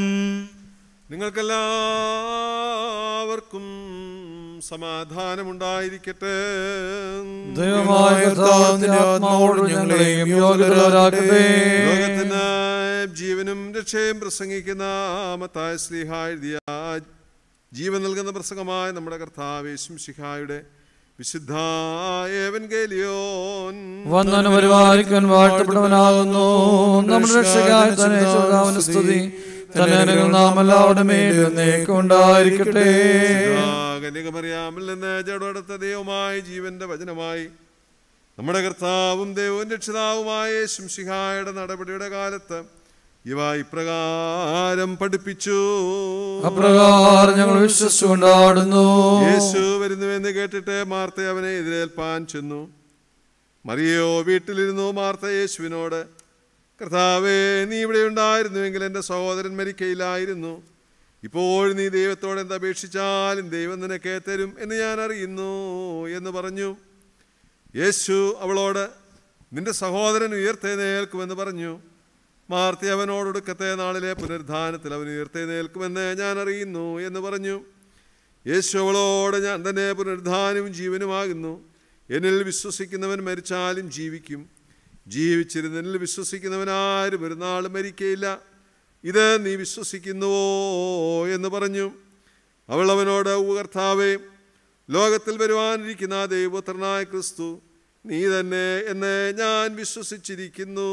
നിങ്ങൾക്കെല്ലാവർക്കും സമാധാനമുണ്ടായിരിക്കട്ടെ ദൈവമായ കർത്താവിന്റെ ആത്മാവോട് ഞങ്ങളെയും യോഗ്യരാക്കട്ടെ. ലോകത്തിന് ജീവനും രക്ഷയും പ്രസംഗിക്കുന്ന മത്തായ ശ്ലീഹ എഴുതിയ ജീവൻ നൽകുന്ന പ്രസംഗമായ നമ്മുടെ കർത്താവേശും ശിഹായുടെ വിശുദ്ധ ഏവൻഗേലിയോൻ വന്നവന് പരിപാലിക്കാൻ വാഴ്ത്തപ്പെട്ടവനാകുന്നു നമ്മുടെ രക്ഷകായ തന്നെ സ്വർഗാവിന് സ്തുതി തന്നെ നാം എല്ലാവരുടെ മേലും എന്നേക്കും ഉണ്ടായിരിക്കട്ടെ കന്യകമറിയാമിൽ നിന്ന് ജഡമെടുത്ത ദൈവമായ ജീവന്റെ വചനമായി നമ്മുടെ കർത്താവും ദൈവവും രക്ഷിതാവുമായ ശംശിഹായുടെ നടപടിയുടെ കാലത്ത് ഇവ ഇപ്രകാരം പഠിപ്പിച്ചു അപ്രകാരം ഞങ്ങൾ വിശ്വസിച്ചുകൊണ്ടാടുന്നു യേശു വരുന്നുവെന്ന് കേട്ടിട്ട് മാർത്ത അവനെ എതിരേൽപ്പാൻ ചെന്നു മറിയോ വീട്ടിലിരുന്നു മാർത്ത യേശുവിനോട് കർത്താവേ നീ ഇവിടെ ഉണ്ടായിരുന്നുവെങ്കിൽ എൻ്റെ സഹോദരൻ മരിക്കയില്ലായിരുന്നു ഇപ്പോൾ നീ ദൈവത്തോട് എന്തപേക്ഷിച്ചാലും ദൈവം നിനക്ക് തരും എന്ന് ഞാൻ അറിയുന്നു എന്ന് പറഞ്ഞു യേശു അവളോട് നിന്റെ സഹോദരൻ ഉയർത്തെഴുന്നേൽക്കുമെന്ന് പറഞ്ഞു മാർത്തി അവനോടൊടുക്കത്തെ നാളിലെ പുനരുദ്ധാനത്തിൽ അവൻ ഉയർത്തെഴുന്നേൽക്കുമെന്ന് ഞാൻ അറിയുന്നു എന്ന് പറഞ്ഞു യേശു അവളോട് ഞാൻ തന്നെ പുനരുദ്ധാനവും ജീവനുമാകുന്നു എന്നിൽ വിശ്വസിക്കുന്നവൻ മരിച്ചാലും ജീവിക്കും ജീവിച്ചിരുന്നതിൽ വിശ്വസിക്കുന്നവനാരും ഒരു നാളും മരിക്കയില്ല ഇത് നീ വിശ്വസിക്കുന്നുവോ എന്ന് പറഞ്ഞു അവൾ അവനോട് "ഓ കർത്താവേ ലോകത്തിൽ വരുവാനിരിക്കുന്ന ദൈവപുത്രനായ ക്രിസ്തു നീ തന്നെ എന്ന് ഞാൻ വിശ്വസിച്ചിരിക്കുന്നു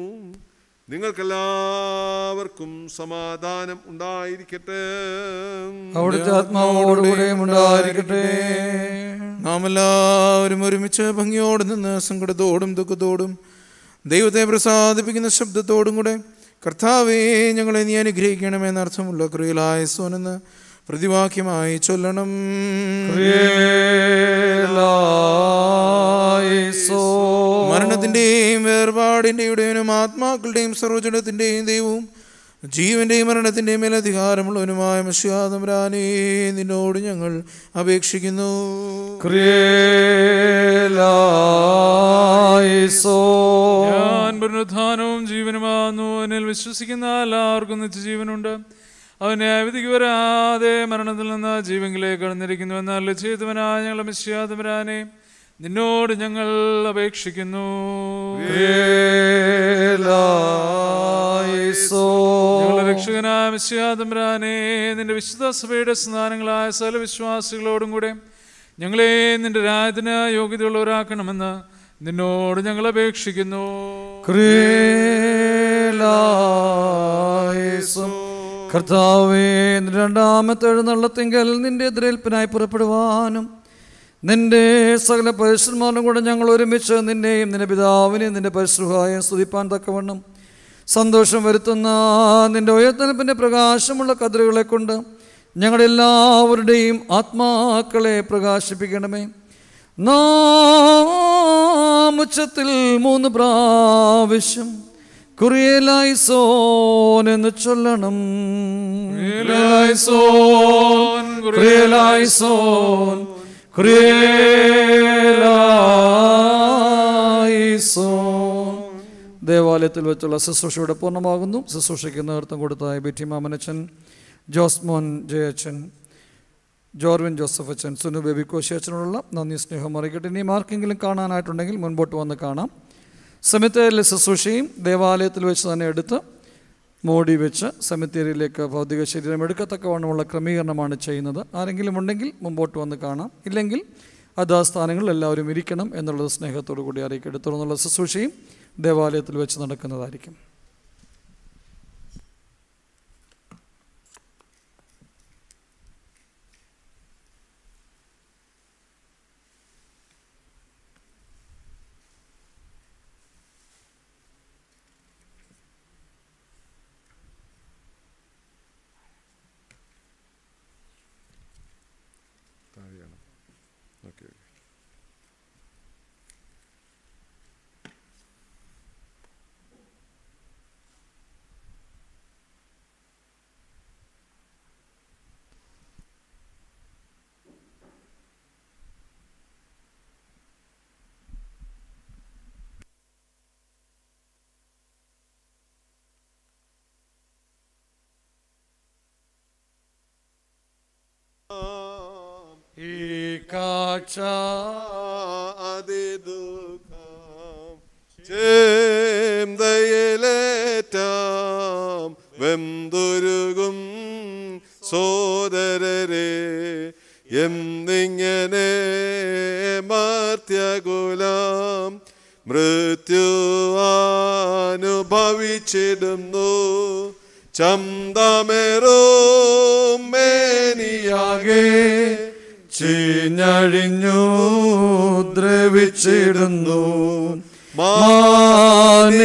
നിങ്ങൾക്കെല്ലാവർക്കും സമാധാനം ഉണ്ടായിരിക്കട്ടെ അവിടുത്തെ ആത്മാവോടുകൂടെയും ഉണ്ടായിരിക്കട്ടെ നാം എല്ലാവരും ഒരുമിച്ച് ഭംഗിയോടെ നിന്ന് സങ്കടത്തോടും ദുഃഖത്തോടും ദൈവത്തെ പ്രസാദിപ്പിക്കുന്ന ശബ്ദത്തോടും കൂടെ കർത്താവേ ഞങ്ങളെ നീ അനുഗ്രഹിക്കണമെന്ന അർത്ഥമുള്ള ക്രിയലായ സോനെന്ന് പ്രതിവാക്യമായി ചൊല്ലണം മരണത്തിന്റെയും വേർപാടിന്റെയും ആത്മാക്കളുടെയും സർവജനത്തിന്റെയും ദൈവവും ജീവന്റെയും മരണത്തിന്റെയും മേൽ അധികാരമുള്ളവനുമായ മഷ്യാതമരാനേ നിന്നോട് ഞങ്ങൾ അപേക്ഷിക്കുന്നു ഞാൻ പുനരുദ്ധാനവും ജീവനുമാകുന്നു എന്നിൽ വിശ്വസിക്കുന്ന എല്ലാവർക്കും നിത്യജീവനുണ്ട് അവനെ വിധിക്ക് വരാതെ മരണത്തിൽ നിന്ന് ജീവങ്കിലേക്ക് കടന്നിരിക്കുന്നു എന്നാൽ ചെയ്തവനായ ഞങ്ങളെ മിശ്യാതമരാനെ നിന്നോട് ഞങ്ങൾ അപേക്ഷിക്കുന്നു ഞങ്ങളുടെ രക്ഷകനായ മിശ്യാതമരാനെ നിന്റെ വിശുദ്ധ സഭയുടെ സ്നാനങ്ങളായ സകല വിശ്വാസികളോടും കൂടെ ഞങ്ങളെ നിന്റെ രാജ്യത്തിന് യോഗ്യതയുള്ളവരാക്കണമെന്ന് നിന്നോട് ഞങ്ങൾ അപേക്ഷിക്കുന്നു കർത്താവേ നിന്റെ രണ്ടാമത്തെ എഴുന്നള്ളത്തിങ്കൽ നിന്റെ എതിരേൽപ്പിനായി പുറപ്പെടുവാനും നിന്റെ സകല പരിശ്രമാനും കൂടെ ഞങ്ങൾ ഒരുമിച്ച് നിന്നെയും നിന്റെ പിതാവിനെയും നിന്റെ പരിശ്രഹായം സ്തുതിപ്പാൻ തക്കവണ്ണം സന്തോഷം വരുത്തുന്ന നിന്റെ ഉയർത്തനപ്പിൻ്റെ പ്രകാശമുള്ള കതിരുകളെ കൊണ്ട് ഞങ്ങളുടെ എല്ലാവരുടെയും ആത്മാക്കളെ പ്രകാശിപ്പിക്കണമേ നാമുച്ചത്തിൽ മൂന്ന് പ്രാവശ്യം കുറിയലായി സോൻ എന്ന് ചൊല്ലണം കുറിയലായിസോൻ, കുറിയലായിസോൻ, കുറിയലായിസോൻ. ദേവാലയത്തിൽ വെച്ചുള്ള ശുശ്രൂഷയുടെ പൂർണ്ണമാകുന്നു ശുശ്രൂഷയ്ക്ക് നേതൃത്വം കൊടുത്ത ബി ടി മാമനച്ചൻ ജോസ്മോൻ ജയച്ചൻ ജോർവിൻ ജോസഫ് അച്ഛൻ സുനു ബേബി കോശി അച്ഛനോടുള്ള നന്ദി സ്നേഹം അറിയിക്കട്ടെ ഇനിയും ആർക്കെങ്കിലും കാണാനായിട്ടുണ്ടെങ്കിൽ മുൻപോട്ട് വന്ന് കാണാം സെമിത്തേരിലെ ശുശ്രൂഷയും ദേവാലയത്തിൽ വെച്ച് തന്നെ എടുത്ത് മൂടി വെച്ച് സെമിത്തേരിയിലേക്ക് ഭൗതിക ശരീരം എടുക്കത്തക്കവണ്ണമുള്ള ക്രമീകരണമാണ് ചെയ്യുന്നത് ആരെങ്കിലും ഉണ്ടെങ്കിൽ മുമ്പോട്ട് വന്ന് കാണാം ഇല്ലെങ്കിൽ അതാ സ്ഥാനങ്ങളിൽ എല്ലാവരും ഇരിക്കണം എന്നുള്ളത് സ്നേഹത്തോടു കൂടി അറിയിക്കട്ടെ തുടർന്നുള്ള ശുശ്രൂഷയും ദേവാലയത്തിൽ വെച്ച് നടക്കുന്നതായിരിക്കും താഴെയാണ് ഓക്കെ ഈ കാഴ്ച അതിദുഃഖം ചേന്തയിലേറ്റാം വെന്തുരുകും സോദരരെ എന്നിങ്ങനെ മർത്യകുലം മൃത്യു അനുഭവിച്ചിടുന്നു ചന്തമേറും മേനിയാകെ ചീഞ്ഞഴിഞ്ഞു ദ്രവിച്ചിടുന്നു മാനിച്ചവളെ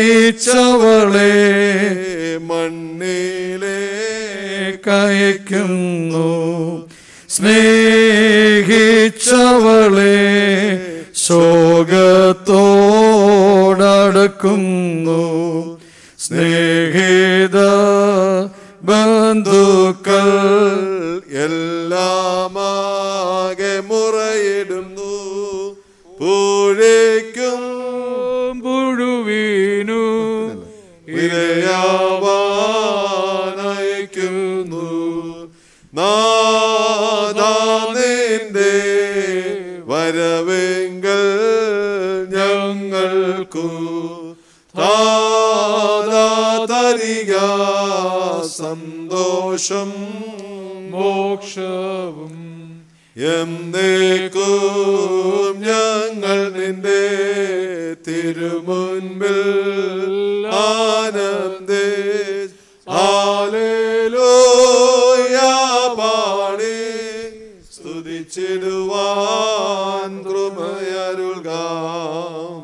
മണ്ണിലെ കയക്കുന്നു സ്നേഹിച്ചവളെ ശോകത്തോടടുക്കുന്നു സ്നേഹിത ബന്ധുക്കൾ എല്ലാമാകെ മുറയിടുന്നു പൂഴയ്ക്കും പുഴുവീനു വിരയാവാനയക്കുന്നു നാദാനിന്റെ വരവെങ്കൽ ഞങ്ങൾക്കു തരിക സന്തോഷം മോക്ഷവും എന്നേക്കും ഞങ്ങൾ നിന്റെ തിരുമുൻപിൽ ആനന്ദേ ഹാലേലൂയ പാടി സ്തുതിച്ചിടുവാൻ കൃപയരുൾകാം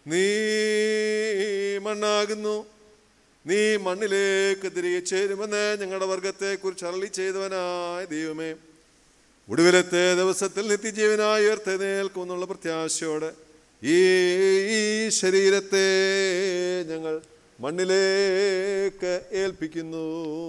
നീ മണ്ണാകുന്നു നീ മണ്ണിലേക്ക് തിരികെ ചേരുമെന്ന് ഞങ്ങളുടെ വർഗത്തെക്കുറിച്ച് അരളി ചെയ്തവനായ ദൈവമേ ഒടുവിലത്തെ ദിവസത്തിൽ നിത്യജീവനായി ഉയർത്തെഴുന്നേൽക്കുമെന്നുള്ള പ്രത്യാശയോടെ ഈ ഈ ശരീരത്തെ ഞങ്ങൾ മണ്ണിലേക്ക് ഏൽപ്പിക്കുന്നു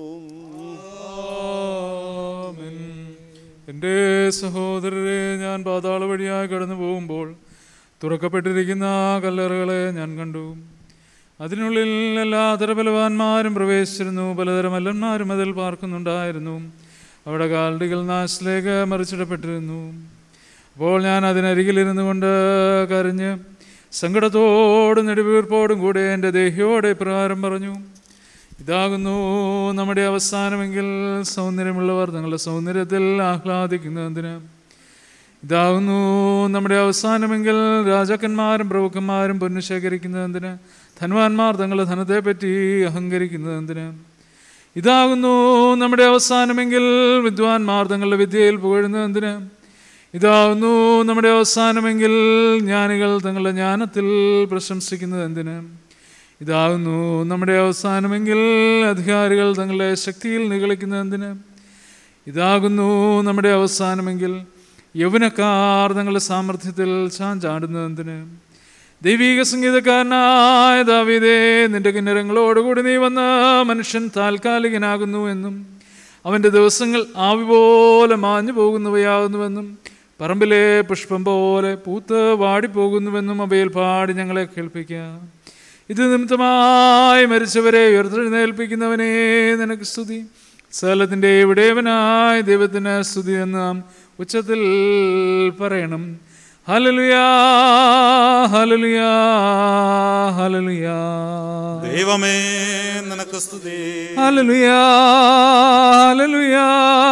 എൻ്റെ സഹോദരരെ ഞാൻ പാതാള വഴിയായി കടന്നു പോകുമ്പോൾ തുറക്കപ്പെട്ടിരിക്കുന്ന കല്ലറകളെ ഞാൻ കണ്ടു അതിനുള്ളിൽ എല്ലാ തരബലവാന്മാരും പ്രവേശിച്ചിരുന്നു പലതരം മല്ലന്മാരും അതിൽ പാർക്കുന്നുണ്ടായിരുന്നു അവിടെ കാൽഡികൾ നാശിലേക്ക് മറിച്ചിടപ്പെട്ടിരുന്നു അപ്പോൾ ഞാൻ അതിനരികിലിരുന്നു കൊണ്ട് കരഞ്ഞ് സങ്കടത്തോടും നെടുവീർപ്പോടും കൂടെ എൻ്റെ ദേഹിയോടെ ഇപ്രകാരം പറഞ്ഞു ഇതാകുന്നു നമ്മുടെ അവസാനമെങ്കിൽ സൗന്ദര്യമുള്ളവർ തങ്ങളുടെ സൗന്ദര്യത്തിൽ ആഹ്ലാദിക്കുന്നതിന് ഇതാകുന്നു നമ്മുടെ അവസാനമെങ്കിൽ രാജാക്കന്മാരും പ്രഭുക്കന്മാരും പൊന്നു ശേഖരിക്കുന്നതിന് ധനവാന്മാർ തങ്ങളുടെ ധനത്തെപ്പറ്റി അഹങ്കരിക്കുന്നതിന് ഇതാകുന്നു നമ്മുടെ അവസാനമെങ്കിൽ വിദ്വാൻമാർ തങ്ങളുടെ വിദ്യയിൽ പുകഴുന്നതിന് ഇതാകുന്നു നമ്മുടെ അവസാനമെങ്കിൽ ജ്ഞാനികൾ തങ്ങളുടെ ജ്ഞാനത്തിൽ പ്രശംസിക്കുന്നത് എന്തിന് ഇതാകുന്നു നമ്മുടെ അവസാനമെങ്കിൽ അധികാരികൾ തങ്ങളുടെ ശക്തിയിൽ നിഗളിക്കുന്നത് എന്തിന് ഇതാകുന്നു നമ്മുടെ അവസാനമെങ്കിൽ യൗവനക്കാർ തങ്ങളുടെ സാമർഥ്യത്തിൽ ചാഞ്ചാടുന്നത് എന്തിന് ദൈവീക സംഗീതക്കാരനായ ദാവീദേ നിന്റെ കിന്നരങ്ങളോടുകൂടി നീ വന്ന മനുഷ്യൻ താൽക്കാലികനാകുന്നു എന്നും അവൻ്റെ ദിവസങ്ങൾ ആവി പോലെ മാഞ്ഞു പോകുന്നവയാകുന്നുവെന്നും പറമ്പിലെ പുഷ്പം പോലെ പൂത്ത് വാടിപ്പോകുന്നുവെന്നും അവയിൽ പാടി ഞങ്ങളെ കേൾപ്പിക്കാം ഇത് നിമിത്തമായി മരിച്ചവരെ ഉയർത്തെഴുന്നേൽപ്പിക്കുന്നവനെ നിനക്ക് സ്തുതി സകലത്തിൻ്റെ ഇവിടെയവനായ ദൈവത്തിന് സ്തുതി എന്ന് നാം ഉച്ചത്തിൽ പറയണം ഹലലുയാ ഹലലുയാ ഹലലുയാ ദൈവമേ നിനക്ക് സ്തുതി ഹലലുയാ ഹലലുയാ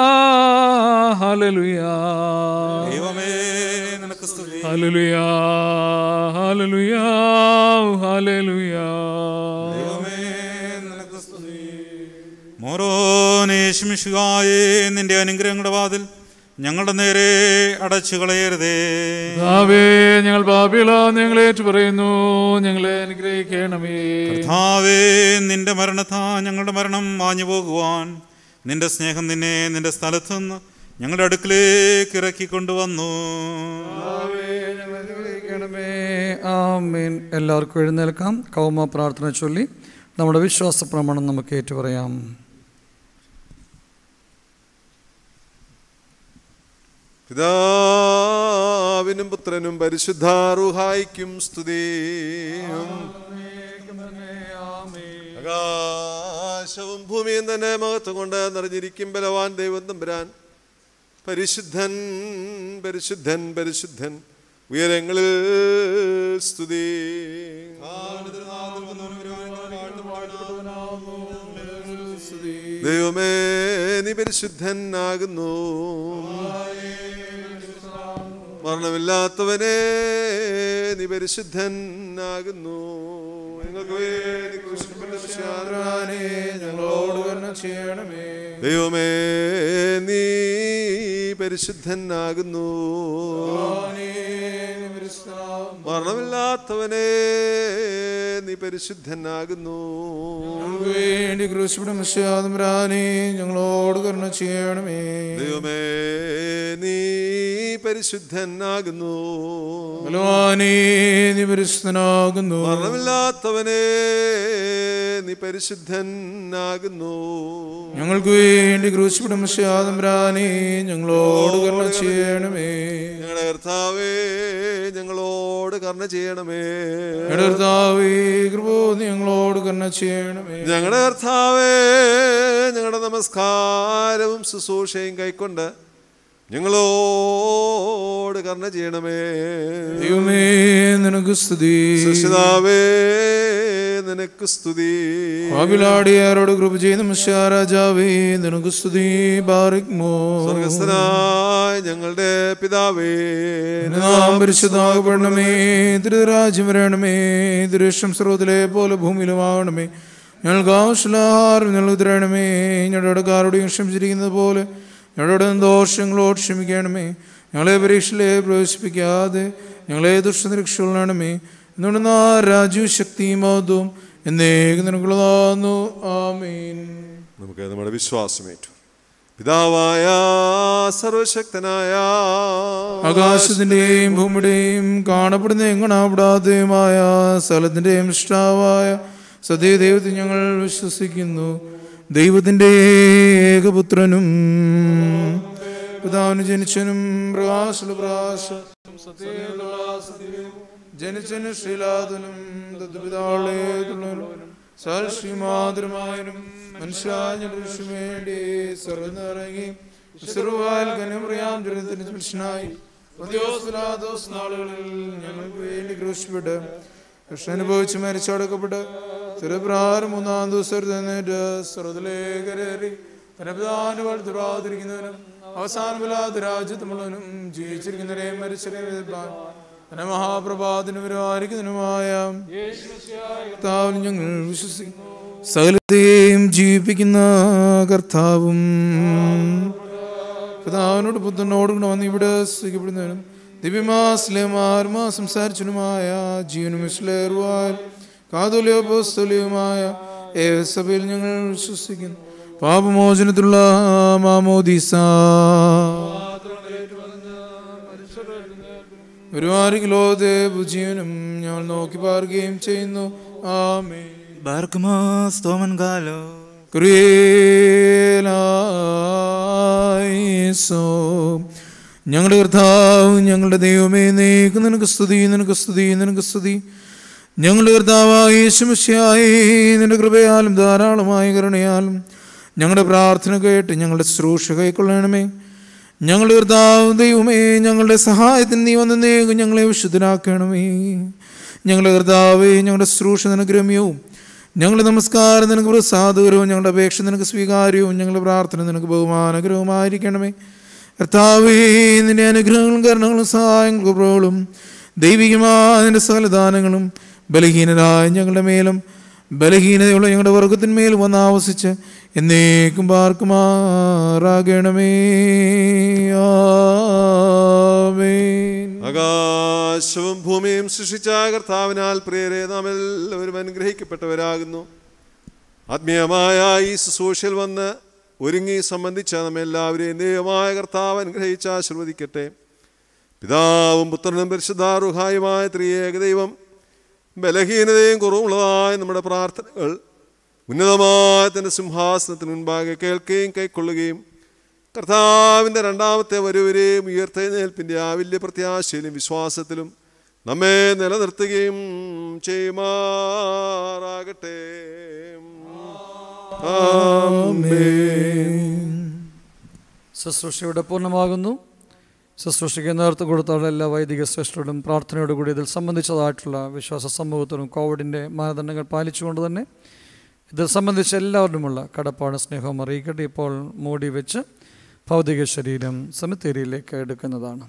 ഹലലുയാ ദൈവമേ നിനക്ക് സ്തുതി ഹലലുയാ ഹലലുയാ ഹലലുയാ ദൈവമേ നിനക്ക് സ്തുതി മോരോനേശ്മിഷുകായേ നിന്റെ അനുഗ്രഹങ്ങളുടെ വാതിൽ ഞങ്ങളുടെ നേരെ അടച്ചു കളയരുതേ കർത്താവേ ഞങ്ങൾ പാപികളാ ഞങ്ങളെ ഏറ്റു പറയുന്നു ഞങ്ങളെ അനുഗ്രഹിക്കണമേ കർത്താവേ നിന്റെ മരണത്താ ഞങ്ങളുടെ മരണം മാഞ്ഞു പോകുവാൻ നിന്റെ സ്നേഹം നിന്നെ നിന്റെ സ്ഥലത്തു നിന്ന് ഞങ്ങളുടെ അടുക്കിലേക്ക് ഇറക്കി കൊണ്ടുവന്നു അനുഗ്രഹിക്കണമേ. ആമേൻ എല്ലാവർക്കും എഴുന്നേൽക്കാം കൗമ പ്രാർത്ഥന ചൊല്ലി നമ്മുടെ വിശ്വാസ പ്രമാണം നമുക്ക് ഏറ്റുപറയാം പിതാവിനും പുത്രനും പരിശുദ്ധാറുഹായിക്കും സ്തുതി ആകാശവും ഭൂമിയും തന്നെ മഹത്വം കൊണ്ട് നിറഞ്ഞിരിക്കും ബലവാൻ ദൈവം തമ്പുരാൻ പരിശുദ്ധൻ പരിശുദ്ധൻ പരിശുദ്ധൻ ഉയരങ്ങളിൽ സ്തുതി ദൈവമേ നീ പരിശുദ്ധനാകുന്നു മരണമില്ലാത്തവനെ നീ പരിശുദ്ധനാകുന്നു ഞങ്ങൾക്ക് വേണ്ടി ക്രൂശിക്കപ്പെട്ട മിശിഹായെ ഞങ്ങളോട് കരുണ ചെയ്യണമേ ദൈവമേ നീ പരിശുദ്ധനാകുന്നു മരണമില്ലാത്തവനെ നീ പരിശുദ്ധനാകുന്നു ഞങ്ങൾക്ക് വേണ്ടി ക്രൂശിപ്പിട മിശാതമ്പരാനെ ഞങ്ങളോട് കരുണ ചെയ്യണമേ ദൈവമേ നീ പരിശുദ്ധനാകുന്നു ബലവാനേ നീ പരിശുദ്ധനാകുന്നു മരണമില്ലാത്തവനെ നീ പരിശുദ്ധനാകുന്നു ഞങ്ങൾക്ക് വേണ്ടി ക്രൂശിപ്പിട മിശാതമ്പരാനെ ഞങ്ങളോട് കരുണ ചെയ്യണമേ ഞങ്ങളുടെ കർത്താവേ ഞങ്ങളോട് കരുണ ചെയ്യണമേ ഞങ്ങളുടെ കർത്താവേ കൃപോ നീ ഞങ്ങളോട് കരുണ ചെയ്യണമേ ഞങ്ങളുടെ കർത്താവേ ഞങ്ങളുടെ നമസ്കാരവും ശുശ്രൂഷയും കൈക്കൊണ്ട് ഞങ്ങളോട് കരുണ ചെയ്യണമേ ദൈവമേ നിനക്ക് സ്തുതി സുഷിതാവേ നിനക്ക് സ്തുതി പാപിലാടിയാരോട് കൃപ ചെയ്യുന്ന മനുഷ്യാരാജാവേ നിനക്ക് സ്തുതി ബാറിക്മോ സ്വർഗസ്ഥനായ ഞങ്ങളുടെ പിതാവേ നാം പരിശുദ്ധാകപ്പെടണമേ തിരുരാജ്യം വരണമേ തിരുഷം സ്രോതിലെ പോലെ ഭൂമിയിലുമാകണമേ ഞങ്ങൾക്ക് ആവശ്യഹാരം ഞങ്ങൾ തരണമേ ഞങ്ങളുടെ ഇടക്കാരോടെയും ക്ഷമിച്ചിരിക്കുന്നത് പോലെ ഞങ്ങളുടെ ദോഷങ്ങളോട് ക്ഷമിക്കണമേ ഞങ്ങളെ പരീക്ഷയിലെ പ്രവേശിപ്പിക്കാതെ ഞങ്ങളെ ദുഷ്ടനിരീക്ഷണമേ എന്നുണ്ടെന്ന രാജു ശക്തിയും മഹത്വവും എന്നേക്കും നിനക്കുള്ളതാകുന്നു ആമീൻ നമുക്ക് നമ്മുടെ വിശ്വാസമേറ്റു പിതാവായ സർവശക്തനായ ആകാശത്തിന്റെയും ഭൂമിയുടെയും കാണപ്പെടുന്ന എങ്ങണാപ്പെടാത്തതുമായ സ്ഥലത്തിന്റെയും ഇഷ്ടാവായ സത്യദൈവത്തിൽ ഞങ്ങൾ വിശ്വസിക്കുന്നു ദൈവത്തിന്റെ ഏകപുത്രനും പിതാവിന് ജനിച്ചനും പ്രകാശ പ്രകാശ ജനിച്ചനും ശ്രീലാതനും തദ്പിതാളേതുള്ളവനും സൽശ്രീമാതൃമായനും മനുഷ്യാഞ്ഞു വേണ്ടി സർവ്വനിറങ്ങി സർവാൽ കനമറിയാം ദുരിതത്തിന് പുരുഷനായി പതിയോസ്ലാദോസ് നാളുകളിൽ ഞങ്ങൾക്ക് വേണ്ടി ക്രൂശിപ്പെട്ട് അനുഭവിച്ച് മരിച്ചടക്കപ്പെട്ട് തിരുപ്രാരം മൂന്നാം ദിവസം തന്നിട്ട് സർവ്വത്തിലേക്കരേറി തനപിതാന്റെ വളർത്തുറാതിരിക്കുന്നവനും അവസാനമില്ലാത്ത രാജ്യത്തുമുള്ളവനും ജീവിച്ചിരിക്കുന്നവരെയും മരിച്ചവരെയും തന്റെ മഹാപ്രഭാതിനും വിരാരിക്കുന്നതിനുമായ കർത്താവിൽ ഞങ്ങൾ വിശ്വസിക്കുന്നു സകലത്തെയും ജീവിപ്പിക്കുന്ന കർത്താവും പിതാവിനോട് പുത്രനോട് കൂടെ വന്ന് ഇവിടെ സ്വീകരിക്കപ്പെടുന്നവനും ദിവ്യമാസ്ലേമാർമാ സംസാരിച്ചനുമായ ജീവനും വിശ്ലേറുവാൻ കാതുല്യോപസ്തുല്യവുമായ സഭയിൽ ഞങ്ങൾ വിശ്വസിക്കുന്നു പാപമോചനത്തിലുള്ള മാമോദീസ ഒരുമാരികിലോ ദേവജീവനും ഞങ്ങൾ നോക്കി പാറുകയും ചെയ്യുന്നു ആമേ ബാർക്കുമാസ് തോമൻ കാലോ ക്രിയേലായിസോ ഞങ്ങളുടെ കർത്താവ് ഞങ്ങളുടെ ദൈവമേ നീക്ക് നിനക്ക് സ്തുതി നിനക്ക് സ്തുതി നിനക്ക് സ്തുതി ഞങ്ങളുടെ കർത്താവായ യേശുമിശിയായി നിന്റെ കൃപയാലും ധാരാളമായ കരുണയാലും ഞങ്ങളുടെ പ്രാർത്ഥന കേട്ട് ഞങ്ങളുടെ ശുശ്രൂഷ കൈക്കൊള്ളണമേ ഞങ്ങളുടെ കർത്താവ് ദൈവമേ ഞങ്ങളുടെ സഹായത്തിന് നീ വന്ന് നീങ്ങും ഞങ്ങളെ വിശുദ്ധനാക്കണമേ ഞങ്ങളുടെ കർത്താവേ ഞങ്ങളുടെ ശുശ്രൂഷ നിനക്ക് രമ്യവും ഞങ്ങളുടെ നമസ്കാരം നിനക്ക് പ്രസാദകരവും ഞങ്ങളുടെ അപേക്ഷ നിനക്ക് സ്വീകാര്യവും ഞങ്ങളുടെ പ്രാർത്ഥന നിനക്ക് ബഹുമാനകരവുമായിരിക്കണമേ കർത്താവേ നിന്റെ അനുഗ്രഹങ്ങളും കരണങ്ങളും സഹായങ്ങളും പ്രഭകളും ദൈവികമായ നിന്റെ സകലദാനങ്ങളും ബലഹീനരായ ഞങ്ങളുടെ മേലും ബലഹീനതയുള്ള ഞങ്ങളുടെ വർഗത്തിന്മേലും വന്ന് ആവസിച്ച് എന്നേക്കും പാർക്കുമാറാകണമേ ആമേൻ ആകാശവും ഭൂമിയും സൃഷ്ടിച്ച കർത്താവിനാൽ പ്രിയരെ നാം എല്ലാവരും അനുഗ്രഹിക്കപ്പെട്ടവരാകുന്നു ആത്മീയമായ ഈ ശുശ്രൂഷയിൽ വന്ന് ഒരുങ്ങി സംബന്ധിച്ച നമ്മെല്ലാവരെയും ദൈവമായ കർത്താവ് അനുഗ്രഹിച്ച് ആശീർവദിക്കട്ടെ പിതാവും പുത്രനും പരിശുദ്ധാറുഹായുമായ ത്രിയേക ദൈവം ബലഹീനതയും കുറവുള്ളതായ നമ്മുടെ പ്രാർത്ഥനകൾ ഉന്നതമായ തൻ്റെ സിംഹാസനത്തിന് മുൻപാകെ കേൾക്കുകയും കൈക്കൊള്ളുകയും കർത്താവിൻ്റെ രണ്ടാമത്തെ വരുവരെയും ഉയർത്തെഴുന്നേൽപ്പിൻ്റെ ആ വലിയ പ്രത്യാശയിലും വിശ്വാസത്തിലും നമ്മെ നിലനിർത്തുകയും ചെയ്യുമാറാകട്ടെ ശുശ്രൂഷയുടെ പൂർണ്ണമാകുന്നു ശുശ്രൂഷയ്ക്ക് നേതൃത്വം കൊടുത്തുള്ള എല്ലാ വൈദിക ശ്രേഷ്ഠരോടും പ്രാർത്ഥനയോടുകൂടി ഇതിൽ സംബന്ധിച്ചതായിട്ടുള്ള വിശ്വാസ സമൂഹത്തിനും കോവിഡിൻ്റെ മാനദണ്ഡങ്ങൾ പാലിച്ചുകൊണ്ട് തന്നെ ഇതിൽ സംബന്ധിച്ച് എല്ലാവരുമുള്ള കടപ്പാട് സ്നേഹവും അറിയിക്കട്ടെ ഇപ്പോൾ മൂടി വെച്ച് ഭൗതിക ശരീരം സെമിത്തേരിയിലേക്ക് എടുക്കുന്നതാണ്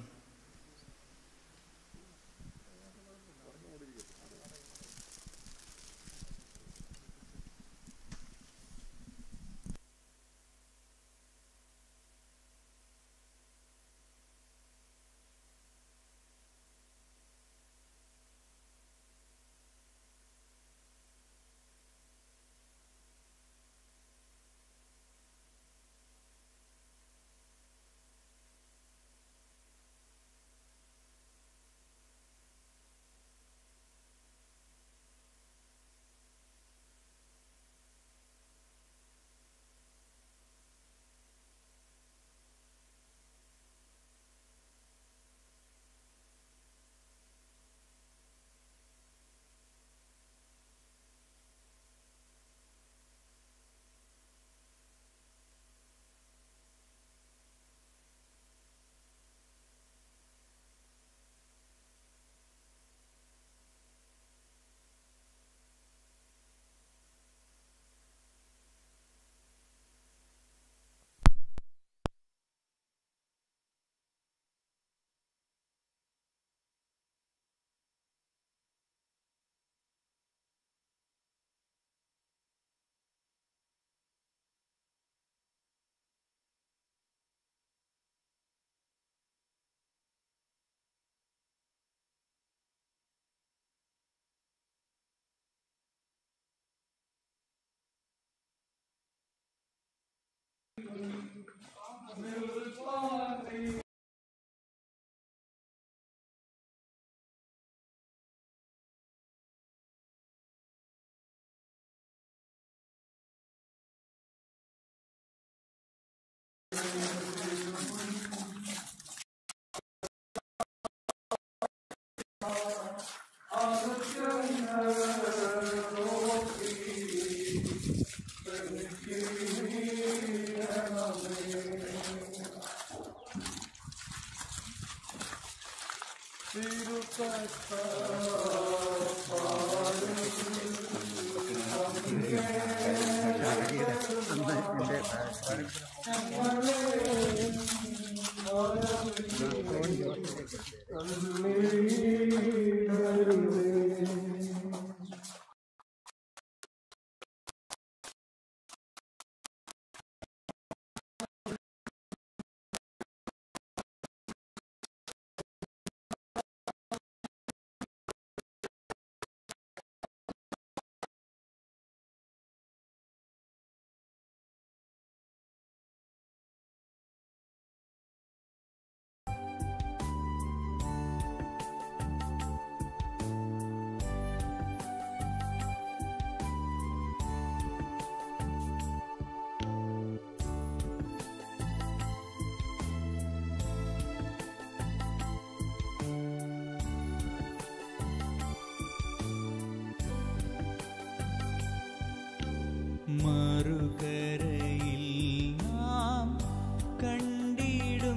മറുകരയിൽ നാം കണ്ടിടും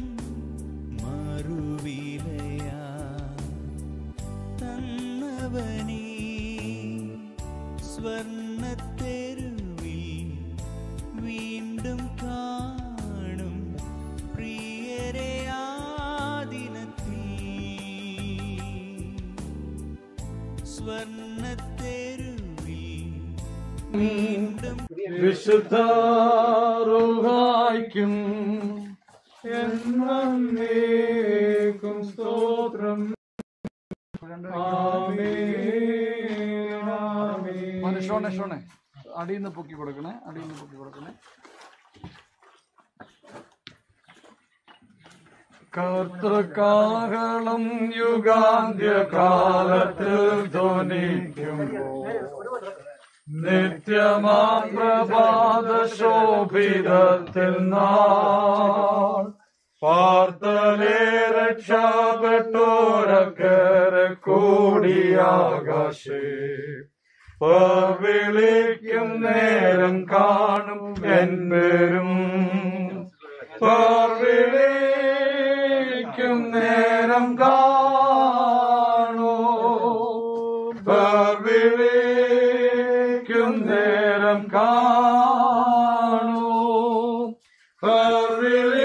മറുവിലയാ തന്നവനീ സ്വർണത്തെരുവിൽ വീണ്ടും കാണും പ്രിയരെ ആ ദിനത്തിൽ സ്വർണത്തെരുവിൽ വീണ്ടും വിശുദ്ധ റുഹായ്ക്കും എന്നേക്കും സ്തോത്രം ഷോണെ ഷോണെ അടിയിൽ നിന്ന് പൊക്കി കൊടുക്കണേ അടിയിൽ നിന്ന് പൊക്കി കൊടുക്കണേ കർത്തൃകാഹളം യുഗാന്ത്യകാലത്തിൽ ധ്വനിക്കുമ്പോൾ നിത്യമാം പ്രഭാത ശോഭിതത്തിൽ നാൾ പാർത്തലേ രക്ഷപ്പെട്ടോരക്കരെ കൂടിയാകാശേ വിളിക്കും നേരം കാണും എൻപേരും വിളിക്കും നേരം കാണൂ വിളിക്കും നേരം കാണൂ വിളി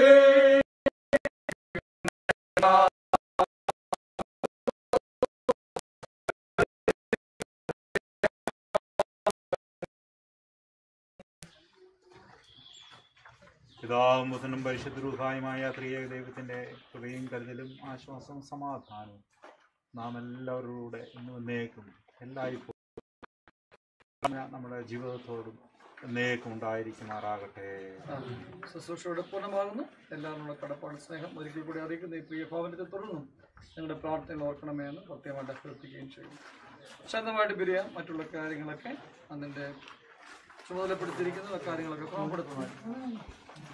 പിതാവും ബുധനും പരിശുദ്ധരൂഹായുമായ ത്രിയേക ദൈവത്തിൻ്റെ കൃപയും കരുതലും ആശ്വാസവും സമാധാനവും നാം എല്ലാവരുടെ ഇന്ന് എന്നേക്കും എല്ലായ്പ്പോഴും നമ്മുടെ ജീവിതത്തോടും എന്നേക്കും ഉണ്ടായിരിക്കുമാറാകട്ടെ ശുശ്രൂഷയുടെ പൂർണ്ണമാകുന്നു എല്ലാവരുടെ കടപ്പാട് സ്നേഹം ഒരിക്കൽ കൂടി അറിയിക്കുന്ന ഈ പ്രിയ ഭവനത്തെ തുടർന്നും ഞങ്ങളുടെ പ്രാർത്ഥനകൾ ഓർക്കണമേ എന്ന് പ്രത്യേകമായിട്ട് അഭ്യർത്ഥിക്കുകയും ചെയ്യും ശാന്തമായിട്ട് പിരിയാം മറ്റുള്ള കാര്യങ്ങളൊക്കെ അതിൻ്റെ ചുമതലപ്പെടുത്തിയിരിക്കുന്ന കാര്യങ്ങളൊക്കെ ക്രമപ്പെടുത്തുന്നതായിരിക്കും